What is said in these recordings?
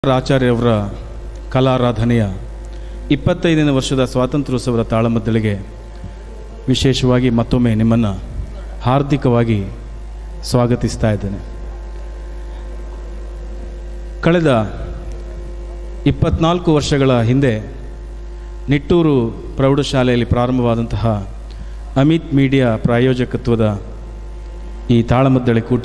ಆಚಾರ್ಯವರ ಕಲಾರಾಧನೆಯ ಇಪ್ಪತ್ತೈದನೇ ವರ್ಷದ ಸ್ವಾತಂತ್ರ್ಯೋತ್ಸವದ ತಾಳಮದ್ದಳೆಗೆ ವಿಶೇಷವಾಗಿ ಮತ್ತೊಮ್ಮೆ ನಿಮ್ಮನ್ನು ಹಾರ್ದಿಕವಾಗಿ ಸ್ವಾಗತಿಸ್ತಾ ಇದ್ದೇನೆ ಕಳೆದ ಇಪ್ಪತ್ನಾಲ್ಕು ವರ್ಷಗಳ ಹಿಂದೆ ನಿಟ್ಟೂರು ಪ್ರೌಢಶಾಲೆಯಲ್ಲಿ ಪ್ರಾರಂಭವಾದಂತಹ ಅಮಿತ್ ಮೀಡಿಯಾ ಪ್ರಾಯೋಜಕತ್ವದ ಈ ತಾಳಮದ್ದಳೆ ಕೂಟ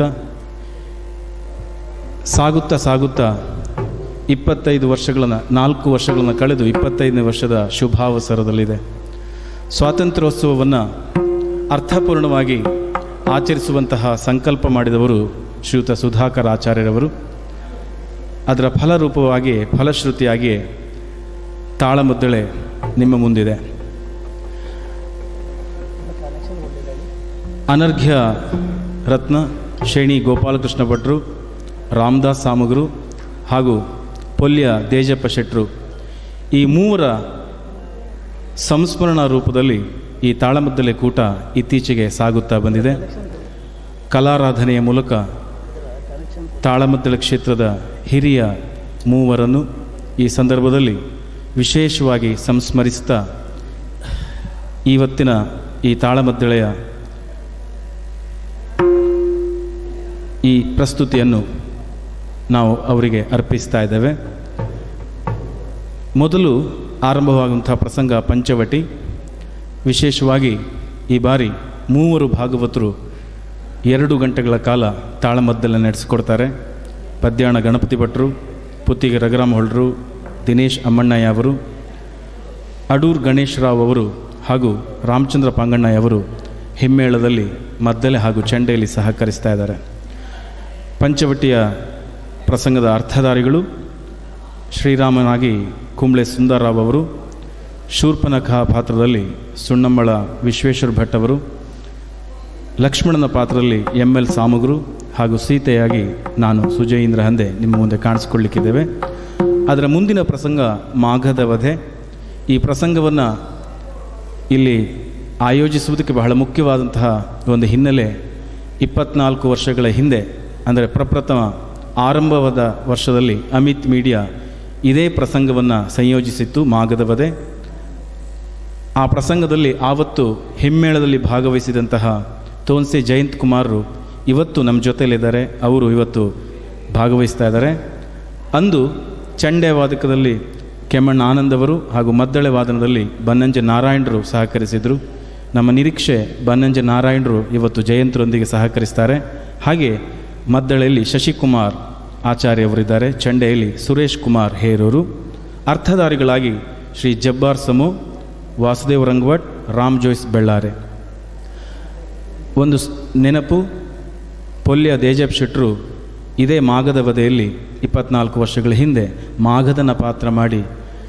ಸಾಗುತ್ತಾ ಸಾಗುತ್ತಾ ಇಪ್ಪತ್ತೈದು ವರ್ಷಗಳನ್ನು ನಾಲ್ಕು ವರ್ಷಗಳನ್ನು ಕಳೆದು ಇಪ್ಪತ್ತೈದನೇ ವರ್ಷದ ಶುಭಾವಸರದಲ್ಲಿದೆ ಸ್ವಾತಂತ್ರ್ಯೋತ್ಸವವನ್ನು ಅರ್ಥಪೂರ್ಣವಾಗಿ ಆಚರಿಸುವಂತಹ ಸಂಕಲ್ಪ ಮಾಡಿದವರು ಶ್ರೀಯುತ ಸುಧಾಕರ್ ಆಚಾರ್ಯರವರು ಅದರ ಫಲರೂಪವಾಗಿಯೇ ಫಲಶ್ರುತಿಯಾಗಿಯೇ ತಾಳಮದ್ದಳೆ ನಿಮ್ಮ ಮುಂದಿದೆ ಅನರ್ಘ್ಯ ರತ್ನ ಶ್ರೇಣಿ ಗೋಪಾಲಕೃಷ್ಣ ಭಟ್ರು ರಾಮದಾಸ್ ಸಾಮಗ್ರು ಹಾಗೂ ಪೊಲ್ಯ ದೇಜಪ್ಪ ಶೆಟ್ರು ಈ ಮೂವರ ಸಂಸ್ಮರಣ ರೂಪದಲ್ಲಿ ಈ ತಾಳಮದ್ದಲೆ ಕೂಟ ಇತ್ತೀಚೆಗೆ ಸಾಗುತ್ತಾ ಬಂದಿದೆ ಕಲಾರಾಧನೆಯ ಮೂಲಕ ತಾಳಮದ್ದಳೆ ಕ್ಷೇತ್ರದ ಹಿರಿಯ ಮೂವರನ್ನು ಈ ಸಂದರ್ಭದಲ್ಲಿ ವಿಶೇಷವಾಗಿ ಸಂಸ್ಮರಿಸ್ತಾ ಇವತ್ತಿನ ಈ ತಾಳಮದ್ದಳೆಯ ಈ ಪ್ರಸ್ತುತಿಯನ್ನು ನಾವು ಅವರಿಗೆ ಅರ್ಪಿಸ್ತಾ ಇದ್ದೇವೆ ಮೊದಲು ಆರಂಭವಾಗುವಂಥ ಪ್ರಸಂಗ ಪಂಚವಟಿ ವಿಶೇಷವಾಗಿ ಈ ಬಾರಿ ಮೂವರು ಭಾಗವತರು ಎರಡು ಗಂಟೆಗಳ ಕಾಲ ತಾಳಮದ್ದಲೆ ನಡೆಸಿಕೊಡ್ತಾರೆ ಪದ್ಯಾಣ ಗಣಪತಿ ಭಟ್ರು ಪುತ್ತಿಗೆ ರಘುರಾಮ್ ಹೊಳ್ರು ದಿನೇಶ್ ಅಮ್ಮಣ್ಣಯ್ಯ ಅವರು ಅಡೂರ್ ಗಣೇಶ್ ರಾವ್ ಅವರು ಹಾಗೂ ರಾಮಚಂದ್ರ ಪಾಂಗಣ್ಣಯ್ಯ ಅವರು ಹಿಮ್ಮೇಳದಲ್ಲಿ ಮದ್ದಲೆ ಹಾಗೂ ಚೆಂಡೆಯಲ್ಲಿ ಸಹಕರಿಸ್ತಾ ಇದ್ದಾರೆ ಪಂಚವಟಿಯ ಪ್ರಸಂಗದ ಅರ್ಥಧಾರಿಗಳು ಶ್ರೀರಾಮನಾಗಿ ಕುಂಬ್ಳೆ ಸುಂದರರಾವ್ ಅವರು ಶೂರ್ಪನಖ ಪಾತ್ರದಲ್ಲಿ ಸುಣ್ಣಮ್ಮಳ ವಿಶ್ವೇಶ್ವರ ಭಟ್ ಅವರು ಲಕ್ಷ್ಮಣನ ಪಾತ್ರದಲ್ಲಿ ಎಮ್ ಎಲ್ ಸಾಮಗ್ರು ಹಾಗೂ ಸೀತೆಯಾಗಿ ನಾನು ಸುಜಯೇಂದ್ರ ಹಂದೆ ನಿಮ್ಮ ಮುಂದೆ ಕಾಣಿಸ್ಕೊಳ್ಳಿಕ್ಕಿದ್ದೇವೆ ಅದರ ಮುಂದಿನ ಪ್ರಸಂಗ ಮಾಘದ ವಧೆ ಈ ಪ್ರಸಂಗವನ್ನು ಇಲ್ಲಿ ಆಯೋಜಿಸುವುದಕ್ಕೆ ಬಹಳ ಮುಖ್ಯವಾದಂತಹ ಒಂದು ಹಿನ್ನೆಲೆ ಇಪ್ಪತ್ನಾಲ್ಕು ವರ್ಷಗಳ ಹಿಂದೆ ಅಂದರೆ ಪ್ರಪ್ರಥಮ ಆರಂಭವಾದ ವರ್ಷದಲ್ಲಿ ಅಮಿತ್ ಮೀಡಿಯಾ ಇದೇ ಪ್ರಸಂಗವನ್ನು ಸಂಯೋಜಿಸಿತ್ತು ಮಾಗದ ವಧೆ ಆ ಪ್ರಸಂಗದಲ್ಲಿ ಆವತ್ತು ಹಿಮ್ಮೇಳದಲ್ಲಿ ಭಾಗವಹಿಸಿದಂತಹ ತೋನ್ಸೆ ಜಯಂತ್ ಕುಮಾರರು ಇವತ್ತು ನಮ್ಮ ಜೊತೆಯಲ್ಲಿದ್ದಾರೆ ಅವರು ಇವತ್ತು ಭಾಗವಹಿಸ್ತಾ ಇದ್ದಾರೆ ಅಂದು ಚಂಡೆ ವಾದಕದಲ್ಲಿ ಕೆಮ್ಮಣ್ಣ ಆನಂದ್ ಅವರು ಹಾಗೂ ಮದ್ದಳೆ ವಾದನದಲ್ಲಿ ಬನ್ನಂಜೆ ನಾರಾಯಣರು ಸಹಕರಿಸಿದರು ನಮ್ಮ ನಿರೀಕ್ಷೆ ಬನ್ನಂಜೆ ನಾರಾಯಣರು ಇವತ್ತು ಜಯಂತ್ರೊಂದಿಗೆ ಸಹಕರಿಸ್ತಾರೆ ಹಾಗೆ ಮದ್ದಳೆಯಲ್ಲಿ ಶಶಿಕುಮಾರ್ ಆಚಾರ್ಯವರಿದ್ದಾರೆ ಚಂಡೆಯಲ್ಲಿ ಸುರೇಶ್ ಕುಮಾರ್ ಹೇರೂರು ಅರ್ಥಧಾರಿಗಳಾಗಿ ಶ್ರೀ ಜಬ್ಬಾರ್ ಸಮು ವಾಸುದೇವ್ ರಂಗವಟ್ ರಾಮ್ ಜೋಯ್ಸ್ ಬೆಳ್ಳಾರೆ ಒಂದು ಸ್- ನೆನಪು ಪೊಲ್ಯ ದೇಜಪ್ ಶೆಟ್ರು ಇದೇ ಮಾಗದ ವಧೆಯಲ್ಲಿ ಇಪ್ಪತ್ನಾಲ್ಕು ವರ್ಷಗಳ ಹಿಂದೆ ಮಾಗದನ ಪಾತ್ರ ಮಾಡಿ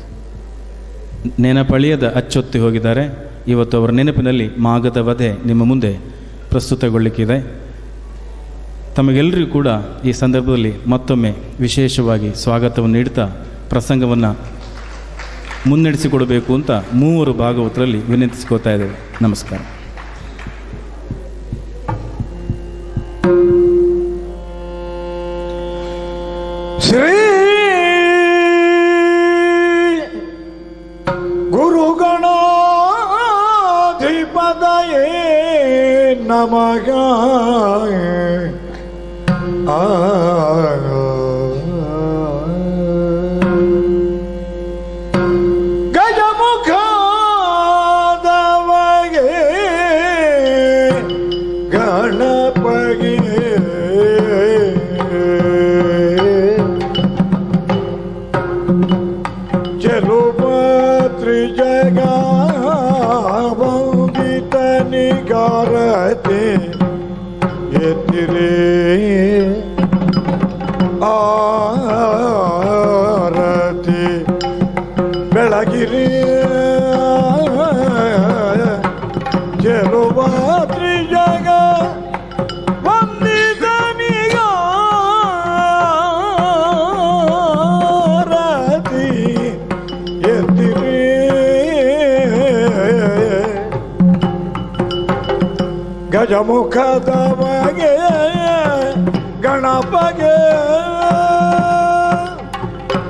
ನೆನಪಳಿಯದ ಅಚ್ಚೊತ್ತಿ ಹೋಗಿದ್ದಾರೆ ಇವತ್ತು ಅವರ ನೆನಪಿನಲ್ಲಿ ಮಾಗದ ವಧೆ ನಿಮ್ಮ ಮುಂದೆ ಪ್ರಸ್ತುತಗೊಳ್ಳಿಕ್ಕಿದೆ ತಮಗೆಲ್ಲರಿಗೂ ಕೂಡ ಈ ಸಂದರ್ಭದಲ್ಲಿ ಮತ್ತೊಮ್ಮೆ ವಿಶೇಷವಾಗಿ ಸ್ವಾಗತವನ್ನು ನೀಡ್ತಾ ಪ್ರಸಂಗವನ್ನು ಮುನ್ನಡೆಸಿಕೊಡಬೇಕು ಅಂತ ಮೂವರು ಭಾಗವತರಲ್ಲಿ ವಿನಂತಿಸ್ಕೋತಾ ಇದ್ದೇವೆ ನಮಸ್ಕಾರ ಶ್ರೀ ಗುರುಗಣಾಧಿಪದಯೇ ನಮಗ ಆ ಗಜಮುಖದವಗೆ ಗಣಪಗೆ ಚೆಲುಪತ್ರಿ ಜಗ ವಂದಿತ ನಿಗಾರತೆ ಎತ್ತಿರೇ ಆರತಿ ಬೆಳಗಿರಿ ಚೆಲುಪತ್ರಿ ಜಗ ವಂದಿತ ನಿಗಾರತಿ ಎತ್ತಿರೇ ಗಜಮುಖದ ಬಗೆ ಗಣಪಗೆ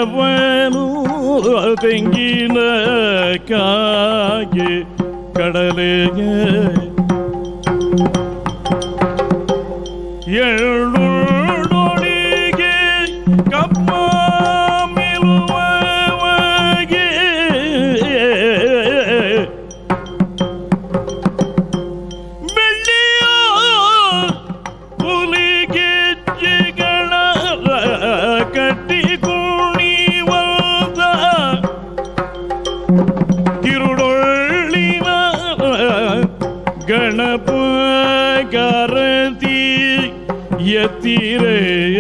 ಮರವನು ತೆಂಗಿನ ಕಾಗೆ ಕಡಲೆಗೆ ಎಳ್ಳುಳ್ಳಿಗೆ ಕಪ್ಪ ಮಿಲುವಗೆ ಬೆಳ್ಳಿಯ ಹುಲಿಗೆಜ್ಜೆಗಳ ಕಟ್ಟಿ ಕುಣಿವದ ತಿರುಡೊಳ್ಳಿನ ಗಣಪ ಗರತಿ ಎತ್ತಿರೆ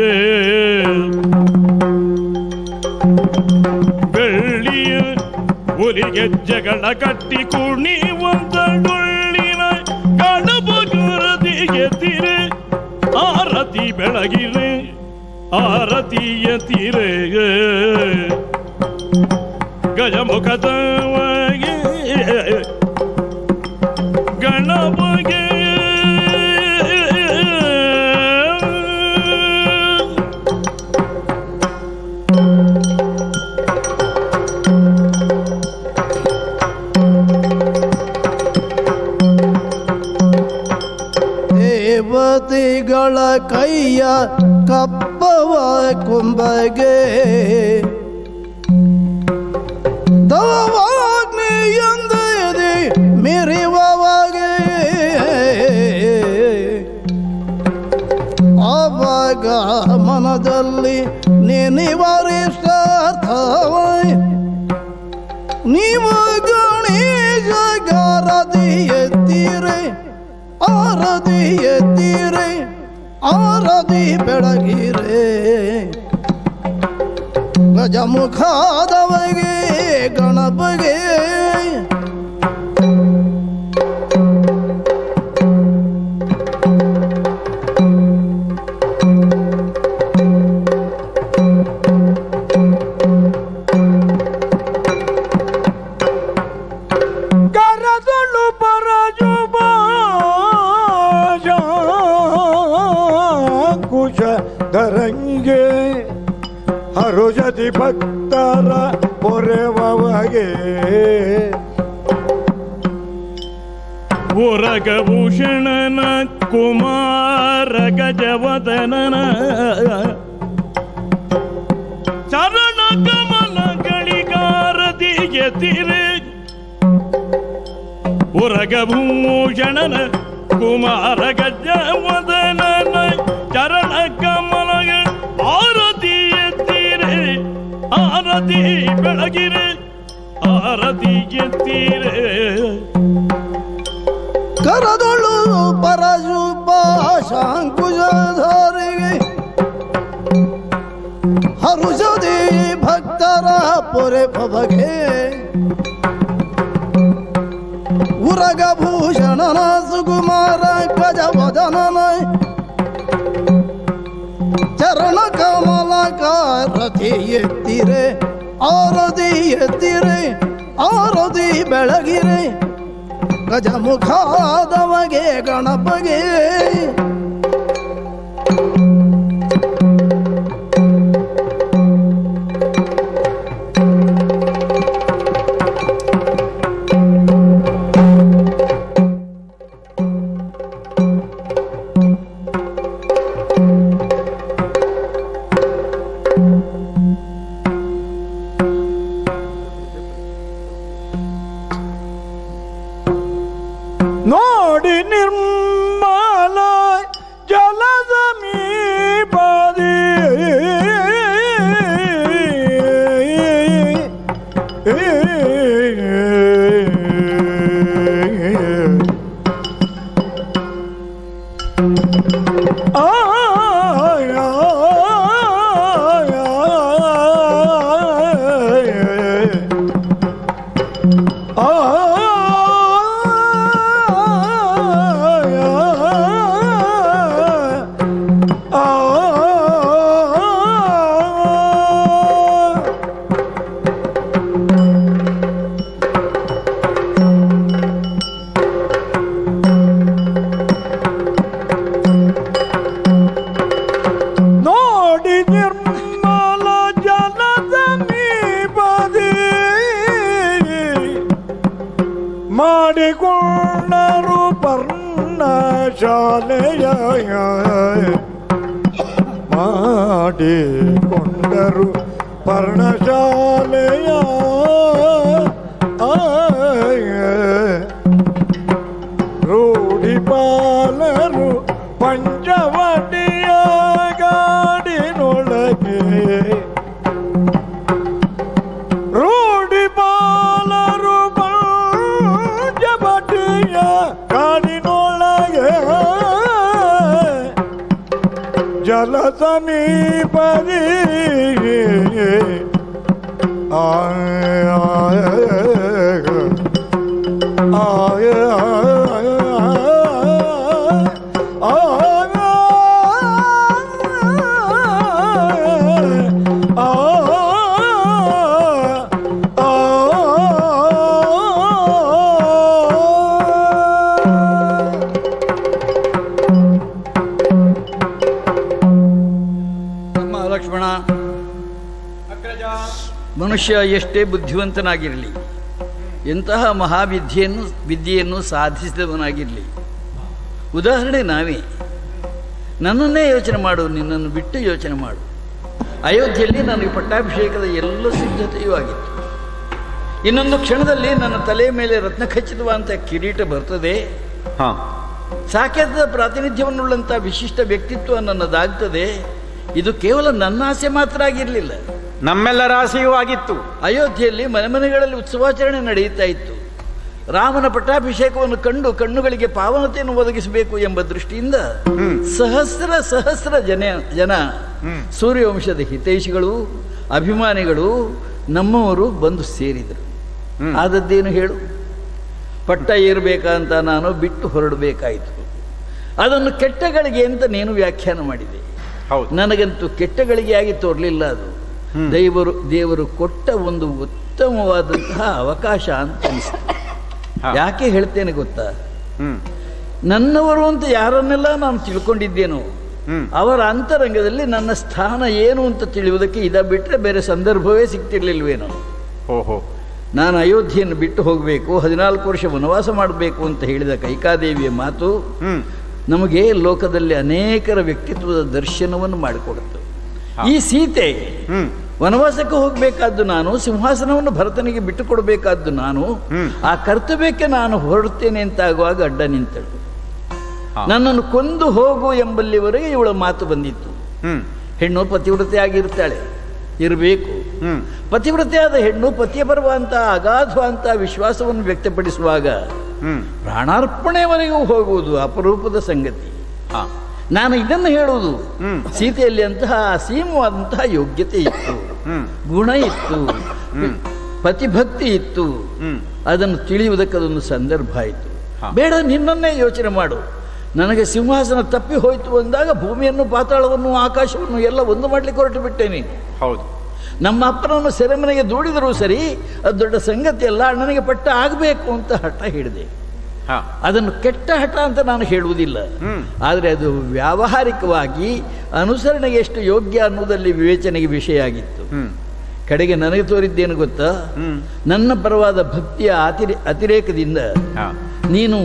ಬೆಳ್ಳಿಯ ಹುಲಿಗೆಜ್ಜೆಗಳ ಕಟ್ಟಿ ಕುಣಿವಂತೊಳ್ಳಿನ ಗಣಪ ಗರತಿ ಎತ್ತಿರೆ ಆರತಿ ಬೆಳಗಿರೆ ಆರತಿ ಎತ್ತಿರೆ ಗಜಮುಖದವಗೆ ಗಣಪಗೆ ದೇವತೆಗಳ ಕೈಯ ಕಪ್ಪವ ಕುಂಬಗೆ ತವಾಗ್ನಿಯಂದೇ ಮಿರಿವವಾಗೆ ಆವಾಗ ಮನದಲ್ಲಿ ನೆನೆವರಿಷ್ಟಾರ್ಥವ ನೀವು ಗಣೇಶ ಗಾರದಿ ಎತ್ತೀರೆ ಆರದಿ ಎತ್ತೀರೆ ಆರದಿ ಬೆಳಗಿರೆ ಗಜಮುಖಾದವಗೆ ಗಣಪಗೆ ಕರದೊಳ್ಳು ಪರಜು ಕುಶ ಧರಂಗೆ ಹರುಜತಿ ಭಕ್ತರ ಪೊರೆವಗೆ ಉರಗಭೂಷಣನ ಕುಮಾರ ಗಜವದನನ ಚರಣ ಕಮಲಗಳಿಗಾರದಿ ಎತ್ತಿರೆ ಉರಗಭೂಷಣನ ಕುಮಾರ ಗಜವದನನ ಚರಣ ಕಮಲಗಳ ಆರತಿ ಎತ್ತಿರೆ ಆರತಿ ಬೆಳಗಿರೆ ಆರತಿ ಎತ್ತಿರೆ ಕರದೊಳು ಪರಶುಪ ಶಾಂಕುಜಧಾರಿಗೆ ಹರುಷದಿ ಭಕ್ತರ ಪೊರೆ ಪವಗೆ ಉರಗಭೂಷಣನ ಸುಕುಮಾರ ಗಜವದನನ ಚರಣ ಕಮಲ ಕಾರತಿ ಎತ್ತಿರೆ ಆರತಿ ಎತ್ತಿರೆ ಆರತಿ ಬೆಳಗಿರೆ ಗಜಮುಖಾದವಗೆ ಗಣಪಗೆ ನೋಡಿ ನಿರ್ಮಲ ಮಾಡಿಕೊಂಡರು ಪರ್ಣಶಾಲೆಯ ಮಾಡಿಕೊಂಡರು ಪರ್ಣಶಾಲೆಯ ರೂಢಿಪಾಲರು ಪಂಚವಟಿಯ ಗಾಡಿನೊಳಗೆ ರೂಢಿಪಾಲರು ಪಂಚವಟಿಯ ಗಾಡಿನೊಳಗೆ ಜಲ ಸಮೀಪದಿ ಆಯ ಆಯ ನಮ್ಮ ಲಕ್ಷ್ಮಣ ಮನುಷ್ಯ ಎಷ್ಟೇ ಬುದ್ಧಿವಂತನಾಗಿರಲಿ ಎಂತಹ ಮಹಾವಿದ್ಯೆಯನ್ನು ವಿದ್ಯೆಯನ್ನು ಸಾಧಿಸಿದವನಾಗಿರಲಿ ಉದಾಹರಣೆ ನಾವೇ ನನ್ನನ್ನೇ ಯೋಚನೆ ಮಾಡು ನಿನ್ನನ್ನು ಬಿಟ್ಟು ಯೋಚನೆ ಮಾಡು ಅಯೋಧ್ಯೆಯಲ್ಲಿ ನನಗೆ ಪಟ್ಟಾಭಿಷೇಕದ ಎಲ್ಲ ಸಿದ್ಧತೆಯೂ ಆಗಿತ್ತು ಇನ್ನೊಂದು ಕ್ಷಣದಲ್ಲಿ ನನ್ನ ತಲೆಯ ಮೇಲೆ ರತ್ನಖಚಿತವಾದಂಥ ಕಿರೀಟ ಬರ್ತದೆ ಹಾ ಸಾಕೇತದ ಪ್ರಾತಿನಿಧ್ಯವನ್ನುಳ್ಳಂಥ ವಿಶಿಷ್ಟ ವ್ಯಕ್ತಿತ್ವ ನನ್ನದಾಗ್ತದೆ ಇದು ಕೇವಲ ನನ್ನ ಆಸೆ ಮಾತ್ರ ಆಗಿರಲಿಲ್ಲ ನಮ್ಮೆಲ್ಲರ ಆಸೆಯೂ ಆಗಿತ್ತು ಅಯೋಧ್ಯೆಯಲ್ಲಿ ಮನೆ ಮನೆಗಳಲ್ಲಿ ಉತ್ಸವಾಚರಣೆ ನಡೆಯುತ್ತಾ ಇತ್ತು ರಾಮನ ಪಟ್ಟಾಭಿಷೇಕವನ್ನು ಕಂಡು ಕಣ್ಣುಗಳಿಗೆ ಪಾವನತೆಯನ್ನು ಒದಗಿಸಬೇಕು ಎಂಬ ದೃಷ್ಟಿಯಿಂದ ಸಹಸ್ರ ಸಹಸ್ರ ಜನ ಜನ ಸೂರ್ಯವಂಶದ ಹಿತೈಷಿಗಳು ಅಭಿಮಾನಿಗಳು ನಮ್ಮವರು ಬಂದು ಸೇರಿದರು ಆದದ್ದೇನು ಹೇಳು ಪಟ್ಟ ಏರಬೇಕಂತ ನಾನು ಬಿಟ್ಟು ಹೊರಡಬೇಕಾಯಿತು ಅದನ್ನು ಕೆಟ್ಟಗಳಿಗೆ ಅಂತ ನೀನು ವ್ಯಾಖ್ಯಾನ ಮಾಡಿದೆ ಹೌದು ನನಗಂತೂ ಕೆಟ್ಟಗಳಿಗೆ ಆಗಿ ತೋರಲಿಲ್ಲ ಅದು ದೇವರು ದೇವರು ಕೊಟ್ಟ ಒಂದು ಉತ್ತಮವಾದಂತಹ ಅವಕಾಶ ಅಂತ ಅನಿಸ್ತು ಹಾ. ಯಾಕೆ ಹೇಳ್ತೇನೆ ಗೊತ್ತಾ ಹ್ಮ್ ನನ್ನವರು ಅಂತ ಯಾರನ್ನೆಲ್ಲ ನಾನು ತಿಳ್ಕೊಂಡಿದ್ದೇನೋ ಹ್ಮ್ ಅವರ ಅಂತರಂಗದಲ್ಲಿ ನನ್ನ ಸ್ಥಾನ ಏನು ಅಂತ ತಿಳಿಯುವುದಕ್ಕೆ ಇದ ಬಿಟ್ಟರೆ ಬೇರೆ ಸಂದರ್ಭವೇ ಸಿಗ್ತಿರ್ಲಿಲ್ವೇನೋ ಓಹೋ ನಾನು ಅಯೋಧ್ಯೆಯನ್ನು ಬಿಟ್ಟು ಹೋಗಬೇಕು ಹದಿನಾಲ್ಕು ವರ್ಷ ವನವಾಸ ಮಾಡಬೇಕು ಅಂತ ಹೇಳಿದ ಕೈಕಾದೇವಿಯ ಮಾತು ಹ್ಮ್ ನಮಗೆ ಲೋಕದಲ್ಲಿ ಅನೇಕರ ವ್ಯಕ್ತಿತ್ವದ ದರ್ಶನವನ್ನು ಮಾಡಿಕೊಡುತ್ತೆ ಈ ಸೀತೆ ಹ್ಮ್ ವನವಾಸಕ್ಕೆ ಹೋಗಬೇಕಾದ್ದು ನಾನು ಸಿಂಹಾಸನವನ್ನು ಭರತನಿಗೆ ಬಿಟ್ಟು ಕೊಡಬೇಕಾದ್ದು ನಾನು ಹ್ಮ್. ಆ ಕರ್ತವ್ಯಕ್ಕೆ ನಾನು ಹೊರಡ್ತೇನೆ ಅಂತ ಆಗುವಾಗ ಅಡ್ಡ ನಿಂತಳು ಹಾ. ನನ್ನನ್ನು ಕೊಂದು ಹೋಗು ಎಂಬಲ್ಲಿವರೆಗೆ ಇವಳ ಮಾತು ಬಂದಿತ್ತು ಹ್ಮ್ ಹೆಣ್ಣು ಪತಿವ್ರತೆ ಆಗಿರ್ತಾಳೆ ಇರಬೇಕು ಹ್ಮ್ ಪತಿವ್ರತೆಯಾದ ಹೆಣ್ಣು ಪತಿಯ ಬರುವಂಥ ಅಗಾಧವಂತ ವಿಶ್ವಾಸವನ್ನು ವ್ಯಕ್ತಪಡಿಸುವಾಗ ಹ್ಮ್ ಪ್ರಾಣಾರ್ಪಣೆವರೆಗೂ ಹೋಗುವುದು ಅಪರೂಪದ ಸಂಗತಿ ಹಾ ನಾನು ಇದನ್ನು ಹೇಳುವುದು ಹ್ಮ್. ಸೀತೆಯಲ್ಲಿ ಅಂತಹ ಅಸೀಮವಾದಂತಹ ಯೋಗ್ಯತೆ ಇತ್ತು ಹ್ಮ್ ಗುಣ ಇತ್ತು ಹ್ಮ್. ಪತಿಭಕ್ತಿ ಇತ್ತು ಹ್ಮ್ ಅದನ್ನು ತಿಳಿಯುವುದಕ್ಕೆ ಅದೊಂದು ಸಂದರ್ಭ ಆಯಿತು ಹಾ. ಬೇಡ ನಿನ್ನನ್ನೇ ಯೋಚನೆ ಮಾಡು ನನಗೆ ಸಿಂಹಾಸನ ತಪ್ಪಿ ಹೋಯಿತು ಅಂದಾಗ ಭೂಮಿಯನ್ನು ಪಾತಾಳವನ್ನು ಆಕಾಶವನ್ನು ಎಲ್ಲ ಒಂದು ಮಾಡಲಿಕ್ಕೆ ಹೊರಟು ಬಿಟ್ಟೆ ನೀನು ಹೌದು ನಮ್ಮ ಅಪ್ಪನನ್ನು ಸೆರೆಮನೆಗೆ ದೂಡಿದರೂ ಸರಿ ಅದು ದೊಡ್ಡ ಸಂಗತಿ ಅಲ್ಲ ಅಣ್ಣನಿಗೆ ಪಟ್ಟ ಆಗಬೇಕು ಅಂತ ಹಠ ಹಿಡಿದೆ ಹಾ ಅದನ್ನು ಕೆಟ್ಟ ಹಠ ಅಂತ ನಾನು ಹೇಳುವುದಿಲ್ಲ ಹ್ಮ್. ಆದರೆ ಅದು ವ್ಯಾವಹಾರಿಕವಾಗಿ ಅನುಸರಣೆಗೆ ಎಷ್ಟು ಯೋಗ್ಯ ಅನ್ನೋದಲ್ಲಿ ವಿವೇಚನೆಗೆ ವಿಷಯ ಆಗಿತ್ತು ಹ್ಮ್ ಕಡೆಗೆ ನನಗೆ ತೋರಿದ್ದೇನು ಗೊತ್ತಾ ಹ್ಮ್ ನನ್ನ ಪರವಾದ ಭಕ್ತಿಯ ಅತಿರೇ ಅತಿರೇಕದಿಂದ ಹಾ ನೀನು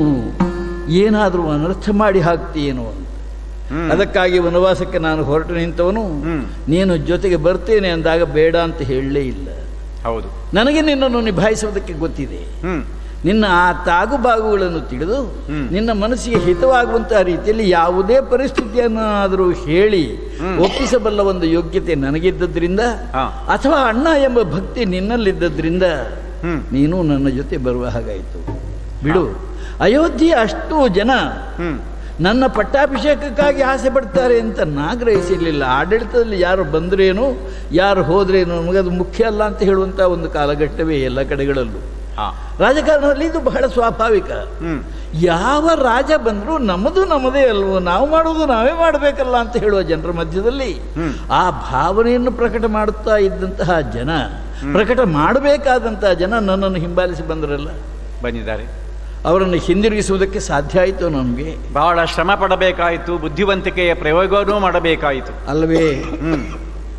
ಏನಾದರೂ ಅನರ್ಥ ಮಾಡಿ ಹಾಕ್ತೀಯೇನೋ ಅಂತ ಹ್ಮ್. ಅದಕ್ಕಾಗಿ ವನವಾಸಕ್ಕೆ ನಾನು ಹೊರಟು ನಿಂತವನು ಹ್ಮ್. ನೀನು ಜೊತೆಗೆ ಬರ್ತೇನೆ ಅಂದಾಗ ಬೇಡ ಅಂತ ಹೇಳಲೇ ಇಲ್ಲ ಹೌದು ನನಗೆ ನಿನ್ನನ್ನು ನಿಭಾಯಿಸುವುದಕ್ಕೆ ಗೊತ್ತಿದೆ ಹ್ಮ್ ನಿನ್ನ ಆ ತಾಗುಬಾಗುಗಳನ್ನು ತಿಳಿದು ಹ್ಮ್. ನಿನ್ನ ಮನಸ್ಸಿಗೆ ಹಿತವಾಗುವಂತಹ ರೀತಿಯಲ್ಲಿ ಯಾವುದೇ ಪರಿಸ್ಥಿತಿಯನ್ನು ಆದರೂ ಹೇಳಿ ಒಪ್ಪಿಸಬಲ್ಲ ಒಂದು ಯೋಗ್ಯತೆ ನನಗಿದ್ದದ್ರಿಂದ ಹಾ. ಅಥವಾ ಅಣ್ಣ ಎಂಬ ಭಕ್ತಿ ನಿನ್ನಲ್ಲಿದ್ದದ್ರಿಂದ ಹ್ಮ್ ನೀನು ನನ್ನ ಜೊತೆ ಬರುವ ಹಾಗಾಯಿತು ಬಿಡು ಅಯೋಧ್ಯೆ ಅಷ್ಟು ಜನ ಹ್ಮ್ ನನ್ನ ಪಟ್ಟಾಭಿಷೇಕಕ್ಕಾಗಿ ಆಸೆ ಪಡ್ತಾರೆ ಅಂತ ನಾ ಗ್ರಹಿಸಿರಲಿಲ್ಲ ಆಡಳಿತದಲ್ಲಿ ಯಾರು ಬಂದ್ರೇನು ಯಾರು ಹೋದ್ರೇನು ನಮಗದು ಮುಖ್ಯ ಅಲ್ಲ ಅಂತ ಹೇಳುವಂಥ ಒಂದು ಕಾಲಘಟ್ಟವೇ ಎಲ್ಲ ಕಡೆಗಳಲ್ಲೂ ಹಾ ರಾಜಕಾರಣದಲ್ಲಿ ಇದು ಬಹಳ ಸ್ವಾಭಾವಿಕ ಹ್ಮ್ ಯಾವ ರಾಜ ಬಂದರೂ ನಮ್ಮದು ನಮ್ಮದೇ ಅಲ್ವೋ ನಾವು ಮಾಡುವುದು ನಾವೇ ಮಾಡಬೇಕಲ್ಲ ಅಂತ ಹೇಳುವ ಜನರ ಮಧ್ಯದಲ್ಲಿ ಹ್ಮ್. ಆ ಭಾವನೆಯನ್ನು ಪ್ರಕಟ ಮಾಡುತ್ತಾ ಇದ್ದಂತಹ ಜನ ಪ್ರಕಟ ಮಾಡಬೇಕಾದಂತಹ ಜನ ನನ್ನನ್ನು ಹಿಂಬಾಲಿಸಿ ಬಂದರಲ್ಲ ಬಂದಿದ್ದಾರೆ ಅವರನ್ನು ಹಿಂದಿರುಗಿಸುವುದಕ್ಕೆ ಸಾಧ್ಯ ಆಯಿತು ನಮಗೆ ಬಹಳ ಶ್ರಮ ಪಡಬೇಕಾಯಿತು ಬುದ್ಧಿವಂತಿಕೆಯ ಪ್ರಯೋಗವೂ ಮಾಡಬೇಕಾಯಿತು ಅಲ್ಲವೇ ಹ್ಮ್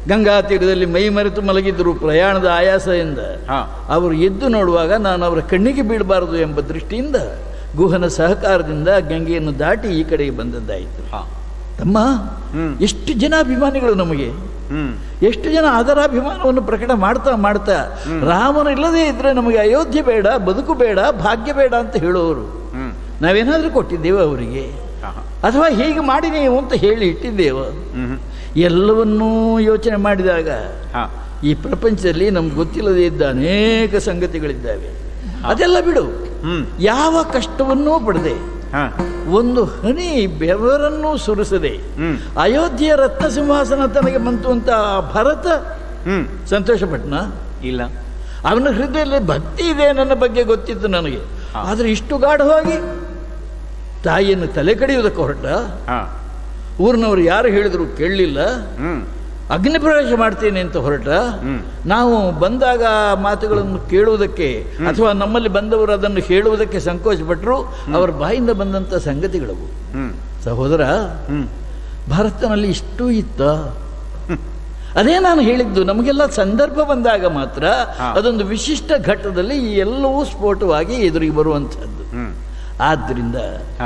ಗಂಗಾ ತೀರದಲ್ಲಿ ಮೈ ಮರೆತು ಮಲಗಿದ್ದರು ಪ್ರಯಾಣದ ಆಯಾಸದಿಂದ ಹಾ ಅವರು ಎದ್ದು ನೋಡುವಾಗ ನಾನು ಅವರ ಕಣ್ಣಿಗೆ ಬೀಳಬಾರದು ಎಂಬ ದೃಷ್ಟಿಯಿಂದ ಗುಹನ ಸಹಕಾರದಿಂದ ಗಂಗೆಯನ್ನು ದಾಟಿ ಈ ಕಡೆಗೆ ಬಂದದ್ದಾಯಿತು ಹಾ ತಮ್ಮ ಹ್ಮ್. ಎಷ್ಟು ಜನ ಅಭಿಮಾನಿಗಳು ನಮಗೆ ಹ್ಮ್ ಎಷ್ಟು ಜನ ಆದರಾಭಿಮಾನವನ್ನು ಪ್ರಕಟ ಮಾಡ್ತಾ ಮಾಡ್ತಾ ರಾಮನ ಇಲ್ಲದೇ ಇದ್ರೆ ನಮಗೆ ಅಯೋಧ್ಯೆ ಬೇಡ ಬದುಕು ಬೇಡ ಭಾಗ್ಯ ಬೇಡ ಅಂತ ಹೇಳೋರು ಹ್ಮ್ ನಾವೇನಾದರೂ ಕೊಟ್ಟಿದ್ದೇವೆ ಅವರಿಗೆ ಹಾ ಹಾ ಅಥವಾ ಹೀಗೆ ಮಾಡಿ ನೀವು ಅಂತ ಹೇಳಿ ಇಟ್ಟಿದ್ದೇವೆ ಹ್ಮ್ ಹ್ಮ್ ಎಲ್ಲವನ್ನೂ ಯೋಚನೆ ಮಾಡಿದಾಗ ಹಾ ಈ ಪ್ರಪಂಚದಲ್ಲಿ ನಮ್ಗೆ ಗೊತ್ತಿಲ್ಲದೇ ಇದ್ದ ಅನೇಕ ಸಂಗತಿಗಳಿದ್ದಾವೆ ಅದೆಲ್ಲ ಬಿಡು ಹ್ಮ್ ಯಾವ ಕಷ್ಟವನ್ನೂ ಪಡದೆ ಹಾ ಒಂದು ಹನಿ ಬೆವರನ್ನೂ ಸುರಿಸದೆ ಹ್ಮ್ ಅಯೋಧ್ಯೆಯ ರತ್ನ ಸಿಂಹಾಸನ ತನಗೆ ಬಂತು ಅಂತ ಆ ಭರತ ಹ್ಮ್ ಸಂತೋಷಪಟ್ನ ಇಲ್ಲ ಅವನ ಹೃದಯದಲ್ಲಿ ಭಕ್ತಿ ಇದೆ ನನ್ನ ಬಗ್ಗೆ ಗೊತ್ತಿತ್ತು ನನಗೆ ಹಾ. ಆದರೆ ಇಷ್ಟು ಗಾಢವಾಗಿ ತಾಯಿಯನ್ನು ತಲೆ ಕಡಿಯುವುದಕ್ಕೆ ಹೊರಟ ಹಾ ಊರಿನವರು ಯಾರು ಹೇಳಿದ್ರು ಕೇಳಲಿಲ್ಲ ಹ್ಮ್ ಅಗ್ನಿ ಪ್ರವೇಶ ಮಾಡ್ತೇನೆ ಅಂತ ಹೊರಟ ಹ್ಮ್. ನಾವು ಬಂದಾಗ ಆ ಮಾತುಗಳನ್ನು ಕೇಳುವುದಕ್ಕೆ ಅಥವಾ ನಮ್ಮಲ್ಲಿ ಬಂದವರು ಅದನ್ನು ಹೇಳುವುದಕ್ಕೆ ಸಂಕೋಚಪಟ್ಟರು ಅವರ ಬಾಯಿಂದ ಬಂದಂಥ ಸಂಗತಿಗಳವು ಹ್ಮ್ ಸಹೋದರ ಹ್ಮ್ ಭಾರತನಲ್ಲಿ ಇಷ್ಟು ಇತ್ತ ಅದೇ ನಾನು ಹೇಳಿದ್ದು ನಮಗೆಲ್ಲ ಸಂದರ್ಭ ಬಂದಾಗ ಮಾತ್ರ ಹಾ. ಅದೊಂದು ವಿಶಿಷ್ಟ ಘಟ್ಟದಲ್ಲಿ ಈ ಎಲ್ಲವೂ ಸ್ಫೋಟವಾಗಿ ಎದುರಿಗೆ ಬರುವಂಥದ್ದು ಹ್ಮ್ ಆದ್ದರಿಂದ ಹಾ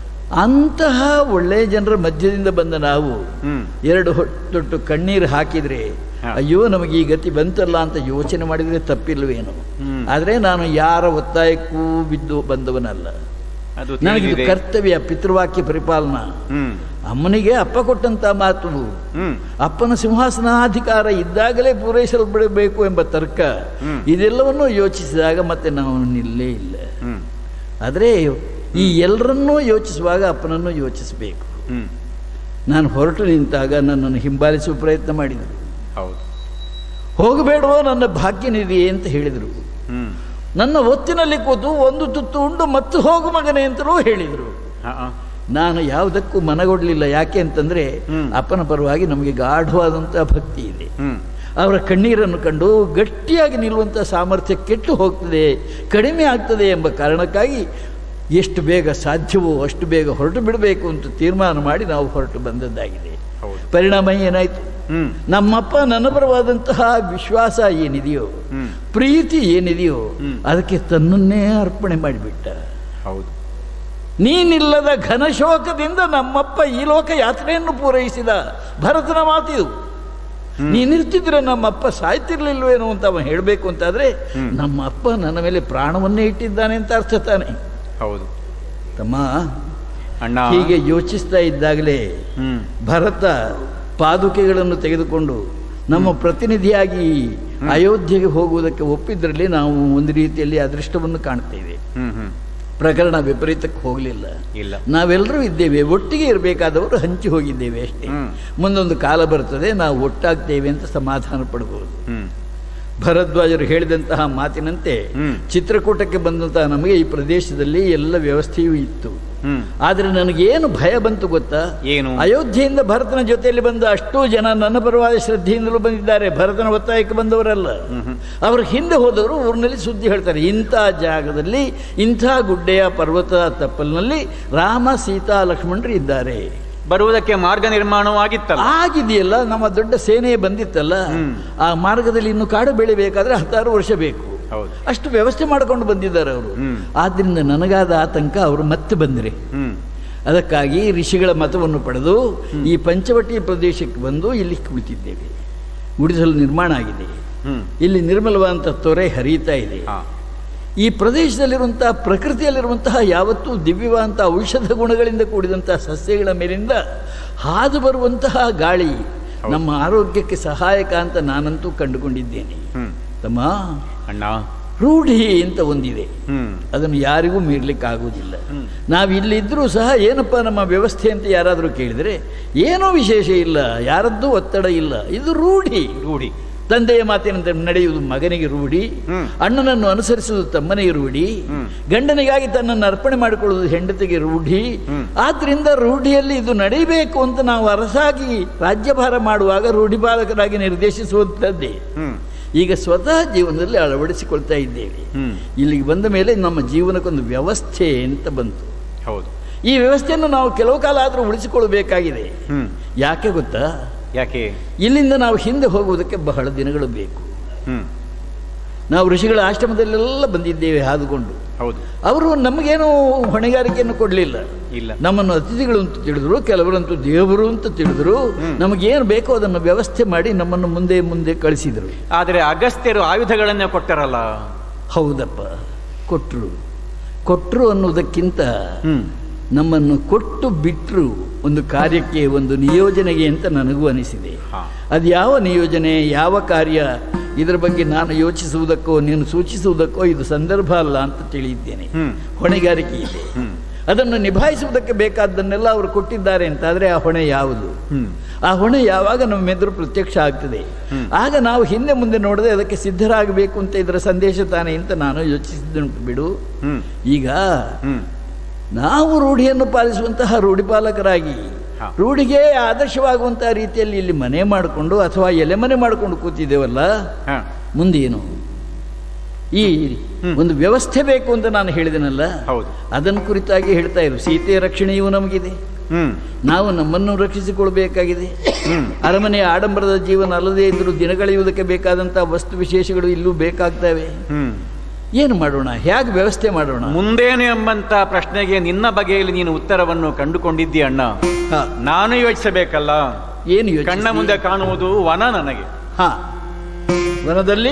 ಅಂತಹ ಒಳ್ಳೆಯ ಜನರ ಮಧ್ಯದಿಂದ ಬಂದ ನಾವು ಹ್ಮ್ ಎರಡು ಹೊಟ್ಟೊಟ್ಟು ಕಣ್ಣೀರು ಹಾಕಿದರೆ ಹಾ. ಅಯ್ಯೋ ನಮಗೆ ಈ ಗತಿ ಬಂತಲ್ಲ ಅಂತ ಯೋಚನೆ ಮಾಡಿದರೆ ತಪ್ಪಿಲ್ವೇನು ಹ್ಮ್. ಆದರೆ ನಾನು ಯಾರ ಒತ್ತಾಯಕ್ಕೂ ಬಿದ್ದು ಬಂದವನಲ್ಲ ಅದು ನನಗಿದು ತಿಳಿದಿದೆ. ಕರ್ತವ್ಯ ಪಿತೃವಾಕ್ಯ ಪರಿಪಾಲನಾ ಹ್ಮ್ ಅಮ್ಮನಿಗೆ ಅಪ್ಪ ಕೊಟ್ಟಂತ ಮಾತು ಹ್ಮ್ ಅಪ್ಪನ ಸಿಂಹಾಸನಾಧಿಕಾರ ಇದ್ದಾಗಲೇ ಪೂರೈಸಲ್ಪಡಬೇಕು ಎಂಬ ತರ್ಕ ಹ್ಮ್. ಇದೆಲ್ಲವನ್ನೂ ಯೋಚಿಸಿದಾಗ ಮತ್ತೆ ನಾವು ನಿಲ್ಲೇ ಇಲ್ಲ ಹ್ಮ್ ಆದರೆ ಈ ಎಲ್ಲರನ್ನೂ ಯೋಚಿಸುವಾಗ ಅಪ್ಪನನ್ನು ಯೋಚಿಸಬೇಕು ಹ್ಮ್ ನಾನು ಹೊರಟು ನಿಂತಾಗ ನನ್ನನ್ನು ಹಿಂಬಾಲಿಸುವ ಪ್ರಯತ್ನ ಮಾಡಿದರು ಹೌದು ಹೋಗಬೇಡವೋ ನನ್ನ ಭಾಗ್ಯನಿದೆ ಅಂತ ಹೇಳಿದರು ಹ್ಮ್ ನನ್ನ ಒತ್ತಿನಲ್ಲಿ ಕೂತು ಒಂದು ತುತ್ತು ಉಂಡು ಮತ್ತು ಹೋಗು ಮಗನೇ ಅಂತಲೂ ಹೇಳಿದರು ಹಾ ಹಾ ನಾನು ಯಾವುದಕ್ಕೂ ಮನಗೊಡಲಿಲ್ಲ ಯಾಕೆ ಅಂತಂದರೆ ಹ್ಮ್. ಅಪ್ಪನ ಪರವಾಗಿ ನಮಗೆ ಗಾಢವಾದಂಥ ಭಕ್ತಿ ಇದೆ ಹ್ಮ್ ಅವರ ಕಣ್ಣೀರನ್ನು ಕಂಡು ಗಟ್ಟಿಯಾಗಿ ನಿಲ್ಲುವಂಥ ಸಾಮರ್ಥ್ಯ ಕೆಟ್ಟು ಹೋಗ್ತದೆ ಕಡಿಮೆ ಆಗ್ತದೆ ಎಂಬ ಕಾರಣಕ್ಕಾಗಿ ಎಷ್ಟು ಬೇಗ ಸಾಧ್ಯವೋ ಅಷ್ಟು ಬೇಗ ಹೊರಟು ಬಿಡಬೇಕು ಅಂತ ತೀರ್ಮಾನ ಮಾಡಿ ನಾವು ಹೊರಟು ಬಂದದ್ದಾಗಿದೆ ಹೌದು ಪರಿಣಾಮ ಏನಾಯಿತು ಹ್ಮ್ ನಮ್ಮಪ್ಪ ನನ್ನ ಪರವಾದಂತಹ ವಿಶ್ವಾಸ ಏನಿದೆಯೋ ಹ್ಮ್ ಪ್ರೀತಿ ಏನಿದೆಯೋ ಹ್ಮ್. ಅದಕ್ಕೆ ತನ್ನನ್ನೇ ಅರ್ಪಣೆ ಮಾಡಿಬಿಟ್ಟ ಹೌದು ನೀನಿಲ್ಲದ ಘನಶೋಕದಿಂದ ನಮ್ಮಪ್ಪ ಈ ಲೋಕ ಯಾತ್ರೆಯನ್ನು ಪೂರೈಸಿದ ಭರತನ ಮಾತಿದು ನೀನಿರ್ತಿದ್ರೆ ನಮ್ಮಪ್ಪ ಸಾಯ್ತಿರ್ಲಿಲ್ವೇನೋ ಅಂತ ಅವ ಹೇಳಬೇಕು ಅಂತಾದ್ರೆ ಹ್ಮ್. ನಮ್ಮ ಅಪ್ಪ ನನ್ನ ಮೇಲೆ ಪ್ರಾಣವನ್ನೇ ಇಟ್ಟಿದ್ದಾನೆ ಅಂತ ಅರ್ಥ ತಾನೆ ಹೌದು ತಮ್ಮ ಅಣ್ಣ ಹೀಗೆ ಯೋಚಿಸ್ತಾ ಇದ್ದಾಗಲೇ ಹ್ಮ್ ಭರತ ಪಾದುಕೆಗಳನ್ನು ತೆಗೆದುಕೊಂಡು ನಮ್ಮ ಪ್ರತಿನಿಧಿಯಾಗಿ ಅಯೋಧ್ಯೆಗೆ ಹೋಗುವುದಕ್ಕೆ ಒಪ್ಪಿದ್ರಲ್ಲಿ ನಾವು ಒಂದು ರೀತಿಯಲ್ಲಿ ಅದೃಷ್ಟವನ್ನು ಕಾಣ್ತೇವೆ ಹ್ಮ್ ಹ್ಮ್ ಪ್ರಕರಣ ವಿಪರೀತಕ್ಕೆ ಹೋಗಲಿಲ್ಲ ಇಲ್ಲ ನಾವೆಲ್ಲರೂ ಇದ್ದೇವೆ ಒಟ್ಟಿಗೆ ಇರಬೇಕಾದವರು ಹಂಚಿ ಹೋಗಿದ್ದೇವೆ ಅಷ್ಟೇ ಹ್ಮ್. ಮುಂದೊಂದು ಕಾಲ ಬರ್ತದೆ ನಾವು ಒಟ್ಟಾಗ್ತೇವೆ ಅಂತ ಸಮಾಧಾನ ಪಡಬಹುದು ಹ್ಮ್ ಭರದ್ವಾಜರು ಹೇಳಿದಂತಹ ಮಾತಿನಂತೆ ಹ್ಮ್. ಚಿತ್ರಕೂಟಕ್ಕೆ ಬಂದಂತಹ ನಮಗೆ ಈ ಪ್ರದೇಶದಲ್ಲಿ ಎಲ್ಲ ವ್ಯವಸ್ಥೆಯೂ ಇತ್ತು ಹ್ಮ್ ಆದರೆ ನನಗೇನು ಭಯ ಬಂತು ಗೊತ್ತಾ ಏನು? ಅಯೋಧ್ಯೆಯಿಂದ ಭರತನ ಜೊತೆಯಲ್ಲಿ ಬಂದ ಅಷ್ಟೂ ಜನ ನನ್ನ ಪರವಾದ ಶ್ರದ್ಧೆಯಿಂದಲೂ ಬಂದಿದ್ದಾರೆ ಭರತನ ಒತ್ತಾಯಕ್ಕೆ ಬಂದವರಲ್ಲ ಅವರು ಹಿಂದೆ ಹೋದವರು ಊರಿನಲ್ಲಿ ಸುದ್ದಿ ಹೇಳ್ತಾರೆ ಇಂಥ ಜಾಗದಲ್ಲಿ ಇಂಥ ಗುಡ್ಡೆಯ ಪರ್ವತ ತಪ್ಪಲಿನಲ್ಲಿ ರಾಮ ಸೀತಾ ಲಕ್ಷ್ಮಣರು ಇದ್ದಾರೆ ಬರುವುದಕ್ಕೆ ಮಾರ್ಗ ನಿರ್ಮಾಣವಾಗಿತ್ತಲ್ಲ ಆಗಿದೆಯಲ್ಲ ನಮ್ಮ ದೊಡ್ಡ ಸೇನೆ ಬಂದಿತ್ತಲ್ಲ ಹ್ಮ್. ಆ ಮಾರ್ಗದಲ್ಲಿ ಇನ್ನು ಕಾಡು ಬೆಳಿಬೇಕಾದ್ರೆ ಹತ್ತಾರು ವರ್ಷ ಬೇಕು ಹೌದು ಅಷ್ಟು ವ್ಯವಸ್ಥೆ ಮಾಡ್ಕೊಂಡು ಬಂದಿದ್ದಾರೆ ಅವರು ಹ್ಮ್. ಆದ್ರಿಂದ ನನಗಾದ ಆತಂಕ ಅವರು ಮತ್ತೆ ಬಂದರೆ ಹ್ಮ್ ಅದಕ್ಕಾಗಿ ಋಷಿಗಳ ಮತವನ್ನು ಪಡೆದು ಈ ಪಂಚವಟಿ ಪ್ರದೇಶಕ್ಕೆ ಬಂದು ಇಲ್ಲಿ ಕುಳಿತಿದ್ದೇವೆ ಗುಡಿಸಲು ನಿರ್ಮಾಣ ಆಗಿದೆ ಹ್ಮ್ ಇಲ್ಲಿ ನಿರ್ಮಲವಾದಂಥ ತೊರೆ ಹರಿಯುತ್ತಾ ಇದೆ ಹಾ ಈ ಪ್ರದೇಶದಲ್ಲಿರುವಂತಹ ಪ್ರಕೃತಿಯಲ್ಲಿರುವಂತಹ ಯಾವತ್ತೂ ದಿವ್ಯವಾದಂಥ ಔಷಧ ಗುಣಗಳಿಂದ ಕೂಡಿದಂತಹ ಸಸ್ಯಗಳ ಮೇಲಿಂದ ಹಾದು ಬರುವಂತಹ ಗಾಳಿ ನಮ್ಮ ಆರೋಗ್ಯಕ್ಕೆ ಸಹಾಯಕ ಅಂತ ನಾನಂತೂ ಕಂಡುಕೊಂಡಿದ್ದೇನೆ ಹ್ಮ್ ತಮ್ಮ ಅಣ್ಣ ರೂಢಿ ಅಂತ ಒಂದಿದೆ ಹ್ಮ್ ಅದನ್ನು ಯಾರಿಗೂ ಮೀರ್ಲಿಕ್ಕಾಗುವುದಿಲ್ಲ ಹ್ಮ್. ನಾವು ಇಲ್ಲಿದ್ದರೂ ಸಹ ಏನಪ್ಪ ನಮ್ಮ ವ್ಯವಸ್ಥೆ ಅಂತ ಯಾರಾದರೂ ಕೇಳಿದರೆ ಏನೂ ವಿಶೇಷ ಇಲ್ಲ ಯಾರದ್ದೂ ಒತ್ತಡ ಇಲ್ಲ ಇದು ರೂಢಿ ರೂಢಿ ತಂದೆಯ ಮಾತಿನಂತೆ ನಡೆಯುವುದು ಮಗನಿಗೆ ರೂಢಿ ಹ್ಮ್. ಅಣ್ಣನನ್ನು ಅನುಸರಿಸುವುದು ತಮ್ಮನಿಗೆ ರೂಢಿ ಹ್ಮ್. ಗಂಡನಿಗಾಗಿ ತನ್ನನ್ನು ಅರ್ಪಣೆ ಮಾಡಿಕೊಳ್ಳುವುದು ಹೆಂಡತಿಗೆ ರೂಢಿ ಹ್ಮ್. ಆದ್ರಿಂದ ರೂಢಿಯಲ್ಲಿ ಇದು ನಡೀಬೇಕು ಅಂತ ನಾವು ಅರಸಾಗಿ ರಾಜ್ಯಭಾರ ಮಾಡುವಾಗ ರೂಢಿಪಾಲಕರಾಗಿ ನಿರ್ದೇಶಿಸುವಂಥದ್ದೇ ಹ್ಮ್ ಈಗ ಸ್ವತಃ ಜೀವನದಲ್ಲಿ ಅಳವಡಿಸಿಕೊಳ್ತಾ ಇದ್ದೇವೆ ಹ್ಮ್ ಇಲ್ಲಿಗೆ ಬಂದ ಮೇಲೆ ನಮ್ಮ ಜೀವನಕ್ಕೊಂದು ವ್ಯವಸ್ಥೆ ಅಂತ ಬಂತು ಹೌದು ಈ ವ್ಯವಸ್ಥೆಯನ್ನು ನಾವು ಕೆಲವು ಕಾಲ ಆದರೂ ಉಳಿಸಿಕೊಳ್ಬೇಕಾಗಿದೆ ಹ್ಮ್ ಯಾಕೆ ಗೊತ್ತಾ ಯಾಕೆ ಇಲ್ಲಿಂದ ನಾವು ಹಿಂದೆ ಹೋಗುವುದಕ್ಕೆ ಬಹಳ ದಿನಗಳು ಬೇಕು ಹ್ಮ್ ನಾವು ಋಷಿಗಳ ಆಶ್ರಮದಲ್ಲೆಲ್ಲ ಬಂದಿದ್ದೇವೆ ಹಾದುಕೊಂಡು ಹೌದು ಅವರು ನಮಗೇನು ಹೊಣೆಗಾರಿಕೆಯನ್ನು ಕೊಡಲಿಲ್ಲ ಇಲ್ಲ ನಮ್ಮನ್ನು ಅತಿಥಿಗಳು ಅಂತ ತಿಳಿದ್ರು ಕೆಲವರಂತೂ ದೇವರು ಅಂತ ತಿಳಿದ್ರು ನಮಗೇನು ಬೇಕೋ ಅದನ್ನು ವ್ಯವಸ್ಥೆ ಮಾಡಿ ನಮ್ಮನ್ನು ಮುಂದೆ ಮುಂದೆ ಕಳಿಸಿದರು ಆದರೆ ಅಗಸ್ತ್ಯರು ಆಯುಧಗಳನ್ನೇ ಕೊಟ್ಟರಲ್ಲ ಹೌದಪ್ಪ ಕೊಟ್ಟರು ಕೊಟ್ಟರು ಅನ್ನೋದಕ್ಕಿಂತ ಹ್ಮ್ ನಮ್ಮನ್ನು ಕೊಟ್ಟು ಬಿಟ್ಟರು ಒಂದು ಕಾರ್ಯಕ್ಕೆ ಒಂದು ನಿಯೋಜನೆಗೆ ಅಂತ ನನಗೂ ಅನಿಸಿದೆ ಹಾ. ಅದು ಯಾವ ನಿಯೋಜನೆ ಯಾವ ಕಾರ್ಯ ಇದರ ಬಗ್ಗೆ ನಾನು ಯೋಚಿಸುವುದಕ್ಕೋ ನೀನು ಸೂಚಿಸುವುದಕ್ಕೋ ಇದು ಸಂದರ್ಭ ಅಲ್ಲ ಅಂತ ತಿಳಿಯಿದ್ದೇನೆ ಹ್ಮ್. ಹೊಣೆಗಾರಿಕೆ ಇದೆ ಹ್ಮ್. ಅದನ್ನು ನಿಭಾಯಿಸುವುದಕ್ಕೆ ಬೇಕಾದ್ದನ್ನೆಲ್ಲ ಅವರು ಕೊಟ್ಟಿದ್ದಾರೆ ಅಂತಾದರೆ ಆ ಹೊಣೆ ಯಾವುದು ಹ್ಮ್. ಆ ಹೊಣೆ ಯಾವಾಗ ನಮ್ಮ ಎದುರು ಪ್ರತ್ಯಕ್ಷ ಆಗ್ತದೆ ಆಗ ನಾವು ಹಿಂದೆ ಮುಂದೆ ನೋಡದೆ ಅದಕ್ಕೆ ಸಿದ್ಧರಾಗಬೇಕು ಅಂತ ಇದರ ಸಂದೇಶ ತಾನೇ ಅಂತ ನಾನು ಯೋಚಿಸಿದ್ದುಂಟು ಬಿಡು ಹ್ಮ್ ಈಗ ಹ್ಮ್ ನಾವು ರೂಢಿಯನ್ನು ಪಾಲಿಸುವಂತಹ ರೂಢಿಪಾಲಕರಾಗಿ ಹಾ. ರೂಢಿಗೆ ಆದರ್ಶವಾಗುವಂತಹ ರೀತಿಯಲ್ಲಿ ಇಲ್ಲಿ ಮನೆ ಮಾಡಿಕೊಂಡು ಅಥವಾ ಎಲೆ ಮನೆ ಮಾಡಿಕೊಂಡು ಕೂತಿದ್ದೇವಲ್ಲ ಹ ಮುಂದೇನು ಈ ಒಂದು ವ್ಯವಸ್ಥೆ ಬೇಕು ಅಂತ ನಾನು ಹೇಳಿದೆನಲ್ಲ ಹೌದು ಅದನ್ನು ಕುರಿತಾಗಿ ಹೇಳ್ತಾ ಇರು ಸೀತೆಯ ರಕ್ಷಣೆಯೂ ನಮಗಿದೆ ಹ್ಮ್ ನಾವು ನಮ್ಮನ್ನು ರಕ್ಷಿಸಿಕೊಳ್ಬೇಕಾಗಿದೆ ಹ್ಮ್. ಅರಮನೆಯ ಆಡಂಬರದ ಜೀವನ ಅಲ್ಲದೇ ಇದ್ದರೂ ದಿನಗಳೆಯುವುದಕ್ಕೆ ಬೇಕಾದಂಥ ವಸ್ತು ವಿಶೇಷಗಳು ಇಲ್ಲೂ ಬೇಕಾಗ್ತವೆ ಹ್ಮ್ ಏನು ಮಾಡೋಣ ಹೇಗೆ ವ್ಯವಸ್ಥೆ ಮಾಡೋಣ ಮುಂದೇನು ಎಂಬಂತ ಪ್ರಶ್ನೆಗೆ ನಿನ್ನ ಬಗೆಯಲ್ಲಿ ನೀನು ಉತ್ತರವನ್ನು ಕಂಡುಕೊಂಡಿದ್ದೀಯ ಅಣ್ಣ ಹಾ, ನಾನು ಯೋಚಿಸಬೇಕಲ್ಲ ಏನು ಯೋಚಿಸ್ತಿ? ಕಣ್ಣ ಮುಂದೆ ಕಾಣುವುದು ವನ ನನಗೆ ಹಾ ವನದಲ್ಲಿ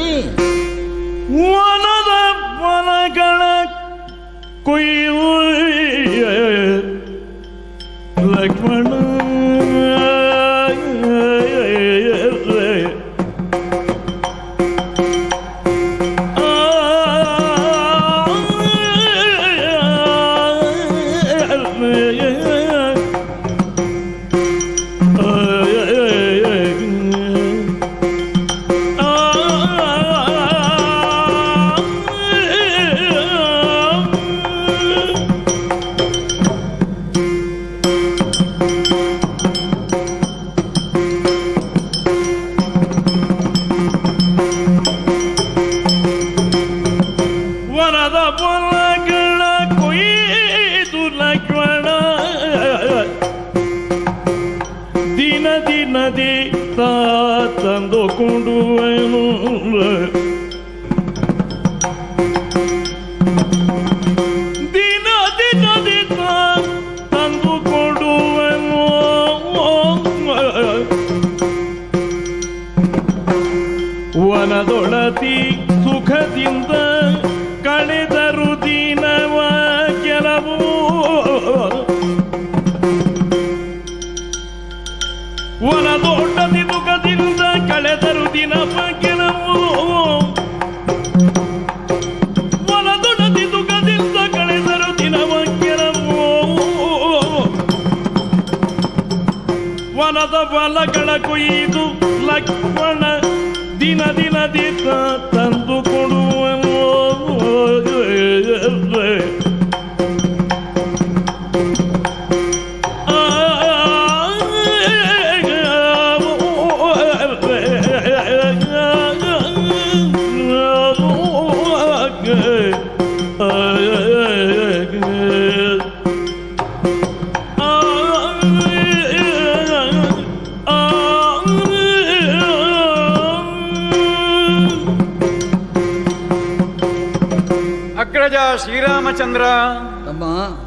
ವನದ ಫಲಗಳ ಕೊಯ್ಯು ಲಕ್ಷ್ಮಣ ವನದ ಫಲಗಳ ಕೊಯ್ದು ಲಕ್ಷ್ಮಣ ದಿನ ದಿನದಿ ತಾ ತಂದುಕೊಂಡುವನು ದಿನ ದಿನದಿ ತಾ ತಂದುಕೊಡುವನು ವನದೊಳತಿ ಸುಖದಿಂದ ಕಳೆದರು ದಿನವ ಕೆಲವು ವನದೊಡತಿ ಸುಖದಿಂದ ಕಳೆದರು ದಿನವ ಕೆಲವು ವನದೊಡತಿ ಸುಖದಿಂದ ಕಳೆದರು ದಿನವ ಕೆಲವು ವನದ ಫಲಗಳ ಕೊಯ್ದು ಲಕ್ಷ್ಮಣ ದಿನ ದಿನ ದಿನ ತಂದು ಕೊಡುವನು ಅಗ್ರಜ ಶ್ರೀರಾಮಚಂದ್ರ ಅಮ್ಮ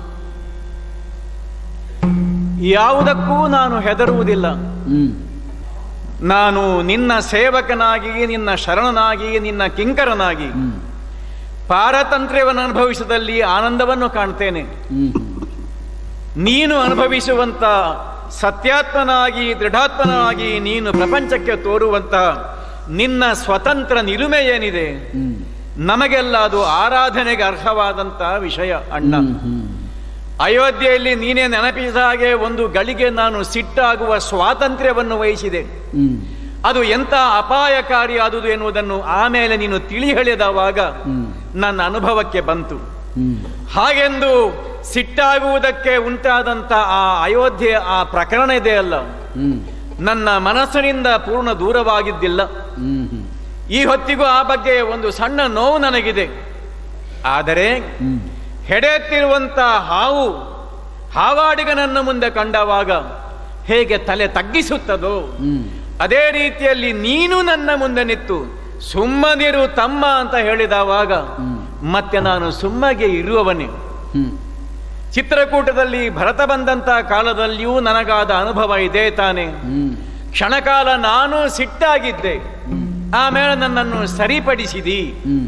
ಯಾವುದಕ್ಕೂ ನಾನು ಹೆದರುವುದಿಲ್ಲ ಹ್ಮ್ ನಾನು ನಿನ್ನ ಸೇವಕನಾಗಿ ನಿನ್ನ ಶರಣನಾಗಿ ನಿನ್ನ ಕಿಂಕರನಾಗಿ ಹ್ಮ್ ಪಾರತಂತ್ರ್ಯವನ್ನು ಅನುಭವಿಸದಲ್ಲಿ ಆನಂದವನ್ನು ಕಾಣ್ತೇನೆ ಹ್ಮ್ ನೀನು ಅನುಭವಿಸುವಂತ ಸತ್ಯಾತ್ಮನಾಗಿ ದೃಢಾತ್ಮನಾಗಿ ನೀನು ಪ್ರಪಂಚಕ್ಕೆ ತೋರುವಂತ ನಿನ್ನ ಸ್ವತಂತ್ರ ನಿಲುಮೆ ಏನಿದೆ ಹ್ಮ್ ನಮಗೆಲ್ಲ ಅದು ಆರಾಧನೆಗೆ ಅರ್ಹವಾದಂತ ವಿಷಯ ಅಣ್ಣ ಹ್ಮ್ ಹ್ಮ್ ಅಯೋಧ್ಯೆಯಲ್ಲಿ ನೀನೇ ನೆನಪಿಸಿದ ಹಾಗೆ ಒಂದು ಗಳಿಗೆ ನಾನು ಸಿಟ್ಟಾಗುವ ಸ್ವಾತಂತ್ರ್ಯವನ್ನು ವಹಿಸಿದೆ ಹ್ಮ್ ಅದು ಎಂಥ ಅಪಾಯಕಾರಿ ಆದುದು ಎನ್ನುವುದನ್ನು ಆಮೇಲೆ ನೀನು ತಿಳಿ ಹೇಳಿದವಾಗ ಹ್ಮ್ ನನ್ನ ಅನುಭವಕ್ಕೆ ಬಂತು ಹ್ಮ್ ಹಾಗೆಂದು ಸಿಟ್ಟಾಗುವುದಕ್ಕೆ ಉಂಟಾದಂಥ ಆ ಅಯೋಧ್ಯೆ ಆ ಪ್ರಕರಣ ಇದೆಯಲ್ಲ ಹ್ಮ್ ನನ್ನ ಮನಸ್ಸಿನಿಂದ ಪೂರ್ಣ ದೂರವಾಗಿದ್ದಿಲ್ಲ ಹ್ಮ್ ಹ್ಮ್ ಈ ಹೊತ್ತಿಗೂ ಆ ಬಗ್ಗೆ ಒಂದು ಸಣ್ಣ ನೋವು ನನಗಿದೆ ಆದರೆ ಹ್ಮ್ ಹೆಡೆತ್ತಿರುವಂತ ಹಾವು ಹಾವಾಡಿಗನನ್ನು ಮುಂದೆ ಕಂಡವಾಗ ಹೇಗೆ ತಲೆ ತಗ್ಗಿಸುತ್ತದೋ ಹ್ಮ್ ಅದೇ ರೀತಿಯಲ್ಲಿ ನೀನು ನನ್ನ ಮುಂದೆ ನಿಂತು ಸುಮ್ಮನಿರು ತಮ್ಮ ಅಂತ ಹೇಳಿದವಾಗ ಮತ್ತೆ ನಾನು ಸುಮ್ಮಗೆ ಇರುವವನೇ ಹ್ಮ್ ಚಿತ್ರಕೂಟದಲ್ಲಿ ಭರತ ಬಂದಂತ ಕಾಲದಲ್ಲಿಯೂ ನನಗಾದ ಅನುಭವ ಇದೆ ತಾನೆ ಹ್ಮ್ ಕ್ಷಣಕಾಲ ನಾನು ಸಿಟ್ಟಾಗಿದ್ದೆ ಆಮೇಲೆ ನನ್ನನ್ನು ಸರಿಪಡಿಸಿದಿ ಹ್ಮ್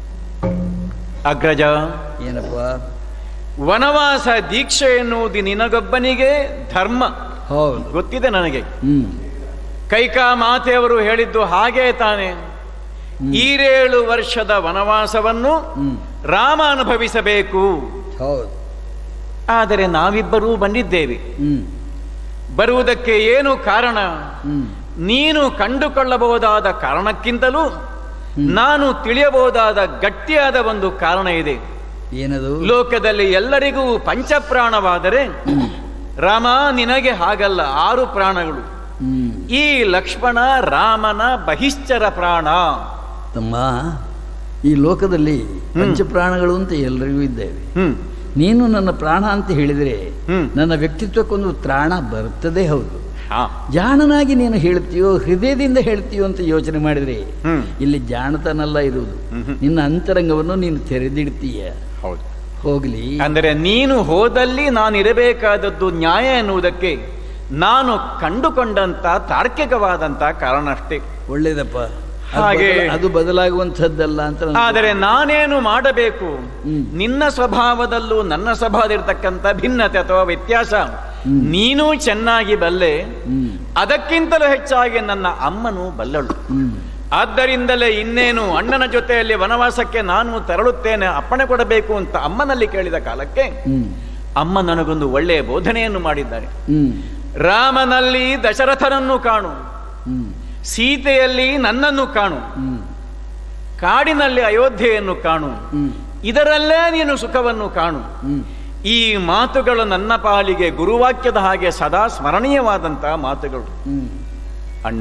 ಅಗ್ರಜ ಏನಪ್ಪ ವನವಾಸ ದೀಕ್ಷೆ ಎನ್ನುವುದು ನಿನಗೊಬ್ಬನಿಗೆ ಧರ್ಮ ಹೌದು ಗೊತ್ತಿದೆ ನನಗೆ ಹ್ಮ್ ಕೈಕಾ ಮಾತೆಯವರು ಹೇಳಿದ್ದು ಹಾಗೇ ತಾನೆ ಈರೇಳು ವರ್ಷದ ವನವಾಸವನ್ನು ಹ್ಮ್ ರಾಮ ಅನುಭವಿಸಬೇಕು ಹೌದು ಆದರೆ ನಾವಿಬ್ಬರೂ ಬಂದಿದ್ದೇವೆ ಹ್ಮ್ ಬರುವುದಕ್ಕೆ ಏನು ಕಾರಣ ಹ್ಮ್ ನೀನು ಕಂಡುಕೊಳ್ಳಬಹುದಾದ ಕಾರಣಕ್ಕಿಂತಲೂ ನಾನು ತಿಳಿಯಬಹುದಾದ ಗಟ್ಟಿಯಾದ ಒಂದು ಕಾರಣ ಇದೆ ಏನದು ಲೋಕದಲ್ಲಿ ಎಲ್ಲರಿಗೂ ಪಂಚಪ್ರಾಣವಾದರೆ ರಾಮ ನಿನಗೆ ಹಾಗಲ್ಲ ಆರು ಪ್ರಾಣಗಳು ಹ್ಮ್ ಈ ಲಕ್ಷ್ಮಣ ರಾಮನ ಬಹಿಶ್ಚರ ಪ್ರಾಣ ತಮ್ಮ ಈ ಲೋಕದಲ್ಲಿ ಪಂಚಪ್ರಾಣಗಳು ಅಂತ ಎಲ್ಲರಿಗೂ ಇದ್ದೇವೆ ಹ್ಮ್ ನೀನು ನನ್ನ ಪ್ರಾಣ ಅಂತ ಹೇಳಿದರೆ ಹ್ಮ್. ನನ್ನ ವ್ಯಕ್ತಿತ್ವಕ್ಕೊಂದು ತ್ರಾಣ ಬರ್ತದೆ ಹೌದು ಹಾ ಜಾಣನಾಗಿ ನೀನು ಹೇಳ್ತೀಯೋ ಹೃದಯದಿಂದ ಹೇಳ್ತೀಯೋ ಅಂತ ಯೋಚನೆ ಮಾಡಿದರೆ ಹ್ಮ್. ಇಲ್ಲಿ ಜಾಣತನಲ್ಲ ಇರುವುದು ನಿನ್ನ ಅಂತರಂಗವನ್ನು ನೀನು ತೆರೆದಿಡ್ತೀಯ ಹೌದು ಹೋಗ್ಲಿ ಅಂದರೆ ನೀನು ಹೋದಲ್ಲಿ ನಾನು ಇರಬೇಕಾದದ್ದು ನ್ಯಾಯ ಎನ್ನುವುದಕ್ಕೆ ನಾನು ಕಂಡುಕೊಂಡಂತ ತಾರ್ಕಿಕವಾದಂತ ಕಾರಣ ಅಷ್ಟೇ ಒಳ್ಳೇದಪ್ಪ ಅದು ಹಾಗೆ- ಬದಲ- ಅದು ಬದಲಾಗುವಂಥದ್ದಲ್ಲ ಅಂತ ನನಗೆ ಆದರೆ ನಾನೇನು ಮಾಡಬೇಕು ಹ್ಮ್. ನಿನ್ನ ಸ್ವಭಾವದಲ್ಲೂ ನನ್ನ ಸ್ವಭಾವದಲ್ಲಿರ್ತಕ್ಕಂಥ ಭಿನ್ನತೆ ಅಥವಾ ವ್ಯತ್ಯಾಸ ನೀನೂ ಚೆನ್ನಾಗಿ ಬಲ್ಲೆ ಹ್ಮ್ ಅದಕ್ಕಿಂತಲೂ ಹೆಚ್ಚಾಗಿ ನನ್ನ ಅಮ್ಮನು ಬಲ್ಲಳು ಹ್ಮ್ ಆದ್ದರಿಂದಲೇ ಇನ್ನೇನು ಅಣ್ಣನ ಜೊತೆಯಲ್ಲಿ ವನವಾಸಕ್ಕೆ ನಾನು ತೆರಳುತ್ತೇನೆ ಅಪ್ಪಣೆ ಕೊಡಬೇಕು ಅಂತ ಅಮ್ಮನಲ್ಲಿ ಕೇಳಿದ ಕಾಲಕ್ಕೆ ಹ್ಮ್ ಅಮ್ಮ ನನಗೊಂದು ಒಳ್ಳೆಯ ಬೋಧನೆಯನ್ನು ಮಾಡಿದ್ದಾರೆ ಹ್ಮ್ ರಾಮನಲ್ಲಿ ದಶರಥನನ್ನು ಕಾಣು ಹ್ಮ್ ಸೀತೆಯಲ್ಲಿ ನನ್ನನ್ನು ಕಾಣು ಹ್ಮ್ ಕಾಡಿನಲ್ಲಿ ಅಯೋಧ್ಯೆಯನ್ನು ಕಾಣು ಹ್ಮ್ ಇದರಲ್ಲೇ ನೀನು ಸುಖವನ್ನು ಕಾಣು ಹ್ಮ್ ಈ ಮಾತುಗಳು ನನ್ನ ಪಾಲಿಗೆ ಗುರುವಾಕ್ಯದ ಹಾಗೆ ಸದಾ ಸ್ಮರಣೀಯವಾದಂತಹ ಮಾತುಗಳು ಹ್ಮ್ ಅಣ್ಣ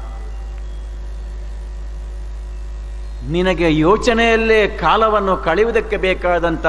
ನಿನಗೆ ಯೋಚನೆಯಲ್ಲೇ ಕಾಲವನ್ನು ಕಳೆಯುವುದಕ್ಕೆ ಬೇಕಾದಂಥ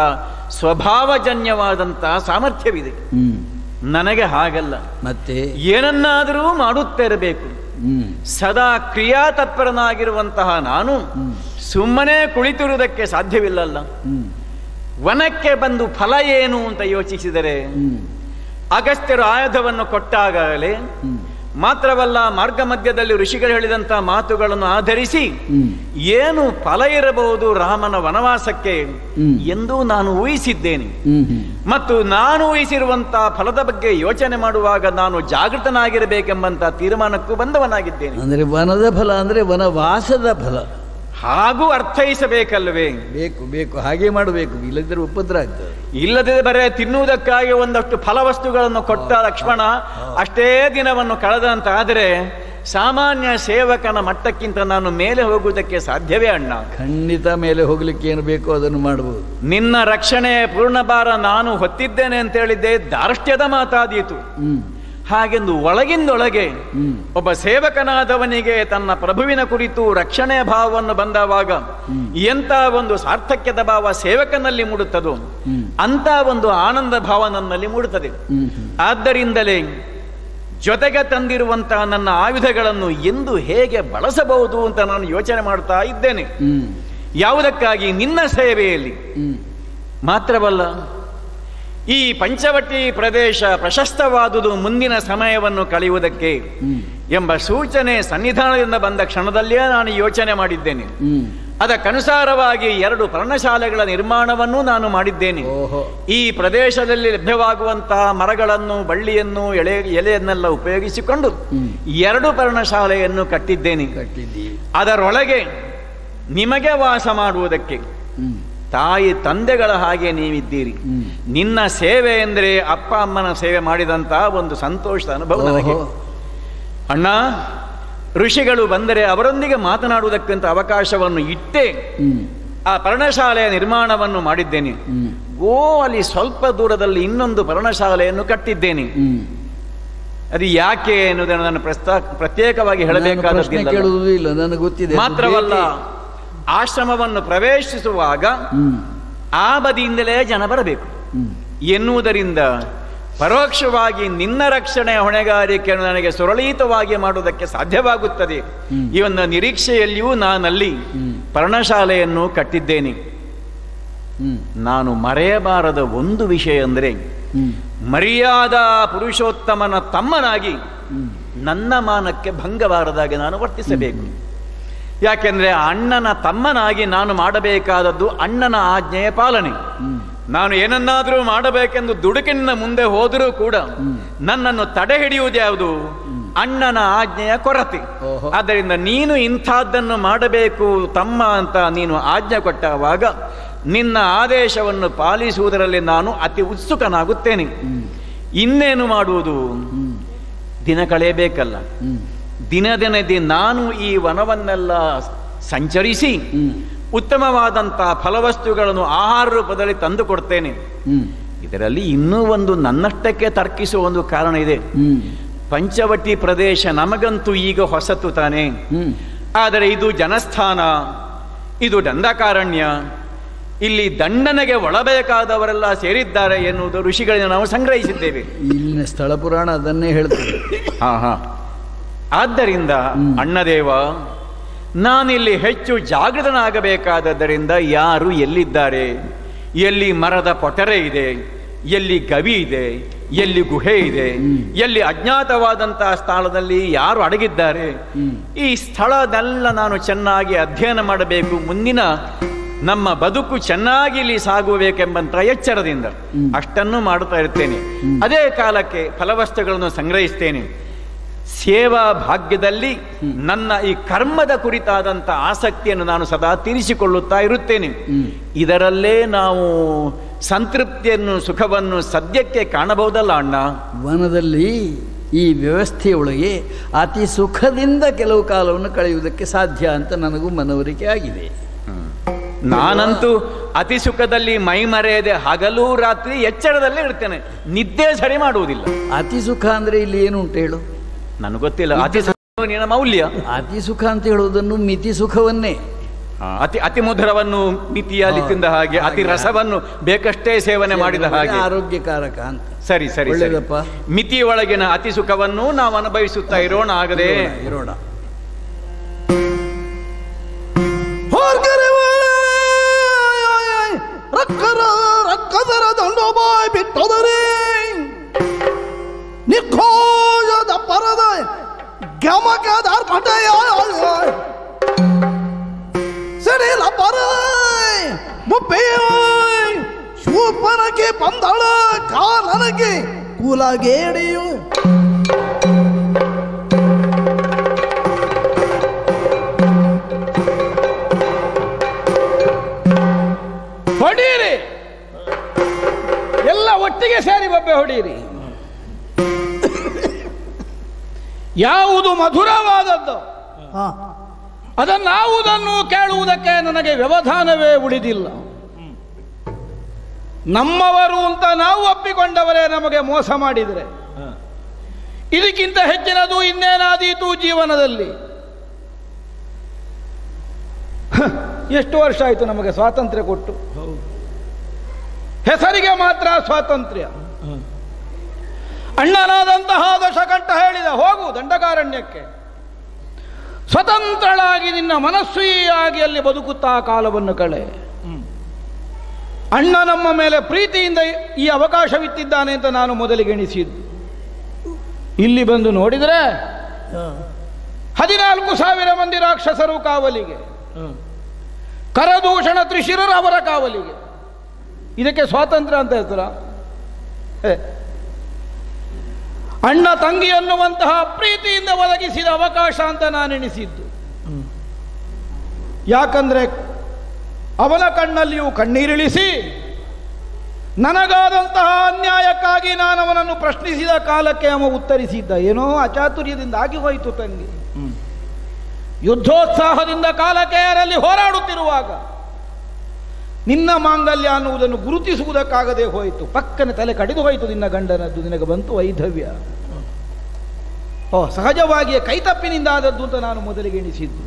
ಸ್ವಭಾವಜನ್ಯವಾದಂಥ ಸಾಮರ್ಥ್ಯವಿದೆ ಹ್ಮ್ ನನಗೆ ಹಾಗಲ್ಲ ಮತ್ತೆ ಏನನ್ನಾದರೂ ಮಾಡುತ್ತಾ ಇರಬೇಕು ಹ್ಮ್ ಸದಾ ಕ್ರಿಯಾತತ್ಪರನಾಗಿರುವಂತಹ ನಾನು ಸುಮ್ಮನೆ ಕುಳಿತಿರುವುದಕ್ಕೆ ಸಾಧ್ಯವಿಲ್ಲಲ್ಲ ಹ್ಮ್ ವನಕ್ಕೆ ಬಂದು ಫಲ ಏನು ಅಂತ ಯೋಚಿಸಿದರೆ ಹ್ಮ್ ಅಗಸ್ತ್ಯರು ಆಯುಧವನ್ನು ಕೊಟ್ಟಾಗಲೇ ಹ್ಮ್ ಮಾತ್ರವಲ್ಲ ಮಾರ್ಗ ಮಧ್ಯದಲ್ಲಿ ಋಷಿಗಳು ಹೇಳಿದಂಥ ಮಾತುಗಳನ್ನು ಆಧರಿಸಿ ಹ್ಮ್ ಏನು ಫಲ ಇರಬಹುದು ರಾಮನ ವನವಾಸಕ್ಕೆ ಹ್ಮ್. ಎಂದು ನಾನು ಊಹಿಸಿದ್ದೇನೆ ಹ್ಮ್ ಹ್ಮ್ ಮತ್ತು ನಾನು ಊಹಿಸಿರುವಂತಹ ಫಲದ ಬಗ್ಗೆ ಯೋಚನೆ ಮಾಡುವಾಗ ನಾನು ಜಾಗೃತನಾಗಿರಬೇಕೆಂಬಂತ ತೀರ್ಮಾನಕ್ಕೂ ಬಂದವನಾಗಿದ್ದೇನೆ ಅಂದ್ರೆ ವನದ ಫಲ ಅಂದ್ರೆ ವನವಾಸದ ಫಲ ಹಾಗೂ ಅರ್ಥೈಸಬೇಕಲ್ವೇ ಬೇಕು ಬೇಕು ಹಾಗೆ ಮಾಡಬೇಕು ಇಲ್ಲದಿದ್ರೆ ಉಪದ್ರ ಆಗ್ತದೆ ಇಲ್ಲದೆ ಬರೇ ತಿನ್ನುವುದಕ್ಕಾಗಿ ಒಂದಷ್ಟು ಫಲವಸ್ತುಗಳನ್ನು ಕೊಟ್ಟ ಲಕ್ಷ್ಮಣ ಅಷ್ಟೇ ದಿನವನ್ನು ಕಳೆದಂತ ಆದರೆ ಸಾಮಾನ್ಯ ಸೇವಕನ ಮಟ್ಟಕ್ಕಿಂತ ನಾನು ಮೇಲೆ ಹೋಗುವುದಕ್ಕೆ ಸಾಧ್ಯವೇ ಅಣ್ಣ ಖಂಡಿತ ಮೇಲೆ ಹೋಗ್ಲಿಕ್ಕೆ ಏನು ಬೇಕೋ ಅದನ್ನು ಮಾಡಬಹುದು ನಿನ್ನ ರಕ್ಷಣೆ ಪೂರ್ಣಭಾರ ನಾನು ಹೊತ್ತಿದ್ದೇನೆ ಅಂತ ಹೇಳಿದ್ದೆ ದಾರ್ಷ್ಟ್ಯದ ಮಾತಾದೀತು ಹ್ಮ್ ಹಾಗೆಂದು ಒಳಗಿಂದೊಳಗೆ ಹ್ಮ್ ಒಬ್ಬ ಸೇವಕನಾದವನಿಗೆ ತನ್ನ ಪ್ರಭುವಿನ ಕುರಿತು ರಕ್ಷಣೆಯ ಭಾವವನ್ನು ಬಂದವಾಗ ಎಂತ ಒಂದು ಸಾರ್ಥಕ್ಯದ ಭಾವ ಸೇವಕನಲ್ಲಿ ಮೂಡುತ್ತದೋ ಹ್ಮ್. ಅಂತ ಒಂದು ಆನಂದ ಭಾವ ನನ್ನಲ್ಲಿ ಮೂಡುತ್ತದೆ ಹ್ಮ್ ಹ್ಮ್ ಆದ್ದರಿಂದಲೇ ಜೊತೆಗೆ ತಂದಿರುವಂತಹ ನನ್ನ ಆಯುಧಗಳನ್ನು ಎಂದು ಹೇಗೆ ಬಳಸಬಹುದು ಅಂತ ನಾನು ಯೋಚನೆ ಮಾಡ್ತಾ ಇದ್ದೇನೆ ಹ್ಮ್ ಯಾವುದಕ್ಕಾಗಿ ನಿನ್ನ ಸೇವೆಯಲ್ಲಿ ಹ್ಮ್ ಮಾತ್ರವಲ್ಲ ಈ ಪಂಚವಟಿ ಪ್ರದೇಶ ಪ್ರಶಸ್ತವಾದುದು ಮುಂದಿನ ಸಮಯವನ್ನು ಕಳೆಯುವುದಕ್ಕೆ ಹ್ಮ್ ಎಂಬ ಸೂಚನೆ ಸನ್ನಿಧಾನದಿಂದ ಬಂದ ಕ್ಷಣದಲ್ಲಿಯೇ ನಾನು ಯೋಚನೆ ಮಾಡಿದ್ದೇನೆ ಹ್ಮ್ ಅದಕ್ಕನುಸಾರವಾಗಿ ಎರಡು ಪರ್ಣಶಾಲೆಗಳ ನಿರ್ಮಾಣವನ್ನು ನಾನು ಮಾಡಿದ್ದೇನೆ ಓಹೋ ಈ ಪ್ರದೇಶದಲ್ಲಿ ಲಭ್ಯವಾಗುವಂತಹ ಮರಗಳನ್ನು ಬಳ್ಳಿಯನ್ನು ಎಳೆ ಎಲೆಯನ್ನೆಲ್ಲ ಉಪಯೋಗಿಸಿಕೊಂಡು ಹ್ಮ್. ಎರಡು ಪರ್ಣಶಾಲೆಯನ್ನು ಕಟ್ಟಿದ್ದೇನೆ ಕಟ್ಟಿದ್ದೀವಿ ಅದರೊಳಗೆ ನಿಮಗೆ ವಾಸ ಮಾಡುವುದಕ್ಕೆ ಹ್ಮ್ ತಾಯಿ ತಂದೆಗಳ ಹಾಗೆ ನೀವಿದ್ದೀರಿ ಹ್ಮ್. ನಿನ್ನ ಸೇವೆ ಎಂದರೆ ಅಪ್ಪ ಅಮ್ಮನ ಸೇವೆ ಮಾಡಿದಂತಹ ಒಂದು ಸಂತೋಷದ ಅನುಭವ ನನಗೆ ಓಹೋ ಅಣ್ಣ ಋಷಿಗಳು ಬಂದರೆ ಅವರೊಂದಿಗೆ ಮಾತನಾಡುವುದಕ್ಕಂತ ಅವಕಾಶವನ್ನು ಇಟ್ಟೇ ಹ್ಮ್ ಆ ಪರ್ಣಶಾಲೆಯ ನಿರ್ಮಾಣವನ್ನು ಮಾಡಿದ್ದೇನೆ ಹ್ಮ್ ಓ ಅಲ್ಲಿ ಸ್ವಲ್ಪ ದೂರದಲ್ಲಿ ಇನ್ನೊಂದು ಪರ್ಣಶಾಲೆಯನ್ನು ಕಟ್ಟಿದ್ದೇನೆ ಹ್ಮ್ ಅದು ಯಾಕೆ ಎನ್ನುವುದನ್ನು ನಾನು ಪ್ರಸ್ತಾ ಪ್ರತ್ಯೇಕವಾಗಿ ನಾನು ಪ್ರಶ್ನೆ ಹೇಳಬೇಕಾದದ್ದಿಲ್ಲ ಕೇಳುವುದೂ ಇಲ್ಲ ನನಗೆ ಗೊತ್ತಿದೆ ಅದು ಮಾತ್ರವಲ್ಲ ಬೇಕೆ. ಆಶ್ರಮವನ್ನು ಪ್ರವೇಶಿಸುವಾಗ ಹ್ಮ್ ಆ ಬದಿಯಿಂದಲೇ ಜನ ಬರಬೇಕು ಹ್ಮ್ ಎನ್ನುವುದರಿಂದ ಪರೋಕ್ಷವಾಗಿ ನಿನ್ನ ರಕ್ಷಣೆಯ ಹೊಣೆಗಾರಿಕೆಯನ್ನು ನನಗೆ ಸುರಳಿತವಾಗಿ ಮಾಡುವುದಕ್ಕೆ ಸಾಧ್ಯವಾಗುತ್ತದೆ ಈ ಒಂದು ನಿರೀಕ್ಷೆಯಲ್ಲಿಯೂ ನಾನಲ್ಲಿ ಪರ್ಣಶಾಲೆಯನ್ನು ಕಟ್ಟಿದ್ದೇನೆ ಹ್ಮ್ ನಾನು ಮರೆಯಬಾರದ ಒಂದು ವಿಷಯ ಅಂದರೆ ಹ್ಮ್ ಮರ್ಯಾದ ಪುರುಷೋತ್ತಮನ ತಮ್ಮನಾಗಿ ನನ್ನ ಮಾನಕ್ಕೆ ಭಂಗಬಾರದಾಗಿ ನಾನು ವರ್ತಿಸಬೇಕು ಯಾಕೆಂದ್ರೆ ಅಣ್ಣನ ತಮ್ಮನಾಗಿ ನಾನು ಮಾಡಬೇಕಾದದ್ದು ಅಣ್ಣನ ಆಜ್ಞೆಯ ಪಾಲನೆ ನಾನು ಏನನ್ನಾದರೂ ಮಾಡಬೇಕೆಂದು ದುಡುಕಿನ ಮುಂದೆ ಹೋದರೂ ಕೂಡ ನನ್ನನ್ನು ತಡೆ ಹಿಡಿಯುವುದು ಯಾವುದು ಅಣ್ಣನ ಆಜ್ಞೆಯ ಕೊರತೆ ಓಹೋ. ಆದ್ದರಿಂದ ನೀನು ಇಂಥದ್ದನ್ನು ಮಾಡಬೇಕು ತಮ್ಮ ಅಂತ ನೀನು ಆಜ್ಞೆ ಕೊಟ್ಟಾಗ ನಿನ್ನ ಆದೇಶವನ್ನು ಪಾಲಿಸುವುದರಲ್ಲಿ ನಾನು ಅತಿ ಉತ್ಸುಕನಾಗುತ್ತೇನೆ ಇನ್ನೇನು ಮಾಡುವುದು ದಿನ ಕಳೆಯಬೇಕಲ್ಲ ಹ್ಮ್ ದಿನ ದಿನದಿ ನಾನು ಈ ವನವನ್ನೆಲ್ಲ ಸಂಚರಿಸಿ ಉತ್ತಮವಾದಂಥ ಫಲವಸ್ತುಗಳನ್ನು ಆಹಾರ ರೂಪದಲ್ಲಿ ತಂದು ಕೊಡ್ತೇನೆ ಹ್ಮ್ ಇದರಲ್ಲಿ ಇನ್ನೂ ಒಂದು ನನ್ನಷ್ಟಕ್ಕೆ ತರ್ಕಿಸುವ ಒಂದು ಕಾರಣ ಇದೆ ಹ್ಮ್ ಪಂಚವಟಿ ಪ್ರದೇಶ ನಮಗಂತೂ ಈಗ ಹೊಸತು ತಾನೆ ಹ್ಮ್ ಆದರೆ ಇದು ಜನಸ್ಥಾನ ಇದು ದಂಡಕಾರಣ್ಯ ಇಲ್ಲಿ ದಂಡನೆಗೆ ಒಳಬೇಕಾದವರೆಲ್ಲ ಸೇರಿದ್ದಾರೆ ಎನ್ನುವುದು ಋಷಿಗಳಿಂದ ನಾವು ಸಂಗ್ರಹಿಸಿದ್ದೇವೆ ಇಲ್ಲಿನ ಸ್ಥಳ ಪುರಾಣ ಅದನ್ನೇ ಹೇಳ್ತದೆ ಹಾ ಹಾ ಆದ್ದರಿಂದ ಅಣ್ಣದೇವ ನಾನಿಲ್ಲಿ ಹೆಚ್ಚು ಜಾಗೃತನಾಗಬೇಕಾದದ್ದರಿಂದ ಯಾರು ಎಲ್ಲಿದ್ದಾರೆ ಎಲ್ಲಿ ಮರದ ಪೊಟರೆ ಇದೆ ಎಲ್ಲಿ ಗವಿ ಇದೆ ಎಲ್ಲಿ ಗುಹೆ ಇದೆ ಎಲ್ಲಿ ಅಜ್ಞಾತವಾದಂತಹ ಸ್ಥಳದಲ್ಲಿ ಯಾರು ಅಡಗಿದ್ದಾರೆ ಈ ಸ್ಥಳದೆಲ್ಲ ನಾನು ಚೆನ್ನಾಗಿ ಅಧ್ಯಯನ ಮಾಡಬೇಕು ಮುಂದಿನ ನಮ್ಮ ಬದುಕು ಚೆನ್ನಾಗಿ ಇಲ್ಲಿ ಸಾಗುಬೇಕೆಂಬಂತ ಎಚ್ಚರದಿಂದ ಅಷ್ಟನ್ನು ಮಾಡುತ್ತಾ ಇರ್ತೇನೆ ಅದೇ ಕಾಲಕ್ಕೆ ಫಲವಸ್ತುಗಳನ್ನು ಸಂಗ್ರಹಿಸ್ತೇನೆ ಸೇವಾ ಭಾಗ್ಯದಲ್ಲಿ ನನ್ನ ಈ ಕರ್ಮದ ಕುರಿತಾದಂಥ ಆಸಕ್ತಿಯನ್ನು ನಾನು ಸದಾ ತೀರಿಸಿಕೊಳ್ಳುತ್ತಾ ಇರುತ್ತೇನೆ ಇದರಲ್ಲೇ ನಾವು ಸಂತೃಪ್ತಿಯನ್ನು ಸುಖವನ್ನು ಸದ್ಯಕ್ಕೆ ಕಾಣಬಹುದಲ್ಲ ಅಣ್ಣ ವನದಲ್ಲಿ ಈ ವ್ಯವಸ್ಥೆಯೊಳಗೆ ಅತಿ ಸುಖದಿಂದ ಕೆಲವು ಕಾಲವನ್ನು ಕಳೆಯುವುದಕ್ಕೆ ಸಾಧ್ಯ ಅಂತ ನನಗೂ ಮನವರಿಕೆ ಆಗಿದೆ ನಾನಂತೂ ಅತಿ ಸುಖದಲ್ಲಿ ಮೈ ಮರೆಯದೆ ಹಗಲು ರಾತ್ರಿ ಎಚ್ಚರದಲ್ಲೇ ಇರ್ತೇನೆ ನಿದ್ದೆ ಸರಿ ಮಾಡುವುದಿಲ್ಲ ಅತಿ ಸುಖ ಅಂದ್ರೆ ಇಲ್ಲಿ ಏನು ಉಂಟು ಹೇಳು ನನಗೆ ಗೊತ್ತಿಲ್ಲ ಅತಿ ಸುಖ ನಿನ್ನ ಮೌಲ್ಯ ಅತಿ ಸುಖ ಅಂತ ಹೇಳುವುದನ್ನು ಮಿತಿ ಸುಖವನ್ನೇ ಆ, ಅತಿ ಅತಿ ಮಧುರವನ್ನು ಮಿತಿಯಲ್ಲಿ ತಿಂದ ಹಾಗೆ ಅತಿ ರಸವನ್ನು ಬೇಕಷ್ಟೇ ಸೇವನೆ ಮಾಡಿದ ಹಾಗೆ ಆರೋಗ್ಯಕಾರಕ ಅಂತ ಸರಿ ಸರಿ ಸರಿ ಒಳ್ಳೆಯದಪ್ಪ. ಮಿತಿಯೊಳಗಿನ ಅತಿ ಸುಖವನ್ನು ನಾವು ಅನುಭವಿಸುತ್ತಾ ಇರೋಣ ಆಗದೆ ಇರೋಣ ರಕ್ಕರ ರಕ್ಕದರ ದಂಡೋಬಾಯ್ ಬಿಟ್ಟದರೆ ನಿಖೋಜದ ಪರದ ಗಮಕದ ಪಟಯ ಸಡಿಲ ಪರ ಮುಪ್ಪೆಯ ಶೂಪನಕ್ಕೆ ಪಂದಳ ಕಾಲನಕ್ಕೆ ಕುಲಗೇಡಿಯು ಹೊಡೀರಿ ಎಲ್ಲ ಒಟ್ಟಿಗೆ ಸೇರಿ ಬೊಬ್ಬೆ ಹೊಡೀರಿ ಯಾವುದು ಮಧುರವಾದದ್ದು ಹಾ ಅದನ್ನಾವುದನ್ನು ಕೇಳುವುದಕ್ಕೆ ನನಗೆ ವ್ಯವಧಾನವೇ ಉಳಿದಿಲ್ಲ ನಮ್ಮವರು ಅಂತ ನಾವು ಒಪ್ಪಿಕೊಂಡವರೇ ನಮಗೆ ಮೋಸ ಮಾಡಿದರೆ ಇದಕ್ಕಿಂತ ಹೆಚ್ಚಿನದು ಇನ್ನೇನಾದೀತು ಜೀವನದಲ್ಲಿ ಹ, ಎಷ್ಟು ವರ್ಷ ಆಯಿತು ನಮಗೆ ಸ್ವಾತಂತ್ರ್ಯ ಕೊಟ್ಟು ಹೆಸರಿಗೆ ಮಾತ್ರ ಸ್ವಾತಂತ್ರ್ಯ ಅಣ್ಣನಾದಂತಹ ದಶಕಂಠ ಹೇಳಿದ ಹೋಗು ದಂಡಕಾರಣ್ಯಕ್ಕೆ ಸ್ವತಂತ್ರಳಾಗಿ ನಿನ್ನ ಮನಸ್ಸುಯಾಗಿ ಅಲ್ಲಿ ಬದುಕುತ್ತಾ ಕಾಲವನ್ನು ಕಳೆ ಅಣ್ಣ ನಮ್ಮ ಮೇಲೆ ಪ್ರೀತಿಯಿಂದ ಈ ಅವಕಾಶವಿತ್ತಿದ್ದಾನೆ ಅಂತ ನಾನು ಮೊದಲಿಗೆ ಎಣಿಸಿದ್ದು ಇಲ್ಲಿ ಬಂದು ನೋಡಿದರೆ ಹದಿನಾಲ್ಕು ಸಾವಿರ ಮಂದಿ ರಾಕ್ಷಸರು ಕಾವಲಿಗೆ ಕರದೂಷಣ ತ್ರಿಶಿರರು ಅವರ ಕಾವಲಿಗೆ ಇದಕ್ಕೆ ಸ್ವಾತಂತ್ರ್ಯ ಅಂತ ಹೆಸರ ಅಣ್ಣ ತಂಗಿ ಅನ್ನುವಂತಹ ಪ್ರೀತಿಯಿಂದ ಒದಗಿಸಿದ ಅವಕಾಶ ಅಂತ ನಾನು ಎಣಿಸಿದ್ದು ಯಾಕಂದ್ರೆ ಅವನ ಕಣ್ಣಲ್ಲಿಯೂ ಕಣ್ಣೀರಿಳಿಸಿ ನನಗಾದಂತಹ ಅನ್ಯಾಯಕ್ಕಾಗಿ ನಾನು ಅವನನ್ನು ಪ್ರಶ್ನಿಸಿದ ಕಾಲಕ್ಕೆ ಅವ ಉತ್ತರಿಸಿದ್ದ ಏನೋ ಅಚಾತುರ್ಯದಿಂದ ಆಗಿ ಹೋಯಿತು ತಂಗಿ ಯುದ್ಧೋತ್ಸಾಹದಿಂದ ಕಾಲಕೇಯರಲ್ಲಿ ಹೋರಾಡುತ್ತಿರುವಾಗ ನಿನ್ನ ಮಾಂಗಲ್ಯ ಅನ್ನುವುದನ್ನು ಗುರುತಿಸುವುದಕ್ಕಾಗದೆ ಹೋಯಿತು ಪಕ್ಕನೆ ತಲೆ ಕಡಿದು ಹೋಯಿತು ನಿನ್ನ ಗಂಡನದ್ದು ನಿನಗೆ ಬಂತು ವೈಧವ್ಯ ಓ ಸಹಜವಾಗಿಯೇ ಕೈತಪ್ಪಿನಿಂದ ಆದದ್ದು ಅಂತ ನಾನು ಮೊದಲಿಗೆ ಎಣಿಸಿದ್ದು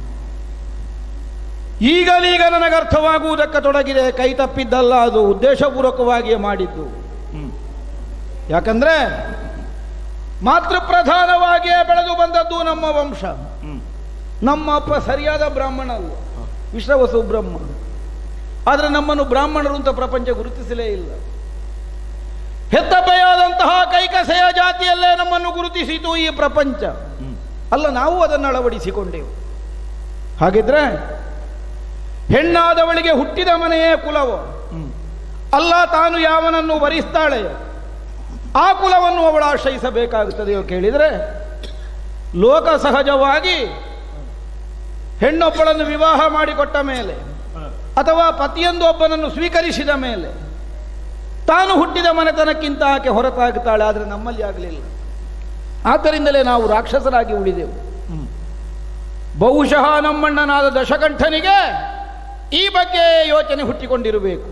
ಈಗಲೀಗ ನನಗೆ ಅರ್ಥವಾಗುವುದಕ್ಕೆ ತೊಡಗಿದೆ ಕೈ ತಪ್ಪಿದ್ದಲ್ಲ ಅದು ಉದ್ದೇಶಪೂರ್ವಕವಾಗಿಯೇ ಮಾಡಿದ್ದು ಯಾಕಂದ್ರೆ ಮಾತೃ ಪ್ರಧಾನವಾಗಿಯೇ ಬೆಳೆದು ಬಂದದ್ದು ನಮ್ಮ ವಂಶ ನಮ್ಮ ಅಪ್ಪ ಸರಿಯಾದ ಬ್ರಾಹ್ಮಣ ಅಲ್ಲ ವಿಶ್ವವಸು ಬ್ರಹ್ಮ ಆದರೆ ನಮ್ಮನ್ನು ಬ್ರಾಹ್ಮಣರು ಅಂತ ಪ್ರಪಂಚ ಗುರುತಿಸಲೇ ಇಲ್ಲ ಹೆತ್ತಪ್ಪೆಯಾದಂತಹ ಕೈಕಸೆಯ ಜಾತಿಯಲ್ಲೇ ನಮ್ಮನ್ನು ಗುರುತಿಸಿತು ಈ ಪ್ರಪಂಚ ಅಲ್ಲ ನಾವು ಅದನ್ನು ಅಳವಡಿಸಿಕೊಂಡೆವು ಹಾಗಿದ್ರೆ ಹೆಣ್ಣಾದವಳಿಗೆ ಹುಟ್ಟಿದ ಮನೆಯೇ ಕುಲವೋ ಅಲ್ಲ ತಾನು ಯಾವನನ್ನು ವರಿಸ್ತಾಳೆ ಆ ಕುಲವನ್ನು ಅವಳು ಆಶ್ರಯಿಸಬೇಕಾಗುತ್ತದೆಯೋ ಕೇಳಿದರೆ ಲೋಕ ಸಹಜವಾಗಿ ಹೆಣ್ಣೊಬ್ಬಳನ್ನು ವಿವಾಹ ಮಾಡಿಕೊಟ್ಟ ಮೇಲೆ ಅಥವಾ ಪತಿಯೊಂದು ಒಬ್ಬನನ್ನು ಸ್ವೀಕರಿಸಿದ ಮೇಲೆ ತಾನು ಹುಟ್ಟಿದ ಮನೆತನಕ್ಕಿಂತ ಆಕೆ ಹೊರತಾಗುತ್ತಾಳೆ ಆದರೆ ನಮ್ಮಲ್ಲಿ ಆಗಲಿಲ್ಲ ಆದ್ದರಿಂದಲೇ ನಾವು ರಾಕ್ಷಸರಾಗಿ ಉಳಿದೆವು ಬಹುಶಃ ನಮ್ಮಣ್ಣನಾದ ದಶಕಂಠನಿಗೆ ಈ ಬಗ್ಗೆ ಯೋಚನೆ ಹುಟ್ಟಿಕೊಂಡಿರಬೇಕು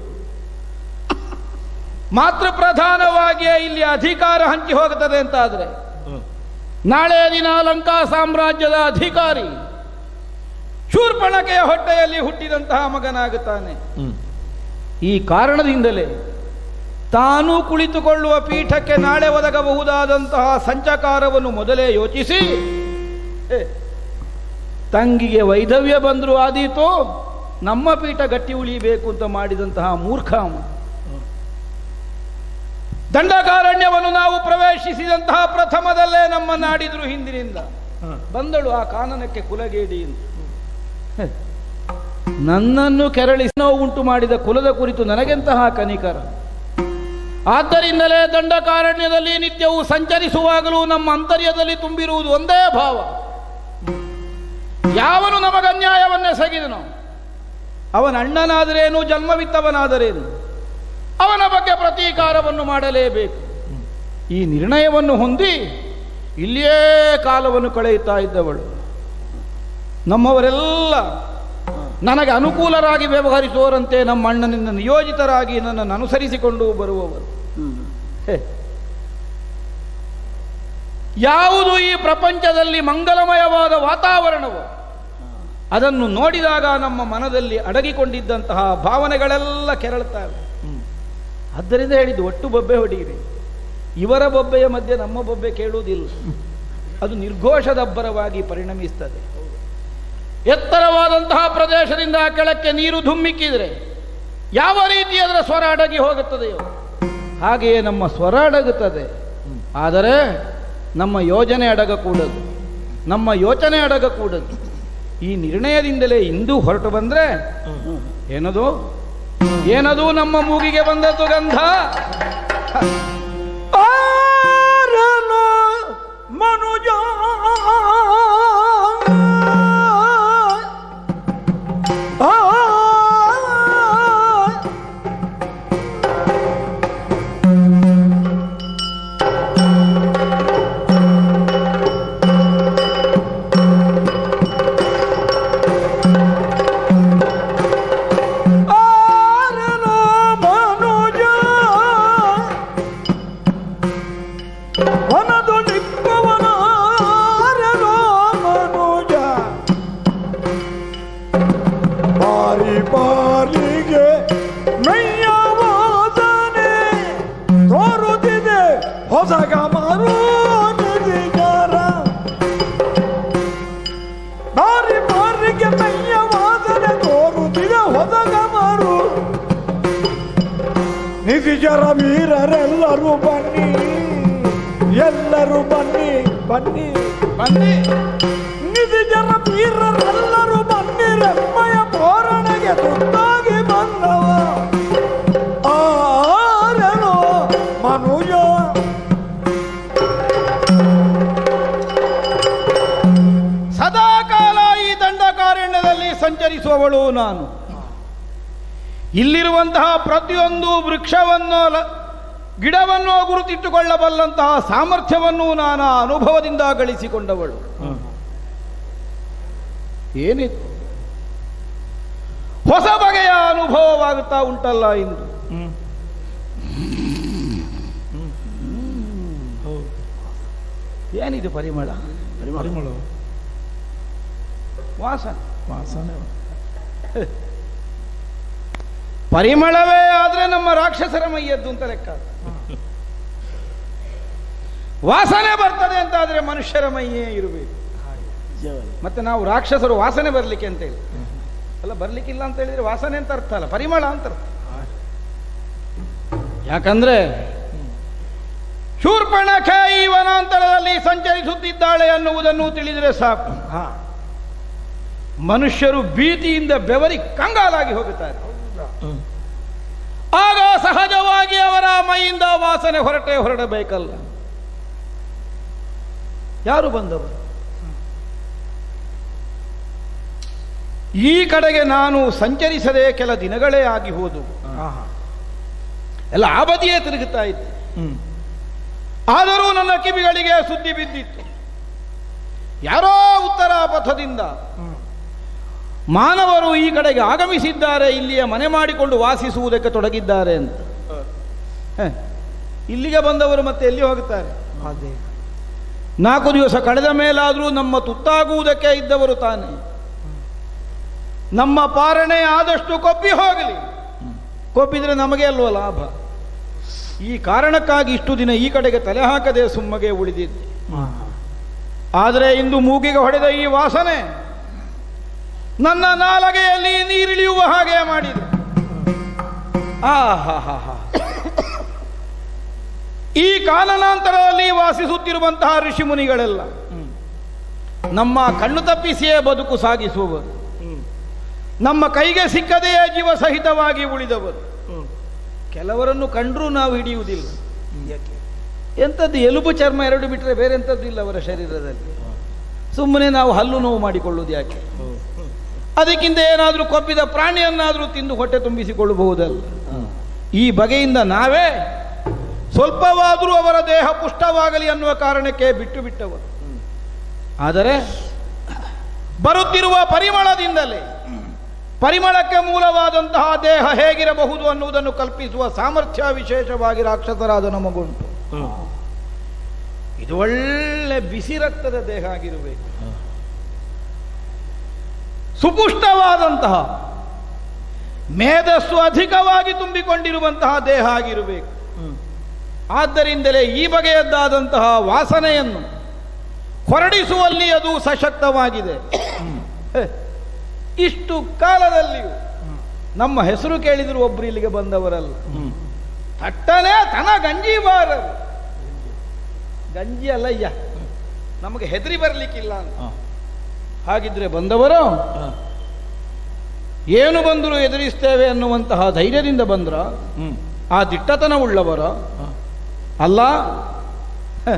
ಮಾತೃ ಪ್ರಧಾನವಾಗಿಯೇ ಇಲ್ಲಿ ಅಧಿಕಾರ ಹಂಚಿ ಹೋಗುತ್ತದೆ ಅಂತಾದರೆ ನಾಳೆ ದಿನ ಲಂಕಾ ಸಾಮ್ರಾಜ್ಯದ ಅಧಿಕಾರಿ ಶೂರ್ಪಣಕೆಯ ಹೊಟ್ಟೆಯಲ್ಲಿ ಹುಟ್ಟಿದಂತಹ ಮಗನಾಗುತ್ತಾನೆ ಈ ಕಾರಣದಿಂದಲೇ ತಾನು ಕುಳಿತುಕೊಳ್ಳುವ ಪೀಠಕ್ಕೆ ನಾಳೆ ಒದಗಬಹುದಾದಂತಹ ಸಂಚಕಾರವನ್ನು ಮೊದಲೇ ಯೋಚಿಸಿ ಏ, ತಂಗಿಗೆ ವೈಧವ್ಯ ಬಂದರೂ ಆದೀತು ನಮ್ಮ ಪೀಠ ಗಟ್ಟಿ ಉಳಿಬೇಕು ಅಂತ ಮಾಡಿದಂತಹ ಮೂರ್ಖ ಅವ. ದಂಡಕಾರಣ್ಯವನ್ನು ನಾವು ಪ್ರವೇಶಿಸಿದಂತಹ ಪ್ರಥಮದಲ್ಲೇ ನಮ್ಮ ನಾಡಿದ್ರು ಹಿಂದಿನಿಂದ ಬಂದಳು ಆ ಕಾನನಕ್ಕೆ ಕುಲಗೇಡಿ ಅಂತ ಹೆ. ನನ್ನನ್ನು ಕೆರಳಿಸಿ ನೋವು ಉಂಟು ಮಾಡಿದ ಕುಲದ ಕುರಿತು ನನಗೆಂತಹ ಕನಿಕರ ಆದ್ದರಿಂದಲೇ ದಂಡಕಾರಣ್ಯದಲ್ಲಿ ನಿತ್ಯವೂ ಸಂಚರಿಸುವಾಗಲೂ ನಮ್ಮ ಅಂತರ್ಯದಲ್ಲಿ ತುಂಬಿರುವುದು ಒಂದೇ ಭಾವ ಯಾವನು ನಮಗನ್ಯಾಯವನ್ನೆಸಗಿದನು ಅವನ ಅಣ್ಣನಾದರೇನು ಜನ್ಮವಿತ್ತವನಾದರೇನು ಅವನ ಬಗ್ಗೆ ಪ್ರತೀಕಾರವನ್ನು ಮಾಡಲೇಬೇಕು ಈ ನಿರ್ಣಯವನ್ನು ಹೊಂದಿ ಇಲ್ಲಿಯೇ ಕಾಲವನ್ನು ಕಳೆಯುತ್ತಾ ಇದ್ದವಳು ನಮ್ಮವರೆಲ್ಲ ನನಗೆ ಅನುಕೂಲರಾಗಿ ವ್ಯವಹರಿಸುವವರಂತೆ ನಮ್ಮ ಅಣ್ಣನಿಂದ ನಿಯೋಜಿತರಾಗಿ ನನ್ನನ್ನು ಅನುಸರಿಸಿಕೊಂಡು ಬರುವವರು ಹೇ. ಯಾವುದು ಈ ಪ್ರಪಂಚದಲ್ಲಿ ಮಂಗಲಮಯವಾದ ವಾತಾವರಣವು ಅದನ್ನು ನೋಡಿದಾಗ ನಮ್ಮ ಮನದಲ್ಲಿ ಅಡಗಿಕೊಂಡಿದ್ದಂತಹ ಭಾವನೆಗಳೆಲ್ಲ ಕೆರಳುತ್ತವೆ ಆದ್ದರಿಂದ ಹೇಳಿದ್ದು ಒಟ್ಟು ಬೊಬ್ಬೆ ಹೊಡೆಯಿರಿ ಇವರ ಬೊಬ್ಬೆಯ ಮಧ್ಯೆ ನಮ್ಮ ಬೊಬ್ಬೆ ಕೇಳುವುದಿಲ್ಲ ಅದು ನಿರ್ಘೋಷದಬ್ಬರವಾಗಿ ಪರಿಣಮಿಸ್ತದೆ ಎತ್ತರವಾದಂತಹ ಪ್ರದೇಶದಿಂದ ಕೆಳಕ್ಕೆ ನೀರು ಧುಮ್ಮಿಕ್ಕಿದರೆ ಯಾವ ರೀತಿ ಅದರ ಸ್ವರ ಅಡಗಿ ಹೋಗುತ್ತದೆಯೋ ಹಾಗೆಯೇ ನಮ್ಮ ಸ್ವರ ಅಡಗುತ್ತದೆ ಆದರೆ ನಮ್ಮ ಯೋಜನೆ ಅಡಗಕೂಡದು ನಮ್ಮ ಯೋಚನೆ ಅಡಗಕೂಡದು ಈ ನಿರ್ಣಯದಿಂದಲೇ ಇಂದು ಹೊರಟು ಬಂದ್ರೆ ಏನದು ಏನದು ನಮ್ಮ ಮೂಗಿಗೆ ಬಂದದ್ದು ಗಂಧ ಆರನು ಮನುಜ ಆ ಆರನು ಮನುಜ ವನದು ನಿಪ್ಪವನಾರನೋ ಮನುಜ ಬಾರಿ ಬಾರಿಗೆ ನಯ್ಯವಾದನೆ ತೋರುತ್ತಿದೆ ಹೊಸಗ ಮಾರು ನಿಧಿಗಾರ ಬಾರಿ ಬಾರಿಗೆ ನಯ್ಯವಾದನೆ ತೋರುತ್ತಿದೆ ಹೊಸಗ ಮಾರು ನಿಧಿಜರ ವೀರರೆಲ್ಲರೂ ಬನ್ನಿ ಎಲ್ಲರೂ ಬನ್ನಿ ಬನ್ನಿ ಬನ್ನಿ ನಿಧಿಜರ ವೀರರೆಲ್ಲರೂ ಬನ್ನಿ ರೆಮ್ಮಯ ಪೋರಣೆಗೆ ತುತ್ತಾಗಿ ಬಂದವ ಆರನೋ ಮನುಜ ಸದಾಕಾಲ ಈ ದಂಡಕಾರಣ್ಯದಲ್ಲಿ ಸಂಚರಿಸುವವಳು ನಾನು ಇಲ್ಲಿರುವಂತಹ ಪ್ರತಿಯೊಂದು ವೃಕ್ಷವನ್ನು ಲ- ಗಿಡವನ್ನು ಗುರುತಿಟ್ಟುಕೊಳ್ಳಬಲ್ಲಂತಹ ಸಾಮರ್ಥ್ಯವನ್ನು ನಾನು ಆ ಅನುಭವದಿಂದ ಗಳಿಸಿಕೊಂಡವಳು ಏನಿತ್ತು ಹೊಸ ಬಗೆಯ ಅನುಭವವಾಗುತ್ತಾ ಉಂಟಲ್ಲ ಇಂದು ಏನಿದು ಪರಿಮಳ ಪರಿಮಳ ವಾಸನೆ ವಾಸನೆ ಪರಿಮಳವೇ ಆದ್ರೆ ನಮ್ಮ ರಾಕ್ಷಸರ ಮೈಯದ್ದು ಅಂತ ಲೆಕ್ಕ ವಾಸನೆ ಬರ್ತದೆ ಅಂತ ಆದ್ರೆ ಮನುಷ್ಯರ ಮೈಯೇ ಇರಬೇಕು ಮತ್ತೆ ನಾವು ರಾಕ್ಷಸರು ವಾಸನೆ ಬರಲಿಕ್ಕೆ ಅಂತ ಹೇಳಿ ಅಲ್ಲ ಬರ್ಲಿಕ್ಕಿಲ್ಲ ಅಂತ ಹೇಳಿದ್ರೆ ವಾಸನೆ ಅಂತ ಅರ್ಥ ಅಲ್ಲ ಪರಿಮಳ ಅಂತ ಅರ್ಥ ಯಾಕಂದ್ರೆ ಶೂರ್ಪಣಖ ಈ ವನಾಂತರದಲ್ಲಿ ಸಂಚರಿಸುತ್ತಿದ್ದಾಳೆ ಅನ್ನುವುದನ್ನು ತಿಳಿದರೆ ಸಾಕು ಮನುಷ್ಯರು ಭೀತಿಯಿಂದ ಬೆವರಿ ಕಂಗಾಲಾಗಿ ಹೋಗುತ್ತಾರೆ ಆಗ ಸಹಜವಾಗಿ ಅವರ ಮೈಯಿಂದ ವಾಸನೆ ಹೊರಟೆ ಹೊರಡಬೇಕಲ್ಲ ಯಾರು ಬಂದವರು ಈ ಕಡೆಗೆ ನಾನು ಸಂಚರಿಸದೆ ಕೆಲ ದಿನಗಳೇ ಆಗಿ ಹೋದವು ಎಲ್ಲ ಆ ಬದಿಯೇ ತಿರುಗುತ್ತಾ ಇತ್ತು ಆದರೂ ನನ್ನ ಕಿವಿಗಳಿಗೆ ಸುದ್ದಿ ಬಿದ್ದಿತ್ತು ಯಾರೋ ಉತ್ತರ ಪಥದಿಂದ ಮಾನವರು ಈ ಕಡೆಗೆ ಆಗಮಿಸಿದ್ದಾರೆ ಇಲ್ಲಿಯ ಮನೆ ಮಾಡಿಕೊಂಡು ವಾಸಿಸುವುದಕ್ಕೆ ತೊಡಗಿದ್ದಾರೆ ಅಂತ ಹ. ಇಲ್ಲಿಗೆ ಬಂದವರು ಮತ್ತೆ ಎಲ್ಲಿ ಹೋಗುತ್ತಾರೆ ನಾಲ್ಕು ದಿವಸ ಕಳೆದ ಮೇಲಾದರೂ ನಮ್ಮ ತುತ್ತಾಗುವುದಕ್ಕೆ ಇದ್ದವರು ತಾನೆ ನಮ್ಮ ಪಾರಣೆ ಆದಷ್ಟು ಕೊಪ್ಪಿ ಹೋಗಲಿ ಕೊಪ್ಪಿದ್ರೆ ನಮಗೆ ಅಲ್ವ ಲಾಭ ಈ ಕಾರಣಕ್ಕಾಗಿ ಇಷ್ಟು ದಿನ ಈ ಕಡೆಗೆ ತಲೆ ಹಾಕದೆ ಸುಮ್ಮಗೆ ಉಳಿದಿದ್ದೆ ಆದರೆ ಇಂದು ಮೂಗಿಗೆ ಹೊಡೆದ ಈ ವಾಸನೆ ನನ್ನ ನಾಲಗೆಯಲ್ಲಿ ನೀರಿಳಿಯುವ ಹಾಗೆ ಮಾಡಿದೆ ಆಹಾಹಾಹಾ. ಈ ಕಾಲನಾಂತರದಲ್ಲಿ ವಾಸಿಸುತ್ತಿರುವಂತಹ ಋಷಿ ಮುನಿಗಳೆಲ್ಲ ನಮ್ಮ ಕಣ್ಣು ತಪ್ಪಿಸಿಯೇ ಬದುಕು ಸಾಗಿಸುವವರು ನಮ್ಮ ಕೈಗೆ ಸಿಕ್ಕದೆಯೇ ಜೀವ ಸಹಿತವಾಗಿ ಉಳಿದವರು ಕೆಲವರನ್ನು ಕಂಡರೂ ನಾವು ಹಿಡಿಯುವುದಿಲ್ಲ ಎಂಥದ್ದು ಎಲುಬು ಚರ್ಮ ಎರಡು ಬಿಟ್ಟರೆ ಬೇರೆ ಎಂಥದ್ದು ಇಲ್ಲ ಅವರ ಶರೀರದಲ್ಲಿ ಸುಮ್ಮನೆ ನಾವು ಹಲ್ಲು ನೋವು ಮಾಡಿಕೊಳ್ಳುವುದು ಯಾಕೆ ಅದಕ್ಕಿಂತ ಏನಾದರೂ ಕೊಬ್ಬಿದ ಪ್ರಾಣಿಯನ್ನಾದರೂ ತಿಂದು ಹೊಟ್ಟೆ ತುಂಬಿಸಿಕೊಳ್ಳಬಹುದಲ್ಲ ಈ ಬಗೆಯಿಂದ ನಾವೇ ಸ್ವಲ್ಪವಾದರೂ ಅವರ ದೇಹ ಪುಷ್ಟವಾಗಲಿ ಅನ್ನುವ ಕಾರಣಕ್ಕೆ ಬಿಟ್ಟು ಬಿಟ್ಟವರು ಆದರೆ ಬರುತ್ತಿರುವ ಪರಿಮಳದಿಂದಲೇ ಪರಿಮಳಕ್ಕೆ ಮೂಲವಾದಂತಹ ದೇಹ ಹೇಗಿರಬಹುದು ಅನ್ನುವುದನ್ನು ಕಲ್ಪಿಸುವ ಸಾಮರ್ಥ್ಯ ವಿಶೇಷವಾಗಿ ರಾಕ್ಷಸರಾದ ನಮಗುಂಟು ಇದು ಒಳ್ಳೆ ಬಿಸಿ ರಕ್ತದ ದೇಹ ಆಗಿರಬೇಕು ಸುಪುಷ್ಟವಾದಂತಹ ಮೇಧಸ್ಸು ಅಧಿಕವಾಗಿ ತುಂಬಿಕೊಂಡಿರುವಂತಹ ದೇಹ ಆಗಿರಬೇಕು ಆದ್ದರಿಂದಲೇ ಈ ಬಗೆಯದ್ದಾದಂತಹ ವಾಸನೆಯನ್ನು ಹೊರಡಿಸುವಲ್ಲಿ ಅದು ಸಶಕ್ತವಾಗಿದೆ ಹೆ, ಇಷ್ಟು ಕಾಲದಲ್ಲಿಯೂ ನಮ್ಮ ಹೆಸರು ಕೇಳಿದ್ರು ಒಬ್ರು ಇಲ್ಲಿಗೆ ಬಂದವರಲ್ಲ ತಟ್ಟನೆ ತನ ಗಂಜಿ ಬಾರರು ಗಂಜಿ ಅಲ್ಲಯ್ಯ ನಮಗೆ ಹೆದರಿ ಬರಲಿಕ್ಕಿಲ್ಲ ಅಂತ ಹಾಗಿದ್ರೆ ಬಂದವರು ಏನು ಬಂದರೂ ಎದುರಿಸ್ತೇವೆ ಅನ್ನುವಂತಹ ಧೈರ್ಯದಿಂದ ಬಂದ್ರ ಆ ದಿಟ್ಟತನ ಉಳ್ಳವರ ಅಲ್ಲ ಹ.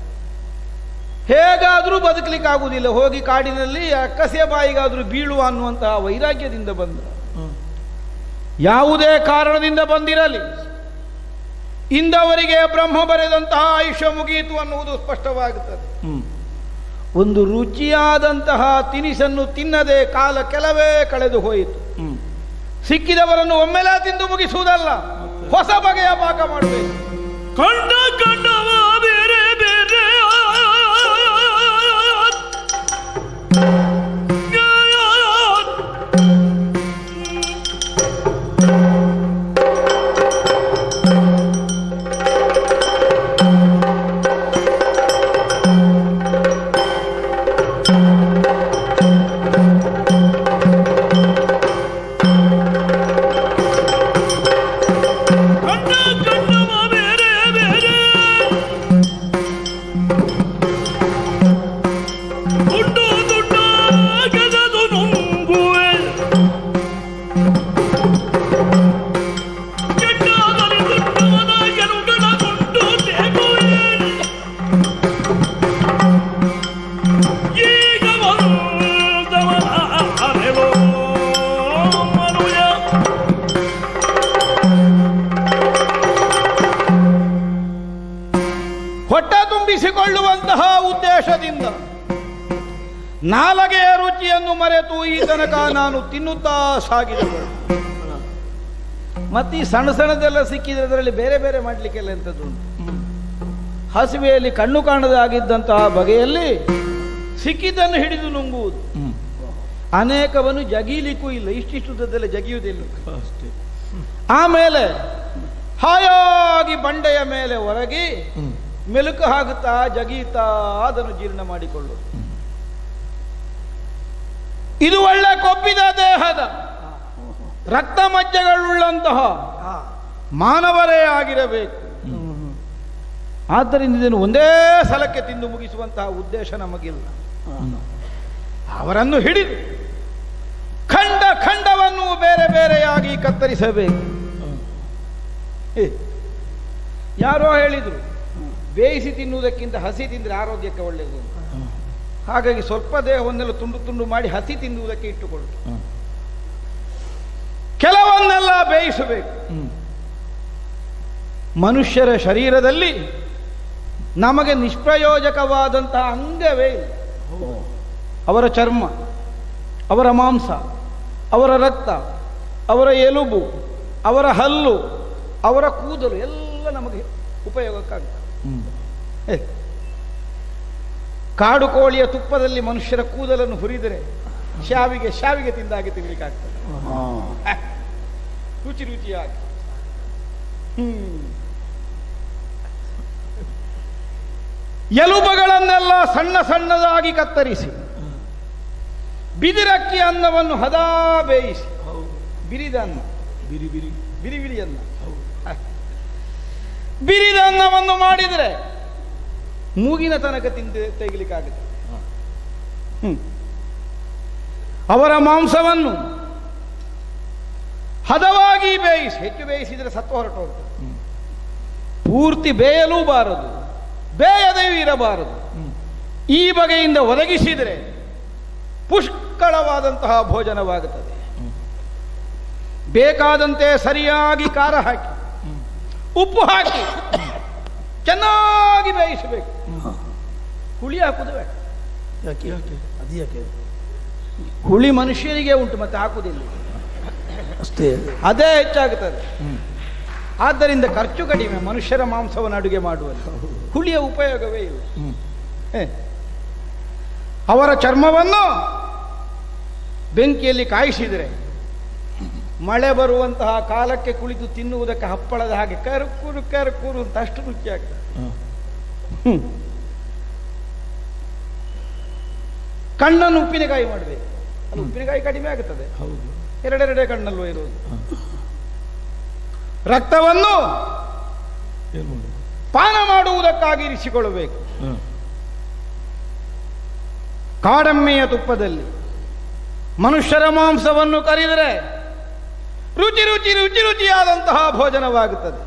ಹೇಗಾದರೂ ಬದುಕಲಿಕ್ಕಾಗುವುದಿಲ್ಲ ಹೋಗಿ ಕಾಡಿನಲ್ಲಿ ಅಕ್ಕಸೆಯ ಬಾಯಿಗಾದರೂ ಬೀಳುವ ಅನ್ನುವಂತಹ ವೈರಾಗ್ಯದಿಂದ ಬಂದ್ರ ಯಾವುದೇ ಕಾರಣದಿಂದ ಬಂದಿರಲಿ ಇಂದವರಿಗೆ ಬ್ರಹ್ಮ ಬರೆದಂತಹ ಆಯುಷ್ಯ ಮುಗಿಯಿತು ಅನ್ನುವುದು ಸ್ಪಷ್ಟವಾಗುತ್ತದೆ ಒಂದು ರುಚಿಯಾದಂತಹ ತಿನಿಸನ್ನು ತಿನ್ನದೆ ಕಾಲ ಕೆಲವೇ ಕಳೆದು ಹೋಯಿತು ಸಿಕ್ಕಿದವರನ್ನು ಒಮ್ಮೆಲೆ ತಿಂದು ಮುಗಿಸುವುದಲ್ಲ ಹೊಸ ಬಗೆಯ ಪಾಕ ಮಾಡಬೇಕು ಕಂಡ ಕಂಡವ ಬೇರೆ ಬೇರೆ ಕಂಡ ಕಂಡವ ಬೇರೆ ಬೇರೆ ದುಡ್ಡು ದುಡ್ಡು ಗದದು ನುಂಗುವೆ ಕೆಟ್ಟದಲ್ಲಿ ದುಡ್ಡವನ ಎಲುಗಳ ದುಡ್ಡು ತೆಗುವೆ ಈಗ ಬಂದವನ ಅರೆಲೋ ಮನುಯ ಹೊಟ್ಟೆ ತುಂಬಿಸಿಕೊಳ್ಳುವಂತಹ ಉದ್ದೇಶದಿಂದ ನಾಲಗೆಯ ರುಚಿಯನ್ನು ಮರೆತು ಈ ತನಕ ನಾನು ತಿನ್ನುತ್ತಾ ಸಾಗಿದವರು ಮತ್ತೆ ಈ ಸಣ್ಣ ಸಣ್ಣದೆಲ್ಲ ಸಿಕ್ಕಿದ್ರೆ ಅದರಲ್ಲಿ ಬೇರೆ ಬೇರೆ ಮಾಡಲಿಕ್ಕೆಲ್ಲ ಎಂಥದ್ದು ಉಂಟು ಹಸಿವೆಯಲ್ಲಿ ಕಣ್ಣು ಕಾಣದಾಗಿದ್ದಂತಹ ಬಗೆಯಲ್ಲಿ ಸಿಕ್ಕಿದ್ದನ್ನು ಹಿಡಿದು ನುಂಗುವುದು ಅನೇಕವನ್ನು ಜಗೀಲಿಕ್ಕೂ ಇಲ್ಲ ಇಷ್ಟಿಷ್ಟುದ್ದೆಲ್ಲ ಜಗಿಯುವುದಿಲ್ಲ ಆಮೇಲೆ ಹಾಯಾಗಿ ಬಂಡೆಯ ಮೇಲೆ ಒರಗಿ ಮೆಲುಕು ಹಾಗುತ್ತಾ ಜಗೀತಾ ಅದನ್ನು ಜೀರ್ಣ ಮಾಡಿಕೊಳ್ಳು ಇದು ಒಳ್ಳೆ ಕೊಬ್ಬಿದ ದೇಹದ ರಕ್ತ ಮಜ್ಜೆಗಳುಳ್ಳಂತಹ ಮಾನವರೇ ಆಗಿರಬೇಕು ಆದ್ದರಿಂದ ಇದನ್ನು ಒಂದೇ ಸಲಕ್ಕೆ ತಿಂದು ಮುಗಿಸುವಂತಹ ಉದ್ದೇಶ ನಮಗಿಲ್ಲ ಅವರನ್ನು ಹಿಡಿದು ಖಂಡ ಖಂಡವನ್ನು ಬೇರೆ ಬೇರೆಯಾಗಿ ಕತ್ತರಿಸಬೇಕು ಏ, ಯಾರೋ ಹೇಳಿದ್ರು ಬೇಯಿಸಿ ತಿನ್ನುವುದಕ್ಕಿಂತ ಹಸಿ ತಿಂದರೆ ಆರೋಗ್ಯಕ್ಕೆ ಒಳ್ಳೆಯದು ಅಂತ. ಹಾಗಾಗಿ ಸ್ವಲ್ಪ ದೇಹವನ್ನೆಲ್ಲ ತುಂಡು ತುಂಡು ಮಾಡಿ ಹಸಿ ತಿನ್ನುವುದಕ್ಕೆ ಇಟ್ಟುಕೊಳ್ಳು ಕೆಲವನ್ನೆಲ್ಲ ಬೇಯಿಸಬೇಕು ಮನುಷ್ಯರ ಶರೀರದಲ್ಲಿ ನಮಗೆ ನಿಷ್ಪ್ರಯೋಜಕವಾದಂತಹ ಅಂಗವೇ ಇಲ್ಲ ಅವರ ಚರ್ಮ ಅವರ ಮಾಂಸ ಅವರ ರಕ್ತ ಅವರ ಎಲುಬು ಅವರ ಹಲ್ಲು ಅವರ ಕೂದಲು ಎಲ್ಲ ನಮಗೆ ಉಪಯೋಗಕ್ಕಾಗ್ತದೆ ಏ, ಕಾಡು ಕೋಳಿಯ ತುಪ್ಪದಲ್ಲಿ ಮನುಷ್ಯರ ಕೂದಲನ್ನು ಹುರಿದರೆ ಶಾವಿಗೆ ಶಾವಿಗೆ ತಿಂದಾಗೆ ತಿನ್ಲಿಕ್ಕಾಗ್ತದೆ ರುಚಿ ರುಚಿಯಾಗಿ ಹ್ಮ್ ಎಲುಬುಗಳನ್ನೆಲ್ಲ ಸಣ್ಣ ಸಣ್ಣದಾಗಿ ಕತ್ತರಿಸಿ ಬಿದಿರಕ್ಕಿ ಅನ್ನವನ್ನು ಹದಾ ಬೇಯಿಸಿ ಬಿರಿದ ಅನ್ನ ಬಿರಿ ಬಿರಿ ಬಿರಿ ಬಿರಿ ಅನ್ನ ಹ. ಬಿರಿದ ಅನ್ನವನ್ನು ಮಾಡಿದರೆ ಮೂಗಿನ ತನಕ ತಿಂದು ತೆಗಿಲಿಕ್ಕಾಗುತ್ತೆ ಹ್ಮ್. ಅವರ ಮಾಂಸವನ್ನು ಹದವಾಗಿ ಬೇಯಿಸಿ ಹೆಚ್ಚು ಬೇಯಿಸಿದರೆ ಸತ್ತು ಹೊರಟು ಹೋಗ್ತದೆ ಪೂರ್ತಿ ಬೇಯಲೂ ಬಾರದು ಬೇಯದೆಯೂ ಇರಬಾರದು ಈ ಬಗೆಯಿಂದ ಒದಗಿಸಿದರೆ ಪುಷ್ಕಳವಾದಂತಹ ಭೋಜನವಾಗುತ್ತದೆ ಬೇಕಾದಂತೆ ಸರಿಯಾಗಿ ಖಾರ ಹಾಕಿ ಉಪ್ಪು ಹಾಕಿ ಚೆನ್ನಾಗಿ ಬೇಯಿಸಬೇಕು ಹುಳಿ ಹಾಕುದು ಬೇಡ ಯಾಕೆ ಅದು ಯಾಕೆ ಹುಳಿ ಮನುಷ್ಯರಿಗೆ ಉಂಟು ಮತ್ತೆ ಹಾಕುವುದಿಲ್ಲ ಅಷ್ಟೇ ಅದೇ ಹೆಚ್ಚಾಗುತ್ತದೆ ಆದ್ದರಿಂದ ಖರ್ಚು ಕಡಿಮೆ ಮನುಷ್ಯರ ಮಾಂಸವನ್ನು ಅಡುಗೆ ಮಾಡುವಲ್ಲಿ ಹುಳಿಯ ಉಪಯೋಗವೇ ಇಲ್ಲ ಏ. ಅವರ ಚರ್ಮವನ್ನು ಬೆಂಕಿಯಲ್ಲಿ ಕಾಯಿಸಿದರೆ ಮಳೆ ಬರುವಂತಹ ಕಾಲಕ್ಕೆ ಕುಳಿತು ತಿನ್ನುವುದಕ್ಕೆ ಹಪ್ಪಳದ ಹಾಗೆ ಕರುಕುರು ಕರುಕುರು ಅಂತ ಅಷ್ಟು ರುಚಿಯಾಗ್ತದೆ ಹ್ಮ್. ಕಣ್ಣನ್ನು ಉಪ್ಪಿನಕಾಯಿ ಮಾಡಬೇಕು ಅದು ಉಪ್ಪಿನಕಾಯಿ ಕಡಿಮೆ ಆಗುತ್ತದೆ ಎರಡೆರಡೇ ಕಣ್ಣಲ್ಲೂ ಇರುವುದು ರಕ್ತವನ್ನು ಪಾನ ಮಾಡುವುದಕ್ಕಾಗಿ ಇರಿಸಿಕೊಳ್ಳಬೇಕು ಕಾಡೆಮ್ಮೆಯ ತುಪ್ಪದಲ್ಲಿ ಮನುಷ್ಯರ ಮಾಂಸವನ್ನು ಕರಿದರೆ ರುಚಿ ರುಚಿ ರುಚಿ ರುಚಿಯಾದಂತಹ ಭೋಜನವಾಗುತ್ತದೆ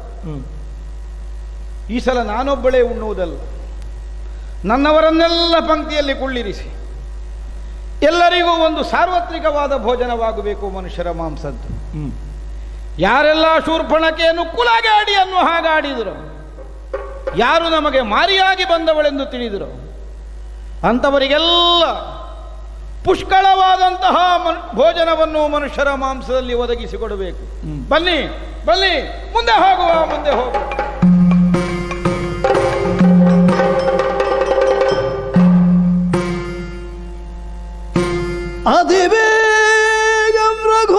ಈ ಸಲ ನಾನೊಬ್ಬಳೇ ಉಣ್ಣುವುದಲ್ಲ ನನ್ನವರನ್ನೆಲ್ಲ ಪಂಕ್ತಿಯಲ್ಲಿ ಕುಳ್ಳಿರಿಸಿ ಎಲ್ಲರಿಗೂ ಒಂದು ಸಾರ್ವತ್ರಿಕವಾದ ಭೋಜನವಾಗಬೇಕು ಮನುಷ್ಯರ ಮಾಂಸದ್ದು ಯಾರೆಲ್ಲ ಶೂರ್ಪಣಕೆಯನ್ನು ಕುಲಗಾಡಿಯನ್ನು ಹಾಗಾಡಿದರು ಯಾರು ನಮಗೆ ಮಾರಿಯಾಗಿ ಬಂದವಳೆಂದು ತಿಳಿದರು ಅಂಥವರಿಗೆಲ್ಲ ಪುಷ್ಕಳವಾದಂತಹ ಮನ್- ಭೋಜನವನ್ನು ಮನುಷ್ಯರ ಮಾಂಸದಲ್ಲಿ ಒದಗಿಸಿಕೊಡಬೇಕು ಬನ್ನಿ ಬನ್ನಿ ಮುಂದೆ ಹೋಗುವ ಮುಂದೆ ಹೋಗುವ അതിവേഗം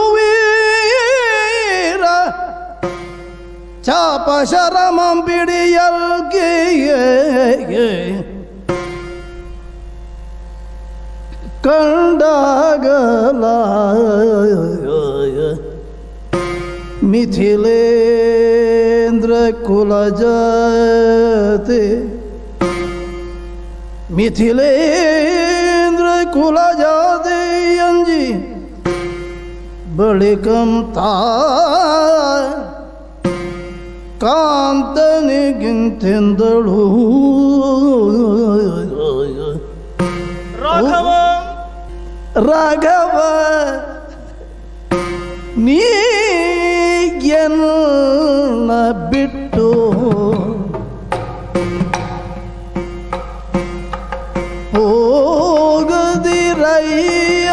രഘുവീര ചാപശരമം പിടിയൽകേ കണ്ടാകല മിഥിലേന്ദ്ര കുലജത്തെ మిథిలేంద్ర కులజాదేయంజి బళికం తా ಕಾಂತನಿ ಗಿಂತೆಂದಳು ರಾಘವ ರಾಘವ ನೀ ಎನ್ನ ಬಿಟ್ಟು ಹೋಗದಿರಯ್ಯ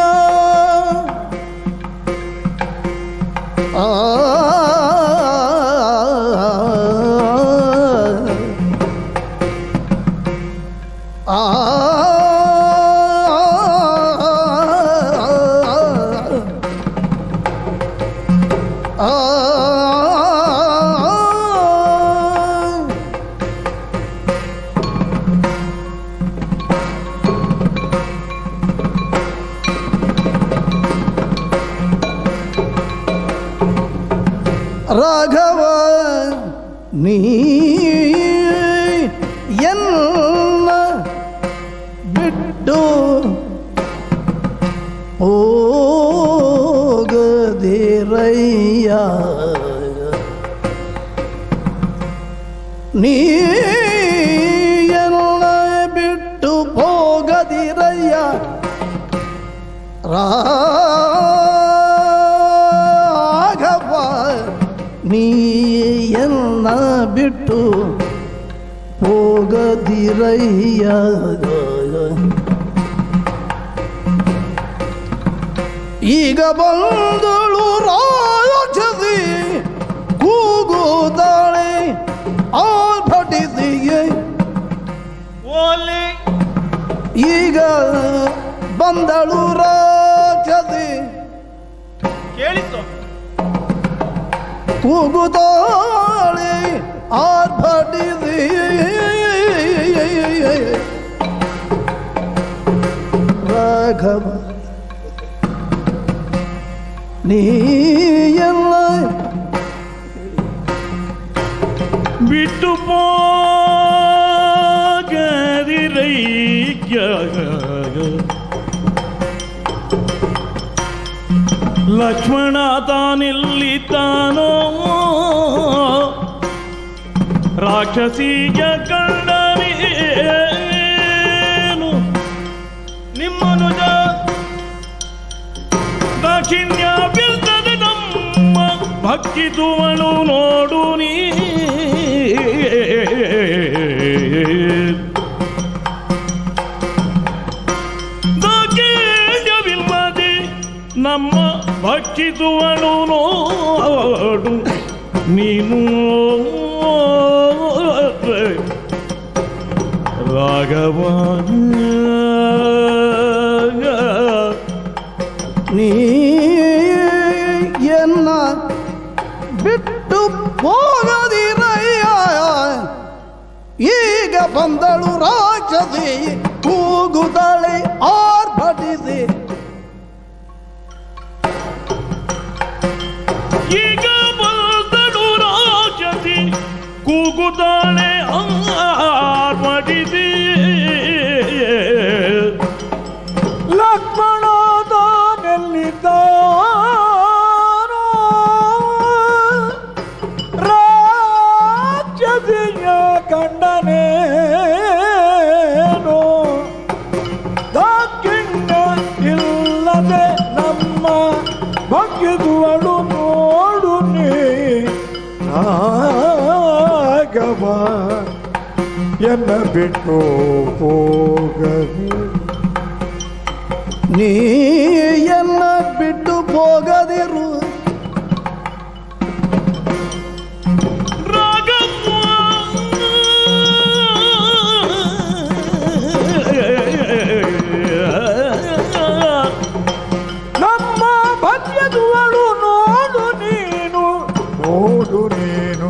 ಆ ಆ ಆ ರಾಘವ ನೀ ಎನ್ನ ಬಿಟ್ಟು ಹೋಗದಿರಯ್ಯ ನೀ ಎನ್ನ ಬಿಟ್ಟು ಹೋಗದಿರಯ್ಯ ರಾಘವ ನೀ ಎನ್ನ ಬಿಟ್ಟು ಹೋಗದಿರಯ್ಯ ಈಗ ಬಂದಳು ರಾಜದಿ ಕೂಗುತ್ತಾಳೆ ಆರ್ಭಟಿಸಿಗೆ ಓಲೆ ಈಗ ಬಂದಳು ರಾಜದಿ ಕೇಳಿಸೋ ಕೂಗುತ್ತಾಳೆ ಆರ್ಭಟಿಸಿ ರಾಘವ ನೀಯಲ್ಲ ಬಿಟ್ಟು ಹೋಗದಿರೈಕ್ಯ ಲಕ್ಷ್ಮಣ ತಾನೆಲ್ಲಿ ತಾನೋ ರಾಕ್ಷಸಿಯ ಕಂಡನೇನು ನಿಮ್ಮನುಜ ದಾಕ್ಷಿಣ್ಯ ಬಿಲ್ದದ ನಮ್ಮ ಭಕ್ತಿ ತುವಳು ನೋಡು ನೀ ದಾಕ್ಷಿಣ್ಯವಿಲ್ಲದೆ ನಮ್ಮ ಭಕ್ತಿ ತುವಳು ನೋಡು ನೀನು ರಾಘವ ನೀಯನ್ನ ಬಿಟ್ಟು ಹೋಗದಿರಯ್ಯ ಈಗ ಬಂದಳು ರಾಕ್ಷಸಿ ಕೂಗುದಳೆ ಆರ್ಭಟಿಸಿ ಈಗ ಬಂದಳು ರಾಕ್ಷಸಿ ಕೂಗುತ್ತಾಳೆ ಆರ್ಭಟಿಸಿ ಲಕ್ಷ್ಮಣ ತಾನೆಲ್ಲಿದ್ದಾನೋ ರಾಕ್ಷಸಿಯ ಕಂಡನೇನೋ ದಾಕ್ಷಿಣ್ಯ ಇಲ್ಲದೆ ನಮ್ಮ ಬಗ್ಗಿದುವಳು ನೋಡು ನೀ ನಾಗವ ಎನ್ನ ಬಿಟ್ಟು ಹೋಗದೆ ನೀಯನ್ನ ಬಿಟ್ಟು ಹೋಗದಿರು ನಮ್ಮ ಭಕ್ಯದುವಳು ನೋಡು ನೀನು ನೋಡು ನೀನು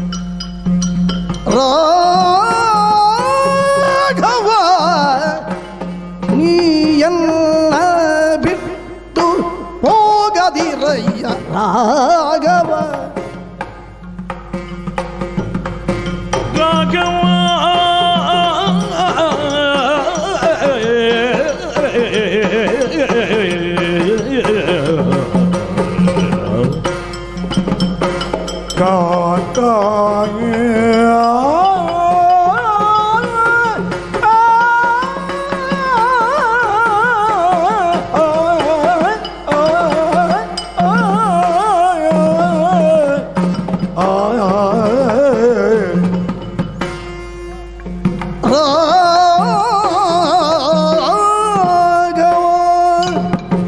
ರಾಘವ ನೀಯನ್ನ ಬಿಟ್ಟು ಹೋಗದಿರಯ್ಯ ರಾಘವ ರಾಘವ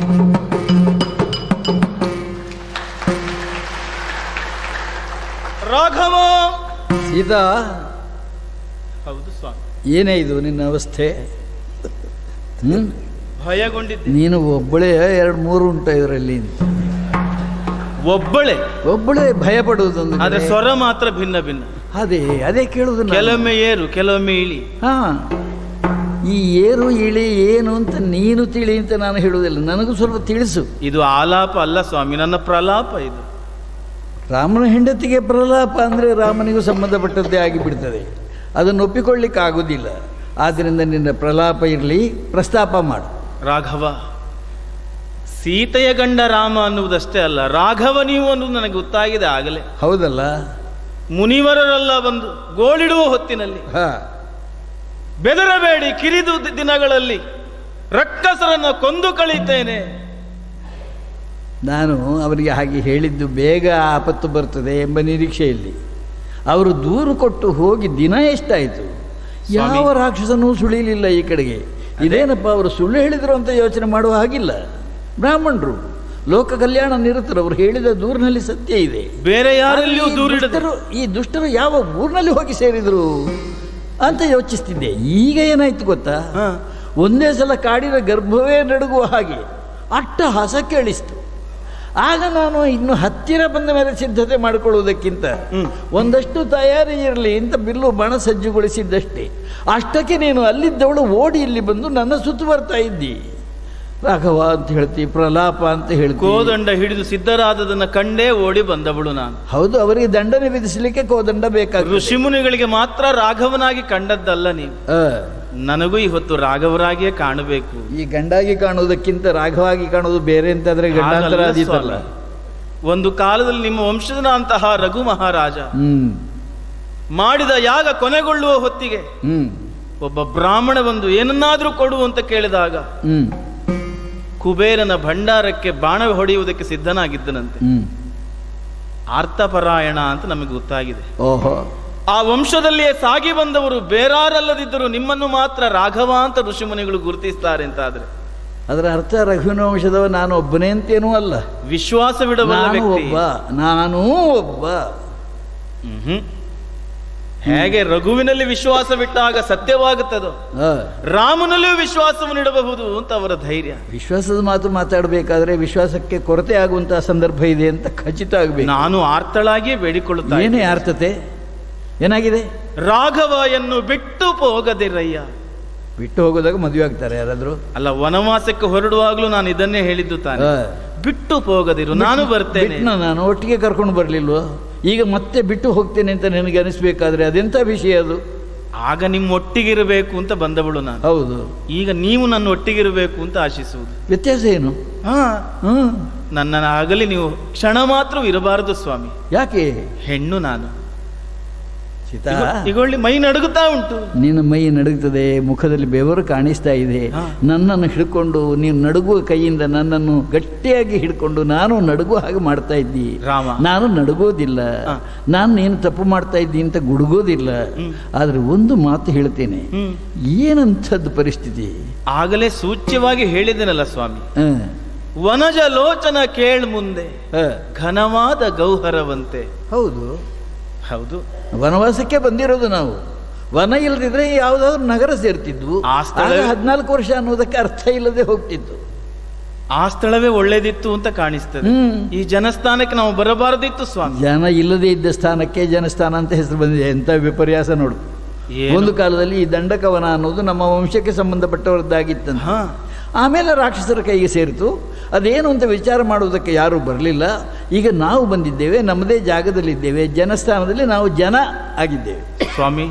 ರಾಘವ ಸೀತಾ ಹೌದು ಸ್ವಾಮಿ ಏನೇ ಇದು ನಿನ್ನ ಅವಸ್ಥೆ ಹ್ಮ್ ಭಯಗೊಂಡಿದ್ದೆ ನೀನು ಒಬ್ಬಳೇ ಎರಡು ಮೂರು ಉಂಟ ಇದರಲ್ಲಿ ಒಬ್ಬಳೆ ಒಬ್ಬಳೇ ಭಯ ಪಡುವುದೊಂದು ಆದ್ರೆ ಕಡೆ. ಸ್ವರ ಮಾತ್ರ ಭಿನ್ನ ಭಿನ್ನ ಅದೇ ಅದೇ ಕೇಳುದು ನಾನು. ಕೆಲವೊಮ್ಮೆ ಏರು ಕೆಲವೊಮ್ಮೆ ಇಳಿ ಹಾ ಈ ಏರು ಇಳಿ ಏನು ಅಂತ ನೀನು ತಿಳಿ ಅಂತ ನಾನು ಹೇಳುವುದಿಲ್ಲ ನನಗೂ ಸ್ವಲ್ಪ ತಿಳಿಸು ಇದು ಆಲಾಪ ಅಲ್ಲ ಸ್ವಾಮಿ ನನ್ನ ಪ್ರಲಾಪ ಇದು ರಾಮನ ಹೆಂಡತಿಗೆ ಪ್ರಲಾಪ ಅಂದರೆ ರಾಮನಿಗೂ ಸಂಬಂಧಪಟ್ಟದ್ದೇ ಆಗಿಬಿಡ್ತದೆ ಅದನ್ನು ಒಪ್ಪಿಕೊಳ್ಳಿಕ್ಕೆ ಆಗೋದಿಲ್ಲ ಆದ್ದರಿಂದ ನಿನ್ನ ಪ್ರಲಾಪ ಇರಲಿ ಪ್ರಸ್ತಾಪ ಮಾಡು ರಾಘವ ಸೀತೆಯ ಗಂಡ ರಾಮ ಅನ್ನುವುದಷ್ಟೇ ಅಲ್ಲ ರಾಘವ ನೀವು ಅನ್ನುವುದು ನನಗೆ ಗೊತ್ತಾಗಿದೆ ಆಗಲೇ ಹೌದಲ್ಲ ಮುನಿವರರೆಲ್ಲ ಬಂದು ಗೋಳಿಡುವ ಹೊತ್ತಿನಲ್ಲಿ ಹಾ ಬೆದರಬೇಡಿ ಕಿರಿದು ದಿ- ದಿನಗಳಲ್ಲಿ ರಕ್ಕಸರನ್ನು ಕೊಂದು ಕಳೀತೇನೆ ನಾನು ಅವರಿಗೆ ಹಾಗೆ ಹೇಳಿದ್ದು ಬೇಗ ಆಪತ್ತು ಬರ್ತದೆ ಎಂಬ ನಿರೀಕ್ಷೆಯಲ್ಲಿ ಅವರು ದೂರು ಕೊಟ್ಟು ಹೋಗಿ ದಿನ ಎಷ್ಟಾಯಿತು ಯಾವ ರಾಕ್ಷಸನೂ ಸುಳಿಲಿಲ್ಲ ಈ ಕಡೆಗೆ ಇದೇನಪ್ಪ ಅವರು ಸುಳ್ಳು ಹೇಳಿದ್ರು ಅಂತ ಯೋಚನೆ ಮಾಡುವ ಹಾಗಿಲ್ಲ ಬ್ರಾಹ್ಮಣರು ಲೋಕ ಕಲ್ಯಾಣ ನಿರತರು ಅವರು ಹೇಳಿದ ದೂರಿನಲ್ಲಿ ಸತ್ಯ ಇದೆ ಬೇರೆ ಯಾರಲ್ಲಿಯೂ ಈ ದೂರಿಡದೆ ದುಷ್ಟರು ಈ ದುಷ್ಟರು ಯಾವ ಊರಿನಲ್ಲಿ ಹೋಗಿ ಸೇರಿದ್ರು ಅಂತ ಯೋಚಿಸ್ತಿದ್ದೆ ಈಗ ಏನಾಯ್ತು ಗೊತ್ತಾ ಹಾ. ಒಂದೇ ಸಲ ಕಾಡಿನ ಗರ್ಭವೇ ನಡುಗುವ ಹಾಗೆ ಅಟ್ಟಹಾಸ ಕೇಳಿಸ್ತು ಆಗ ನಾನು ಇನ್ನು ಹತ್ತಿರ ಬಂದ ಮೇಲೆ ಸಿದ್ಧತೆ ಮಾಡಿಕೊಳ್ಳುವುದಕ್ಕಿಂತ ಒಂದಷ್ಟು ತಯಾರಿ ಇರಲಿ ಅಂತ ಬಿಲ್ಲು ಬಣ ಸಜ್ಜುಗೊಳಿಸಿದ್ದಷ್ಟೇ ಅಷ್ಟಕ್ಕೆ ನೀನು ಅಲ್ಲಿದ್ದವಳು ಓಡಿ ಇಲ್ಲಿ ಬಂದು ನನ್ನ ಸುತ್ತು ಬರ್ತಾ ಇದ್ದಿ ರಾಘವ ಅಂತ ಹೇಳ್ತಿ ಪ್ರಲಾಪ ಅಂತ ಹೇಳ್ತಿ ಕೋದಂಡ ಹಿಡಿದು ಸಿದ್ಧರಾದದನ್ನ ಕಂಡೇ ಓಡಿ ಬಂದವಳು ನಾನು ಹೌದು ಅವರಿಗೆ ದಂಡನೆ ವಿಧಿಸಲಿಕ್ಕೆ ಕೋದಂಡ ಬೇಕಾಗ್ತದೆ ಋಷಿಮುನಿಗಳಿಗೆ ಮಾತ್ರ ರಾಘವನಾಗಿ ಕಂಡದ್ದಲ್ಲ ನೀವು ಆ, ನನಗೂ ಇವತ್ತು ರಾಘವರಾಗಿಯೇ ಕಾಣಬೇಕು ಈ ಗಂಡಾಗಿ ಕಾಣುವುದಕ್ಕಿಂತ ರಾಘವಾಗಿ ಕಾಣುವುದು ಬೇರೆ ಅಂತಾದ್ರೆ ಗಂಡಾಂತರ ಹಾಗಲ್ಲ ಆದೀತಲ್ಲ ಸ್ವಾಮಿ. ಒಂದು ಕಾಲದಲ್ಲಿ ನಿಮ್ಮ ವಂಶಜನ ಅಂತಹ ರಘು ಮಹಾರಾಜ ಹ್ಮ್ ಮಾಡಿದ ಯಾಗ ಕೊನೆಗೊಳ್ಳುವ ಹೊತ್ತಿಗೆ ಹ್ಮ್ ಒಬ್ಬ ಬ್ರಾಹ್ಮಣ ಬಂದು ಏನನ್ನಾದ್ರೂ ಕೊಡು ಅಂತ ಕೇಳಿದಾಗ ಹ್ಮ್ ಕುಬೇರನ ಭಂಡಾರಕ್ಕೆ ಬಾಣ ಹೊಡೆಯುವುದಕ್ಕೆ ಸಿದ್ಧನಾಗಿದ್ದನಂತೆ ಹ್ಮ್ ಆರ್ತಪರಾಯಣ ಅಂತ ನಮಗೆ ಗೊತ್ತಾಗಿದೆ ಓಹೋ ಆ ವಂಶದಲ್ಲಿಯೇ ಸಾಗಿ ಬಂದವರು ಬೇರಾರಲ್ಲದಿದ್ದರೂ ನಿಮ್ಮನ್ನು ಮಾತ್ರ ರಾಘವ ಅಂತ ಋಷಿಮುನಿಗಳು ಗುರುತಿಸ್ತಾರೆ ಅಂತ ಆದ್ರೆ ಅದರ ಅರ್ಥ ರಘುವಿನ ವಂಶದವ ನಾನು ಒಬ್ಬನೇ ಅಂತೇನೂ ಅಲ್ಲ ವಿಶ್ವಾಸವಿಡಬಲ್ಲ ನಾನು ವ್ಯಕ್ತಿ ಒಬ್ಬ ನಾನೂ ಒಬ್ಬ ಮ್ಹೂ. ಹೇಗೆ ರಘುವಿನಲ್ಲಿ ವಿಶ್ವಾಸವಿಟ್ಟಾಗ ಸತ್ಯವಾಗುತ್ತದೋ ಆ, ರಾಮನಲ್ಲೂ ವಿಶ್ವಾಸವನ್ನು ಇಡಬಹುದು ಅಂತ ಅವರ ಧೈರ್ಯ ವಿಶ್ವಾಸದ ಮಾತು ಮಾತಾಡಬೇಕಾದ್ರೆ ವಿಶ್ವಾಸಕ್ಕೆ ಕೊರತೆ ಆಗುವಂತಹ ಸಂದರ್ಭ ಇದೆ ಅಂತ ಖಚಿತ ಆಗಬೇಕು ನಾನು ಆರ್ತಳಾಗಿಯೇ ಬೇಡಿಕೊಳ್ಳುತ್ತಾ ಏನೇ ಇದ್ದೇನೆ. ಅರ್ಥತೆ ಏನಾಗಿದೆ ರಾಘವ ಎನ್ನು ಬಿಟ್ಟು ಹೋಗದಿರಯ್ಯ ಬಿಟ್ಟು ಹೋಗೋದಾಗ ಮದುವೆ ಆಗ್ತಾರೆ ಯಾರಾದ್ರು ಅಲ್ಲ ವನವಾಸಕ್ಕೆ ಹೊರಡುವಾಗಲೂ ನಾನು ಇದನ್ನೇ ಹೇಳಿದ್ದು ತಾನೆ ಆ. ಬಿಟ್ಟು ಹೋಗದಿರು ನಾನು ಬರ್ತೇನೆ ಬಿಟ್ನ ನಾನು ಒಟ್ಟಿಗೆ ಕರ್ಕೊಂಡು ಬರಲಿಲ್ವೋ ಈಗ ಮತ್ತೆ ಬಿಟ್ಟು ಹೋಗ್ತೇನೆ ಅಂತ ನನಗೆ ಅನಿಸ್ಬೇಕಾದ್ರೆ ಅದೆಂಥ ವಿಷಯ ಅದು ಆಗ ನಿಮ್ಮ ಒಟ್ಟಿಗಿರಬೇಕು ಅಂತ ಬಂದವಳು ನಾನು ಹೌದು ಈಗ ನೀವು ನನ್ನ ಒಟ್ಟಿಗಿರಬೇಕು ಅಂತ ಆಶಿಸುವುದು ವ್ಯತ್ಯಾಸ ಏನು ಹಾ ಹ್ಮ್ ನನ್ನನ್ನು ಆಗಲಿ ನೀವು ಕ್ಷಣ ಮಾತ್ರ ಇರಬಾರದು ಸ್ವಾಮಿ ಯಾಕೆ ಹೆಣ್ಣು ನಾನು ಸೀತಾ ಈಗ- ಈಗೊಳ್ಳಿ ಮೈ ನಡುಗುತ್ತಾ ಉಂಟು ನಿನ್ನ ಮೈ ನಡುಗುತ್ತದೆ ಮುಖದಲ್ಲಿ ಬೆವರು ಕಾಣಿಸ್ತಾ ಇದೆ ಹಾ. ನನ್ನನ್ನು ಹಿಡ್ಕೊಂಡು ನೀನು ನಡುಗುವ ಕೈಯಿಂದ ನನ್ನನ್ನು ಗಟ್ಟಿಯಾಗಿ ಹಿಡ್ಕೊಂಡು ನಾನು ನಡುಗುವ ಹಾಗೆ ಮಾಡ್ತಾ ಇದ್ದಿ ರಾಮ. ನಾನು ನಡುಗೋದಿಲ್ಲ ಹಾ. ನಾನು ನೀನು ತಪ್ಪು ಮಾಡ್ತಾ ಇದ್ದಿ ಅಂತ ಗುಡುಗೋದಿಲ್ಲ ಹ್ಮ್. ಆದರೆ ಒಂದು ಮಾತು ಹೇಳ್ತೇನೆ ಹ್ಮ್. ಏನಂಥದ್ದು ಪರಿಸ್ಥಿತಿ ಆಗಲೇ ಸೂಚ್ಯವಾಗಿ ಹೇಳಿದೆನಲ್ಲ ಸ್ವಾಮಿ ಹ, ವನಜ ಲೋಚನ ಕೇಳ್ ಮುಂದೆ ಹ. ಘನವಾದ ಗೌಹರವಂತೆ ಹೌದು ಹೌದು ವನವಾಸಕ್ಕೆ ಬಂದಿರೋದು ನಾವು ವನ ಇಲ್ಲದಿದ್ರೆ ಯಾವುದಾದ್ರೂ ನಗರ ಸೇರ್ತಿದ್ವು ಆ ಸ್ಥಳ- ಹದಿನಾಲ್ಕು ವರ್ಷ ಅನ್ನೋದಕ್ಕೆ ಅರ್ಥ ಇಲ್ಲದೆ ಹೋಗ್ತಿತ್ತು ಆ ಸ್ಥಳವೇ ಒಳ್ಳೇದಿತ್ತು ಅಂತ ಕಾಣಿಸ್ತದೆ ಹ್ಮ್. ಈ ಜನಸ್ಥಾನಕ್ಕೆ ನಾವು ಬರಬಾರದಿತ್ತು ಸ್ವಾಮಿ ಜನ ಇಲ್ಲದೆ ಇದ್ದ ಸ್ಥಾನಕ್ಕೆ ಜನಸ್ಥಾನ ಅಂತ ಹೆಸರು ಬಂದಿದೆ ಎಂಥ ವಿಪರ್ಯಾಸ ನೋಡು ಏನು? ಒಂದು ಕಾಲದಲ್ಲಿ ಈ ದಂಡಕವನ ಅನ್ನೋದು ನಮ್ಮ ವಂಶಕ್ಕೆ ಸಂಬಂಧಪಟ್ಟವರದ್ದಾಗಿತ್ತಂತ ಹಾ ಆಮೇಲೆ ರಾಕ್ಷಸರ ಕೈಗೆ ಸೇರಿತು ಅದೇನು ಅಂತ ವಿಚಾರ ಮಾಡುವುದಕ್ಕೆ ಯಾರೂ ಬರಲಿಲ್ಲ ಈಗ ನಾವು ಬಂದಿದ್ದೇವೆ ನಮ್ಮದೇ ಜಾಗದಲ್ಲಿದ್ದೇವೆ ಜನಸ್ಥಾನದಲ್ಲಿ ನಾವು ಜನ ಆಗಿದ್ದೇವೆ ಸ್ವಾಮಿ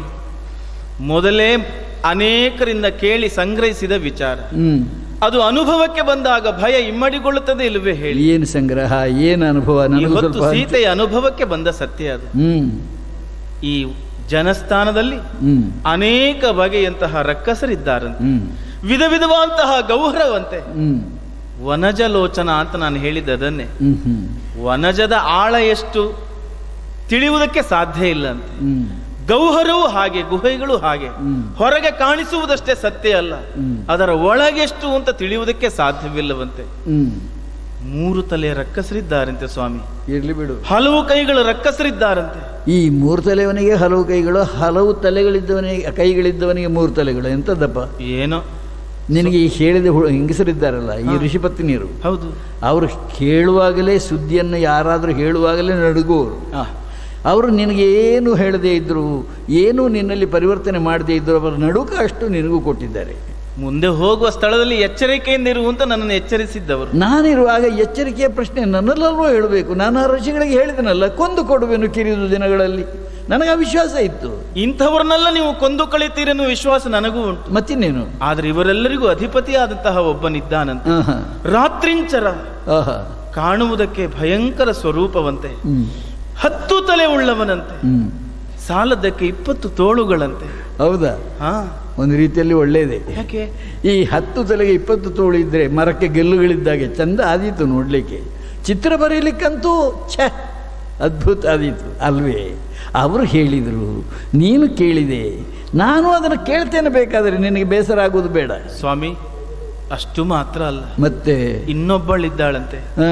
ಮೊದಲೇ ಅನೇಕರಿಂದ ಕೇಳಿ ಸಂಗ್ರಹಿಸಿದ ವಿಚಾರ ಹ್ಮ್ ಅದು ಅನುಭವಕ್ಕೆ ಬಂದಾಗ ಭಯ ಇಮ್ಮಡಿಗೊಳ್ಳುತ್ತದೆ ಇಲ್ಲವೇ ಹೇಳಿ ಏನು ಸಂಗ್ರಹ ಏನು ಅನುಭವ ನನಗೂ ಇವತ್ತು ಸ್ವಲ್ಪ ಸೀತೆಯ ಅನುಭವಕ್ಕೆ ಬಂದ ಸತ್ಯ ಅದು ಹ್ಮ್ ಈ ಜನಸ್ಥಾನದಲ್ಲಿ ಹ್ಮ್ ಅನೇಕ ಬಗೆಯಂತಹ ರಕ್ಕಸರಿದ್ದಾರಂತೆ ಹ್ಮ್ ವಿಧ ವಿಧವಾದಂತಹ ಗೌರವಂತೆ ಹ್ಮ್ ವನಜ ಲೋಚನ ಅಂತ ನಾನು ಹೇಳಿದ್ದದನ್ನೇ ಹ್ಮ್ ಹ್ಮ್ ವನಜದ ಆಳ ಎಷ್ಟು ತಿಳಿಯುವುದಕ್ಕೆ ಸಾಧ್ಯ ಇಲ್ಲ ಅಂತ ಹ್ಮ್ ಗೌಹರವು ಹಾಗೆ ಗುಹೆಗಳು ಹಾಗೆ ಹ್ಮ್. ಹೊರಗೆ ಕಾಣಿಸುವುದಷ್ಟೇ ಸತ್ಯ ಅಲ್ಲ ಹ್ಮ್. ಅದರ ಒಳಗೆಷ್ಟು ಅಂತ ತಿಳಿಯುವುದಕ್ಕೆ ಸಾಧ್ಯವಿಲ್ಲವಂತೆ ಹ್ಮ್ ಮೂರು ತಲೆಯ ರಕ್ಕಸರಿದ್ದಾರಂತೆ ಸ್ವಾಮಿ ಇರ್ಲಿ ಬಿಡು ಹಲವು ಕೈಗಳು ರಕ್ಕಸರಿದ್ದಾರಂತೆ ಈ ಮೂರು ತಲೆಯವನಿಗೆ ಹಲವು ಕೈಗಳು ಹಲವು ತಲೆಗಳಿದ್ದವನಿಗೆ ಕೈಗಳಿದ್ದವನಿಗೆ ಮೂರು ತಲೆಗಳು ಎಂಥದ್ದಪ್ಪ ಏನೋ ನಿನಗೆ ಈ ಹೇಳಿದ ಹು- ಹೆಂಗಸರಿದ್ದಾರಲ್ಲ ಈ ಋಷಿಪತ್ನಿಯರು ಹೌದು ಅವರು ಕೇಳುವಾಗಲೇ ಸುದ್ದಿಯನ್ನು ಯಾರಾದರೂ ಹೇಳುವಾಗಲೇ ನಡುಗುವರು ಆ, ಅವರು ನಿನಗೆ ಏನು ಹೇಳದೇ ಇದ್ದರು ಏನು ನಿನ್ನಲ್ಲಿ ಪರಿವರ್ತನೆ ಮಾಡದೇ ಇದ್ದರು ಅವರ ನಡುಕ ಅಷ್ಟು ನಿನಗೂ ಕೊಟ್ಟಿದ್ದಾರೆ ಮುಂದೆ ಹೋಗುವ ಸ್ಥಳದಲ್ಲಿ ಎಚ್ಚರಿಕೆಯಿಂದ ಇರು ಅಂತ ನನ್ನನ್ನು ಎಚ್ಚರಿಸಿದ್ದವರು ನಾನಿರುವಾಗ ಎಚ್ಚರಿಕೆಯ ಪ್ರಶ್ನೆ ನನ್ನಲ್ಲಲ್ವೋ ಹೇಳಬೇಕು ನಾನು ಆ ಋಷಿಗಳಿಗೆ ಹೇಳಿದನಲ್ಲ ಕೊಂದು ಕೊಡುವೆನು ಕಿರಿದು ದಿನಗಳಲ್ಲಿ ನನಗೆ ಆ ವಿಶ್ವಾಸ ಇತ್ತು ಇಂಥವ್ರನ್ನೆಲ್ಲ ನೀವು ಕೊಂದು ಕಳಿತೀರೆನ್ನುವ ವಿಶ್ವಾಸ ನನಗೂ ಉಂಟು ಮತ್ತಿನ್ನೇನು ಆದ್ರೆ ಇವರೆಲ್ಲರಿಗೂ ಅಧಿಪತಿಯಾದಂತಹ ಒಬ್ಬನಿದ್ದಾನಂತೆ ಆಹಾ ರಾತ್ರಿಂಚರ ಆಹಾ ಕಾಣುವುದಕ್ಕೆ ಭಯಂಕರ ಸ್ವರೂಪವಂತೆ ಹ್ಮ್ ಹತ್ತು ತಲೆ ಉಳ್ಳವನಂತೆ ಹ್ಮ್ ಸಾಲದಕ್ಕೆ ಇಪ್ಪತ್ತು ತೋಳುಗಳಂತೆ ಹೌದಾ ಹಾ ಒಂದು ರೀತಿಯಲ್ಲಿ ಒಳ್ಳೆಯದೇ ಯಾಕೆ ಈ ಹತ್ತು ತಲೆಗೆ ಇಪ್ಪತ್ತು ತೋಳು ಇದ್ದರೆ ಮರಕ್ಕೆ ಗೆಲ್ಲುಗಳಿದ್ದಾಗೆ ಚಂದ ಆದೀತು ನೋಡಲಿಕ್ಕೆ ಚಿತ್ರ ಬರೀಲಿಕ್ಕಂತೂ ಛ ಅದ್ಭುತ ಆದೀತು ಅಲ್ವೇ ಅವರು ಹೇಳಿದರು ನೀನು ಕೇಳಿದೆ ನಾನು ಅದನ್ನು ಕೇಳ್ತೇನೆ ಬೇಕಾದರೆ ನಿನಗೆ ಬೇಸರ ಆಗೋದು ಬೇಡ ಸ್ವಾಮಿ ಅಷ್ಟು ಮಾತ್ರ ಅಲ್ಲ ಮತ್ತೆ ಇನ್ನೊಬ್ಬಳಿದ್ದಾಳಂತೆ ಆ,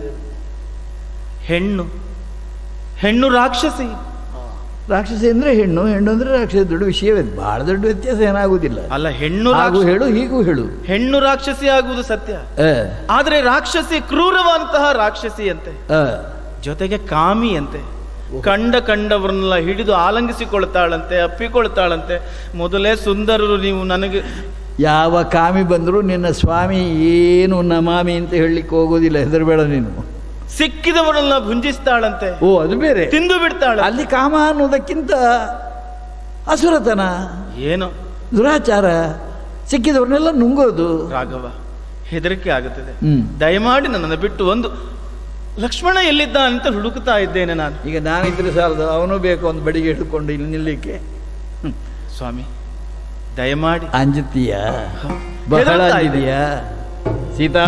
ಹೆಣ್ಣು ಹೆಣ್ಣು ರಾಕ್ಷಸಿ ರಾಕ್ಷಸಿ ಅಂದರೆ ಹೆಣ್ಣು ಹೆಣ್ಣು ಅಂದರೆ ರಾಕ್ಷಸಿ ದೊಡ್ಡ ವಿಷಯವೇ ಭಾಳ ದೊಡ್ಡ ವ್ಯತ್ಯಾಸ ಏನಾಗುವುದಿಲ್ಲ ಅಲ್ಲ ಹೆಣ್ಣು ಹಾಗೂ ರಾಕ್ಷ- ಹೇಳು ಹೀಗೂ ಹೇಳು ಹೆಣ್ಣು ರಾಕ್ಷಸಿ ಆಗುವುದು ಸತ್ಯ ಆ, ಆದ್ರೆ ರಾಕ್ಷಸಿ ಕ್ರೂರವಂತಹ ರಾಕ್ಷಸಿ ಅಂತೆ ಆ, ಜೊತೆಗೆ ಕಾಮಿ ಅಂತೆ ಕಂಡ ಕಂಡವರನ್ನೆಲ್ಲ ಹಿಡಿದು ಆಲಂಗಿಸಿಕೊಳ್ತಾಳಂತೆ ಅಪ್ಪಿಕೊಳ್ತಾಳಂತೆ ಮೊದಲೇ ಸುಂದರರು ನೀವು ನನಗೆ ಯಾವ ಕಾಮಿ ಬಂದರೂ ನಿನ್ನ ಸ್ವಾಮಿ ಏನು ನಮಾಮಿ ಅಂತ ಹೇಳಲಿಕ್ಕೆ ಹೋಗೋದಿಲ್ಲ ಹೆದರಬೇಡ ನೀನು ಸಿಕ್ಕಿದವರನ್ನ ಭುಂಜಿಸ್ತಾಳಂತೆ ಓ ಅದು ಬೇರೆ ತಿಂದು ಬಿಡ್ತಾಳ ಅಲ್ಲಿ ಕಾಮ ಅನ್ನೋದಕ್ಕಿಂತ ಅಸುರತನ ಏನು ದುರಾಚಾರ ಸಿಕ್ಕಿದವ್ರನ್ನೆಲ್ಲ ನುಂಗೋದು ರಾಘವ ಹೆದರಿಕೆ ಆಗುತ್ತದೆ ಹ್ಮ್ ದಯಮಾಡಿ ನನ್ನನ್ನು ಬಿಟ್ಟು ಒಂದು ಲಕ್ಷ್ಮಣ ಎಲ್ಲಿದ್ದ ಅಂತ ಹುಡುಕುತ್ತಾ ಇದ್ದೇನೆ ನಾನು ಈಗ ನಾನಿದ್ರೆ ಸಾಲದು ಅವನು ಬೇಕು ಒಂದು ಬಡಿಗೆ ಹಿಡ್ಕೊಂಡು ಇಲ್ಲಿ ನಿಲ್ಲಲಿಕ್ಕೆ ಸ್ವಾಮಿ ದಯಮಾಡಿ ಅಂಜತೀಯ ಬಹಳ ಹೆದರ್ತಾ ಇದೆ. ಇದೆಯಾ ಸೀತಾ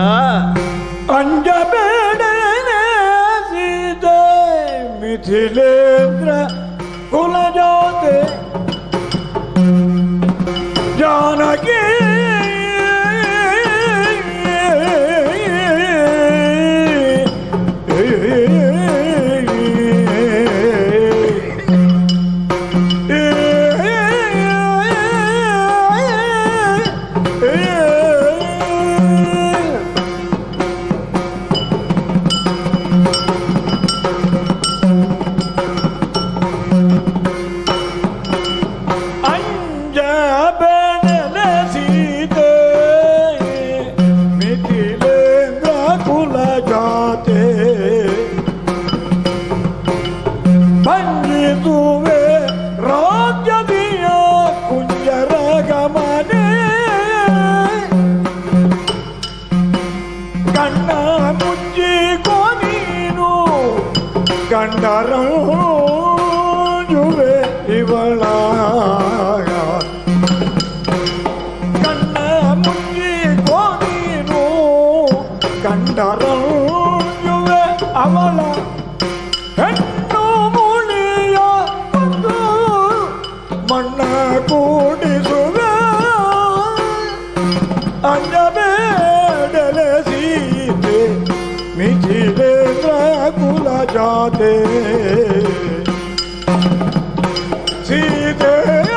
ಅಂಜಬೇಡನೆ ಸೀತೆ ಮಿಥಿಲೇಂದ್ರ ಕುಲಜಾತೆ ಜಾನಕಿ ಅಂಜಬೇಡನೆ ಸೀತೆ ಮಿಥಿಲೇಂದ್ರ ಕುಲಜಾತೆ ಬಂದಿದುವೆ ರಾಜ್ಯದಿಯ ಕುಂಜರ ಗಮನೆ ಕಣ್ಣ ಮುಚ್ಚಿ ನೀನು ಕಂಡರು ಜುವೆ ಇವಳ ಕಣ್ಣ ಮುಚ್ಚಿ ನೀನು ಕಂಡರು ಜುವೆ ಅವಳ ಹೆಣ್ಣು ಮುಳಿಯ ಬಂದು ಮಣ್ಣ ಕೂಡಿಸುವೆ ಅಂಜಬೇಡಲೆ ಸೀತೆ ಮಿಥಿಲೇಂದ್ರ ಕುಲ ಜಾತೆ ಸೀತೆಯ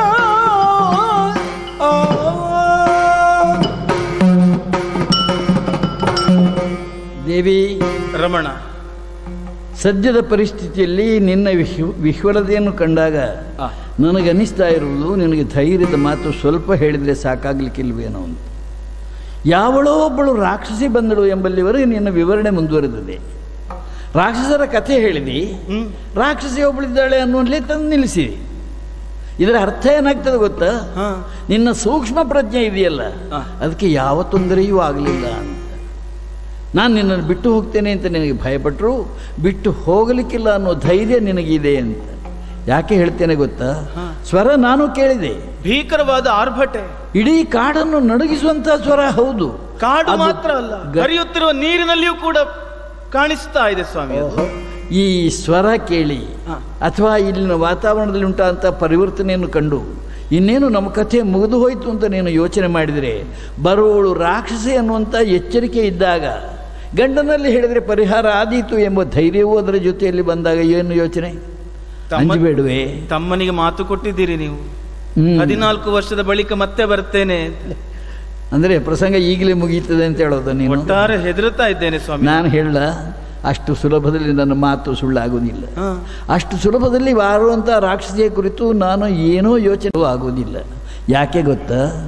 ಆ ದೇವಿ ರಮಣ ಸದ್ಯದ ಪರಿಸ್ಥಿತಿಯಲ್ಲಿ ನಿನ್ನ ವಿಹ್ ವಿಹ್ವಲತೆಯನ್ನು ಕಂಡಾಗ ಆ. ನನಗೆ ಅನಿಸ್ತಾ ಇರುವುದು ನಿನಗೆ ಧೈರ್ಯದ ಮಾತು ಸ್ವಲ್ಪ ಹೇಳಿದರೆ ಸಾಕಾಗ್ಲಿಕ್ಕಿಲ್ವೇನೋ ಅಂತ ಯಾವಳೋ ಒಬ್ಬಳು ರಾಕ್ಷಸಿ ಬಂದಳು ಎಂಬಲ್ಲಿವರೆಗೆ ನಿನ್ನ ವಿವರಣೆ ಮುಂದುವರೆದಿದೆ ರಾಕ್ಷಸರ ಕಥೆ ಹೇಳಿದಿ ಹ್ಮ್ ರಾಕ್ಷಸಿ ಒಬ್ಬಳಿದ್ದಾಳೆ ಅನ್ನುವಲ್ಲಿ ತಂದು ನಿಲ್ಲಿಸಿ ಇದರ ಅರ್ಥ ಏನಾಗ್ತದೆ ಗೊತ್ತಾ ಹಾ ನಿನ್ನ ಸೂಕ್ಷ್ಮ ಪ್ರಜ್ಞೆ ಇದೆಯಲ್ಲ ಆ. ಅದಕ್ಕೆ ಯಾವ ತೊಂದರೆಯೂ ಆಗಲಿಲ್ಲ ಅಂತ ನಾನು ನಿನ್ನನ್ನು ಬಿಟ್ಟು ಹೋಗ್ತೇನೆ ಅಂತ ನಿನಗೆ ಭಯಪಟ್ಟರು ಬಿಟ್ಟು ಹೋಗಲಿಕ್ಕಿಲ್ಲ ಅನ್ನೋ ಧೈರ್ಯ ನಿನಗಿದೆ ಅಂತ ಯಾಕೆ ಹೇಳ್ತೇನೆ ಗೊತ್ತಾ ಹಾ. ಸ್ವರ ನಾನು ಕೇಳಿದೆ ಭೀಕರವಾದ ಆರ್ಭಟೆ ಇಡೀ ಕಾಡನ್ನು ನಡುಗಿಸುವಂತ ಸ್ವರ ಹೌದು ಕಾಡು ಅದು ಮಾತ್ರ ಅಲ್ಲ ಗ- ಹರಿಯುತ್ತಿರುವ ನೀರಿನಲ್ಲಿಯೂ ಕೂಡ ಕಾಣಿಸ್ತಾ ಇದೆ ಸ್ವಾಮಿ ಅದು. ಈ ಸ್ವರ ಕೇಳಿ ಹಾ. ಅಥವಾ ಇಲ್ಲಿನ ವಾತಾವರಣದಲ್ಲಿ ಉಂಟಾದಂಥ ಪರಿವರ್ತನೆಯನ್ನು ಕಂಡು ಇನ್ನೇನು ನಮ್ಮ ಕಥೆ ಮುಗಿದು ಹೋಯಿತು ಅಂತ ನೀನು ಯೋಚನೆ ಮಾಡಿದರೆ ಬರುವವಳು ರಾಕ್ಷಸಿ ಅನ್ನುವಂಥ ಎಚ್ಚರಿಕೆ ಇದ್ದಾಗ ಗಂಡನಲ್ಲಿ ಹೇಳಿದರೆ ಪರಿಹಾರ ಆದೀತು ಎಂಬ ಧೈರ್ಯವೂ ಅದರ ಜೊತೆಯಲ್ಲಿ ಬಂದಾಗ ಏನು ಯೋಚನೆ ತಮ್ಮ- ಅಂಜಬೇಡುವೆ ತಮ್ಮನಿಗೆ ಮಾತು ಕೊಟ್ಟಿದ್ದೀರಿ ನೀವು ಹ್ಮ್. ಹದಿನಾಲ್ಕು ವರ್ಷದ ಬಳಿಕ ಮತ್ತೆ ಬರ್ತೇನೆ ಅಂತ. ಅಂದರೆ ಪ್ರಸಂಗ ಈಗಲೇ ಮುಗೀತದೆ ಅಂತ ಹೇಳೋದು ನೀನು ಒಟ್ಟಾರೆ ಹೆದರುತ್ತಾ ಇದ್ದೇನೆ ಸ್ವಾಮಿ ನಾನು ಹೇಳ ಅಷ್ಟು ಸುಲಭದಲ್ಲಿ ನನ್ನ ಮಾತು ಸುಳ್ಳಾಗುವುದಿಲ್ಲ ಹಾ. ಅಷ್ಟು ಸುಲಭದಲ್ಲಿ ವಾರುವಂಥ ರಾಕ್ಷಸಿಯ ಕುರಿತು ನಾನು ಏನೋ ಯೋಚನೆ ಆಗೋದಿಲ್ಲ ಯಾಕೆ ಗೊತ್ತಾ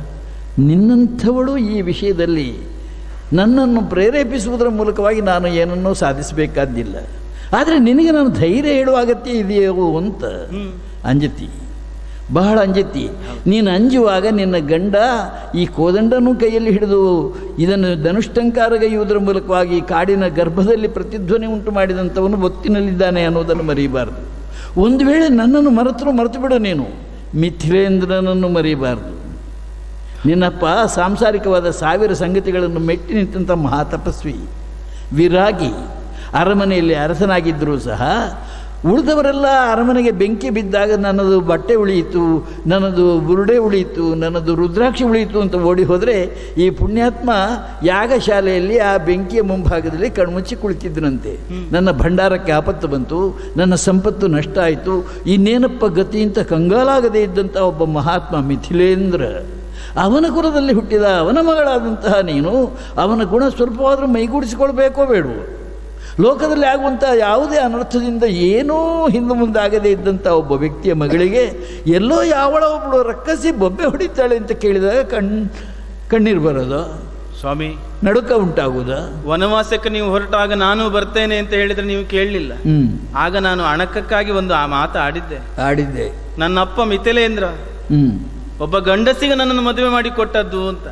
ನಿನ್ನಂಥವಳು ಈ ವಿಷಯದಲ್ಲಿ ನನ್ನನ್ನು ಪ್ರೇರೇಪಿಸುವುದರ ಮೂಲಕವಾಗಿ ನಾನು ಏನನ್ನೂ ಸಾಧಿಸಬೇಕಾದ್ದಿಲ್ಲ ಆದರೆ ನಿನಗೆ ನಾನು ಧೈರ್ಯ ಹೇಳುವ ಅಗತ್ಯ ಇದೆಯೋ ಅಂತ ಅಂಜತಿ ಬಹಳ ಅಂಜತಿ ನೀನು ಅಂಜುವಾಗ ನಿನ್ನ ಗಂಡ ಈ ಕೋದಂಡನೂ ಕೈಯಲ್ಲಿ ಹಿಡಿದು ಇದನ್ನು ಧನುಷ್ಟಂಕಾರಗೈಯುವುದರ ಮೂಲಕವಾಗಿ ಕಾಡಿನ ಗರ್ಭದಲ್ಲಿ ಪ್ರತಿಧ್ವನಿ ಉಂಟು ಮಾಡಿದಂಥವನು ಒತ್ತಿನಲ್ಲಿದ್ದಾನೆ ಅನ್ನೋದನ್ನು ಮರೆಯಬಾರದು ಒಂದು ವೇಳೆ ನನ್ನನ್ನು ಮರೆತರೂ ಮರೆತು ಬಿಡು ನೀನು ಮಿಥಿಲೇಂದ್ರನನ್ನು ಮರೆಯಬಾರದು ನಿನ್ನಪ್ಪ ಸಾಂಸಾರಿಕವಾದ ಸಾವಿರ ಸಂಗತಿಗಳನ್ನು ಮೆಟ್ಟಿ ನಿಂತಹ ಮಹಾತಪಸ್ವಿ ವಿರಾಗಿ ಅರಮನೆಯಲ್ಲಿ ಅರಸನಾಗಿದ್ದರೂ ಸಹ ಉಳಿದವರೆಲ್ಲ ಅರಮನೆಗೆ ಬೆಂಕಿ ಬಿದ್ದಾಗ ನನ್ನದು ಬಟ್ಟೆ ಉಳಿಯಿತು ನನ್ನದು ಬುರುಡೆ ಉಳಿಯಿತು ನನ್ನದು ರುದ್ರಾಕ್ಷಿ ಉಳಿಯಿತು ಅಂತ ಓಡಿ ಹೋದರೆ ಈ ಪುಣ್ಯಾತ್ಮ ಯಾಗಶಾಲೆಯಲ್ಲಿ ಆ ಬೆಂಕಿಯ ಮುಂಭಾಗದಲ್ಲಿ ಕಣ್ಮುಚ್ಚಿ ಕುಳಿತಿದ್ದನಂತೆ ನನ್ನ ಭಂಡಾರಕ್ಕೆ ಆಪತ್ತು ಬಂತು ನನ್ನ ಸಂಪತ್ತು ನಷ್ಟ ಆಯಿತು ಇನ್ನೇನಪ್ಪ ಗತಿ ಅಂತ ಕಂಗಾಲಾಗದೇ ಇದ್ದಂಥ ಒಬ್ಬ ಮಹಾತ್ಮ ಮಿಥಿಲೇಂದ್ರ ಅವನ ಕುಲದಲ್ಲಿ ಹುಟ್ಟಿದ ಅವನ ಮಗಳಾದಂತಹ ನೀನು ಅವನ ಗುಣ ಸ್ವಲ್ಪವಾದರೂ ಮೈಗೂಡಿಸಿಕೊಳ್ಬೇಕೋ ಬೇಡವೋ ಲೋಕದಲ್ಲಿ ಆಗುವಂಥ ಯಾವುದೇ ಅನರ್ಥದಿಂದ ಏನೂ ಹಿಂದೆ ಮುಂದೆ ಆಗದೇ ಇದ್ದಂಥ ಒಬ್ಬ ವ್ಯಕ್ತಿಯ ಮಗಳಿಗೆ ಎಲ್ಲೋ ಯಾವಳ ಒಬ್ಬಳು ರಕ್ಕಸಿ ಬೊಬ್ಬೆ ಹೊಡಿತಾಳೆ ಅಂತ ಕೇಳಿದಾಗ ಕಣ್ ಕಣ್ಣೀರು ಬರೋದು ಸ್ವಾಮಿ ನಡುಕ ಉಂಟಾಗುವುದ ವನವಾಸಕ್ಕೆ ನೀವು ಹೊರಟಾಗ ನಾನು ಬರ್ತೇನೆ ಅಂತ ಹೇಳಿದ್ರೆ ನೀವು ಕೇಳಲಿಲ್ಲ ಹ್ಞೂ ಆಗ ನಾನು ಅಣಕಕ್ಕಾಗಿ ಒಂದು ಆ ಮಾತು ಆಡಿದ್ದೆ ಆಡಿದ್ದೆ ನನ್ನ ಅಪ್ಪ ಮಿಥಿಲೇಂದ್ರ ಹ್ಞೂ ಒಬ್ಬ ಗಂಡಸಿಗೆ ನನ್ನನ್ನು ಮದುವೆ ಮಾಡಿ ಕೊಟ್ಟದ್ದು ಅಂತ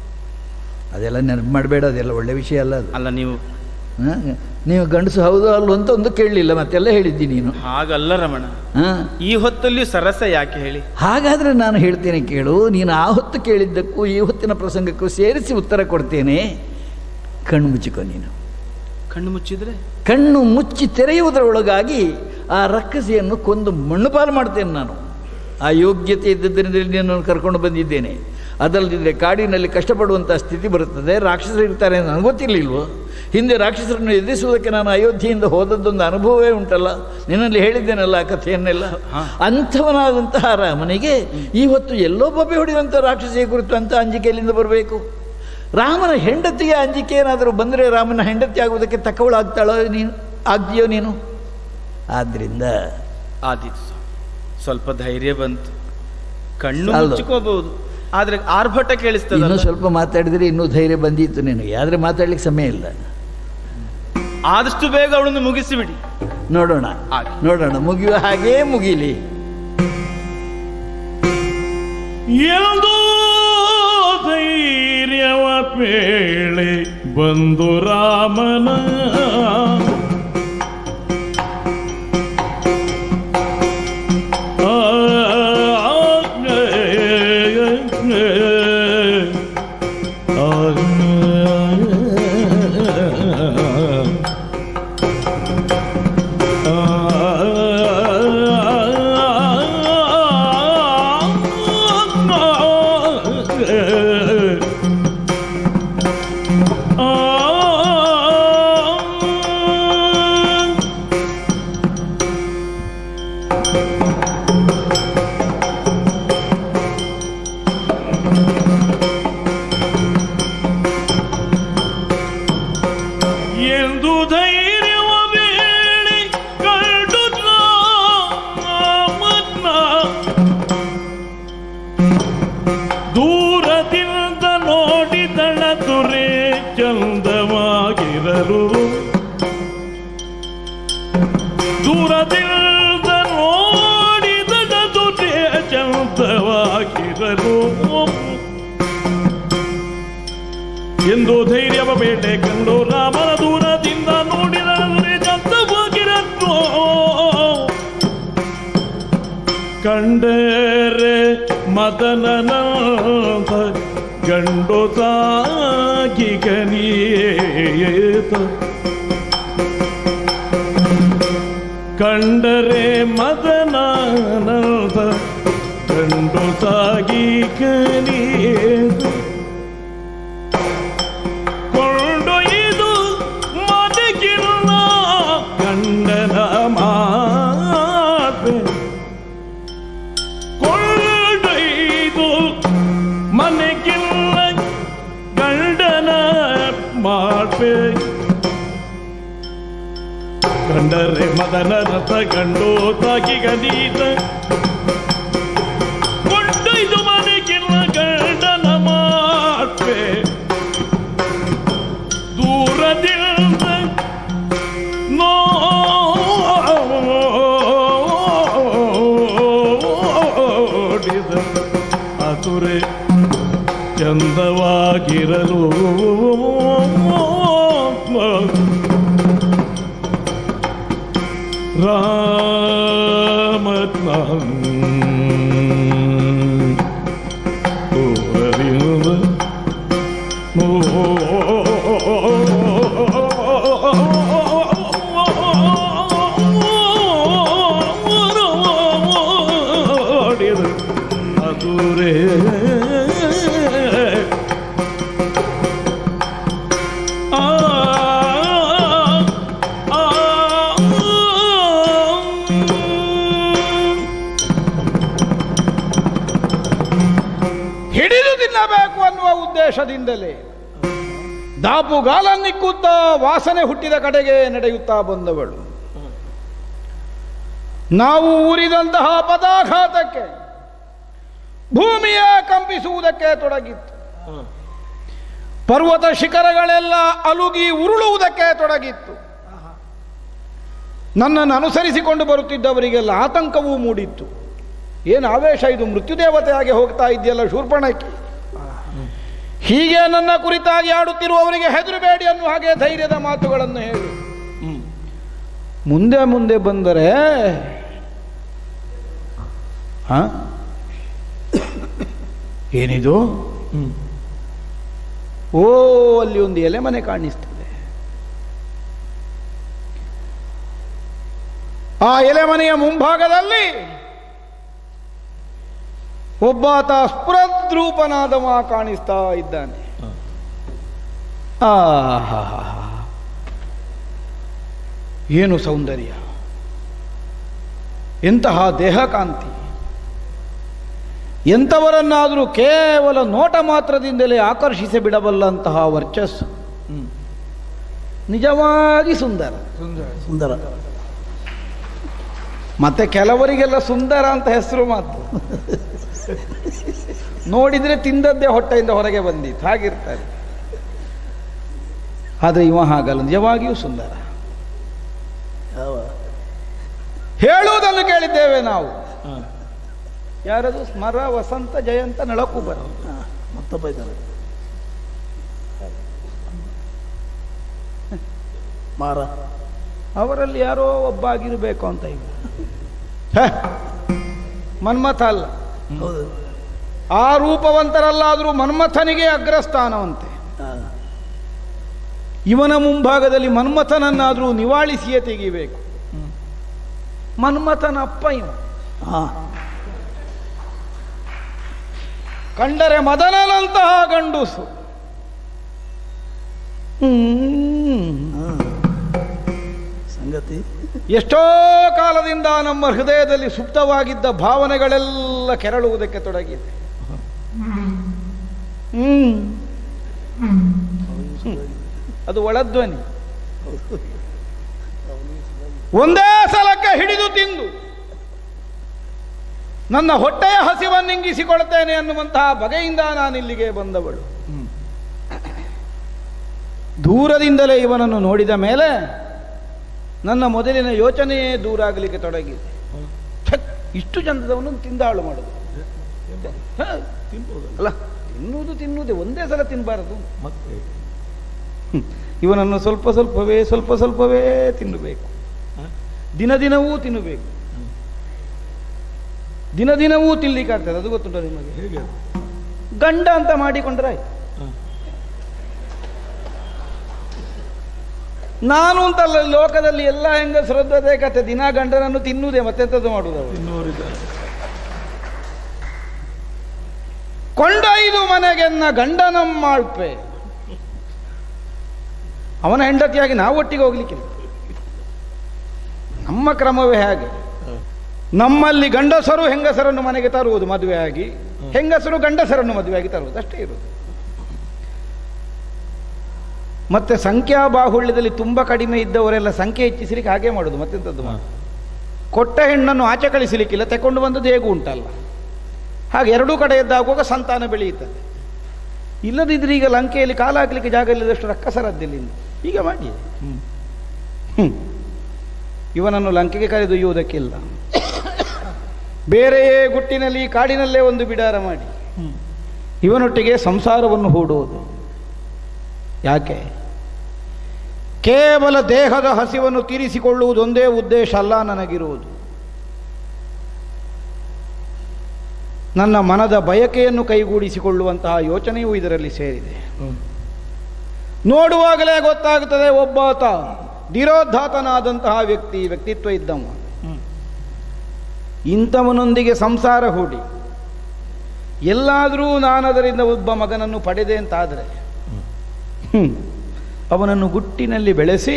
ಅದೆಲ್ಲ ನೆನಪು ಮಾಡಬೇಡ ಅದೆಲ್ಲ ಒಳ್ಳೆ ವಿಷಯ ಅಲ್ಲ ಅದು ಅಲ್ಲ ನೀವು ಹ? ನೀವು ಗಂಡಸು ಹೌದು ಅಲ್ವ ಅಂತ ಒಂದು ಕೇಳಲಿಲ್ಲ ಮತ್ತೆಲ್ಲ ಹೇಳಿದ್ದಿ ನೀನು ಹಾಗಲ್ಲ ರಮಣ ಹಾಂ ಈ ಹೊತ್ತಲ್ಲಿಯೂ ಸರಸ ಯಾಕೆ ಹೇಳಿ ಹಾಗಾದರೆ ನಾನು ಹೇಳ್ತೇನೆ ಕೇಳು ನೀನು ಆ ಹೊತ್ತು ಕೇಳಿದ್ದಕ್ಕೂ ಈ ಹೊತ್ತಿನ ಪ್ರಸಂಗಕ್ಕೂ ಸೇರಿಸಿ ಉತ್ತರ ಕೊಡ್ತೇನೆ ಕಣ್ಣು ಮುಚ್ಚಿಕೊ ನೀನು ಕಣ್ಣು ಮುಚ್ಚಿದ್ರೆ ಕಣ್ಣು ಮುಚ್ಚಿ ತೆರೆಯುವುದರೊಳಗಾಗಿ ಆ ರಕ್ಕಸಿಯನ್ನು ಕೊಂದು ಮಣ್ಣು ಪಾಲು ಮಾಡ್ತೇನೆ ನಾನು ಆ ಯೋಗ್ಯತೆ ಇದ್ದದ್ದರಿಂದ ನಿನ್ನನ್ನು ಕರ್ಕೊಂಡು ಬಂದಿದ್ದೇನೆ ಅದಲ್ಲದಿದ್ದರೆ ಕಾಡಿನಲ್ಲಿ ಕಷ್ಟಪಡುವಂಥ ಸ್ಥಿತಿ ಬರುತ್ತದೆ ರಾಕ್ಷಸರು ಇರ್ತಾರೆ ಅಂತ ನನಗೆ ಗೊತ್ತಿರಲಿಲ್ವೋ ಹಿಂದೆ ರಾಕ್ಷಸರನ್ನು ಎದುರಿಸುವುದಕ್ಕೆ ನಾನು ಅಯೋಧ್ಯೆಯಿಂದ ಹೋದದ್ದೊಂದು ಅನುಭವವೇ ಉಂಟಲ್ಲ ನಿನ್ನಲ್ಲಿ ಹೇಳಿದ್ದೇನಲ್ಲ ಆ ಕಥೆಯನ್ನೆಲ್ಲ ಅಂಥವನಾದಂತಹ ರಾಮನಿಗೆ ಈ ಹೊತ್ತು ಎಲ್ಲೋ ಬೊಬ್ಬೆ ಹೊಡೆಯುವಂಥ ರಾಕ್ಷಸಿಯ ಕುರಿತು ಅಂತ ಅಂಜಿಕೆ ಎಲ್ಲಿಂದ ಬರಬೇಕು ರಾಮನ ಹೆಂಡತಿಗೆ ಅಂಜಿಕೆ ಏನಾದರೂ ಬಂದರೆ ರಾಮನ ಹೆಂಡತಿ ಆಗುವುದಕ್ಕೆ ತಕ್ಕವಳಾಗ್ತಾಳೋ ನೀನು ಆಗ್ದೆಯೋ ನೀನು ಆದ್ದರಿಂದ ಆದೀತು ಸ್ವಾಮಿ. ಸ್ವಲ್ಪ ಧೈರ್ಯ ಬಂತು ಕಣ್ಣು ಅಲ್ಲ. ಮುಚ್ಚಿಕೋಬಹುದು ಆದ್ರೆ ಆರ್ಭಟ ಇನ್ನೂ ಕೇಳಿಸ್ತದಲ್ಲ ಸ್ವಲ್ಪ ಮಾತಾಡಿದರೆ ಇನ್ನೂ ಧೈರ್ಯ ಬಂದಿತ್ತು ನಿನಗೆ ಆದರೆ ಮಾತಾಡ್ಲಿಕ್ಕೆ ಸಮಯ ಇಲ್ಲ ಆದಷ್ಟು ಬೇಗ ಅವಳನ್ನು ಮುಗಿಸಿಬಿಡಿ ನೋಡೋಣ ಹಾಗೆ. ನೋಡೋಣ ಮುಗಿಯುವ ಹಾಗೇ ಮುಗೀಲಿ ಎಂದು ಧೈರ್ಯವ ಪೇಳೆ ಬಂದು ರಾಮನ ಆ, ಎಂದು ಧೈರ್ಯವ ಬೇಡಿ ಕಂಡು ರಾಮನ್ನ ದೂರದಿಂದ ನೋಡಿದಳ ದುರೇ ಚಂದವಾಗಿರಲು ದೂರದಿಂದ ನೋಡಿದಳ ದುರೇ ಚಂದವಾಗಿರಲು ಎಂದು ಧೈರ್ಯವ ಬೇಟೆ ಕಂಡು ರಾಮನ ದೂರದಿಂದ ನೋಡಿದರೆ ಚಂದವಾಗಿರತ್ತು ಕಂಡರೆ ಮದನನಾಥ ಗಂಡು ಸಾಗಿ ಗನಿಯೇತ ಕಂಡರೆ ಮದನಾನಂದ ಗಂಡು ಸಾಗಿ ಗನಿಯೇತ ಕೊಂಡೊಯ್ದು ಮನೆಗಿಲ್ಲ ಗಂಡನ ಮಾತೆ ಕೊಂಡೊಯ್ದು ಮನೆಗಿಲ್ಲ ಗಂಡನ ಮಾತೆ ಕಂಡರೆ ಮದನ ರಥ ಗಂಡು ತಾಗಿ ಗದೀತ ಕೊಂಡೊಯ್ದು ಮನೆಗಿಲ್ಲ ಗಂಡನ ಮಾತೆ ಅದುರೆ ಚಂದವಾಗಿರಲು ರಾಮತ್ನ ಅದುರೇ ಆ ಆ ಹಿಡಿದು ತಿನ್ನಬೇಕು ಅನ್ನುವ ಉದ್ದೇಶದಿಂದಲೇ ದಾಪುಗಾಲನ್ನಿಕ್ಕುತ್ತಾ ವಾಸನೆ ಹುಟ್ಟಿದ ಕಡೆಗೆ ನಡೆಯುತ್ತಾ ಬಂದವಳು ನಾವು ಊರಿದಂತಹ ಪದಾಘಾತಕ್ಕೆ ಭೂಮಿಯ ಕಂಪಿಸುವುದಕ್ಕೆ ತೊಡಗಿತ್ತು ಪರ್ವತ ಶಿಖರಗಳೆಲ್ಲ ಅಲುಗಿ ಉರುಳುವುದಕ್ಕೆ ತೊಡಗಿತ್ತು ನನ್ನನ್ನು ಅನುಸರಿಸಿಕೊಂಡು ಬರುತ್ತಿದ್ದವರಿಗೆಲ್ಲ ಆತಂಕವೂ ಮೂಡಿತ್ತು ಏನು ಆವೇಶ ಇದು ಮೃತ್ಯುದೇವತೆಯಾಗಿ ಹೋಗ್ತಾ ಇದೆಯಲ್ಲ ಶೂರ್ಪಣಕ್ಕೆ ಹೀಗೆ ನನ್ನ ಕುರಿತಾಗಿ ಆಡುತ್ತಿರುವವರಿಗೆ ಹೆದರಬೇಡಿ ಅನ್ನುವ ಹಾಗೆ ಧೈರ್ಯದ ಮಾತುಗಳನ್ನು ಹೇಳಿ ಮುಂದೆ ಮುಂದೆ ಬಂದರೆ ಹ? ಏನಿದು ಓ ಅಲ್ಲಿ ಒಂದು ಎಲೆ ಮನೆ ಕಾಣಿಸ್ತದೆ ಆ ಎಲೆ ಮನೆಯ ಮುಂಭಾಗದಲ್ಲಿ ಒಬ್ಬಾತ ಸ್ಫುರದ್ರೂಪನಾದವ ಕಾಣಿಸ್ತಾ ಇದ್ದಾನೆ ಆಹಾಹಾಹಾ. ಏನು ಸೌಂದರ್ಯ ಎಂತಹ ದೇಹಕಾಂತಿ ಎಂಥವರನ್ನಾದರೂ ಕೇವಲ ನೋಟ ಮಾತ್ರದಿಂದಲೇ ಆಕರ್ಷಿಸಿ ಬಿಡಬಲ್ಲಂತಹ ವರ್ಚಸ್ಸು ನಿಜವಾಗಿ ಸುಂದರ ಸುಂದರ ಮತ್ತೆ ಕೆಲವರಿಗೆಲ್ಲ ಸುಂದರ ಅಂತ ಹೆಸರು ಮಾತ್ರ ನೋಡಿದ್ರೆ ತಿಂದದ್ದೇ ಹೊಟ್ಟೆಯಿಂದ ಹೊರಗೆ ಬಂದಿತ್ತು ಹಾಗಿರ್ತಾರೆ ಆದರೆ ಇವ ಹಾಗಲ್ಲ ನಿಜವಾಗಿಯೂ ಸುಂದರ ಯಾವ ಹೇಳುವುದನ್ನು ಕೇಳಿದ್ದೇವೆ ನಾವು ಯಾರದು ಸ್ಮರ ವಸಂತ ಜಯಂತ ನಳಕುಬರ ಹಾ, ಮತ್ತೊಬ್ಬ ಇದ್ದಾನೆ ಮಾರ ಅವರಲ್ಲಿ ಯಾರೋ ಒಬ್ಬ ಆಗಿರಬೇಕು ಅಂತ ಈಗ ಹೇ, ಮನ್ಮಥ ಅಲ್ಲ ಹೌದು ಆ ರೂಪವಂತರಲ್ಲಾದರೂ ಮನ್ಮಥನಿಗೆ ಅಗ್ರಸ್ಥಾನವಂತೆ ಹಾ, ಇವನ ಮುಂಭಾಗದಲ್ಲಿ ಮನ್ಮಥನನ್ನಾದರೂ ನಿವಾಳಿಸಿಯೇ ತೆಗಿಬೇಕು ಮನ್ಮಥನ ಅಪ್ಪ ಇವ ಹಾ ಕಂಡರೆ ಮದನನಂತಹ ಗಂಡುಸು ಹ್ಮ್. ಹಾ. ಸಂಗತಿ ಎಷ್ಟೋ ಕಾಲದಿಂದ ನಮ್ಮ ಹೃದಯದಲ್ಲಿ ಸುಪ್ತವಾಗಿದ್ದ ಭಾವನೆಗಳೆಲ್ಲ ಕೆರಳುವುದಕ್ಕೆ ತೊಡಗಿದೆ ಹ್ಮ್ ಅದು ಒಳಧ್ವನಿ ಒಂದೇ ಸಲಕ್ಕೆ ಹಿಡಿದು ತಿಂದು ನನ್ನ ಹೊಟ್ಟೆಯ ಹಸಿವನ್ನಿಂಗಿಸಿಕೊಳ್ತೇನೆ ಅನ್ನುವಂತಹ ಬಗೆಯಿಂದ ನಾನು ಇಲ್ಲಿಗೆ ಬಂದವಳು ದೂರದಿಂದಲೇ ಇವನನ್ನು ನೋಡಿದ ಮೇಲೆ ನನ್ನ ಮೊದಲಿನ ಯೋಚನೆಯೇ ದೂರ ಆಗಲಿಕ್ಕೆ ತೊಡಗಿದೆ ಛತ್, ಇಷ್ಟು ಚಂದದವನು ತಿಂದಾಳು ಮಾಡುದು ಹ, ಅಲ್ಲ ತಿನ್ನುವುದು ತಿನ್ನುವುದೇ ಒಂದೇ ಸಲ ತಿನ್ನಬಾರದು ಹ್ಮ್. ಇವನನ್ನು ಸ್ವಲ್ಪ ಸ್ವಲ್ಪವೇ ಸ್ವಲ್ಪ ಸ್ವಲ್ಪವೇ ತಿನ್ನಬೇಕು ದಿನ ದಿನವೂ ತಿನ್ನಬೇಕು ದಿನ ದಿನವೂ ತಿನ್ಲಿಕ್ಕಾಗ್ತದೆ ಅದು ಗೊತ್ತುಂಟ ನಿಮಗೆ ಹೇಗೆ ಗಂಡ ಅಂತ ಮಾಡಿಕೊಂಡ್ರೆ ಆಯ್ತು ನಾನು ಅಂತಲ್ಲ ಲೋಕದಲ್ಲಿ ಎಲ್ಲ ಹೆಂಗಸರದ್ದೇ ಕತೆ ದಿನ ಗಂಡನನ್ನು ತಿನ್ನುವುದೇ ಮತ್ತೆಂಥದ್ದು ಮಾಡುವುದು ಅವರು ಇನ್ನೂರಿದ್ದಾರೆ ಕೊಂಡೊಯ್ದು ಮನೆಗೆನ್ನ ಗಂಡನಮ್ಮಾಳ್ಪೆ ಅವನ ಹೆಂಡತಿಯಾಗಿ ನಾವು ಒಟ್ಟಿಗೆ ಹೋಗ್ಲಿಕ್ಕಿಲ್ಲ ನಮ್ಮ ಕ್ರಮವೇ ಹಾಗೆ ನಮ್ಮಲ್ಲಿ ಗಂಡಸರು ಹೆಂಗಸರನ್ನು ಮನೆಗೆ ತರುವುದು ಮದುವೆಯಾಗಿ ಹೆಂಗಸರು ಗಂಡಸರನ್ನು ಮದುವೆಯಾಗಿ ತರುವುದು ಅಷ್ಟೇ ಇರುವುದು ಮತ್ತೆ ಸಂಖ್ಯಾ ಬಾಹುಳ್ಯದಲ್ಲಿ ತುಂಬ ಕಡಿಮೆ ಇದ್ದವರೆಲ್ಲ ಸಂಖ್ಯೆ ಹೆಚ್ಚಿಸಲಿಕ್ಕೆ ಹಾಗೆ ಮಾಡುದು ಮತ್ತೆಂಥದ್ದು ಮಾಡುದು ಕೊಟ್ಟ ಹೆಣ್ಣನ್ನು ಆಚೆ ಕಳಿಸಲಿಕ್ಕಿಲ್ಲ ತಕೊಂಡು ಬಂದದ್ದು ಹೇಗೂ ಉಂಟಲ್ಲ ಹಾಗೆ ಎರಡೂ ಕಡೆ ಎದ್ದಾಗುವಾಗ ಸಂತಾನ ಬೆಳೆಯುತ್ತದೆ ಇಲ್ಲದಿದ್ರೆ ಈಗ ಲಂಕೆಯಲ್ಲಿ ಕಾಲ ಹಾಕಲಿಕ್ಕೆ ಜಾಗ ಇಲ್ಲದಷ್ಟು ರಕ್ಕಸರದ್ದಿಲ್ಲ ಇನ್ನು ಈಗ ಮಾಡಿ ಹ್ಮ್. ಇವನನ್ನು ಲಂಕೆಗೆ ಕರೆದೊಯ್ಯುವುದಕ್ಕಿಲ್ಲ ಬೇರೆಯೇ ಗುಟ್ಟಿನಲ್ಲಿ ಕಾಡಿನಲ್ಲೇ ಒಂದು ಬಿಡಾರ ಮಾಡಿ ಇವನೊಟ್ಟಿಗೆ ಸಂಸಾರವನ್ನು ಹೂಡುವುದು ಯಾಕೆ ಕೇವಲ ದೇಹದ ಹಸಿವನ್ನು ತೀರಿಸಿಕೊಳ್ಳುವುದೊಂದೇ ಉದ್ದೇಶ ಅಲ್ಲ ನನಗಿರುವುದು ನನ್ನ ಮನದ ಬಯಕೆಯನ್ನು ಕೈಗೂಡಿಸಿಕೊಳ್ಳುವಂತಹ ಯೋಚನೆಯೂ ಇದರಲ್ಲಿ ಸೇರಿದೆ ನೋಡುವಾಗಲೇ ಗೊತ್ತಾಗುತ್ತದೆ ಒಬ್ಬಾತ ಧಿರೋದ್ಧಾತನಾದಂತಹ ವ್ಯಕ್ತಿ ವ್ಯಕ್ತಿತ್ವ ಇದ್ದವ ಇಂಥವನೊಂದಿಗೆ ಸಂಸಾರ ಹೂಡಿ ಎಲ್ಲಾದರೂ ನಾನದರಿಂದ ಒಬ್ಬ ಮಗನನ್ನು ಪಡೆದೆ ಅಂತಾದರೆ ಹ್ಮ್. ಅವನನ್ನು ಗುಟ್ಟಿನಲ್ಲಿ ಬೆಳೆಸಿ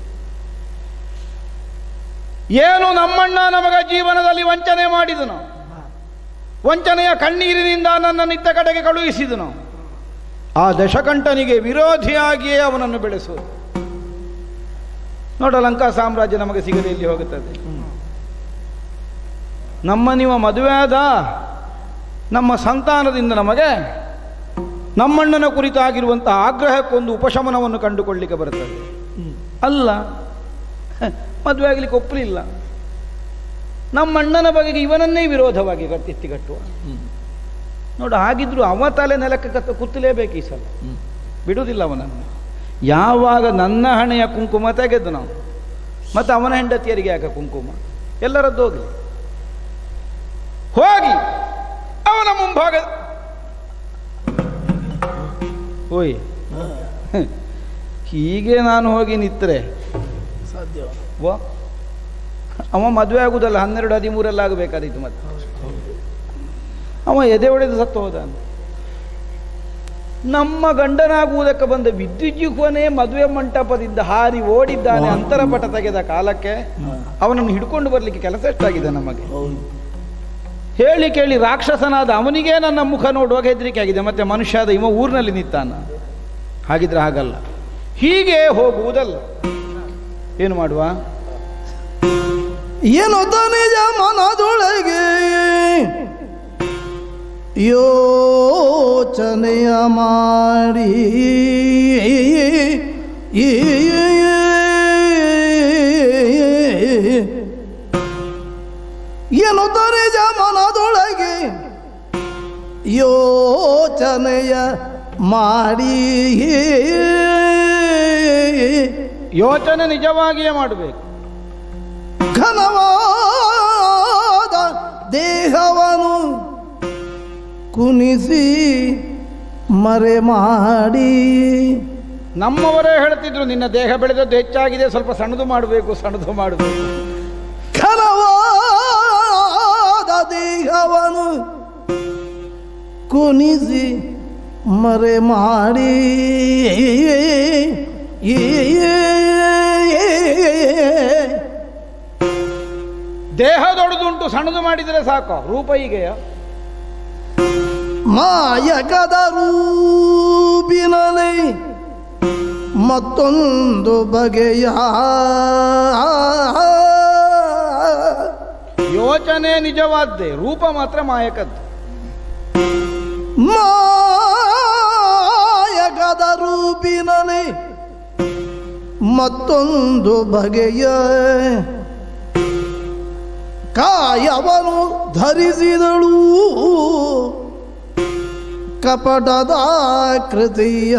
ಏನು ನಮ್ಮಣ್ಣ ನಮಗ ಜೀವನದಲ್ಲಿ ವಂಚನೆ ಮಾಡಿದನು ವಂಚನೆಯ ಕಣ್ಣೀರಿನಿಂದ ನನ್ನನ್ನು ಇತ್ತ ಕಡೆಗೆ ಕಳುಹಿಸಿದನು ಆ ದಶಕಂಠನಿಗೆ ವಿರೋಧಿಯಾಗಿಯೇ ಅವನನ್ನು ಬೆಳೆಸುವುದು ನೋಡ ಲಂಕಾ ಸಾಮ್ರಾಜ್ಯ ನಮಗೆ ಸಿಗದೆ ಇಲ್ಲಿ ಹೋಗುತ್ತದೆ ನಮ್ಮ ನೀವು ಮದುವೆ ಆದ ನಮ್ಮ ಸಂತಾನದಿಂದ ನಮಗೆ ನಮ್ಮಣ್ಣನ ಕುರಿತಾಗಿರುವಂತಹ ಆಗ್ರಹಕ್ಕೊಂದು ಉಪಶಮನವನ್ನು ಕಂಡುಕೊಳ್ಳಿಕ್ಕೆ ಬರುತ್ತದೆ ಅಲ್ಲ ಮದುವೆ ಆಗಲಿಕ್ಕೆ ಒಪ್ಪಲಿಲ್ಲ ನಮ್ಮಣ್ಣನ ಬಗೆಗೆ ಇವನನ್ನೇ ವಿರೋಧವಾಗಿ ಕತ್ತಿತ್ತಿ ಕಟ್ಟುವ ನೋಡು ಹಾಗಿದ್ರು ಅವ ತಲೆ ನೆಲಕ್ಕೆ ಕತ್ತ ಕುತ್ತಲೇಬೇಕು ಈ ಸಲ ಬಿಡುವುದಿಲ್ಲ ಅವನನ್ನು ಯಾವಾಗ ನನ್ನ ಹಣೆಯ ಕುಂಕುಮ ತೆಗೆದು ನಾವು ಮತ್ತು ಅವನ ಹೆಂಡತಿಯರಿಗೆ ಯಾಕೆ ಕುಂಕುಮ ಎಲ್ಲರದ್ದು ಹೋಗಲಿ ಹೋಗಿ ಅವನ ಮುಂಭಾಗ ಓಯ್ ಹೀಗೆ ನಾನು ಹೋಗಿ ನಿತ್ತರೆ ಸಾಧ್ಯ ವಾ ಅವ ಮದುವೆ ಆಗುದಲ್ಲ ಹನ್ನೆರಡು ಹದಿಮೂರಲ್ಲಿ ಆಗಬೇಕಾದೀತು ಮತ್ತೆ ಅವ ಎದೆ ಹೊಡೆದು ಸತ್ತು ಹೋದ ನಮ್ಮ ಗಂಡನಾಗುವುದಕ್ಕೆ ಬಂದ ವಿದ್ಯುಜ್ಯುಹನೇ ಮದುವೆ ಮಂಟಪದಿಂದ ಹಾರಿ ಓಡಿದ್ದಾನೆ ಅಂತರಪಟ ತೆಗೆದ ಕಾಲಕ್ಕೆ ಅವನನ್ನು ಹಿಡ್ಕೊಂಡು ಬರಲಿಕ್ಕೆ ಕೆಲಸ ಎಷ್ಟಾಗಿದೆ ನಮಗೆ ಹೌದು ಹೇಳಿ ಕೇಳಿ ರಾಕ್ಷಸನಾದ ಅವನಿಗೆ ನನ್ನ ಮುಖ ನೋಡುವಾಗ ಹೆದರಿಕೆ ಆಗಿದೆ ಮತ್ತೆ ಮನುಷ್ಯಾದ ಇವ ಊರಿನಲ್ಲಿ ನಿಂತಾನ ಹಾಗಿದ್ರೆ ಹಾಗಲ್ಲ ಹೀಗೆ ಹೋಗುವುದಲ್ಲ ಏನು ಮಾಡುವ ಏನು ನಿಜ ಮನದೊಳಗೆ ಯೋಚನೆಯ ಮಾಡಿ ಏನು ನಿಜ ಮನದೊಳಗೆ ಯೋಚನೆಯ ಮಾಡಿ ಯೋಚನೆ ನಿಜವಾಗಿಯೇ ಮಾಡಬೇಕು ಘನವಾದ ದೇಹವನು ಕುಣಿಸಿ ಮರೆ ಮಾಡಿ ನಮ್ಮವರೇ ಹೇಳ್ತಿದ್ರು ನಿನ್ನ ದೇಹ ಬೆಳೆದದ್ದು ಹೆಚ್ಚಾಗಿದೆ ಸ್ವಲ್ಪ ಸಣ್ಣದು ಮಾಡಬೇಕು ಸಣ್ಣದು ಮಾಡಬೇಕು ಘನವಾದ ದೇಹವನು ಕುಣಿಸಿ ಮರೆ ಮಾಡಿ ದೇಹ ದೊಡ್ಡದುಂಟು ಸಣ್ಣದು ಮಾಡಿದರೆ ಸಾಕು ರೂಪ ಹೀಗೆಯ ಮಾಯಕದ ರೂಪಿನಲ್ಲಿ ಮತ್ತೊಂದು ಬಗೆಯ ಯೋಚನೆ ನಿಜವಾದ್ದೇ ರೂಪ ಮಾತ್ರ ಮಾಯಕದ್ದು ಮಾಯಕದ ರೂಪಿನಲ್ಲಿ ಮತ್ತೊಂದು ಬಗೆಯ ಕಾಯವನು ಧರಿಸಿದಳು ಕಪಟದ ಕೃತಿಯ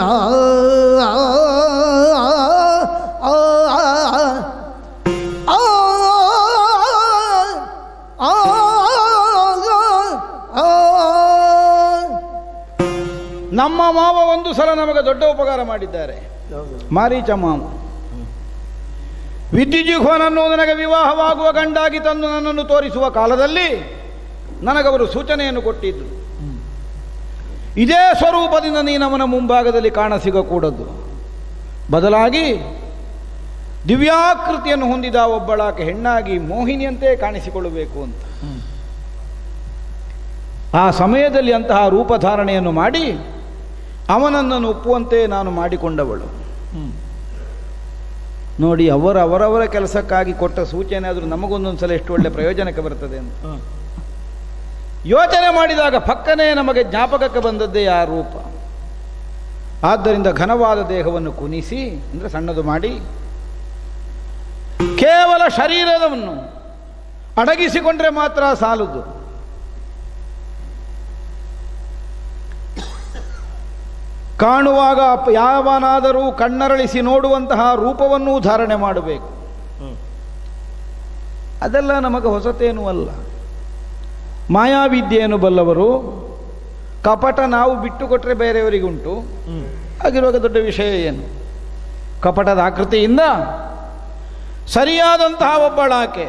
ನಮ್ಮ ಮಾವ ಒಂದು ಸಲ ನಮಗೆ ದೊಡ್ಡ ಉಪಕಾರ ಮಾಡಿದ್ದಾರೆ ಮಾರೀಚ ಮಾವ ವಿದ್ಯುಜಿಹ್ವನನ್ನು ನನಗೆ ವಿವಾಹವಾಗುವ ಗಂಡಾಗಿ ತಂದು ನನ್ನನ್ನು ತೋರಿಸುವ ಕಾಲದಲ್ಲಿ ನನಗವರು ಸೂಚನೆಯನ್ನು ಕೊಟ್ಟಿದ್ದರು ಇದೇ ಸ್ವರೂಪದಿಂದ ನೀನು ಅವನ ಮುಂಭಾಗದಲ್ಲಿ ಕಾಣಸಿಗಕೂಡದು ಬದಲಾಗಿ ದಿವ್ಯಾಕೃತಿಯನ್ನು ಹೊಂದಿದ ಒಬ್ಬಳಾಕೆ ಹೆಣ್ಣಾಗಿ ಮೋಹಿನಿಯಂತೆ ಕಾಣಿಸಿಕೊಳ್ಳಬೇಕು ಅಂತ ಆ ಸಮಯದಲ್ಲಿ ಅಂತಹ ರೂಪಧಾರಣೆಯನ್ನು ಮಾಡಿ ಅವನನ್ನು ಒಪ್ಪುವಂತೆ ನಾನು ಮಾಡಿಕೊಂಡವಳು ನೋಡಿ ಅವರ ಅವರವರ ಕೆಲಸಕ್ಕಾಗಿ ಕೊಟ್ಟ ಸೂಚನೆ ಆದರೂ ನಮಗೊಂದೊಂದು ಸಲ ಎಷ್ಟು ಒಳ್ಳೆ ಪ್ರಯೋಜನಕ್ಕೆ ಬರ್ತದೆ ಅಂತ ಯೋಚನೆ ಮಾಡಿದಾಗ ಪಕ್ಕನೇ ನಮಗೆ ಜ್ಞಾಪಕಕ್ಕೆ ಬಂದದ್ದೇ ಆ ರೂಪ ಆದ್ದರಿಂದ ಘನವಾದ ದೇಹವನ್ನು ಕುನಿಸಿ ಅಂದರೆ ಸಣ್ಣದು ಮಾಡಿ ಕೇವಲ ಶರೀರವನ್ನು ಅಡಗಿಸಿಕೊಂಡ್ರೆ ಮಾತ್ರ ಸಾಲದು ಕಾಣುವಾಗ ಪ- ಯಾವನಾದರೂ ಕಣ್ಣರಳಿಸಿ ನೋಡುವಂತಹ ರೂಪವನ್ನೂ ಧಾರಣೆ ಮಾಡಬೇಕು ಅದೆಲ್ಲ ನಮಗೆ ಹೊಸತೇನೂ ಅಲ್ಲ ಮಾಯಾವಿದ್ಯೆಯನ್ನು ಬಲ್ಲವರು ಕಪಟ ನಾವು ಬಿಟ್ಟು ಕೊಟ್ಟರೆ ಬೇರೆಯವರಿಗುಂಟು ಹಾಗಿರುವಾಗ ದೊಡ್ಡ ವಿಷಯ ಏನು ಕಪಟದ ಆಕೃತಿಯಿಂದ ಸರಿಯಾದಂತಹ ಒಬ್ಬಳಾಕೆ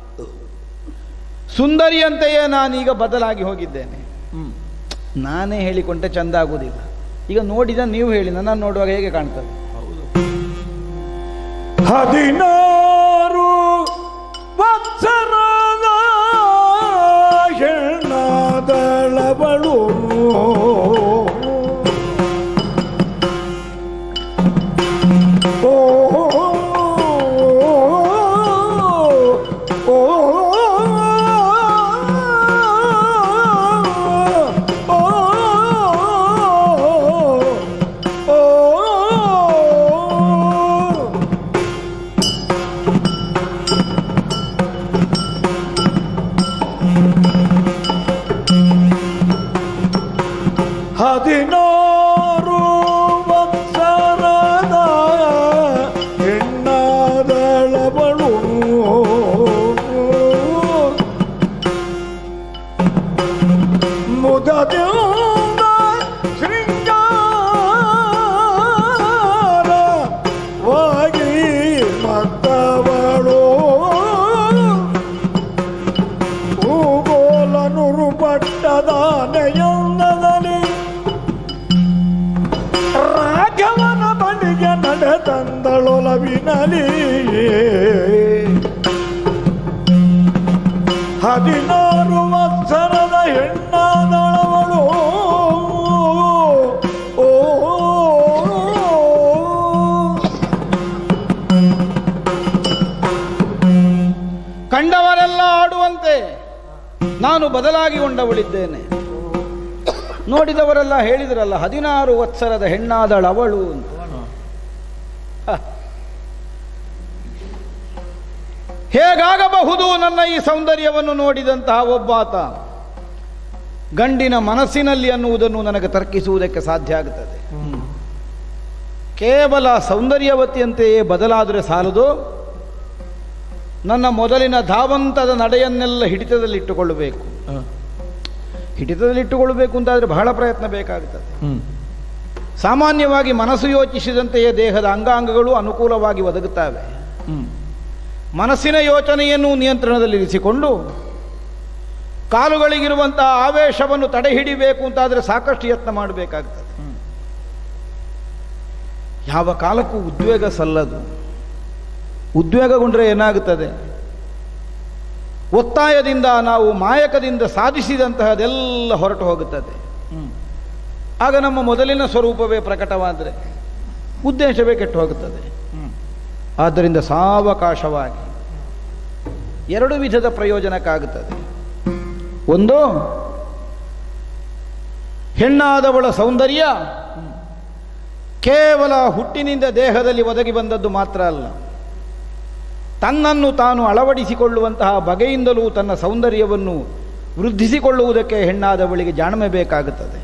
ಸುಂದರಿಯಂತೆಯೇ ನಾನೀಗ ಬದಲಾಗಿ ಹೋಗಿದ್ದೇನೆ ನಾನೇ ಹೇಳಿಕೊಂಡೆ ಚಂದ ಆಗುವುದಿಲ್ಲ ಈಗ ನೋಡಿದ ನೀವು ಹೇಳಿ ನನ್ನ ನೋಡುವಾಗ ಹೇಗೆ ಕಾಣ್ತದೆ ಹದಿನಾರು ವತ್ಸರದ ಹೆಣ್ಣಾದಳವಳು ಓ ಓ ಓ ಹದಿನಾರು ವತ್ಸರದ ಹೆಣ್ಣಾದಳವಳು ಮುದದಿಂದ ಶೃಂಗಾರವಾಗಿ ಮತ್ತವಳು ಹೂಗೋಲನುರು ಪಟ್ಟದ ನೆಯೊಂದದಲ್ಲಿ ರಾಘವನ ಬಳಿಗೆ ನಡೆದಂದಳೊಲವಿನಲಿ ಹದಿನಾರು ವತ್ಸರದ ಹೆಣ್ಣಾದಳವಳು ಓ ಕಂಡವರೆಲ್ಲ ಆಡುವಂತೆ ನಾನು ಬದಲಾಗಿ ಕೊಂಡವಳಿದ್ದೇನೆ ನೋಡಿದವರೆಲ್ಲ ಹೇಳಿದ್ರಲ್ಲ ಹದಿನಾರು ವತ್ಸರದ ಹೆಣ್ಣಾದಳವಳು ಅಂತ ಹ. ಹೇಗಾಗಬಹುದು ನನ್ನ ಈ ಸೌಂದರ್ಯವನ್ನು ನೋಡಿದಂತಹ ಒಬ್ಬಾತ ಗಂಡಿನ ಮನಸ್ಸಿನಲ್ಲಿ ಅನ್ನುವುದನ್ನು ನನಗೆ ತರ್ಕಿಸುವುದಕ್ಕೆ ಸಾಧ್ಯ ಆಗುತ್ತದೆ ಕೇವಲ ಸೌಂದರ್ಯವತಿಯಂತೆಯೇ ಬದಲಾದರೆ ಸಾಲದು ನನ್ನ ಮೊದಲಿನ ಧಾವಂತದ ನಡೆಯನ್ನೆಲ್ಲ ಹಿಡಿತದಲ್ಲಿಟ್ಟುಕೊಳ್ಳಬೇಕು ಹಿಡಿತದಲ್ಲಿಟ್ಟುಕೊಳ್ಳಬೇಕು ಅಂತಾದರೆ ಬಹಳ ಪ್ರಯತ್ನ ಬೇಕಾಗುತ್ತದೆ ಸಾಮಾನ್ಯವಾಗಿ ಮನಸ್ಸು ಯೋಚಿಸಿದಂತೆಯೇ ದೇಹದ ಅಂಗಾಂಗಗಳು ಅನುಕೂಲವಾಗಿ ಒದಗುತ್ತವೆ ಮನಸ್ಸಿನ ಯೋಚನೆಯನ್ನು ನಿಯಂತ್ರಣದಲ್ಲಿರಿಸಿಕೊಂಡು ಕಾಲುಗಳಿಗಿರುವಂತಹ ಆವೇಶವನ್ನು ತಡೆ ಹಿಡಿಬೇಕು ಅಂತಾದರೆ ಸಾಕಷ್ಟು ಯತ್ನ ಮಾಡಬೇಕಾಗ್ತದೆ ಯಾವ ಕಾಲಕ್ಕೂ ಉದ್ವೇಗ ಸಲ್ಲದು ಉದ್ವೇಗಗೊಂಡ್ರೆ ಏನಾಗುತ್ತದೆ ಒತ್ತಾಯದಿಂದ ನಾವು ಮಾಯಕದಿಂದ ಸಾಧಿಸಿದಂತಹದೆಲ್ಲ ಹೊರಟು ಹೋಗುತ್ತದೆ ಆಗ ನಮ್ಮ ಮೊದಲಿನ ಸ್ವರೂಪವೇ ಪ್ರಕಟವಾದರೆ ಉದ್ದೇಶವೇ ಕೆಟ್ಟು ಹೋಗುತ್ತದೆ ಆದ್ದರಿಂದ ಸಾವಕಾಶವಾಗಿ ಎರಡು ವಿಧದ ಪ್ರಯೋಜನಕ್ಕಾಗುತ್ತದೆ ಒಂದು ಹೆಣ್ಣಾದವಳ ಸೌಂದರ್ಯ ಕೇವಲ ಹುಟ್ಟಿನಿಂದ ದೇಹದಲ್ಲಿ ಒದಗಿ ಬಂದದ್ದು ಮಾತ್ರ ಅಲ್ಲ ತನ್ನನ್ನು ತಾನು ಅಳವಡಿಸಿಕೊಳ್ಳುವಂತಹ ಬಗೆಯಿಂದಲೂ ತನ್ನ ಸೌಂದರ್ಯವನ್ನು ವೃದ್ಧಿಸಿಕೊಳ್ಳುವುದಕ್ಕೆ ಹೆಣ್ಣಾದವಳಿಗೆ ಜಾಣ್ಮೆ ಬೇಕಾಗುತ್ತದೆ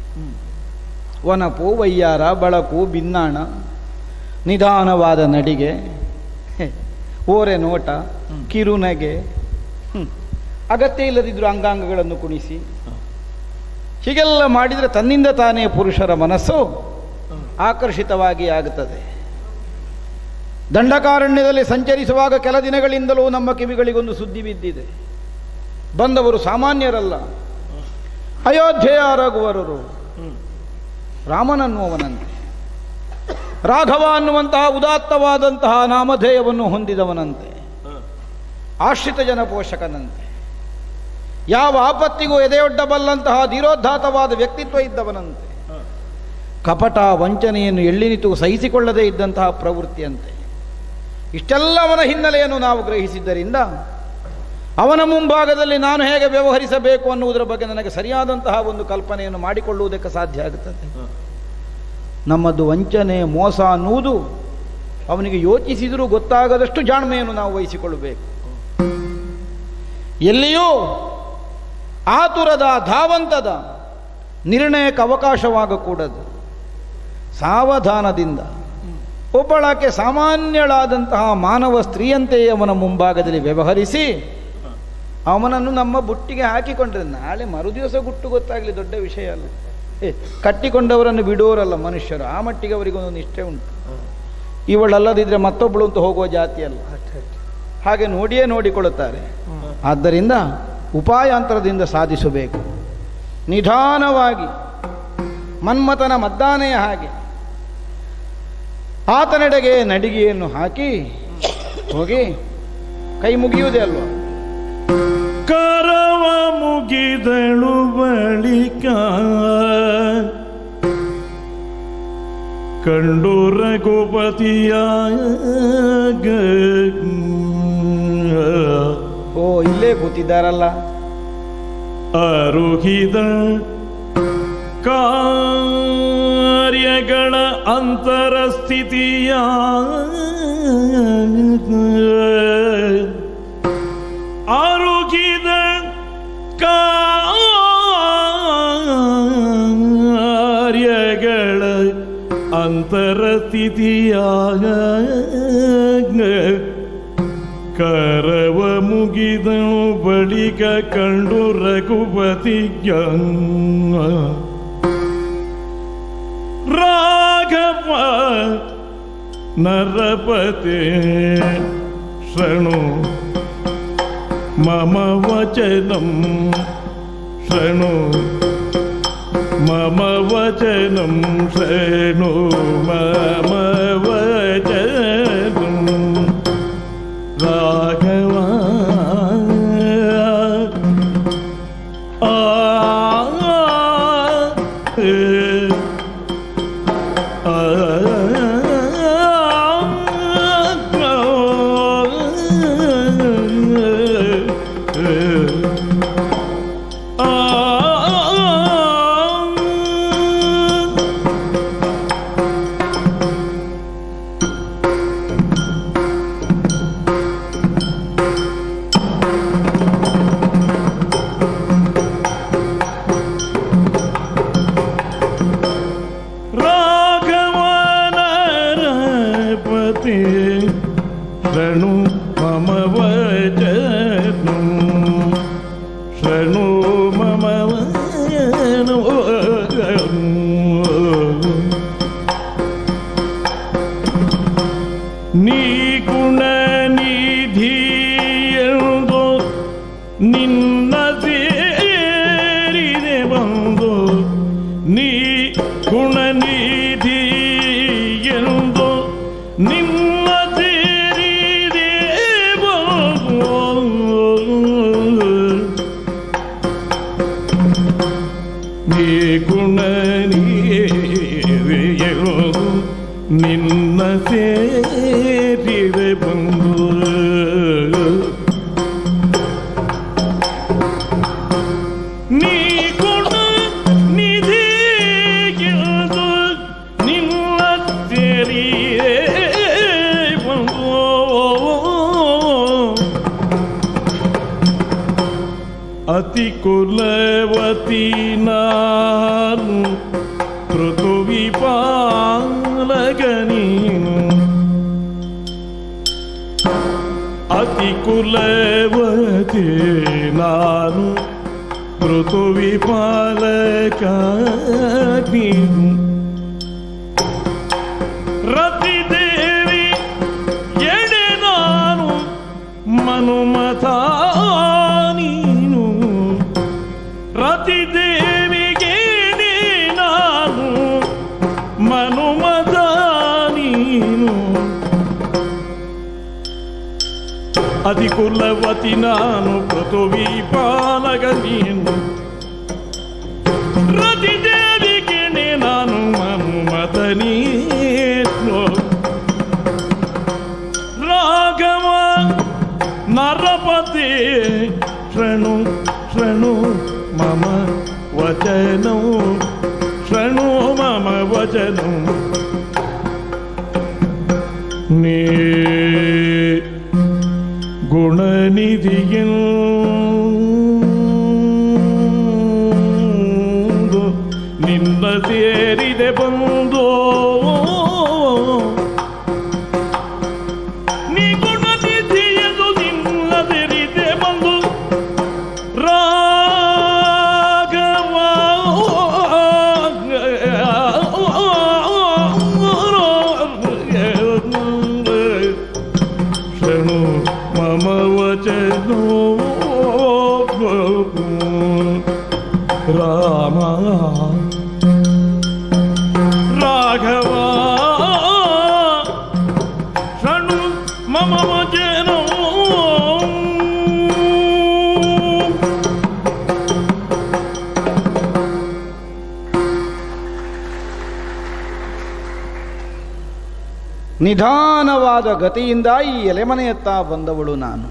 ವನಪು ವಯ್ಯಾರ ಬಳಕು ಬಿನ್ನಾಣ ನಿಧಾನವಾದ ನಡಿಗೆ ಹೆ, ಓರೆ ನೋಟ ಕಿರುನಗೆ ಹ್ಮ್. ಅಗತ್ಯ ಇಲ್ಲದಿದ್ದರೂ ಅಂಗಾಂಗಗಳನ್ನು ಕುಣಿಸಿ ಹೀಗೆಲ್ಲ ಮಾಡಿದರೆ ತನ್ನಿಂದ ತಾನೇ ಪುರುಷರ ಮನಸ್ಸು ಆಕರ್ಷಿತವಾಗಿ ಆಗುತ್ತದೆ ದಂಡಕಾರಣ್ಯದಲ್ಲಿ ಸಂಚರಿಸುವಾಗ ಕೆಲ ದಿನಗಳಿಂದಲೂ ನಮ್ಮ ಕಿವಿಗಳಿಗೊಂದು ಸುದ್ದಿ ಬಿದ್ದಿದೆ ಬಂದವರು ಸಾಮಾನ್ಯರಲ್ಲ ಅಯೋಧ್ಯೆಯ ರಘುವರರು ರಾಮನನ್ನುವನಂತೆ ರಾಘವ ಅನ್ನುವಂತಹ ಉದಾತ್ತವಾದಂತಹ ನಾಮಧೇಯವನ್ನು ಹೊಂದಿದವನಂತೆ ಆಶ್ರಿತ ಜನ ಪೋಷಕನಂತೆ ಯಾವ ಆಪತ್ತಿಗೂ ಎದೆಯೊಡ್ಡಬಲ್ಲಂತಹ ಧೀರೋದ್ಧಾತವಾದ ವ್ಯಕ್ತಿತ್ವ ಇದ್ದವನಂತೆ ಕಪಟ ವಂಚನೆಯನ್ನು ಎಳ್ಳಿನಿತು ಸಹಿಸಿಕೊಳ್ಳದೇ ಇದ್ದಂತಹ ಪ್ರವೃತ್ತಿಯಂತೆ ಇಷ್ಟೆಲ್ಲವನ ಹಿನ್ನೆಲೆಯನ್ನು ನಾವು ಗ್ರಹಿಸಿದ್ದರಿಂದ ಅವನ ಮುಂಭಾಗದಲ್ಲಿ ನಾನು ಹೇಗೆ ವ್ಯವಹರಿಸಬೇಕು ಅನ್ನುವುದರ ಬಗ್ಗೆ ನನಗೆ ಸರಿಯಾದಂತಹ ಒಂದು ಕಲ್ಪನೆಯನ್ನು ಮಾಡಿಕೊಳ್ಳುವುದಕ್ಕೆ ಸಾಧ್ಯ ಆಗುತ್ತದೆ ನಮ್ಮದು ವಂಚನೆ ಮೋಸ ಅನ್ನುವುದು ಅವನಿಗೆ ಯೋಚಿಸಿದರೂ ಗೊತ್ತಾಗದಷ್ಟು ಜಾಣ್ಮೆಯನ್ನು ನಾವು ವಹಿಸಿಕೊಳ್ಳಬೇಕು ಎಲ್ಲಿಯೂ ಆತುರದ ಧಾವಂತದ ನಿರ್ಣಯಕ್ಕೆ ಅವಕಾಶವಾಗಕೂಡದು ಸಾವಧಾನದಿಂದ ಒಬ್ಬಳಾಕೆ ಸಾಮಾನ್ಯಳಾದಂತಹ ಮಾನವ ಸ್ತ್ರೀಯಂತೆಯೇ ಅವನ ಮುಂಭಾಗದಲ್ಲಿ ವ್ಯವಹರಿಸಿ ಅವನನ್ನು ನಮ್ಮ ಬುಟ್ಟಿಗೆ ಹಾಕಿಕೊಂಡ್ರೆ ನಾಳೆ ಮರುದಿವಸ ಗುಟ್ಟು ಗೊತ್ತಾಗಲಿ ದೊಡ್ಡ ವಿಷಯ ಅಲ್ಲ ಏ ಕಟ್ಟಿಕೊಂಡವರನ್ನು ಬಿಡೋರಲ್ಲ ಮನುಷ್ಯರು ಆ ಮಟ್ಟಿಗೆ ಅವರಿಗೆ ಒಂದು ನಿಷ್ಠೆ ಉಂಟು ಇವಳಲ್ಲದಿದ್ರೆ ಮತ್ತೊಬ್ಬಳು ಅಂತ ಹೋಗುವ ಜಾತಿ ಅಲ್ಲ ಹಾಗೆ ನೋಡಿಯೇ ನೋಡಿಕೊಳ್ಳುತ್ತಾರೆ ಆದ್ದರಿಂದ ಉಪಾಯಾಂತರದಿಂದ ಸಾಧಿಸಬೇಕು ನಿಧಾನವಾಗಿ ಮನ್ಮಥನ ಮದ್ದಾನೆಯ ಹಾಗೆ ಆತನೆಡೆಗೆ ನಡಿಗೆಯನ್ನು ಹಾಕಿ ಹೋಗಿ ಕೈ ಮುಗಿಯುವುದೇ ಅಲ್ವಾ ಕರವ ಮುಗಿದಳು ಬಳಿಕ ಕಂಡು ರಘುಪತಿಯ ಓ ಇಲ್ಲೇ ಕೂತಿದ್ದಾರಲ್ಲ ಅರುಹಿದ ಕಾರ್ಯಗಳ ಅಂತರ ಸ್ಥಿತಿಯ ಅರುಗಿದ ಕಾರ್ಯಗಳ ಅಂತರ ಸ್ಥಿತಿಯ ಕರವ ಮುಗಿದನು ಬಳಿಕ ಕಂಡು ರಘುಪತಿ ರಾಘವ ನರಪತೆ ಶೃಣು ಮಮ ವಚನಂ ಶೃಣು ಮಮ ವಚನಂ ಶೃಣು ಮಮ ವಚನಂ ರಾಘವ ಆ ರಾಘವನರಪತಿ ಶೃಣು ಮಮ ವಚನು ಶೃಣು ಮಮ ವಚನು ನೀ ಗುಣ ನಿಧಿಯೆಂದು ನಿನ್ನ ಸೇರಿದೆ ಬಂದು ನೀ ಗುಣ ನಿಧಿ ಎಂದು ನಿನ್ನ ಸೇರಿದೆ ಬಂದು ನೀ ಗುಣ ನೀರಿಯರು ನಿನ್ನ ಸೇರಿದೆ ಬಂದು ನೀ ಗುಣ ನಿಧಿಗಿಂದು ನಿನ್ನ ತೆರಿಯೇ ಬಂದು ಅತಿ ಕುಲವತಿ ನಾನು ಪೃಥುವಿ ಪಾಲಕ ನೀನು ಅತಿ ಕುಲವತಿ ನಾನು ಪೃಥುವಿ ಪಾಲಕ ನೀನು ರತಿ ದೇವಿ ಎಡೆ ನಾನು ಮನುಮತ ನೀನು ರತಿ ದೇವಿಗೆ ನಾನು ಮನುಮತ ನೀನು ಅತಿ ಕುಲವತಿ ನಾನು ಪೃಥುವಿ ಪಾಲಕ ನೀನು ರತಿ ದೇವಿಗೆ ನಾನು ಮನುಮತ ನೀನು ರಾಘವ ನರಪತಿ ಶೃಣು ಶೃಣು ಮಮ ವಚನೌ ಶೃಣು ಮಮ ವಚನೌ ನೀ ಗುಣನಿಧಿಯೆಂದು ನಿನ್ನ ಸೇರಿದೆ ಬಂದು ರಾಮ ರಾಘವ ಶೃಣು ಮಮ ವಚನೋ ನಿಧಾನವಾದ ಗತಿಯಿಂದ ಈ ಎಲೆಮನೆಯತ್ತ ಬಂದವಳು ನಾನು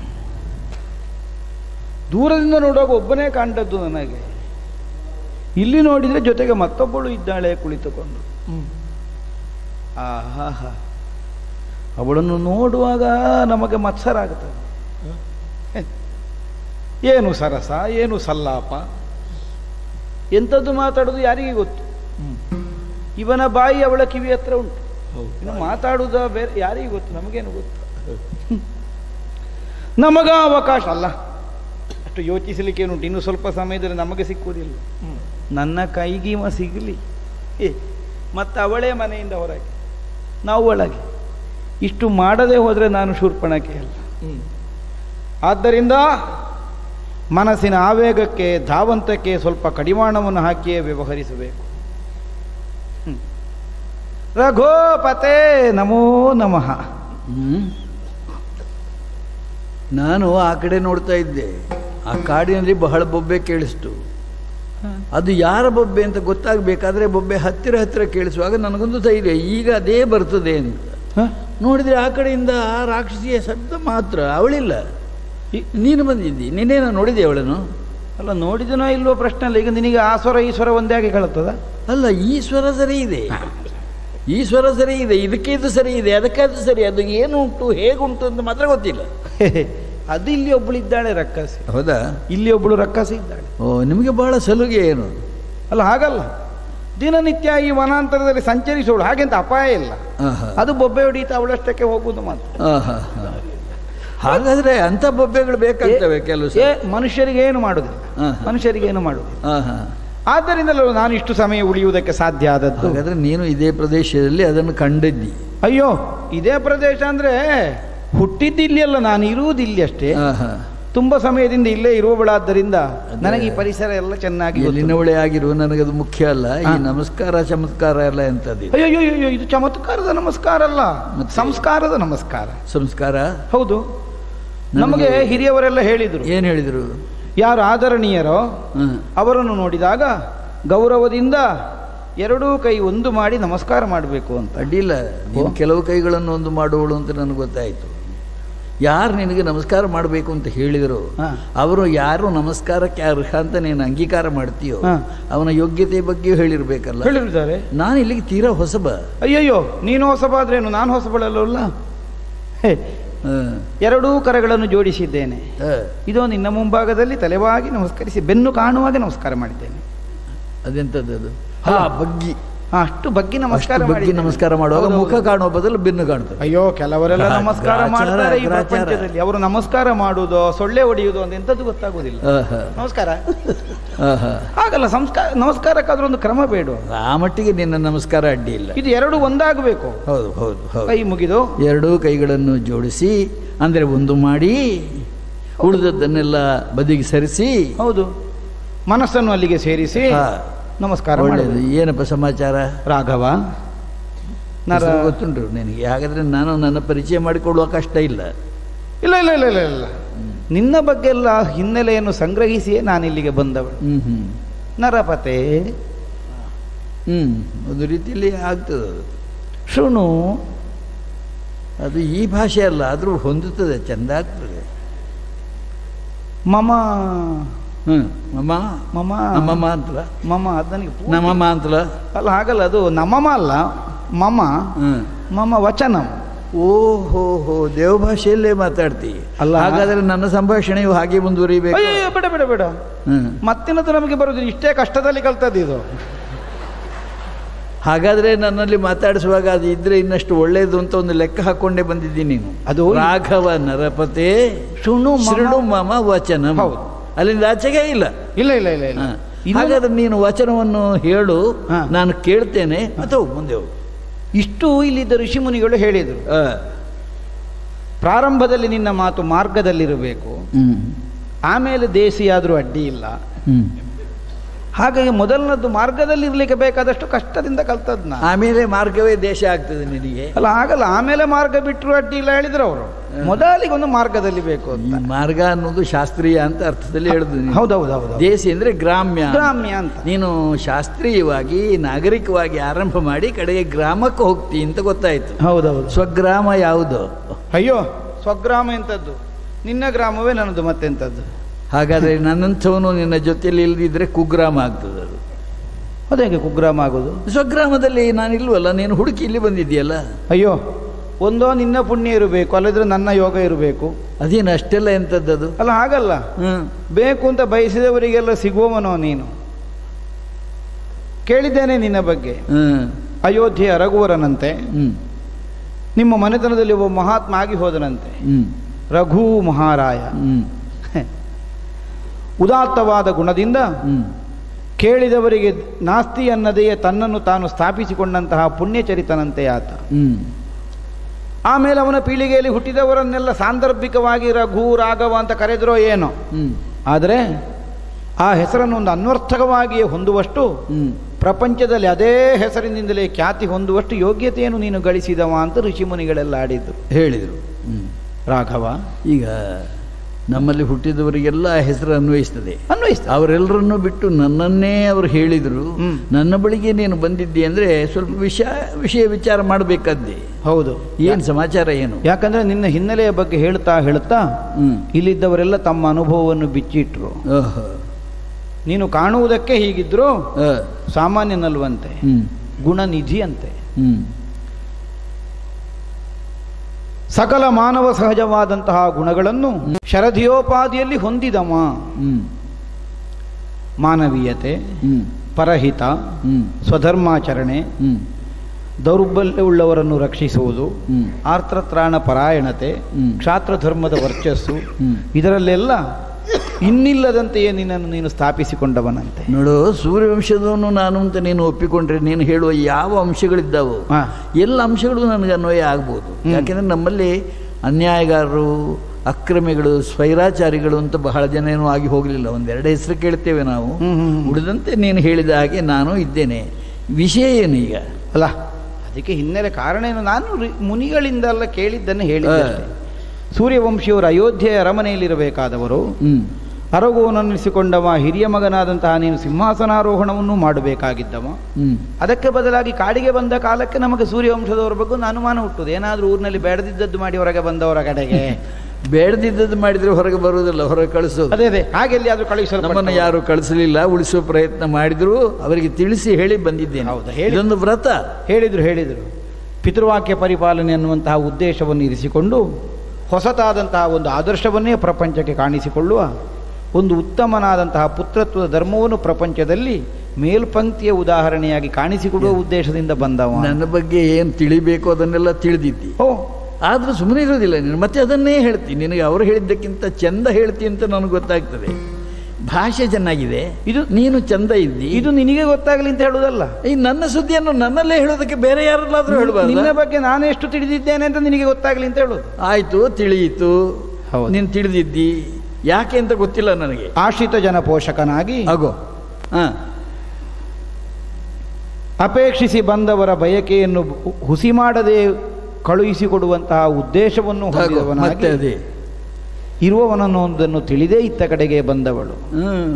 ದೂರದಿಂದ ನೋಡುವಾಗ ಒಬ್ಬನೇ ಕಾಣ್ತದ್ದು ನನಗೆ ಇಲ್ಲಿ ನೋಡಿದರೆ ಜೊತೆಗೆ ಮತ್ತೊಬ್ಬಳು ಇದ್ದಾಳೆ ಕುಳಿತುಕೊಂಡು ಆಹಾ ಅವಳನ್ನು ನೋಡುವಾಗ ನಮಗೆ ಮತ್ಸರ ಆಗುತ್ತದೆ ಹೆ. ಏನು ಸರಸ ಏನು ಸಲ್ಲಾಪ ಎಂಥದ್ದು ಮಾತಾಡೋದು ಯಾರಿಗೆ ಗೊತ್ತು ಇವನ ಬಾಯಿ ಅವಳ ಕಿವಿ ಹತ್ರ ಉಂಟು ಇನ್ನು ಮಾತಾಡುವುದ ಬೇರೆ ಯಾರಿಗೆ ಗೊತ್ತು ನಮಗೇನು ಗೊತ್ತು ನಮಗ ಅವಕಾಶ ಅಲ್ಲ ಅಷ್ಟು ಯೋಚಿಸಲಿಕ್ಕೆ ಏನುಂಟು ಇನ್ನು ಸ್ವಲ್ಪ ಸಮಯದಲ್ಲಿ ನಮಗೆ ಸಿಕ್ಕುವುದಿಲ್ಲ ನನ್ನ ಕೈಗೀಮ ಸಿಗಲಿ ಏ ಮತ್ತು ಅವಳೇ ಮನೆಯಿಂದ ಹೊರಗೆ ನಾವು ಒಳಗೆ ಇಷ್ಟು ಮಾಡದೆ ಹೋದರೆ ನಾನು ಶೂರ್ಪಣಕ್ಕೆ ಅಲ್ಲ ಆದ್ದರಿಂದ ಮನಸ್ಸಿನ ಆವೇಗಕ್ಕೆ ಧಾವಂತಕ್ಕೆ ಸ್ವಲ್ಪ ಕಡಿವಾಣವನ್ನು ಹಾಕಿಯೇ ವ್ಯವಹರಿಸಬೇಕು ಹ್ಮ್. ರಘೋಪತೆ ನಮೋ ನಮಃ ಹ್ಮ್. ನಾನು ಆ ಕಡೆ ನೋಡ್ತಾ ಇದ್ದೆ ಆ ಕಾಡಿನಲ್ಲಿ ಬಹಳ ಬೊಬ್ಬೆ ಕೇಳಿಸ್ತು ಅದು ಯಾರ ಬೊಬ್ಬೆ ಅಂತ ಗೊತ್ತಾಗಬೇಕಾದ್ರೆ ಬೊಬ್ಬೆ ಹತ್ತಿರ ಹತ್ತಿರ ಕೇಳಿಸುವಾಗ ನನಗೊಂದು ಧೈರ್ಯ ಈಗ ಅದೇ ಬರ್ತದೆ ಅಂತ ಹ? ನೋಡಿದ್ರೆ ಆ ಕಡೆಯಿಂದ ಆ ರಾಕ್ಷಸಿಯ ಶಬ್ದ ಮಾತ್ರ ಅವಳಿಲ್ಲ ಈ- ನೀನು ಬಂದಿದ್ದಿ ನಿನ್ನೇನ ನೋಡಿದೆ ಅವಳನ್ನು ಅಲ್ಲ ನೋಡಿದನೋ ಇಲ್ವೋ ಪ್ರಶ್ನೆ ಅಲ್ಲ ಈಗ ನಿನಗೆ ಆ ಸ್ವರ ಈ ಸ್ವರ ಒಂದೇ ಆಗಿ ಕೇಳುತ್ತದ ಅಲ್ಲ ಈ ಸ್ವರ ಸರಿ ಇದೆ ಈ ಸ್ವರ ಸರಿ ಇದೆ ಇದಕ್ಕೆ ಇದು ಸರಿ ಇದೆ ಅದಕ್ಕೆ ಅದು ಸರಿ ಅದು ಏನು ಉಂಟು ಹೇಗುಂಟು ಅಂತ ಮಾತ್ರ ಗೊತ್ತಿಲ್ಲ ಅದು ಇಲ್ಲಿ ಒಬ್ಬಳಿದ್ದಾಳೆ ರಕ್ಕಸಿ ಹೌದಾ ಇಲ್ಲಿ ಒಬ್ಬಳು ರಕ್ಕಸಿ ಇದ್ದಾಳೆ ಓ ನಿಮಗೆ ಬಹಳ ಸಲುಗೆ ಏನು ಅಲ್ಲ ಹಾಗಲ್ಲ ದಿನನಿತ್ಯ ಈ ವನಾಂತರದಲ್ಲಿ ಸಂಚರಿಸೋಳು ಹಾಗೆಂತ ಅಪಾಯ ಇಲ್ಲ ಆಹಾ. ಅದು ಬೊಬ್ಬೆ ಹೊಡೀತಾ ಅವಳಷ್ಟಕ್ಕೆ ಹೋಗುವುದು ಮಾತ್ರ ಆಹಾ, ಹಾ. ಹಾಗಾದ್ರೆ ಅಂತ ಬೊಬ್ಬೆಗಳು ಬೇಕಾಗ್ತವೆ ಕೆಲವು ಏ ಮನುಷ್ಯರಿಗೆ ಏನು ಮಾಡುದಿಲ್ಲ ಆಹಾ. ಮನುಷ್ಯರಿಗೆ ಏನು ಮಾಡುದಿಲ್ಲ ಆಹಾ. ಆದ್ದರಿಂದಲೂ ನಾನು ಇಷ್ಟು ಸಮಯ ಉಳಿಯುವುದಕ್ಕೆ ಸಾಧ್ಯ ಆದದ್ದು ಹಾಗಾದ್ರೆ ನೀನು ಇದೇ ಪ್ರದೇಶದಲ್ಲಿ ಅದನ್ನು ಕಂಡಿದ್ದಿ ಅಯ್ಯೋ ಇದೇ ಪ್ರದೇಶ ಅಂದ್ರೆ ಹುಟ್ಟಿದ್ದಿಲ್ಲಿ ಅಲ್ಲ ನಾನು ಇರುವುದಿಲ್ಲಿ ಅಷ್ಟೇ ಆಹಾ. ತುಂಬಾ ಸಮಯದಿಂದ ಇಲ್ಲೇ ಇರುವವಳಾದ್ದರಿಂದ ನನಗೆ ಈ ಪರಿಸರ ಎಲ್ಲ ಚೆನ್ನಾಗಿ ಗೊತ್ತು. ಎಲ್ಲಿನವಳೆ ಆಗಿರುವ ನನಗದು ಮುಖ್ಯ ಅಲ್ಲ ಈ ನಮಸ್ಕಾರ ಚಮತ್ಕಾರ ಎಲ್ಲ ಎಂತದ್ದು ಅಯ್ಯೋ ಅಯ್ಯೋ ಅಯ್ಯೋ ಇದು ಚಮತ್ಕಾರದ ನಮಸ್ಕಾರ ಅಲ್ಲ ಮತ್ತೆ? ಸಂಸ್ಕಾರದ ನಮಸ್ಕಾರ ಸಂಸ್ಕಾರ ಹೌದು ನಮಗೆ ಹಿರಿಯವರೆಲ್ಲ ಹೇಳಿದರು ಏನ್ ಹೇಳಿದ್ರು ಯಾರು ಆದರಣೀಯರೋ ಹ. ಅವರನ್ನು ನೋಡಿದಾಗ ಗೌರವದಿಂದ ಎರಡೂ ಕೈ ಒಂದು ಮಾಡಿ ನಮಸ್ಕಾರ ಮಾಡಬೇಕು ಅಂತ ಅಡ್ಡಿಲ್ಲ ನೀನು ಕೆಲವು ಕೈಗಳನ್ನು ಒಂದು ಮಾಡುವಳು ಅಂತ ನನಗೆ ಗೊತ್ತಾಯಿತು ಯಾರು ನಿನಗೆ ನಮಸ್ಕಾರ ಮಾಡಬೇಕು ಅಂತ ಹೇಳಿದರು ಹಾ. ಅವರು ಯಾರು ನಮಸ್ಕಾರಕ್ಕೆ ಅರ್ಹ ಅಂತ ನೀನು ಅಂಗೀಕಾರ ಮಾಡ್ತೀಯೋ ಹಾ. ಅವನ ಯೋಗ್ಯತೆ ಬಗ್ಗೆಯೂ ಹೇಳಿರ್ಬೇಕಲ್ಲ ಹೇಳಿದ್ದಾರೆ ನಾನು ಇಲ್ಲಿಗೆ ತೀರಾ ಹೊಸಬ ಅಯ್ಯಯ್ಯೋ ನೀನು ಹೊಸಬಾದ್ರೇನು ನಾನು ಹೊಸಬಳಲ್ಲ ಹೇ ಹ. ಎರಡೂ ಕರಗಳನ್ನು ಜೋಡಿಸಿದ್ದೇನೆ ಹ. ಇದೋ ನಿನ್ನ ಮುಂಭಾಗದಲ್ಲಿ ತಲೆವಾಗಿ ನಮಸ್ಕರಿಸಿ ಬೆನ್ನು ಕಾಣುವಾಗ ನಮಸ್ಕಾರ ಮಾಡಿದ್ದೇನೆ ಅದೆಂಥದ್ದು ಅದು ಹಾ ಬಗ್ಗಿ ಹಾ, ಅಷ್ಟು ಬಗ್ಗೆ ನಮಸ್ಕಾರ ಅಷ್ಟು ಬಗ್ಗಿ ಮಾಡಿದ್ದೇನೆ. ನಮಸ್ಕಾರ ಮಾಡುವಾಗ ಹೌದು, ಮುಖ ಹೌದು. ಕಾಣುವ ಬದಲು ಬೆನ್ನು ಕಾಣ್ತದೆ ಅಯ್ಯೋ ಕೆಲವರೆಲ್ಲ ಗ್ರಾ- ನಮಸ್ಕಾರ ಗ್ರಾಚಾರ, ಮಾಡ್ತಾರೆ ಈ ಗ್ರಾಚಾರ. ಪ್ರಪಂಚದಲ್ಲಿ ಅವರು ನಮಸ್ಕಾರ ಮಾಡುವುದೋ ಸೊಳ್ಳೆ ಹೊಡೆಯುವುದು ಅಂತ ಎಂಥದ್ದು ಗೊತ್ತಾಗುವುದಿಲ್ಲ ಆಹಾ. ನಮಸ್ಕಾರ ಆಹಾ. ಹಾಗಲ್ಲ ಸಂಸ್ಕಾರ ನಮಸ್ಕಾರಕ್ಕಾದ್ರೂ ಒಂದು ಕ್ರಮ ಬೇಡ ಆ ಮಟ್ಟಿಗೆ ನಿನ್ನ ನಮಸ್ಕಾರ ಅಡ್ಡಿ ಇಲ್ಲ ಇದು ಎರಡು ಒಂದಾಗಬೇಕು ಹೌದು ಹೌದು ಹೌದು ಕೈ ಮುಗಿದು ಎರಡೂ ಕೈಗಳನ್ನು ಜೋಡಿಸಿ ಅಂದರೆ ಒಂದು ಮಾಡಿ ಉಳಿದದ್ದನ್ನೆಲ್ಲ ಬದಿಗೆ ಸರಿಸಿ ಹೌದು ಮನಸ್ಸನ್ನು ಅಲ್ಲಿಗೆ ಸೇರಿಸಿ ಹಾ. ನಮಸ್ಕಾರ ಒಳ್ಳೆಯದು ಮಾಡುವುದು. ಏನಪ್ಪ ಸಮಾಚಾರ ರಾಘವ ನರ ಹೆಸರು ಗೊತ್ತುಂಟು ನಿನಗೆ ಹಾಗಾದ್ರೆ ನಾನು ನನ್ನ ಪರಿಚಯ ಮಾಡಿಕೊಳ್ಳುವ ಕಷ್ಟ ಇಲ್ಲ ಇಲ್ಲ ಇಲ್ಲ ಇಲ್ಲ ಇಲ್ಲ ಇಲ್ಲ ನಿನ್ನ ಬಗ್ಗೆ ಎಲ್ಲ ಹಿನ್ನೆಲೆಯನ್ನು ಸಂಗ್ರಹಿಸಿಯೇ ನಾನು ಇಲ್ಲಿಗೆ ಬಂದವಳು ಹ್ಮ್ ಹ್ಮ್ ನರಪತೆ ಹ್ಮ್ ಒಂದು ರೀತಿಯಲ್ಲಿ ಆಗ್ತದೆ ಅದು ಶೃಣು ಅದು ಈ ಭಾಷೆ ಅಲ್ಲ ಆದರೂ ಹೊಂದುತ್ತದೆ ಚೆಂದ ಆಗ್ತದೆ ಮಮ ಹ್ಮ್ ಮಮ್ಮ ಮಮ ನಮ್ಮಮ್ಮ ಅಂತಲ್ಲ ಮಮ ಅದು ನನಗೆ ಪೂರ್ತಿ- ನಮ್ಮಮ್ಮ ಅಂತಲ್ಲ ಅಲ್ಲ ಹಾಗಲ್ಲ ಅದು ನಮಮ ಅಲ್ಲ ಮಮ ಹ್ಮ್ ಮಮ ವಚನಂ ಓಹೋ ಹೋ ದೇವ ಭಾಷೆಯಲ್ಲೇ ಮಾತಾಡ್ತಿ ಅಲ್ಲ. ಹಾಗಾದ್ರೆ ನನ್ನ ಸಂಭಾಷಣೆಯು ಹಾಗೆ ಮುಂದುವರಿಬೇಕು ಅಯ್ಯೋ ಬೇಡ ಬೇಡ ಬೇಡ ಹ್ಮ್ ಮತ್ತಿನದು ನಮಗೆ ಬರುದಿಲ್ಲ ಇಷ್ಟೇ ಕಷ್ಟದಲ್ಲಿ ಕಲ್ತದ್ದು ಇದು ಹಾಗಾದ್ರೆ ನನ್ನಲ್ಲಿ ಮಾತಾಡಿಸುವಾಗ ಅದು ಇದ್ರೆ ಇನ್ನಷ್ಟು ಒಳ್ಳೆಯದು ಅಂತ ಒಂದು ಲೆಕ್ಕ ಹಾಕೊಂಡೇ ಬಂದಿದ್ದೀನಿ ನೀನು ಅದು ರಾಘವ ನರಪತೆ ಶೃಣು ಮಮ- ಶೃಣು ಮಮ ವಚನ ಹೌದು. ಅಲ್ಲಿಂದ ಆಚೆಗೆ ಇಲ್ಲ ಇಲ್ಲ ಇಲ್ಲ ಇಲ್ಲ ಇಲ್ಲ ಹ. ಇದು- ಹಾಗಾದ್ರೆ ನೀನು ವಚನವನ್ನು ಹೇಳು ಹ. ನಾನು ಕೇಳ್ತೇನೆ ಮತ್ತೆ ಹೋಗು ಮುಂದೆ ಹೋಗು ಇಷ್ಟು ಇಲ್ಲಿದ್ದ ಋಷಿಮುನಿಗಳು ಹೇಳಿದರು ಹ. ಪ್ರಾರಂಭದಲ್ಲಿ ನಿನ್ನ ಮಾತು ಮಾರ್ಗದಲ್ಲಿರಬೇಕು ಹ್ಮ್ ಆಮೇಲೆ ದೇಸಿಯಾದರೂ ಅಡ್ಡಿ ಇಲ್ಲ ಹ್ಮ್ ಹಾಗಾಗಿ ಮೊದಲನದ್ದು ಮಾರ್ಗದಲ್ಲಿ ಇರ್ಲಿಕ್ಕೆ ಬೇಕಾದಷ್ಟು ಕಷ್ಟದಿಂದ ಕಲ್ತದ್ ನಾ ಆಮೇಲೆ ಮಾರ್ಗವೇ ದೇಶ ಆಗ್ತದೆ ನಿನಗೆ ಅಲ್ಲ ಆಗಲ್ಲ ಆಮೇಲೆ ಮಾರ್ಗ ಬಿಟ್ಟರು ಅಡ್ಡಿ ಇಲ್ಲ ಹೇಳಿದ್ರು ಅವರು ಮೊದಲಿಗೆ ಒಂದು ಮಾರ್ಗದಲ್ಲಿ ಬೇಕು ಈ ಅಂತ ಮಾರ್ಗ ಅನ್ನೋದು ಶಾಸ್ತ್ರೀಯ ಅಂತ ಅರ್ಥದಲ್ಲಿ ಹೇಳುದು ನೀನು. ಹೌದೌದು ಹೌದು ದೇಸಿ ಅಂದ್ರೆ ಗ್ರಾಮ್ಯ ಗ್ರಾಮ್ಯ ಅಂತ ನೀನು ಶಾಸ್ತ್ರೀಯವಾಗಿ ನಾಗರಿಕವಾಗಿ ಆರಂಭ ಮಾಡಿ ಕಡೆಗೆ ಗ್ರಾಮಕ್ಕೆ ಹೋಗ್ತಿ ಅಂತ ಗೊತ್ತಾಯ್ತು ಹೌದೌದು ಸ್ವಗ್ರಾಮ ಯಾವುದು ಅಯ್ಯೋ ಸ್ವಗ್ರಾಮ ಎಂಥದ್ದು ನಿನ್ನ ಗ್ರಾಮವೇ ನನ್ನದು ಮತ್ತೆಂಥದ್ದು ಹಾಗಾದ್ರೆ ನನ್ನಂಥವನು ನಿನ್ನ ಜೊತೆಯಲ್ಲಿ ಇಲ್ಲದಿದ್ರೆ ಕುಗ್ರಾಮ ಆಗ್ತದೆ ಅದು ಅದೇಗೆ ಕುಗ್ರಾಮ ಆಗೋದು ಸ್ವಗ್ರಾಮದಲ್ಲಿ ನಾನು ಇಲ್ವಲ್ಲ ನೀನು ಹುಡುಕಿ ಇಲ್ಲಿ ಬಂದಿದ್ದೀಯಲ್ಲ ಅಯ್ಯೋ ಒಂದೋ ನಿನ್ನ ಪುಣ್ಯ ಇರಬೇಕು ಅಲ್ಲದ್ರೆ ನನ್ನ ಯೋಗ ಇರಬೇಕು ಅದೇನು ಅಷ್ಟೆಲ್ಲ ಎಂಥದ್ದದು ಅಲ್ಲ ಹಾಗಲ್ಲ ಹ್ಮ್ ಬೇಕು ಅಂತ ಬಯಸಿದವರಿಗೆಲ್ಲ ಸಿಗುವವನೋ ನೀನು ಕೇಳಿದ್ದೇನೆ ನಿನ್ನ ಬಗ್ಗೆ ಹ್ಮ್ ಅಯೋಧ್ಯೆಯ ರಘುವರನಂತೆ ಹ್ಮ್ ನಿಮ್ಮ ಮನೆತನದಲ್ಲಿ ಒಬ್ಬ ಮಹಾತ್ಮ ಆಗಿ ಹೋದನಂತೆ ಹ್ಮ್ ರಘು ಮಹಾರಾಯ ಹ್ಮ್ ಉದಾತ್ತವಾದ ಗುಣದಿಂದ ಹ್ಮ್ ಕೇಳಿದವರಿಗೆ ನಾಸ್ತಿ ಅನ್ನದೆಯೇ ತನ್ನನ್ನು ತಾನು ಸ್ಥಾಪಿಸಿಕೊಂಡಂತಹ ಪುಣ್ಯಚರಿತನಂತೆ ಆತ ಹ್ಮ್ ಆಮೇಲೆ ಅವನ ಪೀಳಿಗೆಯಲ್ಲಿ ಹುಟ್ಟಿದವರನ್ನೆಲ್ಲ ಸಾಂದರ್ಭಿಕವಾಗಿ ರಘು ರಾಘವ ಅಂತ ಕರೆದ್ರೋ ಏನೋ ಹ್ಮ್ ಆದರೆ ಆ ಹೆಸರನ್ನು ಒಂದು ಅನ್ವರ್ಥಕವಾಗಿಯೇ ಹೊಂದುವಷ್ಟು ಹ್ಮ್ ಪ್ರಪಂಚದಲ್ಲಿ ಅದೇ ಹೆಸರಿನಿಂದಲೇ ಖ್ಯಾತಿ ಹೊಂದುವಷ್ಟು ಯೋಗ್ಯತೆಯನ್ನು ನೀನು ಗಳಿಸಿದವ ಅಂತ ಋಷಿಮುನಿಗಳೆಲ್ಲ ಆಡಿದ್ದು ಹೇಳಿದರು ಹ್ಮ್ ರಾಘವ ಈಗ ನಮ್ಮಲ್ಲಿ ಹುಟ್ಟಿದವರಿಗೆಲ್ಲ ಹೆಸರು ಅನ್ವಯಿಸ್ತದೆ ಅನ್ವಯಿಸ್ತ ಅವರೆಲ್ಲರನ್ನು ಬಿಟ್ಟು ನನ್ನನ್ನೇ ಅವರು ಹೇಳಿದರು ಹ್ಮ್. ನನ್ನ ಬಳಿಗೆ ನೀನು ಬಂದಿದ್ದಿ ಅಂದರೆ ಸ್ವಲ್ಪ ವಿಷಯ ವಿಷಯ ವಿಚಾರ ಮಾಡಬೇಕಾದ್ದೆ ಹೌದು ಏನು ಸಮಾಚಾರ ಏನು ಯಾಕಂದ್ರೆ ನಿನ್ನ ಹಿನ್ನೆಲೆಯ ಬಗ್ಗೆ ಹೇಳ್ತಾ ಹೇಳ್ತಾ ಹ್ಮ್ ಇಲ್ಲಿದ್ದವರೆಲ್ಲ ತಮ್ಮ ಅನುಭವವನ್ನು ಬಿಚ್ಚಿಟ್ರು ಓಹೋ ನೀನು ಕಾಣುವುದಕ್ಕೆ ಹೀಗಿದ್ರು ಆ, ಸಾಮಾನ್ಯನಲ್ವಂತೆ ಹ್ಮ್ ಗುಣನಿಧಿ ಅಂತೆ ಹ್ಮ್ ಸಕಲ ಮಾನವ ಸಹಜವಾದಂತಹ ಗುಣಗಳನ್ನು ಶರಧಿಯೋಪಾದಿಯಲ್ಲಿ ಹೊಂದಿದವ ಹ್ಮ್ ಮಾನವೀಯತೆ ಹ್ಮ್ ಪರಹಿತ ಹ್ಮ್ ಸ್ವಧರ್ಮಾಚರಣೆ ಹ್ಮ್ ದೌರ್ಬಲ್ಯವುಳ್ಳವರನ್ನು ರಕ್ಷಿಸುವುದು ಹ್ಮ್ ಆರ್ತತ್ರಾಣ ಪರಾಯಣತೆ ಹ್ಮ್. ಕ್ಷಾತ್ರ ಧರ್ಮದ ವರ್ಚಸ್ಸು ಹ್ಮ್. ಇದರಲ್ಲೆಲ್ಲ ಇನ್ನಿಲ್ಲದಂತೆಯೇ ನಿನ್ನನ್ನು ನೀನು ಸ್ಥಾಪಿಸಿಕೊಂಡವನಂತೆ ನೋಡು ಸೂರ್ಯವಂಶದವನು ನಾನು ಅಂತ ನೀನು ಒಪ್ಪಿಕೊಂಡ್ರೆ ನೀನು ಹೇಳುವ ಯಾವ ಅಂಶಗಳಿದ್ದಾವೋ ಹಾ. ಎಲ್ಲ ಅಂಶಗಳು ನನಗೆ ಅನ್ವಯ ಆಗ್ಬೋದು ಹ್ಮ್. ಯಾಕೆಂದ್ರೆ ನಮ್ಮಲ್ಲಿ ಅನ್ಯಾಯಗಾರರು ಅಕ್ರಮಿಗಳು ಸ್ವೈರಾಚಾರಿಗಳು ಅಂತ ಬಹಳ ಜನ ಏನೂ ಆಗಿ ಹೋಗಲಿಲ್ಲ ಒಂದೆರಡು ಹೆಸರು ಕೇಳ್ತೇವೆ ನಾವು ಹ್ಮ್, ಹ್ಮ್, ಹ್ಮ್. ಉಳಿದಂತೆ ನೀನು ಹೇಳಿದ ಹಾಗೆ ನಾನು ಇದ್ದೇನೆ ವಿಷಯ ಏನು ಈಗ ಅಲ್ಲ ಅದಕ್ಕೆ ಹಿನ್ನೆಲೆ ಕಾರಣ ಏನು ನಾನು ರಿ- ಮುನಿಗಳಿಂದೆಲ್ಲ ಕೇಳಿದ್ದನ್ನು ಹೇಳಿದ್ದೆ ಆ. ಅಷ್ಟೇ. ಸೂರ್ಯವಂಶಿಯವರು ಅಯೋಧ್ಯೆಯ ಅರಮನೆಯಲ್ಲಿರಬೇಕಾದವರು ಹ್ಮ್ ಅರಗುವನನ್ನಿಸಿಕೊಂಡವ ಹಿರಿಯ ಮಗನಾದಂತಹ ನೀನು ಸಿಂಹಾಸನಾರೋಹಣವನ್ನು ಮಾಡಬೇಕಾಗಿದ್ದವ ಹ್ಮ್ ಅದಕ್ಕೆ ಬದಲಾಗಿ ಕಾಡಿಗೆ ಬಂದ ಕಾಲಕ್ಕೆ ನಮಗೆ ಸೂರ್ಯವಂಶದವರ ಬಗ್ಗೆ ಒಂದು ಅನುಮಾನ ಹುಟ್ಟುದು ಏನಾದರೂ ಊರಿನಲ್ಲಿ ಬೇಡದಿದ್ದದ್ದು ಮಾಡಿ ಹೊರಗೆ ಬಂದವರ ಕಡೆಗೆ ಬೇಡದಿದ್ದದ್ದು ಮಾಡಿದ್ರೆ ಹೊರಗೆ ಬರುವುದಿಲ್ಲ ಹೊರಗೆ ಕಳಿಸೋದು ಅದೇ ಅದೇ ಹಾಗೆ ಎಲ್ಲಿಯಾದ್ರೂ ಕಳುಹಿಸಲು ನಮ್ಮನ್ನು ಯಾರು ಕಳಿಸಲಿಲ್ಲ ಉಳಿಸುವ ಪ್ರಯತ್ನ ಮಾಡಿದ್ರು ಅವರಿಗೆ ತಿಳಿಸಿ ಹೇಳಿ ಬಂದಿದ್ದೇನೆ ಹೌದಾ? ಹೇಳಿ. ಇದೊಂದು ವ್ರತ ಹೇಳಿದರು ಹೇಳಿದರು ಪಿತೃವಾಕ್ಯ ಪರಿಪಾಲನೆ ಅನ್ನುವಂತಹ ಉದ್ದೇಶವನ್ನು ಇರಿಸಿಕೊಂಡು ಹೊಸತಾದಂತಹ ಒಂದು ಆದರ್ಶವನ್ನೇ ಪ್ರಪಂಚಕ್ಕೆ ಕಾಣಿಸಿಕೊಳ್ಳುವ ಒಂದು ಉತ್ತಮನಾದಂತಹ ಪುತ್ರತ್ವದ ಧರ್ಮವನ್ನು ಪ್ರಪಂಚದಲ್ಲಿ ಮೇಲ್ಪಂಕ್ತಿಯ ಉದಾಹರಣೆಯಾಗಿ ಕಾಣಿಸಿಕೊಡುವ ಉದ್ದೇಶದಿಂದ ಬಂದವ ನನ್ನ ಬಗ್ಗೆ ಏನು ತಿಳಿಬೇಕು ಅದನ್ನೆಲ್ಲ ತಿಳಿದಿದ್ದಿ ಓ ಆದರೂ ಸುಮ್ಮನೆ ಇರೋದಿಲ್ಲ ನೀನು ಮತ್ತೆ ಅದನ್ನೇ ಹೇಳ್ತೀನಿ ನಿನಗೆ ಅವರು ಹೇಳಿದ್ದಕ್ಕಿಂತ ಚಂದ ಹೇಳ್ತಿ ಅಂತ ನನಗೆ ಗೊತ್ತಾಗ್ತದೆ ಭಾಷೆ ಚೆನ್ನಾಗಿದೆ ಇದು ನೀನು ಚಂದ ಇದ್ದಿ ಇದು ನಿನಗೆ ಗೊತ್ತಾಗಲಿ ಅಂತ ಹೇಳುವುದಲ್ಲ ಈ ನನ್ನ ಸುದ್ದಿಯನ್ನು ನನ್ನಲ್ಲೇ ಹೇಳೋದಕ್ಕೆ ಬೇರೆ ಯಾರಲ್ಲಾದ್ರೂ ನಿನ್ನ ಹೇಳಬಾರ್ದು ಬಗ್ಗೆ ನಾನು ಎಷ್ಟು ತಿಳಿದಿದ್ದೇನೆ ಅಂತ ನಿನಗೆ ಗೊತ್ತಾಗಲಿ ಅಂತ ಹೇಳುದು ಆಯ್ತು ತಿಳಿಯಿತು ಹೌದು. ನೀನು ತಿಳಿದಿದ್ದಿ ಯಾಕೆ ಅಂತ ಗೊತ್ತಿಲ್ಲ ನನಗೆ ಆಶ್ರಿತ ಜನ ಪೋಷಕನಾಗಿ ಆಗೋ ಹಾ ಅಪೇಕ್ಷಿಸಿ ಬಂದವರ ಬಯಕೆಯನ್ನು ಹು- ಹುಸಿ ಮಾಡದೆ ಕಳುಹಿಸಿಕೊಡುವಂತಹ ಉದ್ದೇಶವನ್ನು ಆಗೋ, ಮತ್ತೆ ಹೊಂದಿದವನಾಗಿ ಅದೇ ಇರುವವನನ್ನೊಂದನ್ನು ತಿಳಿದೇ ಇತ್ತ ಕಡೆಗೆ ಬಂದವಳು ಹ್ಮ್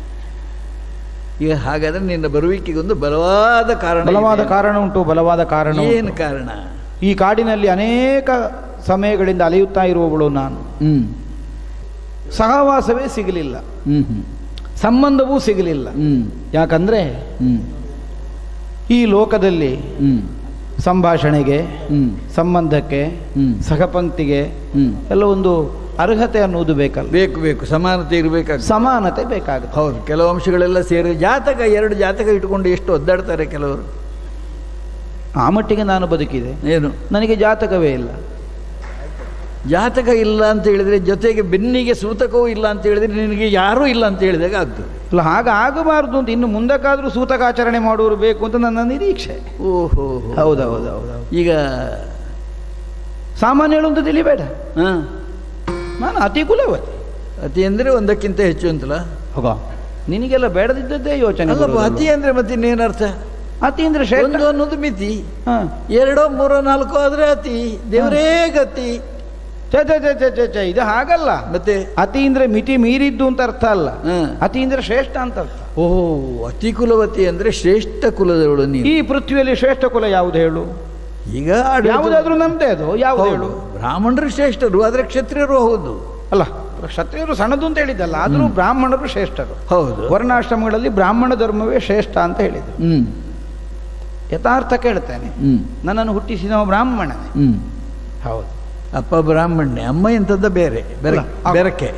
ಈಗ ಹಾಗಾದ್ರೆ ನಿನ್ನ ಬರುವಿಕೆಗೊಂದು ಬಲವಾದ ಕಾರಣ ಬಲವಾದ ಇದೆ. ಕಾರಣ ಉಂಟು ಬಲವಾದ ಕಾರಣ ಉಂಟು. ಏನು ಕಾರಣ ಈ ಕಾಡಿನಲ್ಲಿ ಅನೇಕ ಸಮಯಗಳಿಂದ ಅಲೆಯುತ್ತಾ ಇರುವವಳು ನಾನು ಹ್ಮ್ ಸಹವಾಸವೇ ಸಿಗಲಿಲ್ಲ ಹ್ಮ್ ಹ್ಮ್ ಸಂಬಂಧವೂ ಸಿಗಲಿಲ್ಲ ಹ್ಮ್ ಯಾಕಂದ್ರೆ ಹ್ಮ್ ಈ ಲೋಕದಲ್ಲಿ ಹ್ಮ್ ಸಂಭಾಷಣೆಗೆ ಹ್ಮ್ ಸಂಬಂಧಕ್ಕೆ ಹ್ಮ್ ಸಹಪಂಕ್ತಿಗೆ ಹ್ಮ್ ಎಲ್ಲ ಒಂದು ಅರ್ಹತೆ ಅನ್ನುವುದು ಬೇಕಲ್ಲ ಬೇಕು ಬೇಕು ಸಮಾನತೆ ಇರಬೇಕಾಗ್ತದೆ ಸಮಾನತೆ ಬೇಕಾಗುತ್ತೆ ಹೌದು ಕೆಲವು ಅಂಶಗಳೆಲ್ಲ ಸೇರಿ ಜಾತಕ ಎರಡು ಜಾತಕ ಇಟ್ಕೊಂಡು ಎಷ್ಟು ಒದ್ದಾಡ್ತಾರೆ ಕೆಲವರು ಆ ಮಟ್ಟಿಗೆ ನಾನು ಬದುಕಿದೆ ಏನು ನನಗೆ ಜಾತಕವೇ ಇಲ್ಲ ಜಾತಕ ಇಲ್ಲ ಅಂತ ಹೇಳಿದ್ರೆ ಜೊತೆಗೆ ಬೆನ್ನಿಗೆ ಸೂತಕವೂ ಇಲ್ಲ ಅಂತ ಹೇಳಿದ್ರೆ ನಿನಗೆ ಯಾರೂ ಇಲ್ಲ ಅಂತ ಹೇಳಿದಾಗ ಆಗ್ತದೆ ಅಲ್ಲ ಹಾಗೆ ಆಗಬಾರ್ದು ಅಂತ ಇನ್ನು ಮುಂದಕ್ಕಾದ್ರೂ ಸೂತಕಾಚರಣೆ ಮಾಡುವವರು ಬೇಕು ಅಂತ ನನ್ನ ನಿರೀಕ್ಷೆ ಓಹೋ ಹೌದೌದು ಹೌದೌದು ಈಗ ಸಾಮಾನ್ಯ ಹೇಳು ಅಂತ ತಿಳಿಬೇಡ ಹಾ ನಾನು ಅತಿ ಕುಲವತಿ ಅತಿ ಅಂದ್ರೆ ಒಂದಕ್ಕಿಂತ ಹೆಚ್ಚು ಅಂತಲ್ಲ ಹೋಗ ನಿನಗೆಲ್ಲ ಬೇಡದಿದ್ದದ್ದೇ ಯೋಚನೆ ಅಲ್ಲಪ್ಪ ಬರೋದಲ್ವಾ? ಅತಿ ಅಂದ್ರೆ ಮತ್ತೆ ಇನ್ನೇನರ್ಥ ಅತಿ ಅಂದ್ರೆ ಶ್ರೇಷ್ಠ ಒಂದು ಅನ್ನೋದು ಮಿತಿ ಹಾ. ಎರಡೋ ಮೂರೋ ನಾಲ್ಕೋ ಆದ್ರೆ ಅತಿ ದೇವರೇ ಗತಿ ಛೆ, ಛೆ, ಛೆ, ಛೆ, ಛೆ, ಛೆ, ಇದು ಹಾಗಲ್ಲ ಮತ್ತೆ ಅತಿ ಅಂದ್ರೆ ಮಿತಿ ಮೀರಿದ್ದು ಅಂತ ಅರ್ಥ ಅಲ್ಲ ಹ್ಮ್. ಅತಿ ಅಂದ್ರೆ ಶ್ರೇಷ್ಠ ಅಂತ ಅರ್ಥ ಓ ಅತಿ ಕುಲವತಿ ಅಂದ್ರೆ ಶ್ರೇಷ್ಠ ಕುಲದವಳು ನೀನು ಈ ಪೃಥ್ವಿಯಲ್ಲಿ ಶ್ರೇಷ್ಠ ಕುಲ ಯಾವುದು ಹೇಳು ಈಗ ಆಡಳಿತ- ಯಾವುದಾದ್ರೂ ನಮ್ದೇ ಅದು ಯಾವುದು ಹೌದು. ಹೇಳು ಬ್ರಾಹ್ಮಣರು ಶ್ರೇಷ್ಠರು ಆದ್ರೆ ಕ್ಷತ್ರಿಯರು ಹೌದು ಅಲ್ಲ ಕ್ಷತ್ರಿಯರು ಸಣ್ಣದು ಅಂತ ಹೇಳಿದ್ದಲ್ಲ ಆದರೂ ಬ್ರಾಹ್ಮಣರು ಶ್ರೇಷ್ಠರು ಹೌದು ವರ್ಣಾಶ್ರಮಗಳಲ್ಲಿ ಬ್ರಾಹ್ಮಣ ಧರ್ಮವೇ ಶ್ರೇಷ್ಠ ಅಂತ ಹೇಳಿದ್ರು ಹ್ಮ್ ಯಥಾರ್ಥ ಕೇಳ್ತೇನೆ ಹ್ಮ್ ನನ್ನನ್ನು ಹುಟ್ಟಿಸಿದವ ಬ್ರಾಹ್ಮಣನೇ ಹ್ಮ್ ಹೌದು ಅಪ್ಪ ಬ್ರಾಹ್ಮಣ್ಯ ಅಮ್ಮ ಎಂಥದ್ದ ಬೇರೆ ಬೆರ ಅಲ್ಲ, ಬೆರಕೆ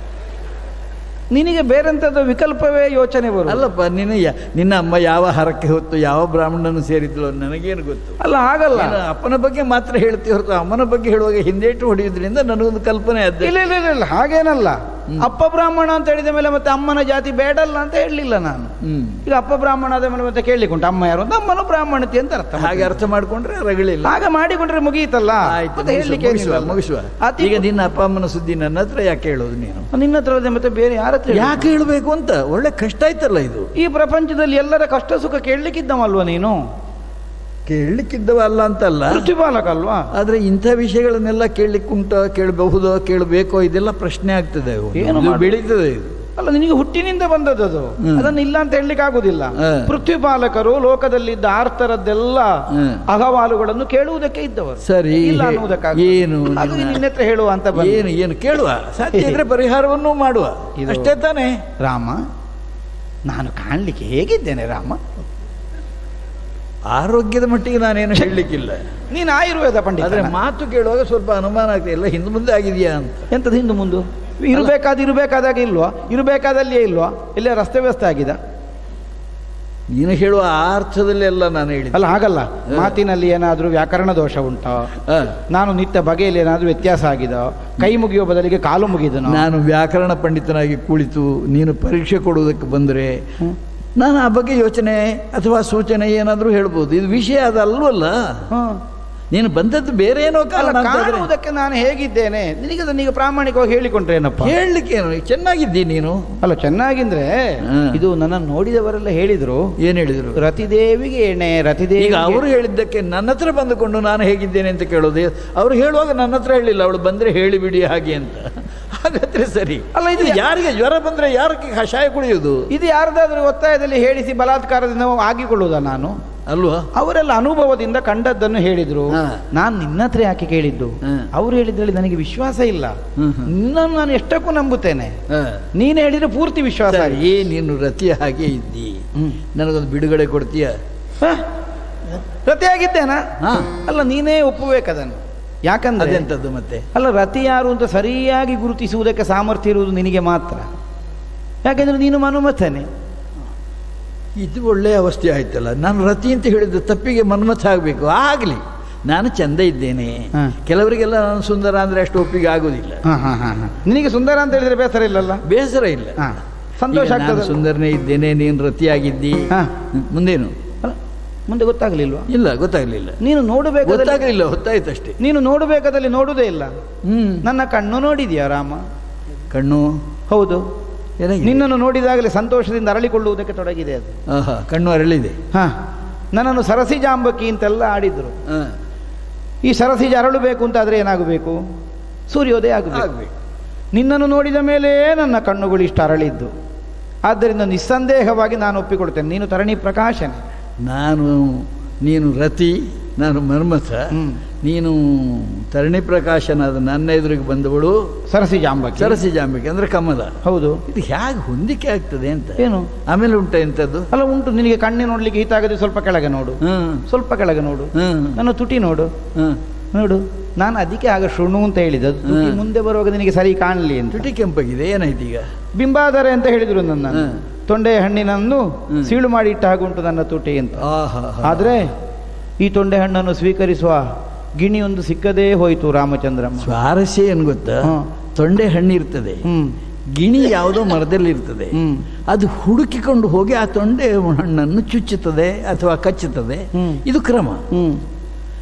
ನಿನಗೆ ಬೇರೆಂಥದ್ದು ವಿಕಲ್ಪವೇ ಯೋಚನೆ ಬರು ಅಲ್ಲಪ್ಪ ನಿನ್ನ ಯ- ನಿನ್ನ ಅಮ್ಮ ಯಾವ ಹರಕ್ಕೆ ಹೊತ್ತು ಯಾವ ಬ್ರಾಹ್ಮಣನು ಸೇರಿದ್ಲು ನನಗೇನು ಗೊತ್ತು ಅಲ್ಲ ಆಗಲ್ಲ ನೀನು ಅಪ್ಪನ ಬಗ್ಗೆ ಮಾತ್ರ ಹೇಳ್ತೀವಿ ಹೊರತು ಅಮ್ಮನ ಬಗ್ಗೆ ಹೇಳುವಾಗ ಹಿಂದೇಟು ಹೊಡೆಯೋದ್ರಿಂದ ನನಗೊಂದು ಕಲ್ಪನೆ ಅದೇ ಇಲ್ಲ ಇಲ್ಲ ಇಲ್ಲ ಇಲ್ಲ ಹಾಗೇನಲ್ಲ ಅಪ್ಪ ಬ್ರಾಹ್ಮಣ ಅಂತ ಹೇಳಿದ ಮೇಲೆ ಮತ್ತೆ ಅಮ್ಮನ ಜಾತಿ ಬೇಡಲ್ಲ ಅಂತ ಹೇಳಲಿಲ್ಲ ನಾನು ಹ್ಮ್ ಈಗ ಅಪ್ಪ ಬ್ರಾಹ್ಮಣ ಆದ ಮೇಲೆ ಮತ್ತೆ ಕೇಳಲಿಕ್ಕೆ ಉಂಟು ಅಮ್ಮ ಯಾರು ಅಂತ ಅಮ್ಮನು ಬ್ರಾಹ್ಮಣತಿ ಅಂತ ಅರ್ಥ ಹಾಗೆ ಅರ್ಥ ಮಾಡ್ಕೊಂಡ್ರೆ ರಗಳಿಲ್ಲ ಹಾಗೆ ಮಾಡಿಕೊಂಡ್ರೆ ಮುಗಿಯಿತಲ್ಲ ಆಯ್ತು ಮತ್ತೆ ಮುಗಿಸುವ, ಹೇಳಲಿಕ್ಕೆ ಮುಗಿಸುವ, ಮುಗಿಸುವ ಅತಿ ಈಗ ನಿನ್ನ ಅಪ್ಪ ಅಮ್ಮನ ಸುದ್ದಿ ನನ್ನ ಹತ್ರ ಯಾಕೆ ಹೇಳೋದು ನೀನು ನಿನ್ನ ಹತ್ರ ಅಲ್ಲದೆ ಮತ್ತೆ ಬೇರೆ ಯಾರ ಹತ್ರ ಹೇಳು? ಯಾಕೆ ಹೇಳಬೇಕು ಅಂತ ಒಳ್ಳೆ ಕಷ್ಟ ಆಯ್ತಲ್ಲ ಇದು ಈ ಪ್ರಪಂಚದಲ್ಲಿ ಎಲ್ಲರ ಕಷ್ಟ ಸುಖ ಕೇಳಲಿಕ್ಕಿದ್ದವಲ್ವಾ ನೀನು ಕೇಳಲಿಕ್ಕಿದ್ದವ ಅಲ್ಲ ಅಂತಲ್ಲ ಪೃಥ್ವಿಪಾಲಕ ಅಲ್ವಾ ಆದ್ರೆ ಇಂಥ ವಿಷಯಗಳನ್ನೆಲ್ಲ ಕೇಳಲಿಕ್ಕುಂಟ ಕೇಳಬಹುದೋ ಕೇಳಬೇಕೋ ಇದೆಲ್ಲ ಪ್ರಶ್ನೆ ಆಗ್ತದೆ ಏನು ಇದು ಮಾಡುದು? ಬೆಳೀತದೆ ಇದು ಅಲ್ಲ ನಿನಗೆ ಹುಟ್ಟಿನಿಂದ ಬಂದದ್ದು ಅದು ಹ್ಮ್. ಅದನ್ನು ಇಲ್ಲ ಅಂತ ಹೇಳಲಿಕ್ಕೆ ಆಗುದಿಲ್ಲ ಹ. ಪೃಥ್ವಿಪಾಲಕರು ಲೋಕದಲ್ಲಿದ್ದ ಆರ್ತರದ್ದೆಲ್ಲ ಹ್ಮ್. ಅಹವಾಲುಗಳನ್ನು ಕೇಳುವುದಕ್ಕೆ ಇದ್ದವರು ಸರಿ ಇಲ್ಲ ಹೇ- ಅನ್ನುವುದಕ್ಕಾಗಿ ಏನು ಅದು ನಿನ್ನ- ನಿನ್ನ ಹತ್ರ ಹೇಳುವ ಅಂತ ಬಂದೆ. ಏನು ಏನು ಕೇಳುವ ಸಾಧ್ಯ ಇದ್ರೆ ಪರಿಹಾರವನ್ನು ಮಾಡುವ ಇದು- ಅಷ್ಟೇ ತಾನೇ ರಾಮ ನಾನು ಕಾಣಲಿಕ್ಕೆ ಹೇಗಿದ್ದೇನೆ ರಾಮ ಆರೋಗ್ಯದ ಮಟ್ಟಿಗೆ ನಾನೇನು ಹೇಳಲಿಕ್ಕಿಲ್ಲ ನೀನು ಆಯುರ್ವೇದ ಪಂಡಿತ ಆದ್ರೆ ಮಾತು ಕೇಳುವಾಗ ಸ್ವಲ್ಪ ಅನುಮಾನ ಆಗ್ತದೆ ಎಲ್ಲ ಹಿಂದೆ ಮುಂದೆ ಆಗಿದೆಯಾ ಅಂತ ಎಂತದ್ದು ಹಿಂದೆ ಮುಂದು ಇರಬೇಕಾದ ಇರಬೇಕಾದಾಗ ಇಲ್ವಾ ಇರಬೇಕಾದಲ್ಲಿಯೇ ಇಲ್ವಾ ಇಲ್ಲೇ ರಸ್ತೆ ವ್ಯವಸ್ಥೆ ಆಗಿದೆ ನೀನು ಹೇಳುವ ಆ ಅರ್ಥದಲ್ಲಿ ಎಲ್ಲ ನಾನು ಹೇಳಿದ್ದೆ ಅಲ್ಲ ಹಾಗಲ್ಲ ಮಾತಿನಲ್ಲಿ ಏನಾದರೂ ವ್ಯಾಕರಣ ದೋಷ ಉಂಟಾ ಆ, ನಾನು ನಿತ್ಯ ಬಗೆಯಲ್ಲಿ ಏನಾದರೂ ವ್ಯತ್ಯಾಸ ಆಗಿದೆ ಕೈ ಮುಗಿಯುವ ಬದಲಿಗೆ ಕಾಲು ಮುಗಿದನು ನಾನು ವ್ಯಾಕರಣ ಪಂಡಿತನಾಗಿ ಕುಳಿತು ನೀನು ಪರೀಕ್ಷೆ ಕೊಡುವುದಕ್ಕೆ ಬಂದರೆ ನಾನು ಆ ಬಗ್ಗೆ ಯೋಚನೆ ಅಥವಾ ಸೂಚನೆ ಏನಾದರೂ ಹೇಳ್ಬೋದು ಇದು ವಿಷಯ ಅದಲ್ವಲ್ಲ ನೀನು ಬಂದದ್ದು ಬೇರೆ ಏನೋ ಅಲ್ಲ ಕಾರಣ ಅಂತಾದ್ರೆ ಕಾಣುವುದಕ್ಕೆ ನಾನು ಹೇಗಿದ್ದೇನೆ ನಿನಗೆ ಅದನ್ನೀಗ ಪ್ರಾಮಾಣಿಕವಾಗಿ ಹೇಳಿಕೊಂಡ್ರೆ ಏನಪ್ಪ ಹೇಳಲಿಕ್ಕೇನು ಚೆನ್ನಾಗಿದ್ದಿ ನೀನು ಅಲ್ಲ ಚೆನ್ನಾಗಿಂದ್ರೆ ಹ್ಮ್. ಇದು ನನ್ನನ್ನು ನೋಡಿದವರೆಲ್ಲ ಹೇಳಿದ್ರು ಏನು ಹೇಳಿದರು ರತಿದೇವಿಗೆ ಎಣೆ ಈಗ ರತಿದೇವಿ ಅವರು ಹೇಳಿದ್ದಕ್ಕೆ ನನ್ನ ಹತ್ರ ಬಂದುಕೊಂಡು ನಾನು ಹೇಗಿದ್ದೇನೆ ಅಂತ ಕೇಳೋದು ಅವ್ರು ಹೇಳುವಾಗ ನನ್ನ ಹತ್ರ ಹೇಳಿಲ್ಲ ಅವಳು ಬಂದರೆ ಹೇಳಿಬಿಡಿ ಹಾಗೆ ಅಂತ ಹಾಗಾದ್ರೆ ಸರಿ ಅಲ್ಲ, ಇದು ಇದು ಯಾರಿಗೆ ಜ್ವರ ಬಂದರೆ ಯಾರಿಗೆ ಕಷಾಯ ಕುಡಿಯೋದು ಇದು ಯಾರ್ದಾದ್ರೂ ಒತ್ತಾಯದಲ್ಲಿ ಹೇಳಿಸಿ ಬಲಾತ್ಕಾರದಿಂದ ಆಗಿಕೊಳ್ಳುವುದ ನಾನು ಅಲ್ವಾ ಅವರೆಲ್ಲ ಅನುಭವದಿಂದ ಕಂಡದ್ದನ್ನು ಹೇಳಿದ್ರು ಹಾ. ನಾನು ನಿನ್ನ ಹತ್ರ ಯಾಕೆ ಕೇಳಿದ್ದು ಹಾ. ಅವ್ರು ಹೇಳಿದ್ರಲ್ಲಿ ನನಗೆ ವಿಶ್ವಾಸ ಇಲ್ಲ ಹ್ಮ್, ಹ್ಮ್. ನಿನ್ನನ್ನು ನಾನು ಎಷ್ಟಕ್ಕೂ ನಂಬುತ್ತೇನೆ ಹಾ. ನೀನು ಹೇಳಿದ್ರೆ ಪೂರ್ತಿ ವಿಶ್ವಾಸ ಆಗಿ ಸರಿ ನೀನು ರತಿಯ ಹಾಗೆ ಇದ್ದಿ ಹ್ಮ್. ನನಗೊಂದು ಬಿಡುಗಡೆ ಕೊಡ್ತೀಯ ರತಿಯಾಗಿದ್ದೇನಾ ಹಾ. ಅಲ್ಲ ನೀನೇ ಒಪ್ಪಬೇಕದನ್ನು ಯಾಕಂದ್ರೆ ಅದೆಂತದ್ದು ಮತ್ತೆ ಅಲ್ಲ ರತಿ ಯಾರು ಅಂತ ಸರಿಯಾಗಿ ಗುರುತಿಸುವುದಕ್ಕೆ ಸಾಮರ್ಥ್ಯ ಇರುವುದು ನಿನಗೆ ಮಾತ್ರ ಯಾಕೆಂದ್ರೆ ನೀನು ಮನುಮಥನೆ ಇದು ಒಳ್ಳೆಯ ಅವಸ್ಥೆ ಆಯ್ತಲ್ಲ ನಾನು ರತಿ ಅಂತ ಹೇಳಿದ್ದು ತಪ್ಪಿಗೆ ಮನ್ಮಥ ಆಗಬೇಕು ಆಗಲಿ ನಾನು ಚಂದ ಇದ್ದೇನೆ ಹಾ. ಕೆಲವರಿಗೆಲ್ಲ ನಾನು ಸುಂದರ ಅಂದ್ರೆ ಅಷ್ಟು ಒಪ್ಪಿಗೆ ಆಗುದಿಲ್ಲ ಹಾ, ಹಾ, ಹಾ, ಹಾ. ನಿನಗೆ ಸುಂದರ ಅಂತ ಹೇಳಿದ್ರೆ ಬೇಸರ ಇಲ್ಲಲ್ಲ ಬೇಸರ ಇಲ್ಲ ಹಾ. ಸಂತೋಷ ಈಗ ನಾನು ಆಗ್ತದೆ ಸುಂದರನೇ ಇದ್ದೇನೆ ನೀನು ರತಿಯಾಗಿದ್ದಿ ಹಾ. ಹ್ಮ್, ಮುಂದೇನು ಅಲ್ಲ, ಮುಂದೆ ಗೊತ್ತಾಗ್ಲಿಲ್ವಾ ಇಲ್ಲ ಗೊತ್ತಾಗ್ಲಿಲ್ಲ ನೀನು ನೋಡಬೇಕಾದಲ್ಲಿ ಗೊತ್ತಾಗ್ಲಿಲ್ಲ ಹೊತ್ತಾಯ್ತಷ್ಟೇ ನೀನು ನೋಡಬೇಕಾದಲ್ಲಿ ನೋಡುವುದೇ ಇಲ್ಲ ಹ್ಮ್ ನನ್ನ ಕಣ್ಣು ನೋಡಿದ್ಯಾ ರಾಮ ಕಣ್ಣು ಹೌದು ಏನಾಗಿದೆ? ನಿನ್ನನ್ನು ನೋಡಿದಾಗಲೇ ಸಂತೋಷದಿಂದ ಅರಳಿಕೊಳ್ಳುವುದಕ್ಕೆ ತೊಡಗಿದೆ ಅದು ಆಹಾ ಕಣ್ಣು ಅರಳಿದೆ ಹಾ ನನ್ನನ್ನು ಸರಸಿ ಜಾಂಬಕಿ ಅಂತೆಲ್ಲ ಆಡಿದ್ರು ಹಾ, ಈ ಸರಸಿಜ ಅರಳಬೇಕು ಅಂತಾದ್ರೆ ಏನಾಗಬೇಕು ಸೂರ್ಯೋದಯ ಆಗಬೇಕು ಆಗ್ಬೇಕು ನಿನ್ನನ್ನು ನೋಡಿದ ಮೇಲೆ ನನ್ನ ಕಣ್ಣುಗಳು ಇಷ್ಟು ಅರಳಿದ್ದು ಆದ್ದರಿಂದ ನಿಸ್ಸಂದೇಹವಾಗಿ ನಾನು ಒಪ್ಪಿಕೊಡ್ತೇನೆ ನೀನು ತರಣಿ ಪ್ರಕಾಶನೆ ನಾನು ನೀನು ರತಿ ನಾನು ಮನ್ಮಥ ಹ್ಮ್. ನೀನು ತರಣಿ ಪ್ರಕಾಶನಾದ ನನ್ನ ಎದುರಿಗೆ ಬಂದವಳು ಸರಸಿ ಜಾಂಬಕಿ ಸರಸಿ ಜಾಂಬಿಕೆ ಅಂದ್ರೆ ಕಮಲ ಹೌದು ಇದು ಹೇಗೆ ಹೊಂದಿಕೆ ಆಗ್ತದೆ ಅಂತ ಏನು ಆಮೇಲೆ ಉಂಟ ಎಂಥದ್ದು ಅಲ್ಲ ಉಂಟು ನಿನಗೆ ಕಣ್ಣಿ ನೋಡ್ಲಿಕ್ಕೆ ಹಿತಾಗದೆ ಸ್ವಲ್ಪ ಕೆಳಗೆ ನೋಡು ಹ್ಮ್ ಸ್ವಲ್ಪ ಕೆಳಗೆ ನೋಡು ಹ್ಮ್ ನನ್ನ ತುಟಿ ನೋಡು ಹ್ಮ್ ನೋಡು ನಾನು ಅದಕ್ಕೆ ಆಗ ಶೃಣು ಅಂತ ಹೇಳಿದ್ದು ಅದು ತುಟಿ ಹ್ಮ್. ಮುಂದೆ ಬರುವಾಗ ನಿನಗೆ ಸರಿ ಕಾಣಲಿ ಅಂತ ತುಟಿ ಕೆಂಪಾಗಿದೆ ಏನಾಯ್ತು ಈಗ ಬಿಂಬಾದರೆ ಅಂತ ಹೇಳಿದ್ರು ನನ್ನ ಹ್ಮ್. ತೊಂಡೆ ಹಣ್ಣಿನನ್ನು ಹ್ಮ್. ಸೀಳು ಮಾಡಿ ಇಟ್ಟ ಹಾಗುಂಟು ನನ್ನ ತುಟಿ ಅಂತ ಆಹಾ ಆದರೆ ಈ ತೊಂಡೆ ಹಣ್ಣನ್ನು ಸ್ವೀಕರಿಸುವ ಗಿಣಿಯೊಂದು ಸಿಕ್ಕದೇ ಹೋಯಿತು ರಾಮಚಂದ್ರಮ್ಮ ಸ್ವಾರಸ್ಯ ಏನು ಗೊತ್ತಾ ಹ್ಮ್. ತೊಂಡೆ ಹಣ್ಣು ಇರ್ತದೆ ಹ್ಮ್ ಗಿಣಿ ಯಾವುದೋ ಮರದಲ್ಲಿ ಇರ್ತದೆ ಹ್ಮ್. ಅದು ಹುಡುಕಿಕೊಂಡು ಹೋಗಿ ಆ ತೊಂಡೆ ಹಣ್ಣನ್ನು ಚುಚ್ಚುತ್ತದೆ ಅಥವಾ ಕಚ್ಚುತ್ತದೆ ಹ್ಮ್. ಇದು ಕ್ರಮ ಹ್ಮ್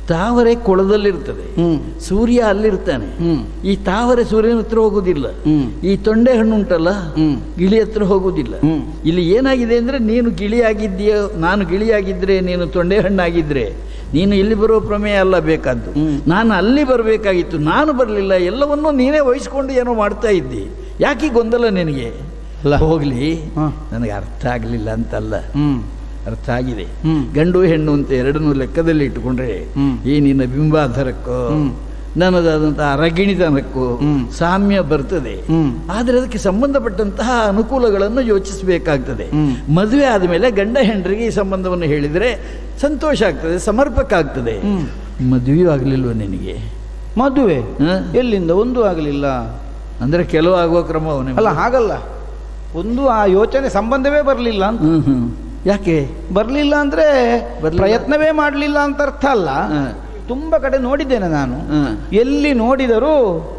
ತಾವರೆ ಕೊಳದಲ್ಲಿರ್ತದೆ ಹ್ಮ್ ಸೂರ್ಯ ಅಲ್ಲಿರ್ತಾನೆ ಹ್ಮ್ ಈ ತಾವರೆ ಸೂರ್ಯನ ಹತ್ರ ಹೋಗುವುದಿಲ್ಲ ಹ್ಮ್. ಈ ತೊಂಡೆ ಹಣ್ಣು ಉಂಟಲ್ಲ ಹ್ಮ್. ಗಿಳಿ ಹತ್ರ ಹೋಗುವುದಿಲ್ಲ ಹ್ಮ್. ಇಲ್ಲಿ ಏನಾಗಿದೆ ಅಂದ್ರೆ ನೀನು ಗಿಳಿಯಾಗಿದ್ದೀಯ ನಾನು ಗಿಳಿಯಾಗಿದ್ರೆ ನೀನು ತೊಂಡೆ ಹಣ್ಣಾಗಿದ್ರೆ ನೀನು ಇಲ್ಲಿ ಬರುವ ಪ್ರಮೇಯ ಅಲ್ಲ ಬೇಕಾದ್ದು ಹ್ಮ್. ನಾನು ಅಲ್ಲಿ ಬರಬೇಕಾಗಿತ್ತು ನಾನು ಬರಲಿಲ್ಲ ಎಲ್ಲವನ್ನೂ ನೀನೇ ವಹಿಸ್ಕೊಂಡು ಏನೋ ಮಾಡ್ತಾ ಇದ್ದಿ ಯಾಕೆ ಈ ಗೊಂದಲ ನಿನಗೆ ಅಲ್ಲ. ಹೋಗ್ಲಿ ಹ. ನನಗೆ ಅರ್ಥ ಆಗಲಿಲ್ಲ ಅಂತಲ್ಲ ಹ್ಮ್ ಅರ್ಥ ಆಗಿದೆ ಹ್ಮ್. ಗಂಡು ಹೆಣ್ಣು ಅಂತ ಎರಡನ್ನೂ ಲೆಕ್ಕದಲ್ಲಿ ಇಟ್ಟುಕೊಂಡ್ರೆ ಹ್ಮ್. ಈ ನಿನ್ನ ಬಿಂಬಾಧರಕ್ಕೋ ಹ್ಮ್. ನನ್ನದಾದಂತಹ ರಗಿಣಿತನಕ್ಕೂ ಹ್ಮ್. ಸಾಮ್ಯ ಬರ್ತದೆ ಹ್ಮ್. ಆದರೆ ಅದಕ್ಕೆ ಸಂಬಂಧಪಟ್ಟಂತಹ ಅನುಕೂಲಗಳನ್ನು ಯೋಚಿಸಬೇಕಾಗ್ತದೆ ಹ್ಮ್. ಮದುವೆ ಆದಮೇಲೆ ಗಂಡ ಹೆಂಡರಿಗೆ ಈ ಸಂಬಂಧವನ್ನು ಹೇಳಿದರೆ ಸಂತೋಷ ಆಗ್ತದೆ ಸಮರ್ಪಕ ಆಗ್ತದೆ ಹ್ಮ್. ಮದುವೆಯೂ ಆಗಲಿಲ್ವ ನಿನಗೆ ಮದುವೆ ಹ? ಎಲ್ಲಿಂದ ಒಂದು ಆಗಲಿಲ್ಲ ಅಂದ್ರೆ ಕೆಲವು ಆಗುವ ಕ್ರಮ ಅವನೇ ಅಲ್ಲ ಹಾಗಲ್ಲ ಒಂದು ಆ ಯೋಚನೆ ಸಂಬಂಧವೇ ಬರಲಿಲ್ಲ ಅಂತ ಹ್ಮ್ ಹ್ಮ್ ಯಾಕೆ ಬರಲಿಲ್ಲ ಅಂದ್ರೆ ಬರ್ಲಿಲ್ಲ. ಪ್ರಯತ್ನವೇ ಮಾಡಲಿಲ್ಲ ಅಂತ ಅರ್ಥ ಅಲ್ಲ ಹ. ತುಂಬಾ ಕಡೆ ನೋಡಿದ್ದೇನೆ ನಾನು ಹ. ಎಲ್ಲಿ ನೋಡಿದರೂ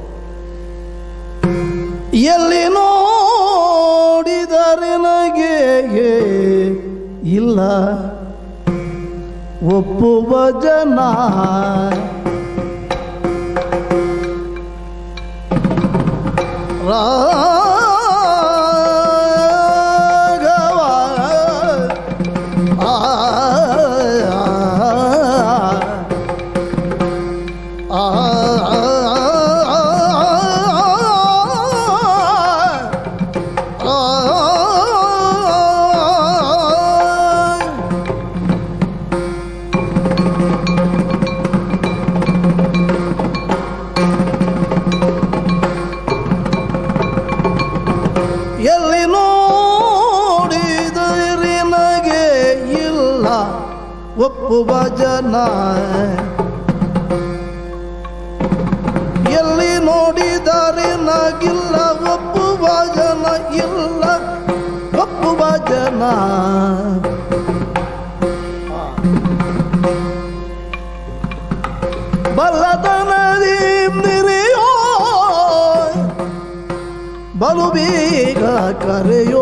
ಎಲ್ಲಿ ನೋಡಿದರೆ ನಗೆ ಇಲ್ಲ ಒಪ್ಪುವ ಜನ ರಾಘವ ಆ ಆ ಎಲ್ಲಿ ನೋಡಿದರೆ ನಗೆ ಇಲ್ಲ ಒಪ್ಪುವ ಜನ ಎಲ್ಲಿ ನೋಡಿದರೆ ನಗಿಲ್ಲ ಒಪ್ಪುವ ಜನ ಇಲ್ಲ ಒಪ್ಪುವ ಜನ ಬಲ್ಲದನದಿ ನಿರೆಯೋ ಬಲು ಬೇಗ ಕರೆಯೋ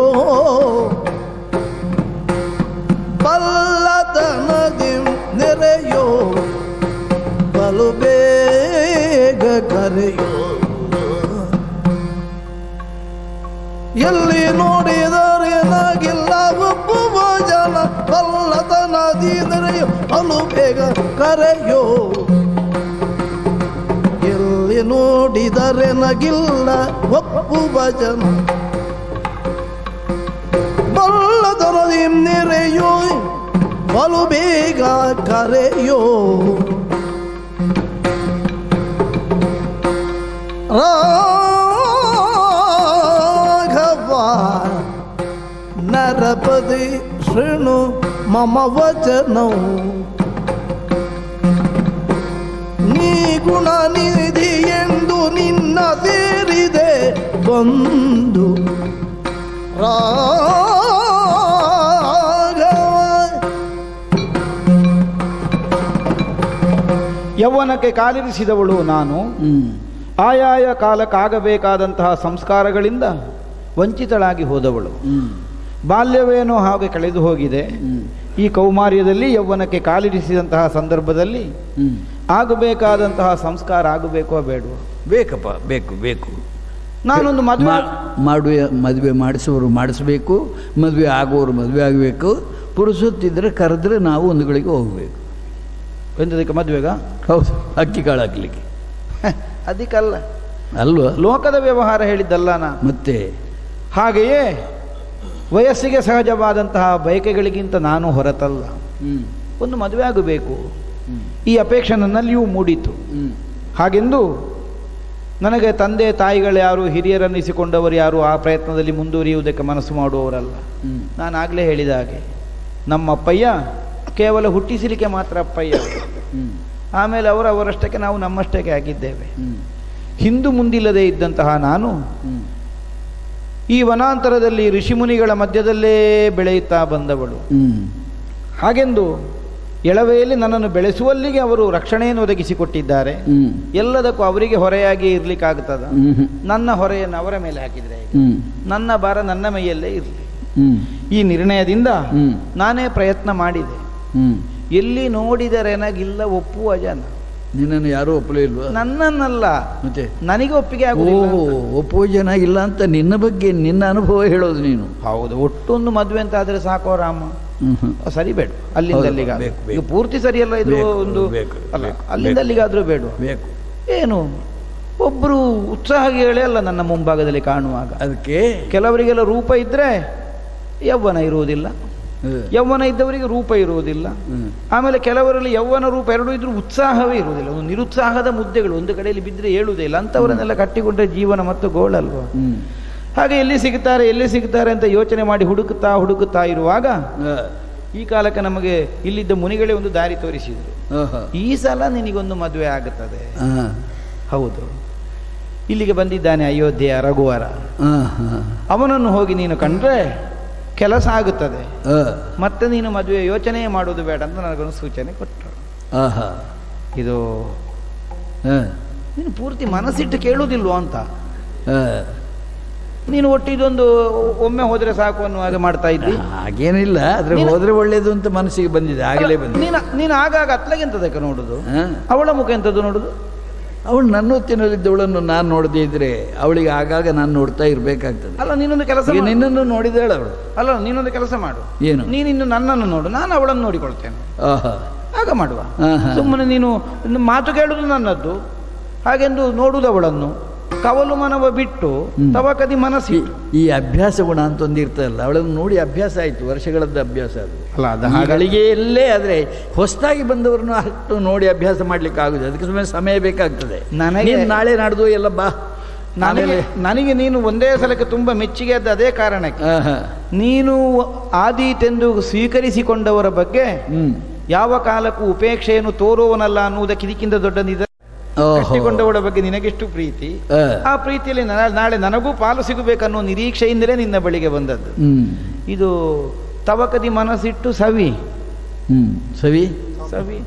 ಬಲ್ಲದನದಿ ನೆರೆಯೋ ಬಲು ಬೇಗ ಕರೆಯೋ ಎಲ್ಲಿ ನೋಡಿದರೆ ನಾಗಿಲ್ಲ ಒಪ್ಪುವ ಜನ ಬಲ್ಲದ ನದಿ ನೆರೆಯೋ ಬಲು ಬೇಗ ಕರೆಯೋ ಎಲ್ಲಿ ನೋಡಿದರೆ ನಗಿಲ್ಲ ಒಪ್ಪುವ ಜನ ಬಲ್ಲದ ನದಿ ನೆರೆಯೋ ಬಲು ಬೇಗ ಕರೆಯೋ ರಾಘವ ನರಪದಿ ಶೃಣು ಮಮ ವಚನೌ ನೀ ಗುಣ ನಿಧಿ ಎಂದು ನಿನ್ನ ಸೇರಿದೆ ಬಂದು ರಾಘವ ಯೌವನಕ್ಕೆ ಕಾಲಿರಿಸಿದವಳು ನಾನು ಹ್ಮ್ ಆಯಾಯ ಕಾಲಕ್ಕಾಗಬೇಕಾದಂತಹ ಸಂಸ್ಕಾರಗಳಿಂದ ವಂಚಿತಳಾಗಿ ಹೋದವಳು ಹ್ಮ್ ಬಾಲ್ಯವೇನೋ ಹಾಗೆ ಕಳೆದು ಹೋಗಿದೆ ಹ್ಮ್ ಈ ಕೌಮಾರ್ಯದಲ್ಲಿ ಯೌವನಕ್ಕೆ ಕಾಲಿರಿಸಿದಂತಹ ಸಂದರ್ಭದಲ್ಲಿ ಹ್ಮ್ ಆಗಬೇಕಾದಂತಹ ಸಂಸ್ಕಾರ ಆಗಬೇಕೋ ಬೇಡವೋ ಬೇಕಪ್ಪ ಬೇಕು ಬೇಕು ನಾನೊಂದು ಮದುವೆ ಮಾ- ಮಾಡುವೆ ಮದುವೆ ಮಾಡಿಸುವವರು ಮಾಡಿಸ್ಬೇಕು ಮದುವೆ ಆಗುವವರು ಮದುವೆ ಆಗಬೇಕು ಪುರುಸೊತ್ತಿದ್ರೆ ಕರೆದ್ರೆ ನಾವು ಒಂದು ಗಳಿಗೆ ಹೋಗಬೇಕು ಎಂತದಕ್ಕೆ ಮದುವೆಗ ಹೌದು ಅಕ್ಕಿ ಕಾಳು ಹಾಕ್ಲಿಕ್ಕೆ ಅದಕ್ಕಲ್ಲ ಅಲ್ವಾ ಲೋಕದ ವ್ಯವಹಾರ ಹೇಳಿದ್ದಲ್ಲ ನಾ ಮತ್ತೆ ಹಾಗೆಯೇ ವಯಸ್ಸಿಗೆ ಸಹಜವಾದಂತಹ ಬಯಕೆಗಳಿಗಿಂತ ನಾನು ಹೊರತಲ್ಲ ಹ್ಮ್ ಒಂದು ಮದುವೆ ಆಗಬೇಕು ಹ್ಮ್ ಈ ಅಪೇಕ್ಷೆ ನನ್ನಲ್ಲಿಯೂ ಮೂಡಿತು ಹ್ಮ್ ಹಾಗೆಂದು ನನಗೆ ತಂದೆ ತಾಯಿಗಳು ಯಾರು ಹಿರಿಯರನ್ನಿಸಿಕೊಂಡವರು ಯಾರು ಆ ಪ್ರಯತ್ನದಲ್ಲಿ ಮುಂದುವರಿಯುವುದಕ್ಕೆ ಮನಸ್ಸು ಮಾಡುವವರಲ್ಲ ಹ್ಮ್ ನಾನು ಆಗಲೇ ಹೇಳಿದ ಹಾಗೆ ನಮ್ಮ ಅಪ್ಪಯ್ಯ ಕೇವಲ ಹುಟ್ಟಿಸಲಿಕ್ಕೆ ಮಾತ್ರ ಅಪ್ಪಯ್ಯ ಹ್ಮ್ ಆಮೇಲೆ ಅವರು ಅವರಷ್ಟಕ್ಕೆ ನಾವು ನಮ್ಮಷ್ಟಕ್ಕೆ ಆಗಿದ್ದೇವೆ ಹ್ಮ್ ಹಿಂದು ಮುಂದಿಲ್ಲದೆ ಇದ್ದಂತಹ ನಾನು ಹ್ಮ್ ಈ ವನಾಂತರದಲ್ಲಿ ಋಷಿಮುನಿಗಳ ಮಧ್ಯದಲ್ಲೇ ಬೆಳೆಯುತ್ತಾ ಬಂದವಳು ಹ್ಮ್ ಹಾಗೆಂದು ಎಳವೆಯಲ್ಲಿ ನನ್ನನ್ನು ಬೆಳೆಸುವಲ್ಲಿಗೆ ಅವರು ರಕ್ಷಣೆಯನ್ನು ಒದಗಿಸಿಕೊಟ್ಟಿದ್ದಾರೆ ಹ್ಮ್ ಎಲ್ಲದಕ್ಕೂ ಅವರಿಗೆ ಹೊರೆಯಾಗಿ ಇರ್ಲಿಕ್ಕಾಗ್ತದ ಹ್ಮ್ ಹ್ಮ್ ನನ್ನ ಹೊರೆಯನ್ನು ಅವರ ಮೇಲೆ ಹಾಕಿದರೆ ಹೇಗೆ? ಹ್ಮ್ ನನ್ನ ಭಾರ ನನ್ನ ಮೈಯಲ್ಲೇ ಇರಲಿ ಹ್ಮ್ ಈ ನಿರ್ಣಯದಿಂದ ಹ್ಮ್ ನಾನೇ ಪ್ರಯತ್ನ ಮಾಡಿದೆ ಹ್ಮ್ ಎಲ್ಲಿ ನೋಡಿದರೆ ನನಗಿಲ್ಲ ಒಪ್ಪುವ ಜನ ನಿನ್ನನ್ನು ಯಾರೂ ಒಪ್ಪಲೇ ಇಲ್ವಾ ನನ್ನನ್ನಲ್ಲ ಮತ್ತೆ ನನಗೆ ಒಪ್ಪಿಗೆ ಓ ಆಗುದಿಲ್ಲ ಅಂತ. ಒಪ್ಪುವ ಜನ ಇಲ್ಲ ಅಂತ ನಿನ್ನ ಬಗ್ಗೆ ನಿನ್ನ ಅನುಭವ ಹೇಳೋದು ನೀನು ಹೌದು ಒಟ್ಟೊಂದು ಮದುವೆ ಅಂತ ಆದ್ರೆ ಸಾಕೋ ರಾಮ ಹ್ಮ್ ಹ್ಮ್. ಸರಿ ಬೇಡ ಅಲ್ಲಿಂದ ಹೌದು, ಅಲ್ಲಿಗೆ ಬೇಕು, ಈಗ ಬೇಕು. ಪೂರ್ತಿ ಸರಿಯಲ್ಲ ಇದು ಬೇಕು, ಒಂದು ಬೇಕು, ಅಲ್ಲ ಬೇಕು, ಅಲ್ಲಿಂದ ಬೇಕು. ಅಲ್ಲಿಗಾದ್ರೂ ಬೇಡ ಬೇಕು ಏನು ಒಬ್ರು ಉತ್ಸಾಹ ಹೇಳಿ ಅಲ್ಲ ನನ್ನ ಮುಂಭಾಗದಲ್ಲಿ ಕಾಣುವಾಗ ಅದಕ್ಕೆ ಕೆಲವರಿಗೆಲ್ಲ ರೂಪ ಇದ್ರೆ ಯೌವನ ಇರುವುದಿಲ್ಲ ಹ್ಮ್. ಯೌವನ ಇದ್ದವರಿಗೆ ರೂಪ ಇರುವುದಿಲ್ಲ ಹ್ಮ್. ಆಮೇಲೆ ಕೆಲವರಲ್ಲಿ ಯೌವನ ರೂಪ ಎರಡೂ ಇದ್ರೂ ಉತ್ಸಾಹವೇ ಇರುವುದಿಲ್ಲ ಒಂದು ನಿರುತ್ಸಾಹದ ಮುದ್ದೆಗಳು ಒಂದು ಕಡೆಯಲ್ಲಿ ಬಿದ್ದರೆ ಹೇಳುವುದೇ ಇಲ್ಲ ಅಂಥವರನ್ನೆಲ್ಲ ಕಟ್ಟಿಕೊಂಡ್ರೆ ಜೀವನ ಮತ್ತು ಗೋಳಲ್ವಾ ಹ್ಮ್. ಹಾಗೆ ಎಲ್ಲಿ ಸಿಗ್ತಾರೆ ಎಲ್ಲಿ ಸಿಗ್ತಾರೆ ಅಂತ ಯೋಚನೆ ಮಾಡಿ ಹುಡುಕುತ್ತಾ ಹುಡುಕುತ್ತಾ ಇರುವಾಗ ಆ, ಈ ಕಾಲಕ್ಕೆ ನಮಗೆ ಇಲ್ಲಿದ್ದ ಮುನಿಗಳೇ ಒಂದು ದಾರಿ ತೋರಿಸಿದ್ರು ಆಹಾ. ಈ ಸಲ ನಿನಗೊಂದು ಮದುವೆ ಆಗುತ್ತದೆ ಆ, ಹೌದು ಇಲ್ಲಿಗೆ ಬಂದಿದ್ದಾನೆ ಅಯೋಧ್ಯೆಯ ರಘುವರ ಆ, ಆ, ಅವನನ್ನು ಹೋಗಿ ನೀನು ಕಂಡ್ರೆ ಕೆಲಸ ಆಗುತ್ತದೆ ಆ, ಮತ್ತೆ ನೀನು ಮದುವೆ ಯೋಚನೆ ಮಾಡೋದು ಬೇಡ ಅಂತ ನನಗೊಂದು ಸೂಚನೆ ಕೊಟ್ಟರು ಆಹಾ. ಇದು ಆ, ನೀನು ಪೂರ್ತಿ ಮನಸ್ಸಿಟ್ಟು ಕೇಳುವುದಿಲ್ವೋ ಅಂತ ಆ. ನೀನು ಒಟ್ಟು ಇದೊಂದು ಒಮ್ಮೆ ಹೋದ್ರೆ ಸಾಕು ಅನ್ನುವಾಗ ಮಾಡ್ತಾ ಇದ್ದಿ ಹಾಗೇನಿಲ್ಲ ಆದ್ರೆ ನೀನು- ಹೋದ್ರೆ ಒಳ್ಳೇದು ಅಂತ ಮನಸ್ಸಿಗೆ ಬಂದಿದೆ ಆಗಲೇ ಬಂದಿದೆ ನೀನು ನೀನು ಆಗಾಗ ಅತ್ಲಗೆ ಎಂತದಕ್ಕೆ ನೋಡುದು ಆ? ಅವಳ ಮುಖ ಎಂತದ್ದು ನೋಡುದು ಅವಳು ನನ್ನ ಹೊತ್ತಿನಲ್ಲಿದ್ದವಳನ್ನು ನಾನು ನೋಡದೇ ಇದ್ರೆ ಅವಳಿಗೆ ಆಗಾಗ ನಾನು ನೋಡ್ತಾ ಇರಬೇಕಾಗ್ತದೆ ಅಲ್ಲ ನೀನೊಂದು ಕೆಲಸ ಈಗ ಮಾಡು. ನಿನ್ನನ್ನು ನೋಡಿದಾಳೆ ಅವಳು ಅಲ್ಲ ನೀನೊಂದು ಕೆಲಸ ಮಾಡು ಏನು? ನೀನಿನ್ನು ನನ್ನನ್ನು ನೋಡು ನಾನು ಅವಳನ್ನು ನೋಡಿಕೊಳ್ತೇನೆ ಆಹಾ ಆಗ ಮಾಡುವ ಆಹಾ. ಸುಮ್ಮನೆ ನೀನು ಇನ್ನು ಮಾತು ಕೇಳುವುದು ನನ್ನದ್ದು ಹಾಗೆಂದು ನೋಡುವುದು ಅವಳನ್ನು ಕವಲು ಮನವ ಬಿಟ್ಟು ಹ್ಮ್. ತವಕದಿ ಮನಸ್ಸಿ ಈ- ಈ ಅಭ್ಯಾಸ ಗುಣ ಅಂತ ಒಂದು ಇರ್ತದಲ್ಲ ಅವಳನ್ನು ನೋಡಿ ಅಭ್ಯಾಸ ಆಯಿತು ವರ್ಷಗಳದ್ದು ಅಭ್ಯಾಸ ಅದು ಅಲ್ಲ ಅದು ಈ ಹಾಗೆ ಗಳಿಗೆಯಲ್ಲೇ ಆದರೆ ಹೊಸದಾಗಿ ಬಂದವರನ್ನು ಅಷ್ಟು ನೋಡಿ ಅಭ್ಯಾಸ ಮಾಡ್ಲಿಕ್ಕೆ ಆಗುದು ಅದಕ್ಕೆ ಸುಮ್ಮನೆ ಸಮಯ ಬೇಕಾಗ್ತದೆ ನನಗೆ- ನೀನು ನಾಳೆ ನಾಡ್ದು ಎಲ್ಲ ಬಾ ನನಗೆ ಆಮೇಲೆ ನನಗೆ ನೀನು ಒಂದೇ ಸಲಕ್ಕೆ ತುಂಬ ಮೆಚ್ಚುಗೆ ಆದ ಅದೇ ಕಾರಣಕ್ಕೆ ಆಹಾ. ನೀನು ಆದೀತೆಂದು ಸ್ವೀಕರಿಸಿಕೊಂಡವರ ಬಗ್ಗೆ ಹ್ಮ್ ಯಾವ ಕಾಲಕ್ಕೂ ಉಪೇಕ್ಷೆಯನ್ನು ತೋರುವನಲ್ಲ ಅನ್ನುವುದಕ್ಕೆ ಇದಕ್ಕಿಂತ ದೊಡ್ಡ ನಿಧ ಓಹೋ. ಕಟ್ಟಿಕೊಂಡವಳ ಬಗ್ಗೆ ನಿನಗೆಷ್ಟು ಪ್ರೀತಿ ಆ. ಆ ಪ್ರೀತಿಯಲ್ಲಿ ನಾ- ನಾಳೆ ನನಗೂ ಪಾಲು ಸಿಗಬೇಕನ್ನೋ ನಿರೀಕ್ಷೆಯಿಂದಲೇ ನಿನ್ನ ಬಳಿಗೆ ಬಂದದ್ದು ಹ್ಮ್ ಇದು ತವಕದಿ ಮನಸ್ಸಿಟ್ಟು ಸವಿ ಹ್ಮ್ ಸವಿ ಸವಿ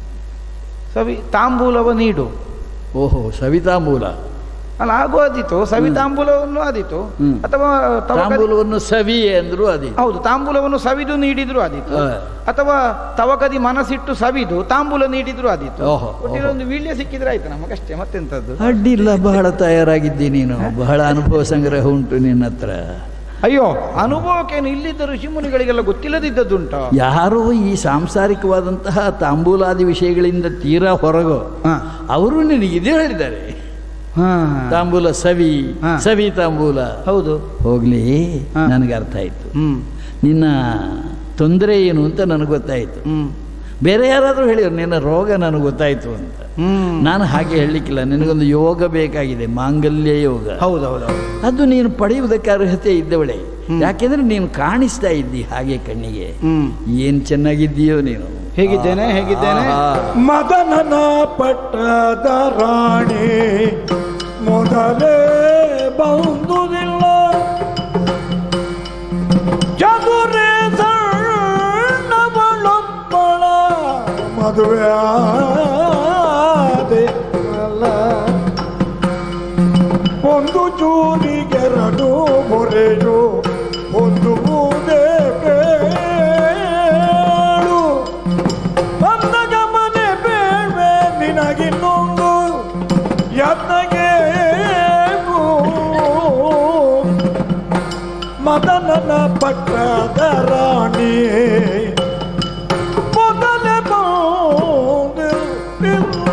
ಸವಿ ತಾಂಬೂಲವ ನೀಡು ಓಹೋ ಸವಿತಾಂಬೂಲ ಅಲ್ಲ ಆಗೋ ಆದೀತು ಸವಿ ತಾಂಬೂಲವನ್ನು ಆದೀತು ಹ್ಮ್. ಅಥವಾ ತವಕದಿ ತಾಂಬೂಲವನ್ನು ಸವಿ ಅಂದ್ರು ಅದೇ ಹೌದು ತಾಂಬೂಲವನ್ನು ಸವಿದು ನೀಡಿದ್ರು ಆದೀತು ಆ. ಅಥವಾ ತವಕದಿ ಮನಸ್ಸಿಟ್ಟು ಸವಿದು ತಾಂಬೂಲ ನೀಡಿದ್ರು ಆದೀತು ಓಹೋ, ಒಟ್ಟಿನಲ್ಲಿ ಓಹೋ. ಒಂದು ವೀಳ್ಯ ಸಿಕ್ಕಿದ್ರೆ ಆಯ್ತು ನಮಗಷ್ಟೇ ಮತ್ತೆಂತದ್ದು ಅಡ್ಡಿಲ್ಲ ಬಹಳ ತಯಾರಾಗಿದ್ದಿ ನೀನು ಬಹಳ ಅನುಭವ ಸಂಗ್ರಹ ಉಂಟು ನಿನ್ನ ಹತ್ರ ಅಯ್ಯೋ ಅನುಭವಕ್ಕೇನು ಇಲ್ಲಿದ್ದ ಋಷಿಮುನಿಗಳಿಗೆಲ್ಲ ಗೊತ್ತಿಲ್ಲದಿದ್ದದ್ದುಂಟು ಯಾರೋ ಈ ಸಾಂಸಾರಿಕವಾದಂತಹ ತಾಂಬೂಲಾದಿ ವಿಷಯಗಳಿಂದ ತೀರಾ ಹೊರಗೋ ಹಾ. ಅವರು ನಿನಗೆ ಇದೇ ಹೇಳಿದ್ದಾರೆ ಹಾ ತಾಂಬೂಲ ಸವಿ ಹಾ. ಸವಿ ತಾಂಬೂಲ ಹೌದು ಹೋಗ್ಲಿ ಹಾ. ನನಗೆ ಅರ್ಥ ಆಯ್ತು ಹ್ಮ್ ನಿನ್ನ ತೊಂದರೆ ಏನು ಅಂತ ನನಗೆ ಗೊತ್ತಾಯಿತು ಹ್ಮ್ ಬೇರೆ ಯಾರಾದರೂ ಹೇಳಿದ್ರು ನಿನ್ನ ರೋಗ ನನಗೆ ಗೊತ್ತಾಯಿತು ಅಂತ ಹ್ಮ್ ನಾನು ಹಾಗೆ ಹೇಳಲಿಕ್ಕಿಲ್ಲ ನಿನಗೊಂದು ಯೋಗ ಬೇಕಾಗಿದೆ ಮಾಂಗಲ್ಯ ಯೋಗ ಹೌದು ಹೌದು ಹೌದು ಅದು ನೀನು ಪಡೆಯುವುದಕ್ಕೆ ಅರ್ಹತೆ ಇದ್ದವಳೆ ಹ್ಮ್. ಯಾಕೆಂದ್ರೆ ನೀನು ಕಾಣಿಸ್ತಾ ಇದ್ದಿ ಹಾಗೆ ಕಣ್ಣಿಗೆ ಹ್ಮ್ ಏನ್ ಚೆನ್ನಾಗಿದ್ದೀಯೋ ನೀನು ಹೇಗಿದ್ದೇನೆ ಹೇಗಿದ್ದೇನೆ ಆಹಾ. ಮದನನ ಪಟ್ಟದ ರಾಣಿ ಮೊದಲೇ ಬಂದುದಿಲ್ಲ ಚದುರೆ ಸಣ್ಣವಳೊಬ್ಬಳ ಮದುವೆ ಆದೆ ಅಲ್ಲ ಒಂದು ಜೂನಿಗೆರಡು ಮೊರೆಯು ಒಂದು ಮೂದೆ ಬೇಳು ಬಂದ ಗಮನೆ ಬೇಡ್ವೆ ನಿನಗಿನ್ನೊಂದು ಯತ್ನಗೆ ಮದನನ ಪಟ್ಟದ ರಾಣಿ ಮೊದಲೇ ಬಂದಿಲ್ಲ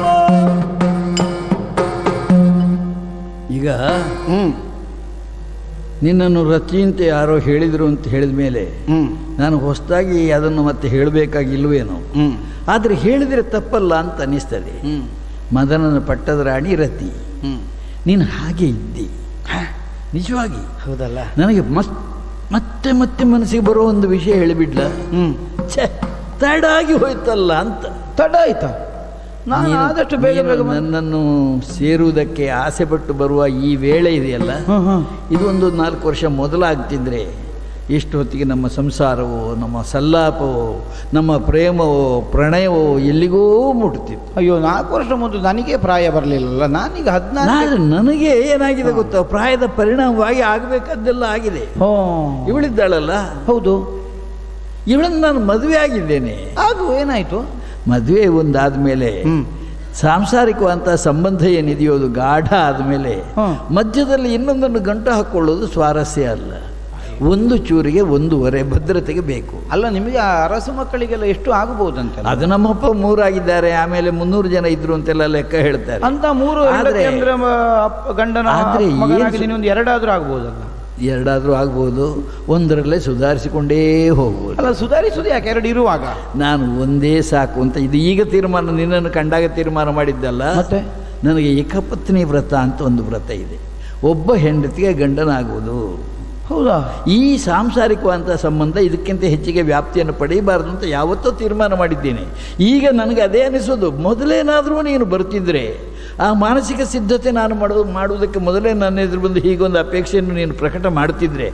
ಈಗ ಹ್ಮ್ ನಿನ್ನನ್ನು ರತಿಯಂತೆ ಯಾರೋ ಹೇಳಿದರು ಅಂತ ಹೇಳಿದ ಮೇಲೆ ಹ್ಮ್ ನಾನು ಹೊಸದಾಗಿ ಅದನ್ನು ಮತ್ತೆ ಹೇಳಬೇಕಾಗಿಲ್ವೇನೋ ಹ್ಮ್ ಆದರೆ ಹೇಳಿದರೆ ತಪ್ಪಲ್ಲ ಅಂತ ಅನ್ನಿಸ್ತದೆ ಹ್ಮ್ ಮದನನ ಪಟ್ಟದ ರಾಣಿ ರತಿ ಹ್ಮ್ ನೀನು ಹಾಗೆ ಇದ್ದಿ ನಿಜವಾಗಿ ಹೌದಲ್ಲ ನನಗೆ ಮಸ್ ಮತ್ತೆ ಮತ್ತೆ ಮನಸ್ಸಿಗೆ ಬರೋ ಒಂದು ವಿಷಯ ಹೇಳಿಬಿಡ್ಲ ಹ್ಮ್ ಛೆ ತಡ ಆಗಿ ಹೋಯ್ತಲ್ಲ ಅಂತ ತಡ ಆಯ್ತಾ ನಾನು ನೀನು- ಆದಷ್ಟು ಬೇಗ ನೀನು ಬೇಗ ಬಂದೆ. ನನ್ನನ್ನು ಸೇರುವುದಕ್ಕೆ ಆಸೆ ಪಟ್ಟು ಬರುವ ಈ ವೇಳೆ ಇದೆಯಲ್ಲ ಹ್ಮ್ ಹ್ಮ್ ಇದು ಒಂದು ನಾಲ್ಕು ವರ್ಷ ಮೊದಲಾಗ್ತಿದ್ರೆ ಎಷ್ಟು ಹೊತ್ತಿಗೆ ನಮ್ಮ ಸಂಸಾರವೋ ನಮ್ಮ ಸಲ್ಲಾಪವೋ ನಮ್ಮ ಪ್ರೇಮವೋ ಪ್ರಣಯವೋ ಎಲ್ಲಿಗೋ ಮುಟ್ತಿತ್ತು ಅಯ್ಯೋ ನಾಲ್ಕು ವರ್ಷ ಮೊದಲು ನನಗೆ ಪ್ರಾಯ ಬರಲಿಲ್ಲಲ್ಲ ನಾನೀಗ ಹದಿನಾಲ್ಕು ನಾನು ನನಗೆ ಏನಾಗಿದೆ ಗೊತ್ತಾ ಪ್ರಾಯದ ಪರಿಣಾಮವಾಗಿ ಆಗಬೇಕಾದ್ದೆಲ್ಲ ಆಗಿದೆ ಹೋ ಇವಳಿದ್ದಾಳಲ್ಲ ಹೌದು ಇವಳನ್ನು ನಾನು ಮದುವೆ ಆಗಿದ್ದೇನೆ ಆಗು ಏನಾಯ್ತು ಮದುವೆ ಒಂದಾದ ಮೇಲೆ ಸಾಂಸಾರಿಕವಂತ ಸಂಬಂಧ ಏನಿದೆಯೋ ಅದು ಗಾಢ ಆದಮೇಲೆ ಹ್ಮ್. ಮಧ್ಯದಲ್ಲಿ ಇನ್ನೊಂದನ್ನು ಗಂಟು ಹಾಕ್ಕೊಳ್ಳೋದು ಸ್ವಾರಸ್ಯ ಅಲ್ಲ ಒಂದು ಚೂರಿಗೆ ಒಂದೂವರೆ ಭದ್ರತೆಗೆ ಬೇಕು ಅಲ್ಲ ನಿಮಗೆ ಆ ಅರಸು ಮಕ್ಕಳಿಗೆಲ್ಲ ಎಷ್ಟು ಆಗಬಹುದಂತೆ ಅದು ನಮ್ಮಪ್ಪ ಮೂರಾಗಿದ್ದಾರೆ ಆಮೇಲೆ ಮುನ್ನೂರು ಜನ ಇದ್ರು ಅಂತೆಲ್ಲ ಲೆಕ್ಕ ಹೇಳ್ತಾರೆ ಅಂತ ಮೂರು ಆದ್ರೆ- ಹೆಂಡತಿ ಅಂದ್ರೆ ಮ- ಅಪ್ಪ ಗಂಡನ ಆದ್ರೆ ಏನ್ ಮಗನಾಗಿದ್ದೀನಿ ಒಂದು ಎರಡಾದ್ರೂ ಆಗ್ಬೋದಲ್ಲ ಎರಡಾದರೂ ಆಗ್ಬೋದು ಒಂದರಲ್ಲೇ ಸುಧಾರಿಸಿಕೊಂಡೇ ಹೋಗ್ಬೋದು ಅಲ್ಲ ಸುಧಾರಿಸುದು ಯಾಕೆ ಎರಡು ಇರುವಾಗ ನಾನು ಒಂದೇ ಸಾಕು ಅಂತ ಇದು ಈಗ ತೀರ್ಮಾನ ನಿನ್ನನ್ನು ಕಂಡಾಗ ತೀರ್ಮಾನ ಮಾಡಿದ್ದಲ್ಲ ಮತ್ತೆ? ನನಗೆ ಏಕಪತ್ನಿ ವ್ರತ ಅಂತ ಒಂದು ವ್ರತ ಇದೆ ಒಬ್ಬ ಹೆಂಡತಿಗೆ ಗಂಡನಾಗುವುದು ಹೌದಾ ಈ ಸಾಂಸಾರಿಕವಂತ ಸಂಬಂಧ ಇದಕ್ಕಿಂತ ಹೆಚ್ಚಿಗೆ ವ್ಯಾಪ್ತಿಯನ್ನು ಪಡೆಯಬಾರದು ಅಂತ ಯಾವತ್ತೋ ತೀರ್ಮಾನ ಮಾಡಿದ್ದೇನೆ ಈಗ ನನಗೆ ಅದೇ ಅನಿಸೋದು ಮೊದಲೇನಾದರೂ ನೀನು ಬರ್ತಿದ್ರೆ ಆ ಮಾನಸಿಕ ಸಿದ್ಧತೆ ನಾನು ಮಾಡೋದು ಮಾಡುವುದಕ್ಕೆ ಮೊದಲೇ ನನ್ನ ಎದುರು ಬಂದು ಹೀಗೊಂದು ಅಪೇಕ್ಷೆಯನ್ನು ನೀನು ಪ್ರಕಟ ಮಾಡ್ತಿದ್ರೆ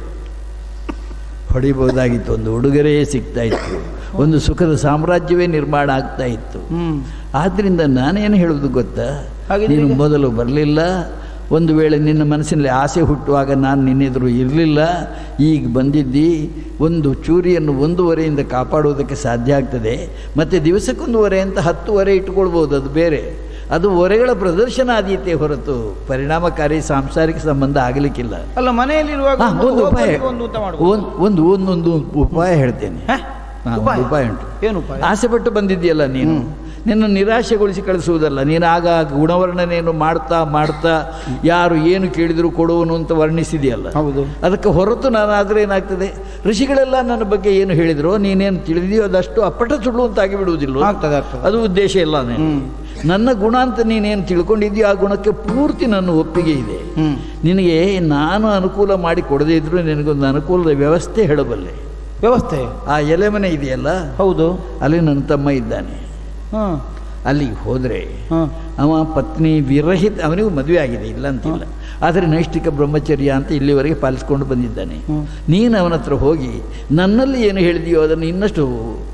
ಹೊಡಿಬಹುದಾಗಿತ್ತು ಒಂದು ಉಡುಗೊರೆ ಸಿಗ್ತಾ ಇತ್ತು ಒಂದು ಸುಖದ ಸಾಮ್ರಾಜ್ಯವೇ ನಿರ್ಮಾಣ ಆಗ್ತಾ ಇತ್ತು ಹ್ಮ್ ಆದ್ದರಿಂದ ನಾನೇನು ಹೇಳುವುದು ಗೊತ್ತಾ ಹಾಗಿದ್ರೆ ನೀನು ಈಗ- ಮೊದಲು ಬರಲಿಲ್ಲ ಒಂದು ವೇಳೆ ನಿನ್ನ ಮನಸ್ಸಿನಲ್ಲಿ ಆಸೆ ಹುಟ್ಟುವಾಗ ನಾನು ನಿನ್ನೆದುರು ಇರಲಿಲ್ಲ ಈಗ ಬಂದಿದ್ದಿ ಒಂದು ಚೂರಿಯನ್ನು ಒಂದೂವರೆಯಿಂದ ಕಾಪಾಡುವುದಕ್ಕೆ ಸಾಧ್ಯ ಆಗ್ತದೆ ಮತ್ತು ದಿವಸಕ್ಕೊಂದುವರೆ ಅಂತ ಹತ್ತುವರೆ ಇಟ್ಟುಕೊಳ್ಬೋದು ಅದು ಬೇರೆ ಅದು ಒರೆಗಳ ಪ್ರದರ್ಶನ ಆದೀತೆ ಹೊರತು ಪರಿಣಾಮಕಾರಿ ಸಾಂಸಾರಿಕ ಸಂಬಂಧ ಆಗಲಿಕ್ಕಿಲ್ಲ ಅಲ್ಲ ಮನೆಯಲ್ಲಿರುವಾಗ ಹಾ, ಒಂದು ಒಂದು ಉಪಾಯ ಹೋಗ್ಲಿಕ್ಕೆ ಒಂದು ಅಂತ ಮಾಡ್ಬೋದು ಒಂದು ಒಂದು ಒಂದೊಂದು ಉಪಾಯ ಹೇಳ್ತೇನೆ ಹಾ? ಹಾ, ಒಂದು ಉಪಾಯ? ಉಪಾಯ ಉಂಟು ಏನು ಉಪಾಯ ಆಸೆ ಪಟ್ಟು ಬಂದಿದ್ದೀಯಲ್ಲ ನೀನು ನಿನ್ನ ನಿರಾಶೆಗೊಳಿಸಿ ಕಳಿಸುವುದಲ್ಲ ನೀನು ಆಗ ಗುಣವರ್ಣನೆಯನ್ನು ಮಾಡ್ತಾ ಮಾಡ್ತಾ ಯಾರು ಏನು ಕೇಳಿದರೂ ಕೊಡುವನು ಅಂತ ವರ್ಣಿಸಿದೆಯಲ್ಲ ಹೌದು. ಅದಕ್ಕೆ ಹೊರತು ನಾನಾದರೆ ಏನಾಗ್ತದೆ ಋಷಿಗಳೆಲ್ಲ ನನ್ನ ಬಗ್ಗೆ ಏನು ಹೇಳಿದ್ರು ನೀನೇನು ತಿಳಿದೆಯೋ ಅದಷ್ಟು ಅಪ್ಪಟ ಸುಳ್ಳು ಅಂತ ಆಗಿಬಿಡುವುದಿಲ್ಲ ಆಗ್ತದೆ, ಆಗ್ತದೆ. ಅದು ಉದ್ದೇಶ ಇಲ್ಲ ನೀನು ನನ್ನ ಗುಣ ಅಂತ ನೀನೇನು ತಿಳ್ಕೊಂಡಿದ್ದೀಯೋ ಆ ಗುಣಕ್ಕೆ ಪೂರ್ತಿ ನನ್ನ ಒಪ್ಪಿಗೆ ಇದೆ ಹ್ಮ್. ನಿನಗೆ ನಾನು ಅನುಕೂಲ ಮಾಡಿ ಕೊಡದೇ ಇದ್ರೂ ನಿನಗೊಂದು ಅನುಕೂಲದ ವ್ಯವಸ್ಥೆ ಹೇಳಬಲ್ಲೆ ವ್ಯವಸ್ಥೆ ಆ ಎಲೆ ಮನೆ ಇದೆಯಲ್ಲ ಹೌದು ಅಲ್ಲಿ ನನ್ನ ತಮ್ಮ ಇದ್ದಾನೆ ಹ್ಮ್ ಅಲ್ಲಿಗೆ ಹೋದರೆ ಹ್ಮ್ ಅವ ಪತ್ನಿ ವಿರಹಿತ ಅವನಿಗೂ ಮದುವೆ ಆಗಿದೆ ಇಲ್ಲ ಅಂತಿಲ್ಲ ಆದರೆ ನೈಷ್ಠಿಕ ಬ್ರಹ್ಮಚರ್ಯ ಅಂತ ಇಲ್ಲಿವರೆಗೆ ಪಾಲಿಸ್ಕೊಂಡು ಬಂದಿದ್ದಾನೆ ನೀನು ಅವನ ಹತ್ರ ಹೋಗಿ ನನ್ನಲ್ಲಿ ಏನು ಹೇಳಿದೆಯೋ ಅದನ್ನು ಇನ್ನಷ್ಟು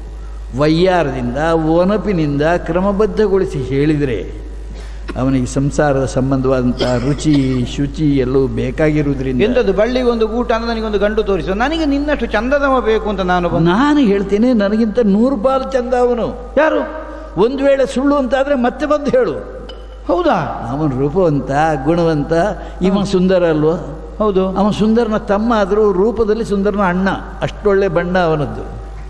ವಯ್ಯಾರದಿಂದ ಒನಪಿನಿಂದ ಕ್ರಮಬದ್ಧಗೊಳಿಸಿ ಹೇಳಿದರೆ ಅವನಿಗೆ ಸಂಸಾರದ ಸಂಬಂಧವಾದಂಥ ರುಚಿ ಶುಚಿ ಎಲ್ಲವೂ ಬೇಕಾಗಿರುವುದರಿಂದ ಎಂತದ್ದು ಬಳ್ಳಿಗೆ ಒಂದು ಗೂಟ ಅಂದ್ರೆ ನನಗೊಂದು ಗಂಡು ತೋರಿಸು ನನಗೆ ನಿನ್ನಷ್ಟು ಚಂದದವ ಬೇಕು ಅಂತ ನಾನು ಬಂದು ನಾನು ಹೇಳ್ತೇನೆ ನನಗಿಂತ ನೂರು ಪಾಲು ಚಂದ ಅವನು ಯಾರು ಒಂದು ವೇಳೆ ಸುಳ್ಳು ಅಂತಾದರೆ ಮತ್ತೆ ಬಂದು ಹೇಳು ಹೌದಾ ಅವನು ರೂಪವಂತ ಗುಣವಂತ ಇವ ಸುಂದರ ಅಲ್ವಾ ಹೌದು ಅವನ ಸುಂದರನ ತಮ್ಮ ಆದರೂ ರೂಪದಲ್ಲಿ ಸುಂದರನ ಅಣ್ಣ ಅಷ್ಟೊಳ್ಳೆ ಬಣ್ಣ ಅವನದ್ದು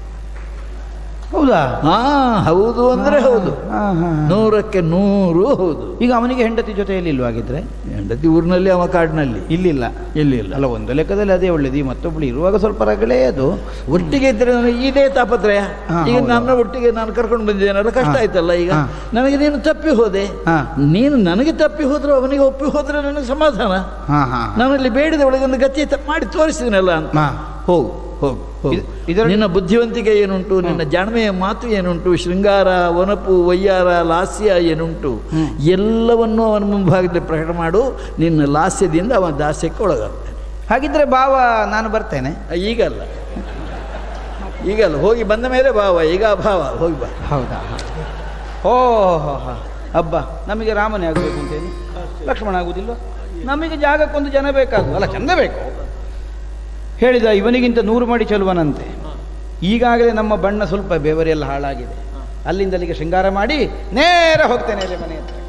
ಹೌದಾ ಹಾ ಹೌದು ಅಂದ್ರೆ ಹೌದು ಹಾ, ಹಾ, ಹಾ. ನೂರಕ್ಕೆ ನೂರು ಹೌದು ಈಗ ಅವನಿಗೆ ಹೆಂಡತಿ ಜೊತೆಯಲ್ಲಿ ಇಲ್ವಾಗಿದ್ರೆ ಹೆಂಡತಿ ಊರಿನಲ್ಲಿ ಅವ ಕಾಡಿನಲ್ಲಿ ಇಲ್ಲಿಲ್ಲ ಇಲ್ಲಿ ಇಲ್ಲ ಅಲ್ಲ ಒಂದು ಲೆಕ್ಕದಲ್ಲಿ ಅದೇ ಒಳ್ಳೇದು ಈ ಮತ್ತೊಬ್ಳು ಇರುವಾಗ ಸ್ವಲ್ಪ ರಗಳೆ ಅದು ಒಟ್ಟಿಗೆ ಇದ್ರೆ ನನಗೆ ಇದೇ ತಾಪತ್ರಯ ಹಾ, ಈಗ ಹೌದು. ನನ್ನ ಒಟ್ಟಿಗೆ ನಾನು ಕರ್ಕೊಂಡು ಬಂದಿದ್ದೇನಲ್ಲ ಕಷ್ಟ ಹಾ. ಆಯ್ತಲ್ಲ ಈಗ ಹಾ. ನನಗೆ ನೀನು ತಪ್ಪಿ ಹೋದೆ ಹಾ. ನೀನು ನನಗೆ ತಪ್ಪಿ ಹೋದ್ರು ಅವನಿಗೆ ಒಪ್ಪಿ ಹೋದ್ರೆ ನನಗೆ ಸಮಾಧಾನ ಹಾ ಹಾ ನಾನಲ್ಲಿ ಬೇಡಿದ ಒಳಗೆ ಒಂದು ಗತಿ ತ- ಮಾಡಿ ತೋರಿಸ್ತೀನಲ್ಲ ಅಂತ ಹಾ. ಹೋಗು ಹೋಗು ಹೋಗು ಇದ್- ಇದರ- ನಿನ್ನ ಬುದ್ಧಿವಂತಿಕೆ ಏನುಂಟು ನಿನ್ನ ಜಾಣ್ಮೆಯ ಮಾತು ಏನುಂಟು ಶೃಂಗಾರ ವನಪು ವಯ್ಯಾರ ಲಾಸ್ಯ ಏನುಂಟು ಎಲ್ಲವನ್ನೂ ಅವನ ಮುಂಭಾಗದಲ್ಲಿ ಪ್ರಕಟ ಮಾಡು ನಿನ್ನ ಲಾಸ್ಯದಿಂದ ಅವನ ದಾಸ್ಯಕ್ಕೆ ಒಳಗಾಗ್ತಾನೆ ಹಾಗಿದ್ರೆ ಭಾವ ನಾನು ಬರ್ತೇನೆ ಈಗಲ್ಲ ಈಗಲ್ಲ ಹೋಗಿ ಬಂದ ಮೇಲೆ ಭಾವ ಈಗ ಭಾವ ಹೋಗಿ ಬಾ ಹೌದಾ ಓ ಹೋ ಹೋ ಹಬ್ಬ ನಮಗೆ ರಾಮನೇ ಆಗಬೇಕು ಅಂತೇನು ಲಕ್ಷ್ಮಣ ಆಗುವುದಿಲ್ಲ ನಮಗೆ ಜಾಗಕ್ಕೊಂದು ಜನ ಬೇಕಾಗುವ ಅಲ್ಲ ಚಂದ ಬೇಕು ಹೇಳಿದ ಇವನಿಗಿಂತ ನೂರು ಮಾಡಿ ಚೆಲುವನಂತೆ ಈಗಾಗಲೇ ನಮ್ಮ ಬಣ್ಣ ಸ್ವಲ್ಪ ಬೆವರೆಲ್ಲ ಹಾಳಾಗಿದೆ ಅಲ್ಲಿಂದ ಅಲ್ಲಿಗೆ ಶೃಂಗಾರ ಮಾಡಿ ನೇರ ಹೋಗ್ತೇನೆ ಇಲ್ಲಿ ಮನೆ ಹತ್ರ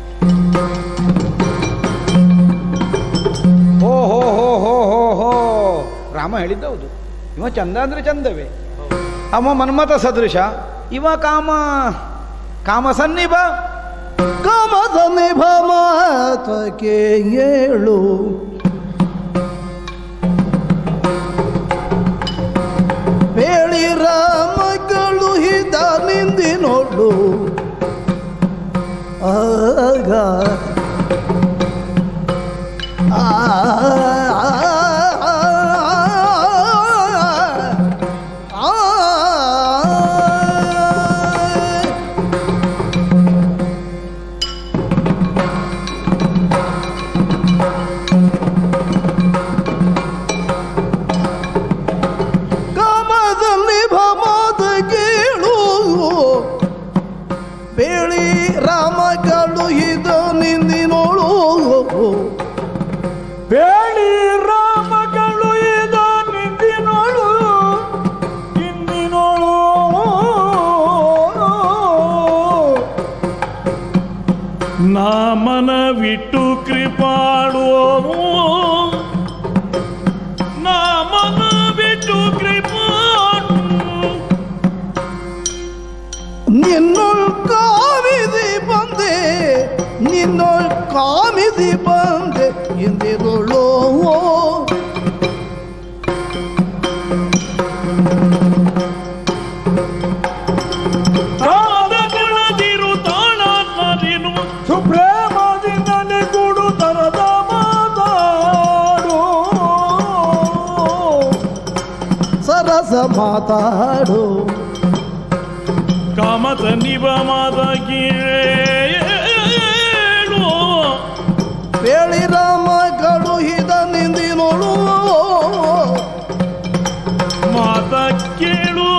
ಓ ಹೋ ಹೋ ಹೋ ಹೋ ಹೋ ರಾಮ ಹೇಳಿದ್ದೌದು ಇವ ಚಂದ ಅಂದ್ರೆ ಚಂದವೇ ಅವ ಮನ್ಮಥ ಸದೃಶ ಇವ ಕಾಮ ಕಾಮ ಸನ್ನಿಭ ಕಾಮದ ನಿಭ ಮಾತಕ್ಕೆ ಏಳು ಬೇಳಿ ರಾಮಗಳು ಹಿತ ನಿಂದಿ ನೋಡು ಆಗ ಆ ಆ ಕಾಮದಲ್ಲಿ ಭಮದ ಕೇಳು ಬೇಳಿ ರಾಮ ಕಳುಹಿದ ಬಿಟ್ಟು ಕೃಪಾಳು ನಾಮನ ಬಿಟ್ಟು ಕೃಪಾಳು ನಿನ್ನೊಳ್ ಕಾಮಿದಿ ಬಂದೆ ನಿನ್ನೊಳ್ ಕಾಮಿದಿ ಬಂದೆ ಎಂದಿರುಳು ಕಾದ ಕಣದಿರು ತಾಳ ನರಿನು ಸುಪ್ರೇಮದಿಂದಲೇ ಕೂಡು ತರದ ಮಾತಾಡು ಸರಸ ಮಾತಾಡು ಕಾಮದ ನಿಬಮದ ಕೀಳು ಬೇಳಿ ರಾಮ ಕಳುಹಿದ ನಿಂದಿನೊಳು ಮಾತ ಕೇಳು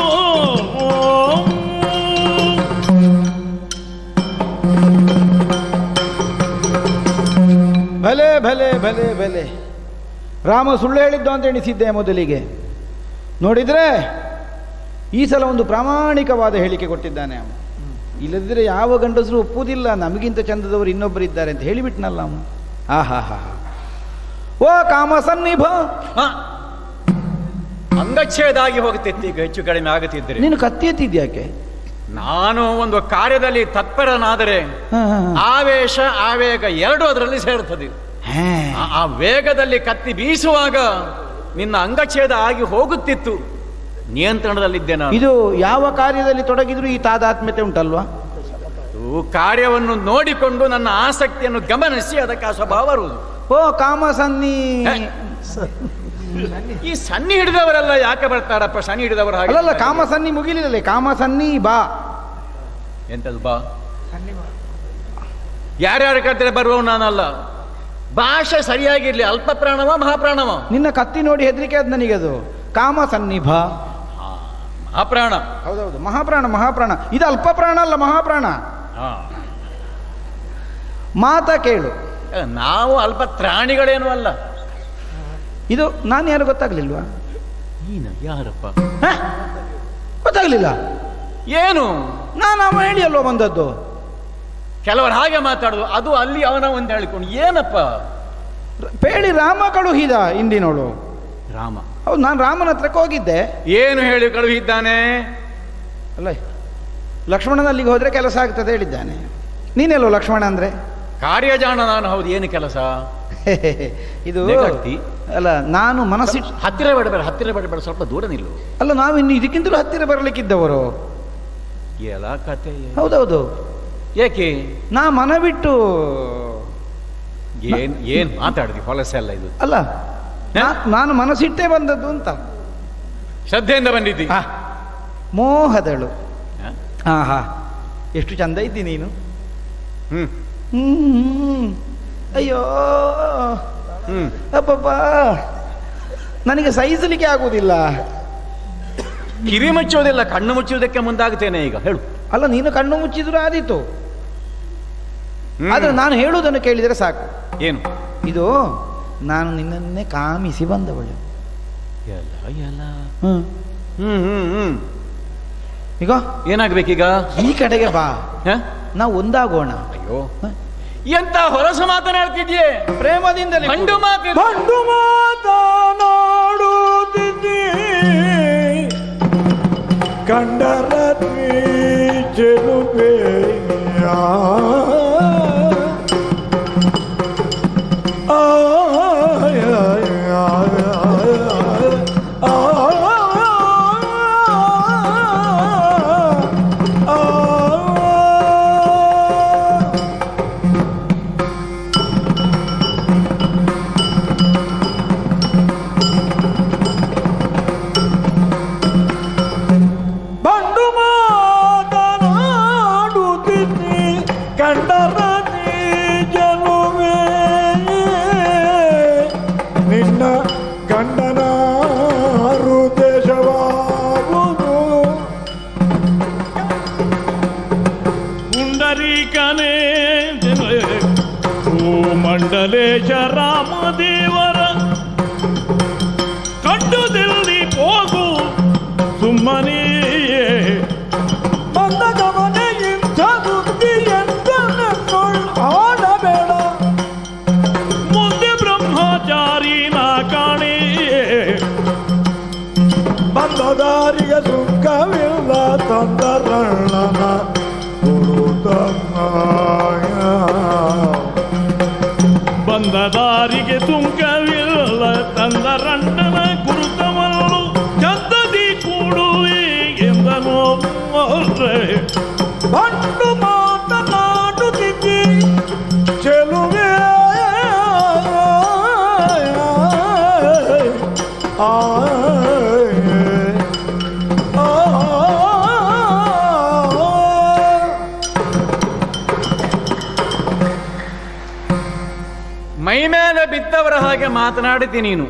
ಭಲೆ ಭಲೆ ಭಲೆ ಭಲೆ ರಾಮ ಸುಳ್ಳು ಹೇಳಿದ್ದು ಅಂತ ಎಣಿಸಿದ್ದೆ ಮೊದಲಿಗೆ ನೋಡಿದ್ರೆ ಈ ಸಲ ಒಂದು ಪ್ರಾಮಾಣಿಕವಾದ ಹೇಳಿಕೆ ಕೊಟ್ಟಿದ್ದಾನೆ ಅವನು ಇಲ್ಲದಿದ್ದರೆ ಯಾವ ಗಂಡಸರು ಒಪ್ಪುವುದಿಲ್ಲ ನಮಗಿಂತ ಚಂದದವರು ಇನ್ನೊಬ್ಬರಿದ್ದಾರೆ ಅಂತ ಹೇಳಿಬಿಟ್ನಲ್ಲ ಅವನು ಆಹಾ ಹಾ ಓ ಕಾಮ ಸನ್ನಿಭ ಹ. ಅಂಗಚ್ಛೇದಾಗಿ ಹೋಗುತ್ತಿತ್ತು ಈಗ ಹೆಚ್ಚು ಕಡಿಮೆ ಆಗುತ್ತಿದ್ದರೆ ನೀನು ಕತ್ತಿ ಎತ್ತಿದ್ಯಾಕೆ ನಾನು ಒಂದು ಕಾರ್ಯದಲ್ಲಿ ತತ್ಪರನಾದರೆ ಹಾ, ಹಾ, ಹಾ. ಆವೇಶ ಆವೇಗ ಎರಡು ಅದರಲ್ಲಿ ಸೇರ್ತದೆ ಹೇ. ಆ- ಆ ವೇಗದಲ್ಲಿ ಕತ್ತಿ ಬೀಸುವಾಗ ನಿನ್ನ ಅಂಗಚ್ಛೇದ ಆಗಿ ಹೋಗುತ್ತಿತ್ತು ನಿಯಂತ್ರಣದಲ್ಲಿದ್ದೆ ನಾನು ಇದು ಯಾವ ಕಾರ್ಯದಲ್ಲಿ ತೊಡಗಿದ್ರು ಈ ತಾದಾತ್ಮ್ಯತೆ ಉಂಟಲ್ವಾ ಇದು ಕಾರ್ಯವನ್ನು ನೋಡಿಕೊಂಡು ನನ್ನ ಆಸಕ್ತಿಯನ್ನು ಗಮನಿಸಿ ಅದಕ್ಕೆ ಆ ಸ್ವಭಾವ ಬರುವುದು ಓ ಕಾಮ ಸನ್ನಿ ಹೇ. ಈ ಸನ್ನಿ ಹಿಡಿದವರೆಲ್ಲ ಯಾಕೆ ಬರ್ತಾರಪ್ಪ ಸನ್ನಿ ಹಿಡಿದವರು ಹಾಗೆ ಅಲ್ಲಲ್ಲ ಕಾಮ ಸನ್ನಿ ಮುಗಿಲಿಲ್ಲಲೇ ಕಾಮ ಸನ್ನಿ ಬಾ ಎಂತದು ಬಾ ಯಾರ್ಯಾರು ಕರೆದ್ರೆ ಬರುವವು ನಾನಲ್ಲ ಭಾಷೆ ಸರಿಯಾಗಿರ್ಲಿ ಅಲ್ಪ ಪ್ರಾಣವ ಮಹಾಪ್ರಾಣವ ನಿನ್ನ ಕತ್ತಿ ನೋಡಿ ಹೆದರಿಕೆ ಆದ್ ನನಗದು ಕಾಮ ಸನ್ನಿಭ ಮಹಾಪ್ರಾಣ ಹೌದೌದು ಮಹಾಪ್ರಾಣ ಮಹಾಪ್ರಾಣ ಇದು ಅಲ್ಪ ಪ್ರಾಣ ಅಲ್ಲ ಮಹಾಪ್ರಾಣ ಹಾ. ಮಾತ ಕೇಳು ನಾವು ಅಲ್ಪ ತ್ರಾಣಿಗಳೇನು ಅಲ್ಲ ಇದು ನಾನು ಯಾರು ಗೊತ್ತಾಗ್ಲಿಲ್ವಾ ನೀನು ಯಾರಪ್ಪ ಹ? ಗೊತ್ತಾಗ್ಲಿಲ್ಲ ಏನು ನಾನು ಅವ ಹೇಳಿ ಅಲ್ವಾ ಬಂದದ್ದು ಕೆಲವರು ಹಾಗೆ ಮಾತಾಡುದು ಅದು ಅಲ್ಲಿ ಅವನ ಒಂದು ಹೇಳಿಕೊಂಡು ಏನಪ್ಪ ಪೇಳಿ ರಾಮ ಕಳುಹಿದ ಇಂದಿನೋಳು ರಾಮ ಹೌದು ನಾನು ರಾಮನ ಹತ್ರಕ್ಕೆ ಹೋಗಿದ್ದೆ ಏನು ಹೇಳಿ ಕಳುಹಿದ್ದಾನೆ ಅಲ್ಲ ಲಕ್ಷ್ಮಣನ ಅಲ್ಲಿಗೆ ಹೋದ್ರೆ ಕೆಲಸ ಆಗ್ತದೆ ಹೇಳಿದ್ದಾನೆ ನೀನೆಲ್ಲೋ ಲಕ್ಷ್ಮಣ ಅಂದ್ರೆ ಕಾರ್ಯಜಾಣ ನಾನು ಹೌದು ಏನು ಕೆಲಸ ಇದು ನೆಗಾಡ್ತಿ? ಅಲ್ಲ ನಾನು ಮನಸ್ಸಿಟ್ಟು ಹತ್ತಿರ ಬೇಡ ಬೇಡ ಹತ್ತಿರ ಬೇಡ ಬೇಡ ಸ್ವಲ್ಪ ದೂರ ನಿಲ್ಲು ಅಲ್ಲ ನಾವು ಇನ್ನು ಇದಕ್ಕಿಂತಲೂ ಹತ್ತಿರ ಬರಲಿಕ್ಕಿದ್ದವರು ಎಲ್ಲ ಕತೆ ಹೌದೌದು ಏಕೆ ನಾ ಮನ ಬಿಟ್ಟು ಏನ್ ಏನ್ ಮಾತಾಡಿದಿ ಹೊಲಸೆ ಅಲ್ಲ ಇದು ಅಲ್ಲ ನಾ- ನಾನು ಮನಸ್ಸಿಟ್ಟೇ ಬಂದದ್ದು ಅಂತ ಶ್ರದ್ಧೆಯಿಂದ ಬಂದಿದ್ದಿ ಆ, ಮೋಹದಳು ಹ? ಹಾ ಹಾ ಎಷ್ಟು ಚಂದ ಇದ್ದಿ ನೀನು ಹ್ಮ್ ಹ್ಮ್ ಅಯ್ಯೋ ಹ್ಮ್ ಅಪ್ಪಪ್ಪ ನನಗೆ ಸಹಿಸಲಿಕ್ಕೆ ಆಗುವುದಿಲ್ಲ ಕಿವಿ ಮುಚ್ಚುವುದಿಲ್ಲ ಕಣ್ಣು ಮುಚ್ಚುವುದಕ್ಕೆ ಮುಂದಾಗುತ್ತೇನೆ ಈಗ ಹೇಳು ಅಲ್ಲ ನೀನು ಕಣ್ಣು ಮುಚ್ಚಿದ್ರು ಆದೀತು ಹ್ಮ್. ಆದ್ರೆ ನಾನು ಹೇಳುವುದನ್ನು ಕೇಳಿದರೆ ಸಾಕು ಏನು ಇದು ನಾನು ನಿನ್ನನ್ನೇ ಕಾಮಿಸಿ ಬಂದವಳು ಎಲ್ಲ ಎಲ್ಲ ಹ್ಮ್ ಹ್ಮ್ ಹ್ಮ್ ಹ್ಮ್ ಈಗ ಏನಾಗ್ಬೇಕೀಗ ಈ ಕಡೆಗೆ ಬಾ ಹ? ನಾವು ಒಂದಾಗೋಣ ಅಯ್ಯೋ ಎಂತ ಹೊಲಸು ಮಾತನಾಡ್ತಿದ್ಯೆ ಪ್ರೇಮದಿಂದಲೇ ಗಂಡು ಕೂಡು. ಮಾತಿ ಬಂಡು ಮಾತನಾಡುತ್ತಿದ್ದಿ ಕಂಡರತ್ವಿ ಚೆಲುವೆ ಬಂಡು ಮಾತನಾಡುತ್ತಿದ್ದಿ ಕಂಡರತಿ ಜನುವೆ ನಿನ್ನ ಗಂಡನ ಹೃದಯವಾಗುವುದು ಪುಂಡರೀಕನೇ ಓ ಮಂಡಲೇಶ ರಾಮದೇವರ ಕಂಡುದಲ್ಲಿ ಹೋಗು ಸುಮ್ಮನೆಯೇ ಬಂದ ಗಮನೆ ಇಂಥ ಬುದ್ಧಿ ಎಂತ ನನ್ನೊಳ್ ಆಡಬೇಡ ದಾರಿಗೆ ಸುಖವಿಲ್ಲ ತಂದರಣ್ಣನ ಗುರುತಮ್ಮ ಬಂದ ದಾರಿಗೆ ಸುಂಕವಿಲ್ಲ ತಂದ ರಂಡನ ಗುರುತವನ್ನು ಚಂದದಿ ಕೂಡುವೆ ಎಂದನು ಬಂಡು ಮಾತನಾಡುತ್ತಿದ್ದಿ ಚೆಲುವೆ ಮೈ ಮೇಲೆ ಬಿದ್ದವರ ಹಾಗೆ ಮಾತನಾಡಿದಿ ನೀನು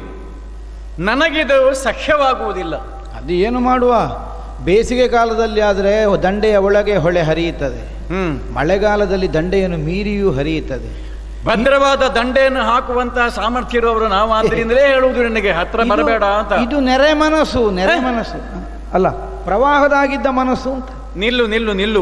ನನಗಿದು ಸಖ್ಯವಾಗುವುದಿಲ್ಲ ಅದು ಏನು ಮಾಡುವ ಬೇಸಿಗೆ ಕಾಲದಲ್ಲಿ ಆದರೆ ದಂಡೆಯ ಒಳಗೆ ಹೊಳೆ ಹರಿಯುತ್ತದೆ ಹ್ಮ್ ಮಳೆಗಾಲದಲ್ಲಿ ದಂಡೆಯನ್ನು ಮೀರಿಯೂ ಹರಿಯುತ್ತದೆ ಭದ್ರವಾದ ದಂಡೆಯನ್ನು ಹಾಕುವಂತಹ ಸಾಮರ್ಥ್ಯ ಇರುವವರು ನಾವು ಆದ್ರಿಂದಲೇ ಹೇಳುವುದು ನಿನಗೆ ಹತ್ರ ಇದು- ಬರಬೇಡ ಅಂತ ಇದು ನೆರೆ ಮನಸ್ಸು ನೆರೆ ಮನಸ್ಸು ಅಲ್ಲ ಪ್ರವಾಹದಾಗಿದ್ದ ಮನಸ್ಸು ಅಂತ ನಿಲ್ಲು ನಿಲ್ಲು ನಿಲ್ಲು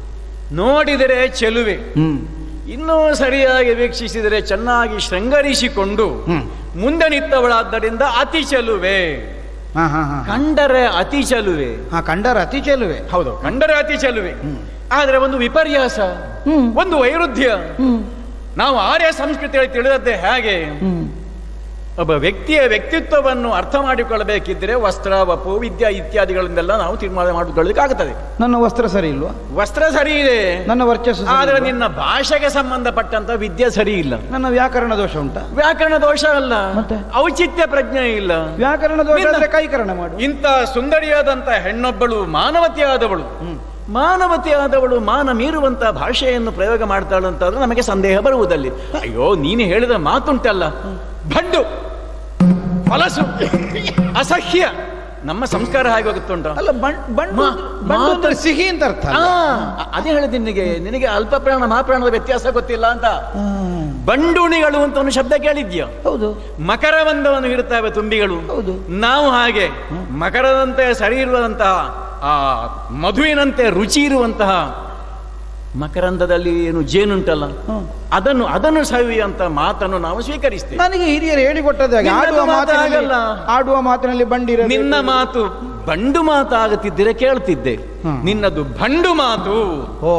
ನೋಡಿದರೆ ಚೆಲುವೆ ಹ್ಮ್ ಇನ್ನೂ ಸರಿಯಾಗಿ ವೀಕ್ಷಿಸಿದರೆ ಚೆನ್ನಾಗಿ ಶೃಂಗರಿಸಿಕೊಂಡು ಹ್ಮ್. ಮುಂದೆ ನಿಂತವಳಾದ್ದರಿಂದ ಅತಿ ಚೆಲುವೆ ಹಾ ಹಾ ಹಾ ಕಂಡರೆ ಅತಿ ಚೆಲುವೆ ಹಾ ಕಂಡರ ಅತಿ ಚೆಲುವೆ ಹೌದು ಕಂಡರೆ ಅತಿ ಚೆಲುವೆ ಆದ್ರೆ ಒಂದು ವಿಪರ್ಯಾಸ ಹ್ಮ್ ಒಂದು ವೈರುಧ್ಯ ಹ್ಮ್ ನಾವು ಆರ್ಯ ಸಂಸ್ಕೃತಿಯಲ್ಲಿ ತಿಳಿದದ್ದೇ ಹೇಗೆ ಹ್ಮ್ ಒಬ್ಬ ವ್ಯಕ್ತಿಯ ವ್ಯಕ್ತಿತ್ವವನ್ನು ಅರ್ಥ ಮಾಡಿಕೊಳ್ಳಬೇಕಿದ್ರೆ ವಸ್ತ್ರ ವಪು ವಿದ್ಯಾ ಇತ್ಯಾದಿಗಳಿಂದೆಲ್ಲ ನಾವು ತೀರ್ಮಾನ ಮಾಡಿಕೊಳ್ಳಲಿಕ್ಕಾಗುತ್ತದೆ ನನ್ನ ವಸ್ತ್ರ ಸರಿ ಇಲ್ವಾ ವಸ್ತ್ರ ಸರಿ ಇದೆ ನನ್ನ ವರ್ಚಸ್ಸು ಸರಿ ಆದ್ರೆ ಇಲ್ವಾ? ನಿನ್ನ ಭಾಷೆಗೆ ಸಂಬಂಧಪಟ್ಟಂತ ವಿದ್ಯೆ ಸರಿ ಇಲ್ಲ ನನ್ನ ವ್ಯಾಕರಣ ದೋಷ ಉಂಟಾ ವ್ಯಾಕರಣ ದೋಷ ಅಲ್ಲ ಮತ್ತೆ? ಔಚಿತ್ಯ ಪ್ರಜ್ಞೆ ಇಲ್ಲ ವ್ಯಾಕರಣ ದೋಷ ನಿನ್ನ- ಅಂದ್ರೆ ಕೈಕರಣ ಮಾಡು ಇಂಥ ಸುಂದರಿಯಾದಂತ ಹೆಣ್ಣೊಬ್ಬಳು ಮಾನವತಿಯಾದವಳು ಮಾನವತಿಯಾದವಳು ಮಾನ ಮೀರುವಂತ ಭಾಷೆಯನ್ನು ಪ್ರಯೋಗ ಮಾಡ್ತಾಳು ಅಂತಾದ್ರೆ ನಮಗೆ ಸಂದೇಹ ಬರುವುದಲ್ಲಿ ಅಯ್ಯೋ ನೀನು ಹೇಳಿದ ಮಾತುಂಟಲ್ಲ ಭಂಡು ಫಲಸು ಅಸಹ್ಯ ನಮ್ಮ ಸಂಸ್ಕಾರ ಹಾಗೆ ಹೋಗುತ್ತುಂಟ ಅಲ್ಲ ಬಣ್ ಬಣ್ಣು ಮಾ- ಬಣ್ಣು ಅಂದ್ರೆ ಮಾತು- ಸಿಹಿ ಅಂತ ಅರ್ಥ ಆ, ಅಲ್ಲ? ಅದೇ ಹೇಳಿದ್ದೀನಿ ನಿನಗೆ ನಿನಗೆ ಅಲ್ಪ ಪ್ರಾಣ ಮಹಾಪ್ರಾಣದ ವ್ಯತ್ಯಾಸ ಗೊತ್ತಿಲ್ಲ ಅಂತ ಆ, ಬಂಡುಣಿಗಳು ಅಂತ ಒಂದು ಶಬ್ದ ಕೇಳಿದ್ಯಾ ಹೌದು ಮಕರವಂದವನ್ನು ಇರುತ್ತವೆ ತುಂಬಿಗಳು ಹೌದು. ನಾವು ಹಾಗೆ ಮಕರದಂತೆ ಸರಿ ಇರುವಂತಹ ಆ ಮಧುವಿನಂತೆ ರುಚಿ ಇರುವಂತಹ ಮಕರಂದದಲ್ಲಿ ಏನು ಜೇನುಂಟಲ್ಲ ಹ್ಮ್. ಅದನ್ನು ಅದನ್ನು ಸವಿಯುವಂತ ಮಾತನ್ನು ನಾವು ಸ್ವೀಕರಿಸ್ತೇವೆ ನನಗೆ ಹಿರಿಯರು ಹೇಳಿಕೊಟ್ಟದ್ದು ಹಾಗೆ ನಿನ್ನದು ಆಡುವ ಮಾತು ಮಾತಿನಲ್ಲಿ ಆಗಲ್ಲ. ಆಡುವ ಮಾತಿನಲ್ಲಿ ಬಂಡಿರ ನಿನ್ನ ಮಾತು ಬಂಡು ಮಾತಾಗುತ್ತಿದ್ದರೆ ಕೇಳ್ತಿದ್ದೆ ಹ್ಮ್. ನಿನ್ನದು ಬಂಡು ಮಾತು ಓ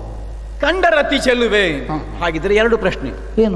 ಕಂಡರತಿ ಚೆಲ್ಲುವೆ ಹ್ಮ್. ಹಾಗಿದ್ರೆ ಎರಡು ಪ್ರಶ್ನೆ ಏನು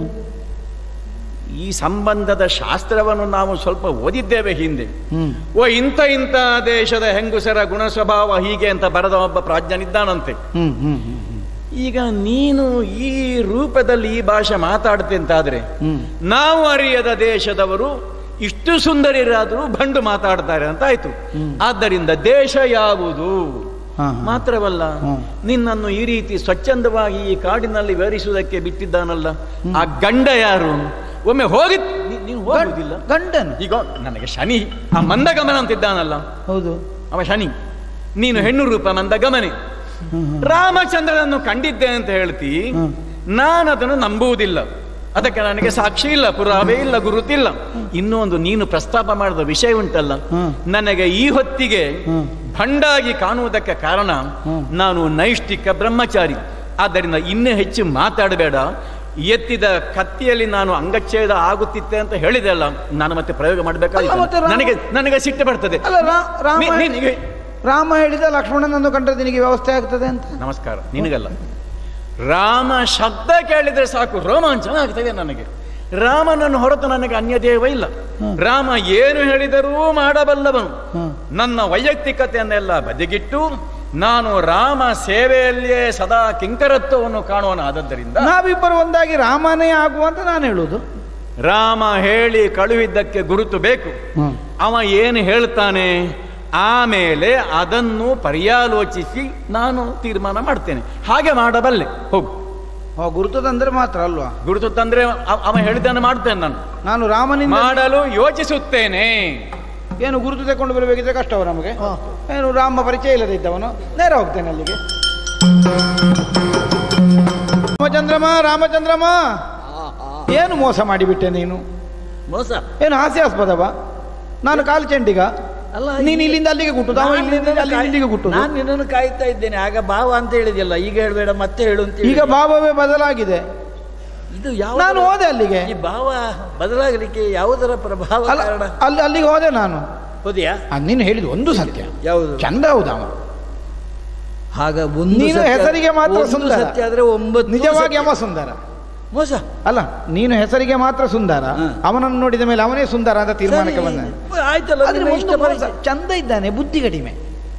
ಈ ಸಂಬಂಧದ ಶಾಸ್ತ್ರವನ್ನು ನಾವು ಸ್ವಲ್ಪ ಓದಿದ್ದೇವೆ ಹಿಂದೆ ಹ್ಮ್ ಓ ಇಂಥ ಇಂಥ ದೇಶದ ಹೆಂಗುಸರ ಗುಣ ಸ್ವಭಾವ ಹೀಗೆ ಅಂತ ಬರೆದ ಒಬ್ಬ ಪ್ರಾಜ್ಞನಿದ್ದಾನಂತೆ ಹ್ಮ್ ಹ್ಮ್ ಹ್ಮ್ ಹ್ಮ್. ಈಗ ನೀನು ಈ ರೂಪದಲ್ಲಿ ಈ ಭಾಷೆ ಮಾತಾಡ್ತೆ ಅಂತಾದ್ರೆ ಹ್ಮ್ ನಾವು ಅರಿಯದ ದೇಶದವರು ಇಷ್ಟು ಸುಂದರಿರಾದರೂ ಬಂಡು ಮಾತಾಡ್ತಾರೆ ಅಂತ ಆಯ್ತು ಆದ್ದರಿಂದ ದೇಶ ಯಾವುದು ಹಾ, ಹಾ. ಮಾತ್ರವಲ್ಲ ಹ್ಮ್. ನಿನ್ನನ್ನು ಈ ರೀತಿ ಸ್ವಚ್ಛಂದವಾಗಿ ಈ ಕಾಡಿನಲ್ಲಿ ವಿವರಿಸುವುದಕ್ಕೆ ಬಿಟ್ಟಿದ್ದಾನಲ್ಲ ಆ ಗಂಡ ಯಾರು ಒಮ್ಮೆ ಹೋಗಿ ನೀ- ನೀನು ಹೋಗುವುದಿಲ್ಲ ಗಂಡನ ಈಗ ನನಗೆ ಶನಿ ಆ ಮಂದಗಮನ ಅಂತಿದ್ದಾನಲ್ಲ ಹೌದು ಅವ ಶನಿ ನೀನು ಹೆಣ್ಣು ರೂಪ ಮಂದಗಮನೆ ಹ್ಮ್, ಹ್ಮ್. ರಾಮಚಂದ್ರನನ್ನು ಕಂಡಿದ್ದೆ ಅಂತ ಹೇಳ್ತಿ ಹ್ಮ್. ನಾನು ಅದನ್ನು ನಂಬುವುದಿಲ್ಲ ಅದಕ್ಕೆ ನನಗೆ ಸಾಕ್ಷಿ ಇಲ್ಲ ಪುರಾವೆ ಇಲ್ಲ ಗುರುತಿಲ್ಲ ಇನ್ನೊಂದು ನೀನು ಪ್ರಸ್ತಾಪ ಮಾಡಿದ ವಿಷಯ ಉಂಟಲ್ಲ ಹ್ಮ್. ನನಗೆ ಈ ಹೊತ್ತಿಗೆ ಹ್ಮ್. ಭಂಡಾಗಿ ಕಾಣುವುದಕ್ಕೆ ಕಾರಣ ಹ್ಮ್. ನಾನು ನೈಷ್ಠಿಕ ಬ್ರಹ್ಮಚಾರಿ ಆದ್ದರಿಂದ ಇನ್ನೂ ಹೆಚ್ಚು ಮಾತಾಡಬೇಡ ಎತ್ತಿದ ಕತ್ತಿಯಲ್ಲಿ ನಾನು ಅಂಗಚ್ಛೇದ ಆಗುತ್ತಿತ್ತೆ ಅಂತ ಹೇಳಿದೆ ಅಲ್ಲ ನಾನು ಮತ್ತೆ ಪ್ರಯೋಗ ಅಲ್ಲ, ಮತ್ತೆ ಮಾಡಬೇಕಾಗಿತ್ತು ರಾಮ- ನನಗೆ ನನಗೆ ಸಿಟ್ಟು ಬರ್ತದೆ ಅಲ್ಲ ರಾ- ರಾಮ ನೀ- ನೀನಿಗೆ ರಾಮ ಹೇಳಿದ ಲಕ್ಷ್ಮಣನನ್ನು ಕಂಡ್ರೆ ನಿನಗೆ ವ್ಯವಸ್ಥೆ ಆಗ್ತದೆ ಅಂತ ನಮಸ್ಕಾರ ನಿನಗಲ್ಲ ರಾಮ ಶಬ್ದ ಕೇಳಿದ್ರೆ ಸಾಕು ರೋಮಾಂಚನ ಆಗ್ತದೆ ನನಗೆ ರಾಮನನ್ನು ಹೊರತು ನನಗೆ ಅನ್ಯ ದೇವ ಇಲ್ಲ ರಾಮ ಏನು ಹೇಳಿದರೂ ಮಾಡಬಲ್ಲವನು ಹ್ಮ್. ನನ್ನ ವೈಯಕ್ತಿಕತೆಯನ್ನೆಲ್ಲ ಬದಿಗಿಟ್ಟು ನಾನು ರಾಮ ಸೇವೆಯಲ್ಲಿಯೇ ಸದಾ ಕಿಂಕರತ್ವವನ್ನು ಕಾಣುವನಾದದ್ದರಿಂದ ನಾವಿಬ್ಬರು ಒಂದಾಗಿ ರಾಮನೇ ಆಗುವಂತ ನಾನು ಹೇಳುದು ರಾಮ ಹೇಳಿ ಕಳುಹಿದ್ದಕ್ಕೆ ಗುರುತು ಬೇಕು ಹ್ಮ್. ಅವ ಏನು ಹೇಳ್ತಾನೆ ಆಮೇಲೆ ಅದನ್ನು ಪರ್ಯಾಲೋಚಿಸಿ ನಾನು ತೀರ್ಮಾನ ಮಾಡ್ತೇನೆ ಹಾಗೆ ಮಾಡಬಲ್ಲೆ ಹೋಗು ಓ ಗುರುತು ತಂದ್ರೆ ಮಾತ್ರ ಅಲ್ವಾ ಗುರುತು ತಂದ್ರೆ ಅವ- ಅವ ಹೇಳಿದ್ದನ್ನು ಮಾಡ್ತೇನೆ ನಾನು ನಾನು ರಾಮನಿಂದ ಮಾಡಲು ಯೋಚಿಸುತ್ತೇನೆ ಏನು ಗುರುತು ತಕೊಂಡು ಬರಬೇಕಿದ್ರೆ ಕಷ್ಟವ ನಮಗೆ ಏನು ರಾಮ ಪರಿಚಯ ಇಲ್ಲದೆ ಇದ್ದವನು ನೇರ ಹೋಗ್ತೇನೆ ಅಲ್ಲಿಗೆ ರಾಮಚಂದ್ರಮ ರಾಮಚಂದ್ರಮ ಏನು ಮೋಸ ಮಾಡಿಬಿಟ್ಟೆ ನೀನು ಮೋಸ ಏನು ಹಾಸ್ಯಾಸ್ಪದವ ನಾನು ಕಾಲು ಚೆಂಡಿಗ ಅಲ್ಲ ನೀನು ಇಲ್ಲಿಂದ ಅಲ್ಲಿಗೆ ಗುಟ್ಟುದು ಅವ ಇಲ್ಲಿಂದ ಅಲ್ಲಿ ಇಲ್ಲಿಗೆ ಗುಟ್ಟುದು ನಾನು ನಿನ್ನನ್ನು ಕಾಯ್ತಾ ಇದ್ದೇನೆ ಆಗ ಭಾವ ಅಂತ ಹೇಳಿದ್ಯಲ್ಲ ಈಗ ಹೇಳ್ಬೇಡ ಮತ್ತೆ ಹೇಳು ಅಂತ ಈಗ ಹೇಳಿದೆ. ಭಾವವೇ ಬದಲಾಗಿದೆ ಇದು ಯಾವ ನಾನು ಹೋದೆ ಅಲ್ಲಿಗೆ ಈ ಭಾವ ಬದಲಾಗಲಿಕ್ಕೆ ಯಾವುದರ ಪ್ರಭಾವ ಅಲ್ಲ ಕಾರಣ ಅಲ್ಲಿ ಅಲ್ಲಿಗೆ ಹೋದೆ ನಾನು ಹೌದಿಯಾ ಆ, ನೀನು ಹೇಳಿದ ಒಂದು ಸತ್ಯ ಯಾವುದು ಚಂದ ಹೌದ ಅವ ಆಗ ಒಂದು ನೀನು ಸತ್ಯ- ಹೆಸರಿಗೆ ಮಾತ್ರ ಒಂದು ಸುಂದರ. ಸತ್ಯ ಆದ್ರೆ ಒಂಬತ್ತು ನಿಜವಾಗಿ ಸತ್ಯ. ಅವ ಸುಂದರ ಮೋಸ ಅಲ್ಲ ನೀನು ಹೆಸರಿಗೆ ಮಾತ್ರ ಸುಂದರ ಹ. ಅವನನ್ನು ನೋಡಿದ ಮೇಲೆ ಅವನೇ ಸುಂದರ ಅಂತ ತೀರ್ಮಾನಕ್ಕೆ ಸರಿ, ಬಂದ ಆಯ್ತಲ್ಲ ಆದ್ರೆ ನಿನ್ನ ಒಂದು ಇಷ್ಟ ಮೋಸ, ಪರಿಚಯ. ಚಂದ ಇದ್ದಾನೆ ಬುದ್ಧಿ ಕಡಿಮೆ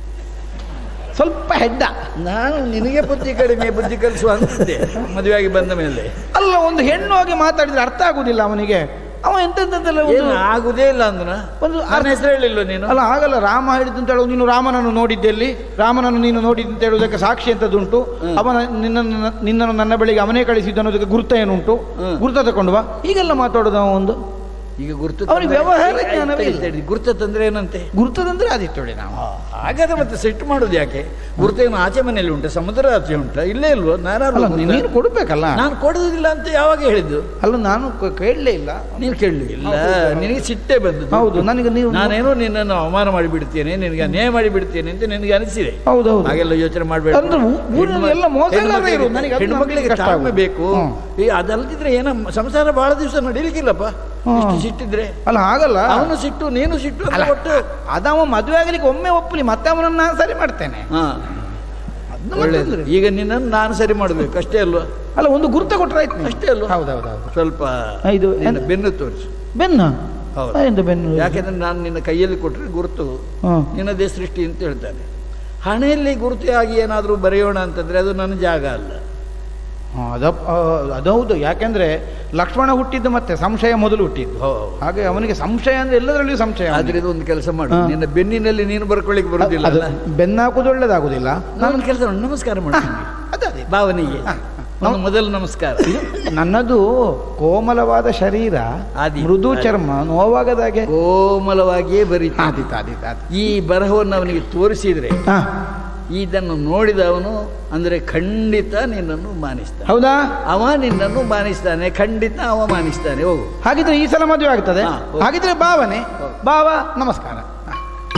ಸ್ವಲ್ಪ ಹೆಡ್ಡ ನಾನು ನಿನಗೆ ಬುದ್ಧಿ ಕಡಿಮೆ ಬುದ್ಧಿ ಕಲಿಸುವ ಅಂತಿದ್ದೆ ಮದುವೆಯಾಗಿ ಬಂದ ಮೇಲೆ ಅಲ್ಲ ಒಂದು ಹೆಣ್ಣು ಆಗಿ ಮಾತಾಡಿದ್ರೆ ಅರ್ಥ ಆಗುದಿಲ್ಲ ಅವನಿಗೆ ಅವ ಎಂತೆಂತೆಲ್ಲ ಏನು ಆಗುದೇ ಇಲ್ಲ ಅಂದ್ರ ಒಂದು ನನ್ನ ಹೆಸರು ಹೇಳಿಲ್ಲ ನೀನು ಅಲ್ಲ ಆಗಲ್ಲ ರಾಮ ಹೇಳಿದ್ದು ಅಂತ ಹೇಳುದು ನೀನು ರಾಮನನ್ನು ನೋಡಿದ್ದೆಲ್ಲಿ ರಾಮನನ್ನು ನೀನು ನೋಡಿದ್ದು ಅಂತ ಹೇಳುವುದಕ್ಕೆ ಸಾಕ್ಷಿ ಅಂತದುಂಟು ಅವನ ನಿನ್ನನ್ನು ನಿನ್ನನ್ನು ನನ್ನ ಬಳಿಗೆ ಅವನೇ ಕಳಿಸಿದ್ದು ಅನ್ನೋದಕ್ಕೆ ಗುರುತ ಏನುಂಟು ಹ್ಮ್. ಗುರುತ ತಗೊಂಡು ಬಾ ಹೀಗೆಲ್ಲ ಮಾತಾಡೋದು ಅವ ಒಂದು ಈಗ ಗುರುತು ಅವ್ರಿಗೆ ತಂದ್ರೆ- ವ್ಯವಹಾರ ಆಯ್ತು, ಜ್ಞಾನವೇ ಆಯ್ತು, ಇಲ್ಲ. ಆಯ್ತು. ಗುರುತ ತಂದ್ರೆ ಏನಂತೆ ಗುರುತದಂದ್ರೆ ಆದಿತ್ತೊಡೆ ನಾವು ಹಾಗಾದ್ರೆ ಮತ್ತೆ ಸೆಟ್ ಮಾಡೋದು ಯಾಕೆ ಗುರುತ ಏನು ಆಚೆ ಮನೆಯಲ್ಲಿ ಉಂಟು ಸಮುದ್ರ ಆಚೆ ಉಂಟ ಇಲ್ಲೇ ಇಲ್ವೋ ಅಲ್ಲ ನಾನಾರು ನೀನು ಕೊಡ್ಬೇಕಲ್ಲ ನಾನು ಕೊಡೋದಿಲ್ಲ ಅಂತ ಯಾವಾಗ ಹೇಳಿದ್ದು ಅಲ್ಲ ನಾನು ಕ- ಕೇಳಲೇ ಇಲ್ಲ ನೀನು ಕೇಳಲಿ ಇಲ್ಲ ನಿನಗೆ ಸಿಟ್ಟೆ ಬಂದದ್ದು ಹೌದು ನನಗೆ ನೀವು ನಾನೇನೋ ನಿನ್ನನ್ನು ಅವಮಾನ ಮಾಡಿಬಿಡ್ತೇನೆ ನಿನಗೆ ಅನ್ಯಾಯ ಮಾಡಿಬಿಡ್ತೇನೆ ಅಂತ ನಿನಗೆ ಅನಿಸಿದೆ ಹೌದು ಹೌದು ಹಾಗೆಲ್ಲ ಯೋಚನೆ ಮಾಡಬೇಡ ಅಂದ್ರೆ ಊ- ಊರಿನಲ್ಲಿ ಎಲ್ಲ ಮೋಸಗಾರರೇ ಇರೋದು. ನನಗೆ ಅದು ಹೆಣ್ಮಕ್ಳಿಗೆ ಕಷ್ಟ ತಾಳ್ಮೆ ಆಗೋದು. ಬೇಕು ಹ್ಮ್. ಈ ಅದಲ್ದಿದ್ರೆ ಏನೋ ಸಂಸಾರ ಬಹಳ ದಿವಸ ನಡೀಲಿಕ್ಕಿಲ್ಲಪ್ಪ ಹ್ಮ್. ಇಷ್ಟು ಸಿಟ್ಟಿದ್ರೆ ಅಲ್ಲ ಆಗಲ್ಲ ಅವನು ಸಿಟ್ಟು ನೀನು ಸಿಟ್ಟು ಅಂತ ಅಲ್ಲ, ಒಟ್ಟು ಅದವ ಮದುವೆ ಆಗ್ಲಿಕ್ಕೆ ಒಮ್ಮೆ ಒಪ್ಪಲಿ ಮತ್ತೆ ಅವನನ್ನ ನಾನು ಸರಿ ಮಾಡ್ತೇನೆ ಹಾ ಅದ್ನ ಒಳ್ಳೆದು ಮತ್ತೊಂದ್ರೆ. ಈಗ ನಿನ್ನನ್ನು ನಾನು ಸರಿ ಮಾಡಬೇಕು ಅಷ್ಟೇ ಅಲ್ವಾ ಅಲ್ಲ ಒಂದು ಗುರುತ ಕೊಟ್ರೆ ಆಯ್ತು ನೀನು. ಅಷ್ಟೇ ಅಲ್ವಾ ಹೌದೌದೌದು ಸ್ವಲ್ಪ ಆ, ಇದು ನಿನ್ನ ಎಂತ- ಬೆನ್ನು ತೋರಿಸು ಬೆನ್ನ ಹೌದು. ಆ, ಎಂತ ಬೆನ್ನು ಯಾಕೆಂದ್ರೆ ನಾನು ನಿನ್ನ ಕೈಯಲ್ಲಿ ಕೊಟ್ಟರೆ ಗುರುತು ಹ್ಮ್. ನಿನ್ನದೇ ಸೃಷ್ಟಿ ಅಂತ ಹೇಳ್ತಾರೆ ಹಣೆಯಲ್ಲಿ ಗುರುತು ಆಗಿ ಏನಾದರೂ ಬರೆಯೋಣ ಅಂತಂದ್ರೆ ಅದು ನನ್ನ ಜಾಗ ಅಲ್ಲ ಹಾ, ಅದ ಆ, ಅದೌದು ಯಾಕೆಂದ್ರೆ ಲಕ್ಷ್ಮಣ ಹುಟ್ಟಿದ್ದು ಮತ್ತೆ ಸಂಶಯ ಮೊದಲು ಹುಟ್ಟಿದ್ದು ಹಾಗೆ ಅವನಿಗೆ ಸಂಶಯ ಅಂದ್ರೆ ಎಲ್ಲದರಲ್ಲಿಯೂ ಸಂಶಯ ಅವನಿಗೆ. ಆದ್ರೆ ಇದು ಒಂದು ಕೆಲಸ ಮಾಡು ಹಾ. ನಿನ್ನ ಬೆನ್ನಿನಲ್ಲಿ ನೀನು ಬರ್ಕೊಳ್ಳಿಕ್ಕೆ ಬರುದಿಲ್ಲ ಅದು ಅಲ್ಲ ಬೆನ್ನ ಹಾಕುದು ಒಳ್ಳೇದಾಗುದಿಲ್ಲ ನಾನು ಕೆಲಸ ಮಾಡು ನಮಸ್ಕಾರ ಮಾಡ್ತೀನಿ ಅದೇ ಅದೇ. ಭಾವನಿಗೆ ಒಂದು ಮೊದಲು ನಮಸ್ಕಾರ ನನ್ನದು ಕೋಮಲವಾದ ಶರೀರ ಆದೀತು, ಮೃದು ಆದೀತು. ಚರ್ಮ ನೋವಾಗದಾಗೆ ಕೋಮಲವಾಗಿಯೇ ಬರೀತಾನೆ ಆದೀತು ಆದೀತು ಆದೀತು ಈ ಬರಹವನ್ನು ಅವನಿಗೆ ತೋರಿಸಿದ್ರೆ ಹಾ ಇದನ್ನು ನೋಡಿದವನು ಅಂದ್ರೆ ಖಂಡಿತ ನಿನ್ನನ್ನು ಮಾನಿಸ್ತಾನೆ ಹೌದಾ ಅವ ನಿನ್ನನ್ನು ಮಾನಿಸ್ತಾನೆ ಖಂಡಿತ ಅವ ಮಾನಿಸ್ತಾನೆ ಹೋಗು ಹಾಗಿದ್ರೆ ಈ ಸಲ ಮದುವೆ ಆಗ್ತದೆ ಹಾ, ಹೌದು. ಹಾಗಿದ್ರೆ ಭಾವನೆ ಹೌದು. ಭಾವ ನಮಸ್ಕಾರ ಹಾ.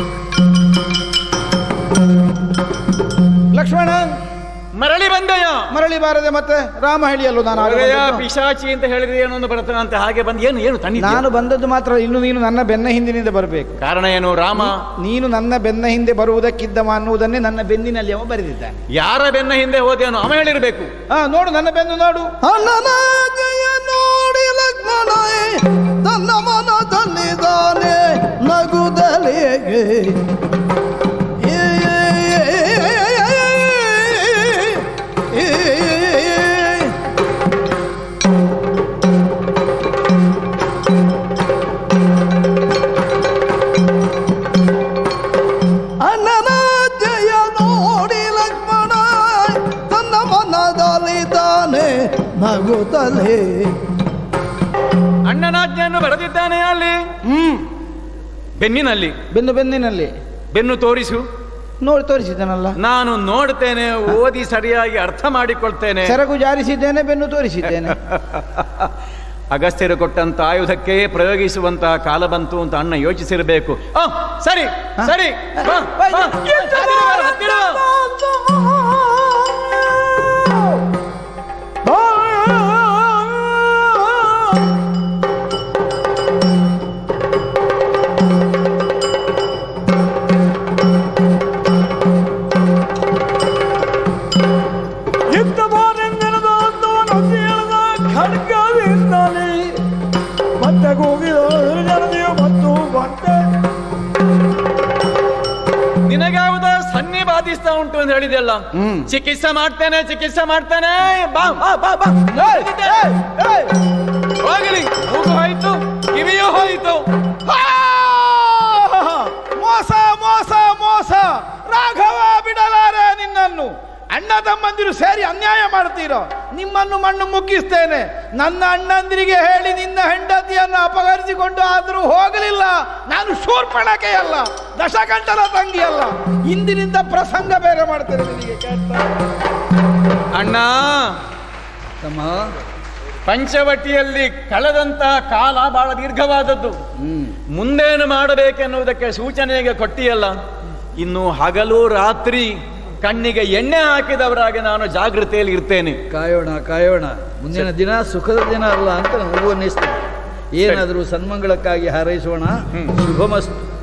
ಲಕ್ಷ್ಮಣ ಮರಳಿ ಬಂದೆಯ ಮರಳಿ ಬಾರದೆ ಮತ್ತೆ ರಾಮ ಹೇಳಿಯಲ್ಲೋ ನಾನು ಆಗ ಹೊರಗೆಯ ಬಂದದ್ದು. ಪಿಶಾಚಿ ಅಂತ ಹೇಳಿದ್ರೆ ಏನೋ ಒಂದು ಬರ್ತದೆ ಅಂತ ಹಾಗೆ ಬಂದು ಏನು ಏನು ತಂದಿದ್ದೆ ನಾನು ಬಂದದ್ದು ಮಾತ್ರ ಇನ್ನು ನೀನು ನನ್ನ ಬೆನ್ನ ಹಿಂದಿನಿಂದ ಬರಬೇಕು ಕಾರಣ ಏನು ರಾಮ ನೀನು ನನ್ನ ಬೆನ್ನ ಹಿಂದೆ ಬರುವುದಕ್ಕಿದ್ದವ ಅನ್ನುವುದನ್ನೇ ನನ್ನ ಬೆನ್ನಿನಲ್ಲಿ ಅವ ಬರೆದಿದ್ದಾನೆ ಯಾರ ಬೆನ್ನ ಹಿಂದೆ ಹೋದೇನೋ ಅವ ಹೇಳಿರ್ಬೇಕು ಹಾ ನೋಡು ನನ್ನ ಬೆನ್ನು ನೋಡು ಅಣ್ಣನ ಜಯ ನೋಡಿ ಲಕ್ಷ್ಮಣ ತನ್ನ ಮನದಲ್ಲಿದ್ದಾನೆ ನಗುದಲೇ ಅಣ್ಣನ ಜಯ ನೋಡಿ ಲಕ್ಷ್ಮಣ ತನ್ನ ಮನದಲ್ಲಿದ್ದಾನೆ ನಗುತ್ತಲೇ ಅಣ್ಣನಾಜ್ಞೆಯನ್ನು ಬರೆದಿದ್ದಾನೆ ಅಲ್ಲಿ ಹ್ಮ್ ಬೆನ್ನಿನಲ್ಲಿ ಬೆನ್ನು ಬೆನ್ನಿನಲ್ಲಿ ಬೆನ್ನು ತೋರಿಸು ನೋಡಿ ತೋರಿಸಿದ್ದಾನಲ್ಲ ನಾನು ನೋಡ್ತೇನೆ ಓದಿ ಸರಿಯಾಗಿ ಅರ್ಥ ಮಾಡಿಕೊಳ್ತೇನೆ ಸೆರಗು ಜಾರಿಸಿದ್ದೇನೆ ಬೆನ್ನು ತೋರಿಸಿದ್ದೇನೆ ಅಗಸ್ತ್ಯರು ಕೊಟ್ಟಂತ ಆಯುಧಕ್ಕೆ ಪ್ರಯೋಗಿಸುವಂತಹ ಕಾಲ ಬಂತು ಅಂತ ಅಣ್ಣ ಯೋಚಿಸಿರಬೇಕು ಆ, ಸರಿ ಸರಿ ಬಾ, ಬಾ. ಹತ್ತಿರ ಬಾ, ಹತ್ತಿರ ಬಾ. ಇದ್ದ ಬಾನೆಂದೆನದು ಅಂದವನು ಕೇಳಿದ ಖಡ್ಗವಿಂದಲೇ ಮತ್ತೆ ಕೂಗಿದ ಜನತೆಯು ಮತ್ತು ಬಂತೆ ನಿನಗಾವುದ ಸನ್ನಿ ಬಾಧಿಸ್ತಾ ಉಂಟು ಅಂತ ಹೇಳಿದೆಲ್ಲ ಚಿಕಿತ್ಸೆ ಮಾಡ್ತೇನೆ ಚಿಕಿತ್ಸೆ ಮಾಡ್ತೇನೆ ಬಾ ಬಾ ಬಾ ಬಾ ಹೋಗಲಿ ಮೂಗು ಹೋಯ್ತು ಕಿವಿಯೂ ಹೋಯಿತು ಆ! ಮೋಸ ಮೋಸ ಮೋಸ ರಾಘವ ಬಿಡಲಾರೆ ನಿನ್ನನ್ನು ಅಣ್ಣ ತಮ್ಮಂದಿರು ಸೇರಿ ಅನ್ಯಾಯ ಮಾಡ್ತೀರೋ ನಿಮ್ಮನ್ನು ಮಣ್ಣು ಮುಗ್ಗಿಸ್ತೇನೆ ನನ್ನ ಅಣ್ಣಂದಿರಿಗೆ ಹೇಳಿ ನಿನ್ನ ಹೆಂಡತಿಯನ್ನು ಅಪಹರಿಸಿಕೊಂಡು ಆದರೂ ಹೋಗಲಿಲ್ಲ ನಾನು ಶೂರ್ಪಣಕೆ ಅಲ್ಲ ದಶಕಂಠನ ತಂಗಿ ಅಲ್ಲ ಇಂದಿನಿಂದ ಪ್ರಸಂಗ ಬೇರೆ ಮಾಡ್ತೇನೆ ನಿನಗೆ ಕೇಳ್ತಾ ಅಣ್ಣ ತಮ್ಮ ಪಂಚವಟಿಯಲ್ಲಿ ಕಳೆದಂತಹ ಕಾಲ ಬಹಳ ದೀರ್ಘವಾದದ್ದು ಮುಂದೇನು ಮಾಡಬೇಕೆನ್ನುವುದಕ್ಕೆ ಸೂಚನೆಗೆ ಕೊಟ್ಟಿಯಲ್ಲ ಇನ್ನು ಹಗಲು ರಾತ್ರಿ ಕಣ್ಣಿಗೆ ಎಣ್ಣೆ ಹಾಕಿದವರಾಗಿ ನಾನು ಜಾಗೃತಿಯಲ್ಲಿ ಇರ್ತೇನೆ ಕಾಯೋಣ ಕಾಯೋಣ ಮುಂದಿನ ದಿನ ಸುಖದ ದಿನ ಅಲ್ಲ ಅಂತ ನನಗೂ ಅನ್ನಿಸ್ತದೆ ಏನಾದರೂ ಸನ್ಮಂಗಳಕ್ಕಾಗಿ ಹಾರೈಸೋಣ ಶುಭಮಸ್ತು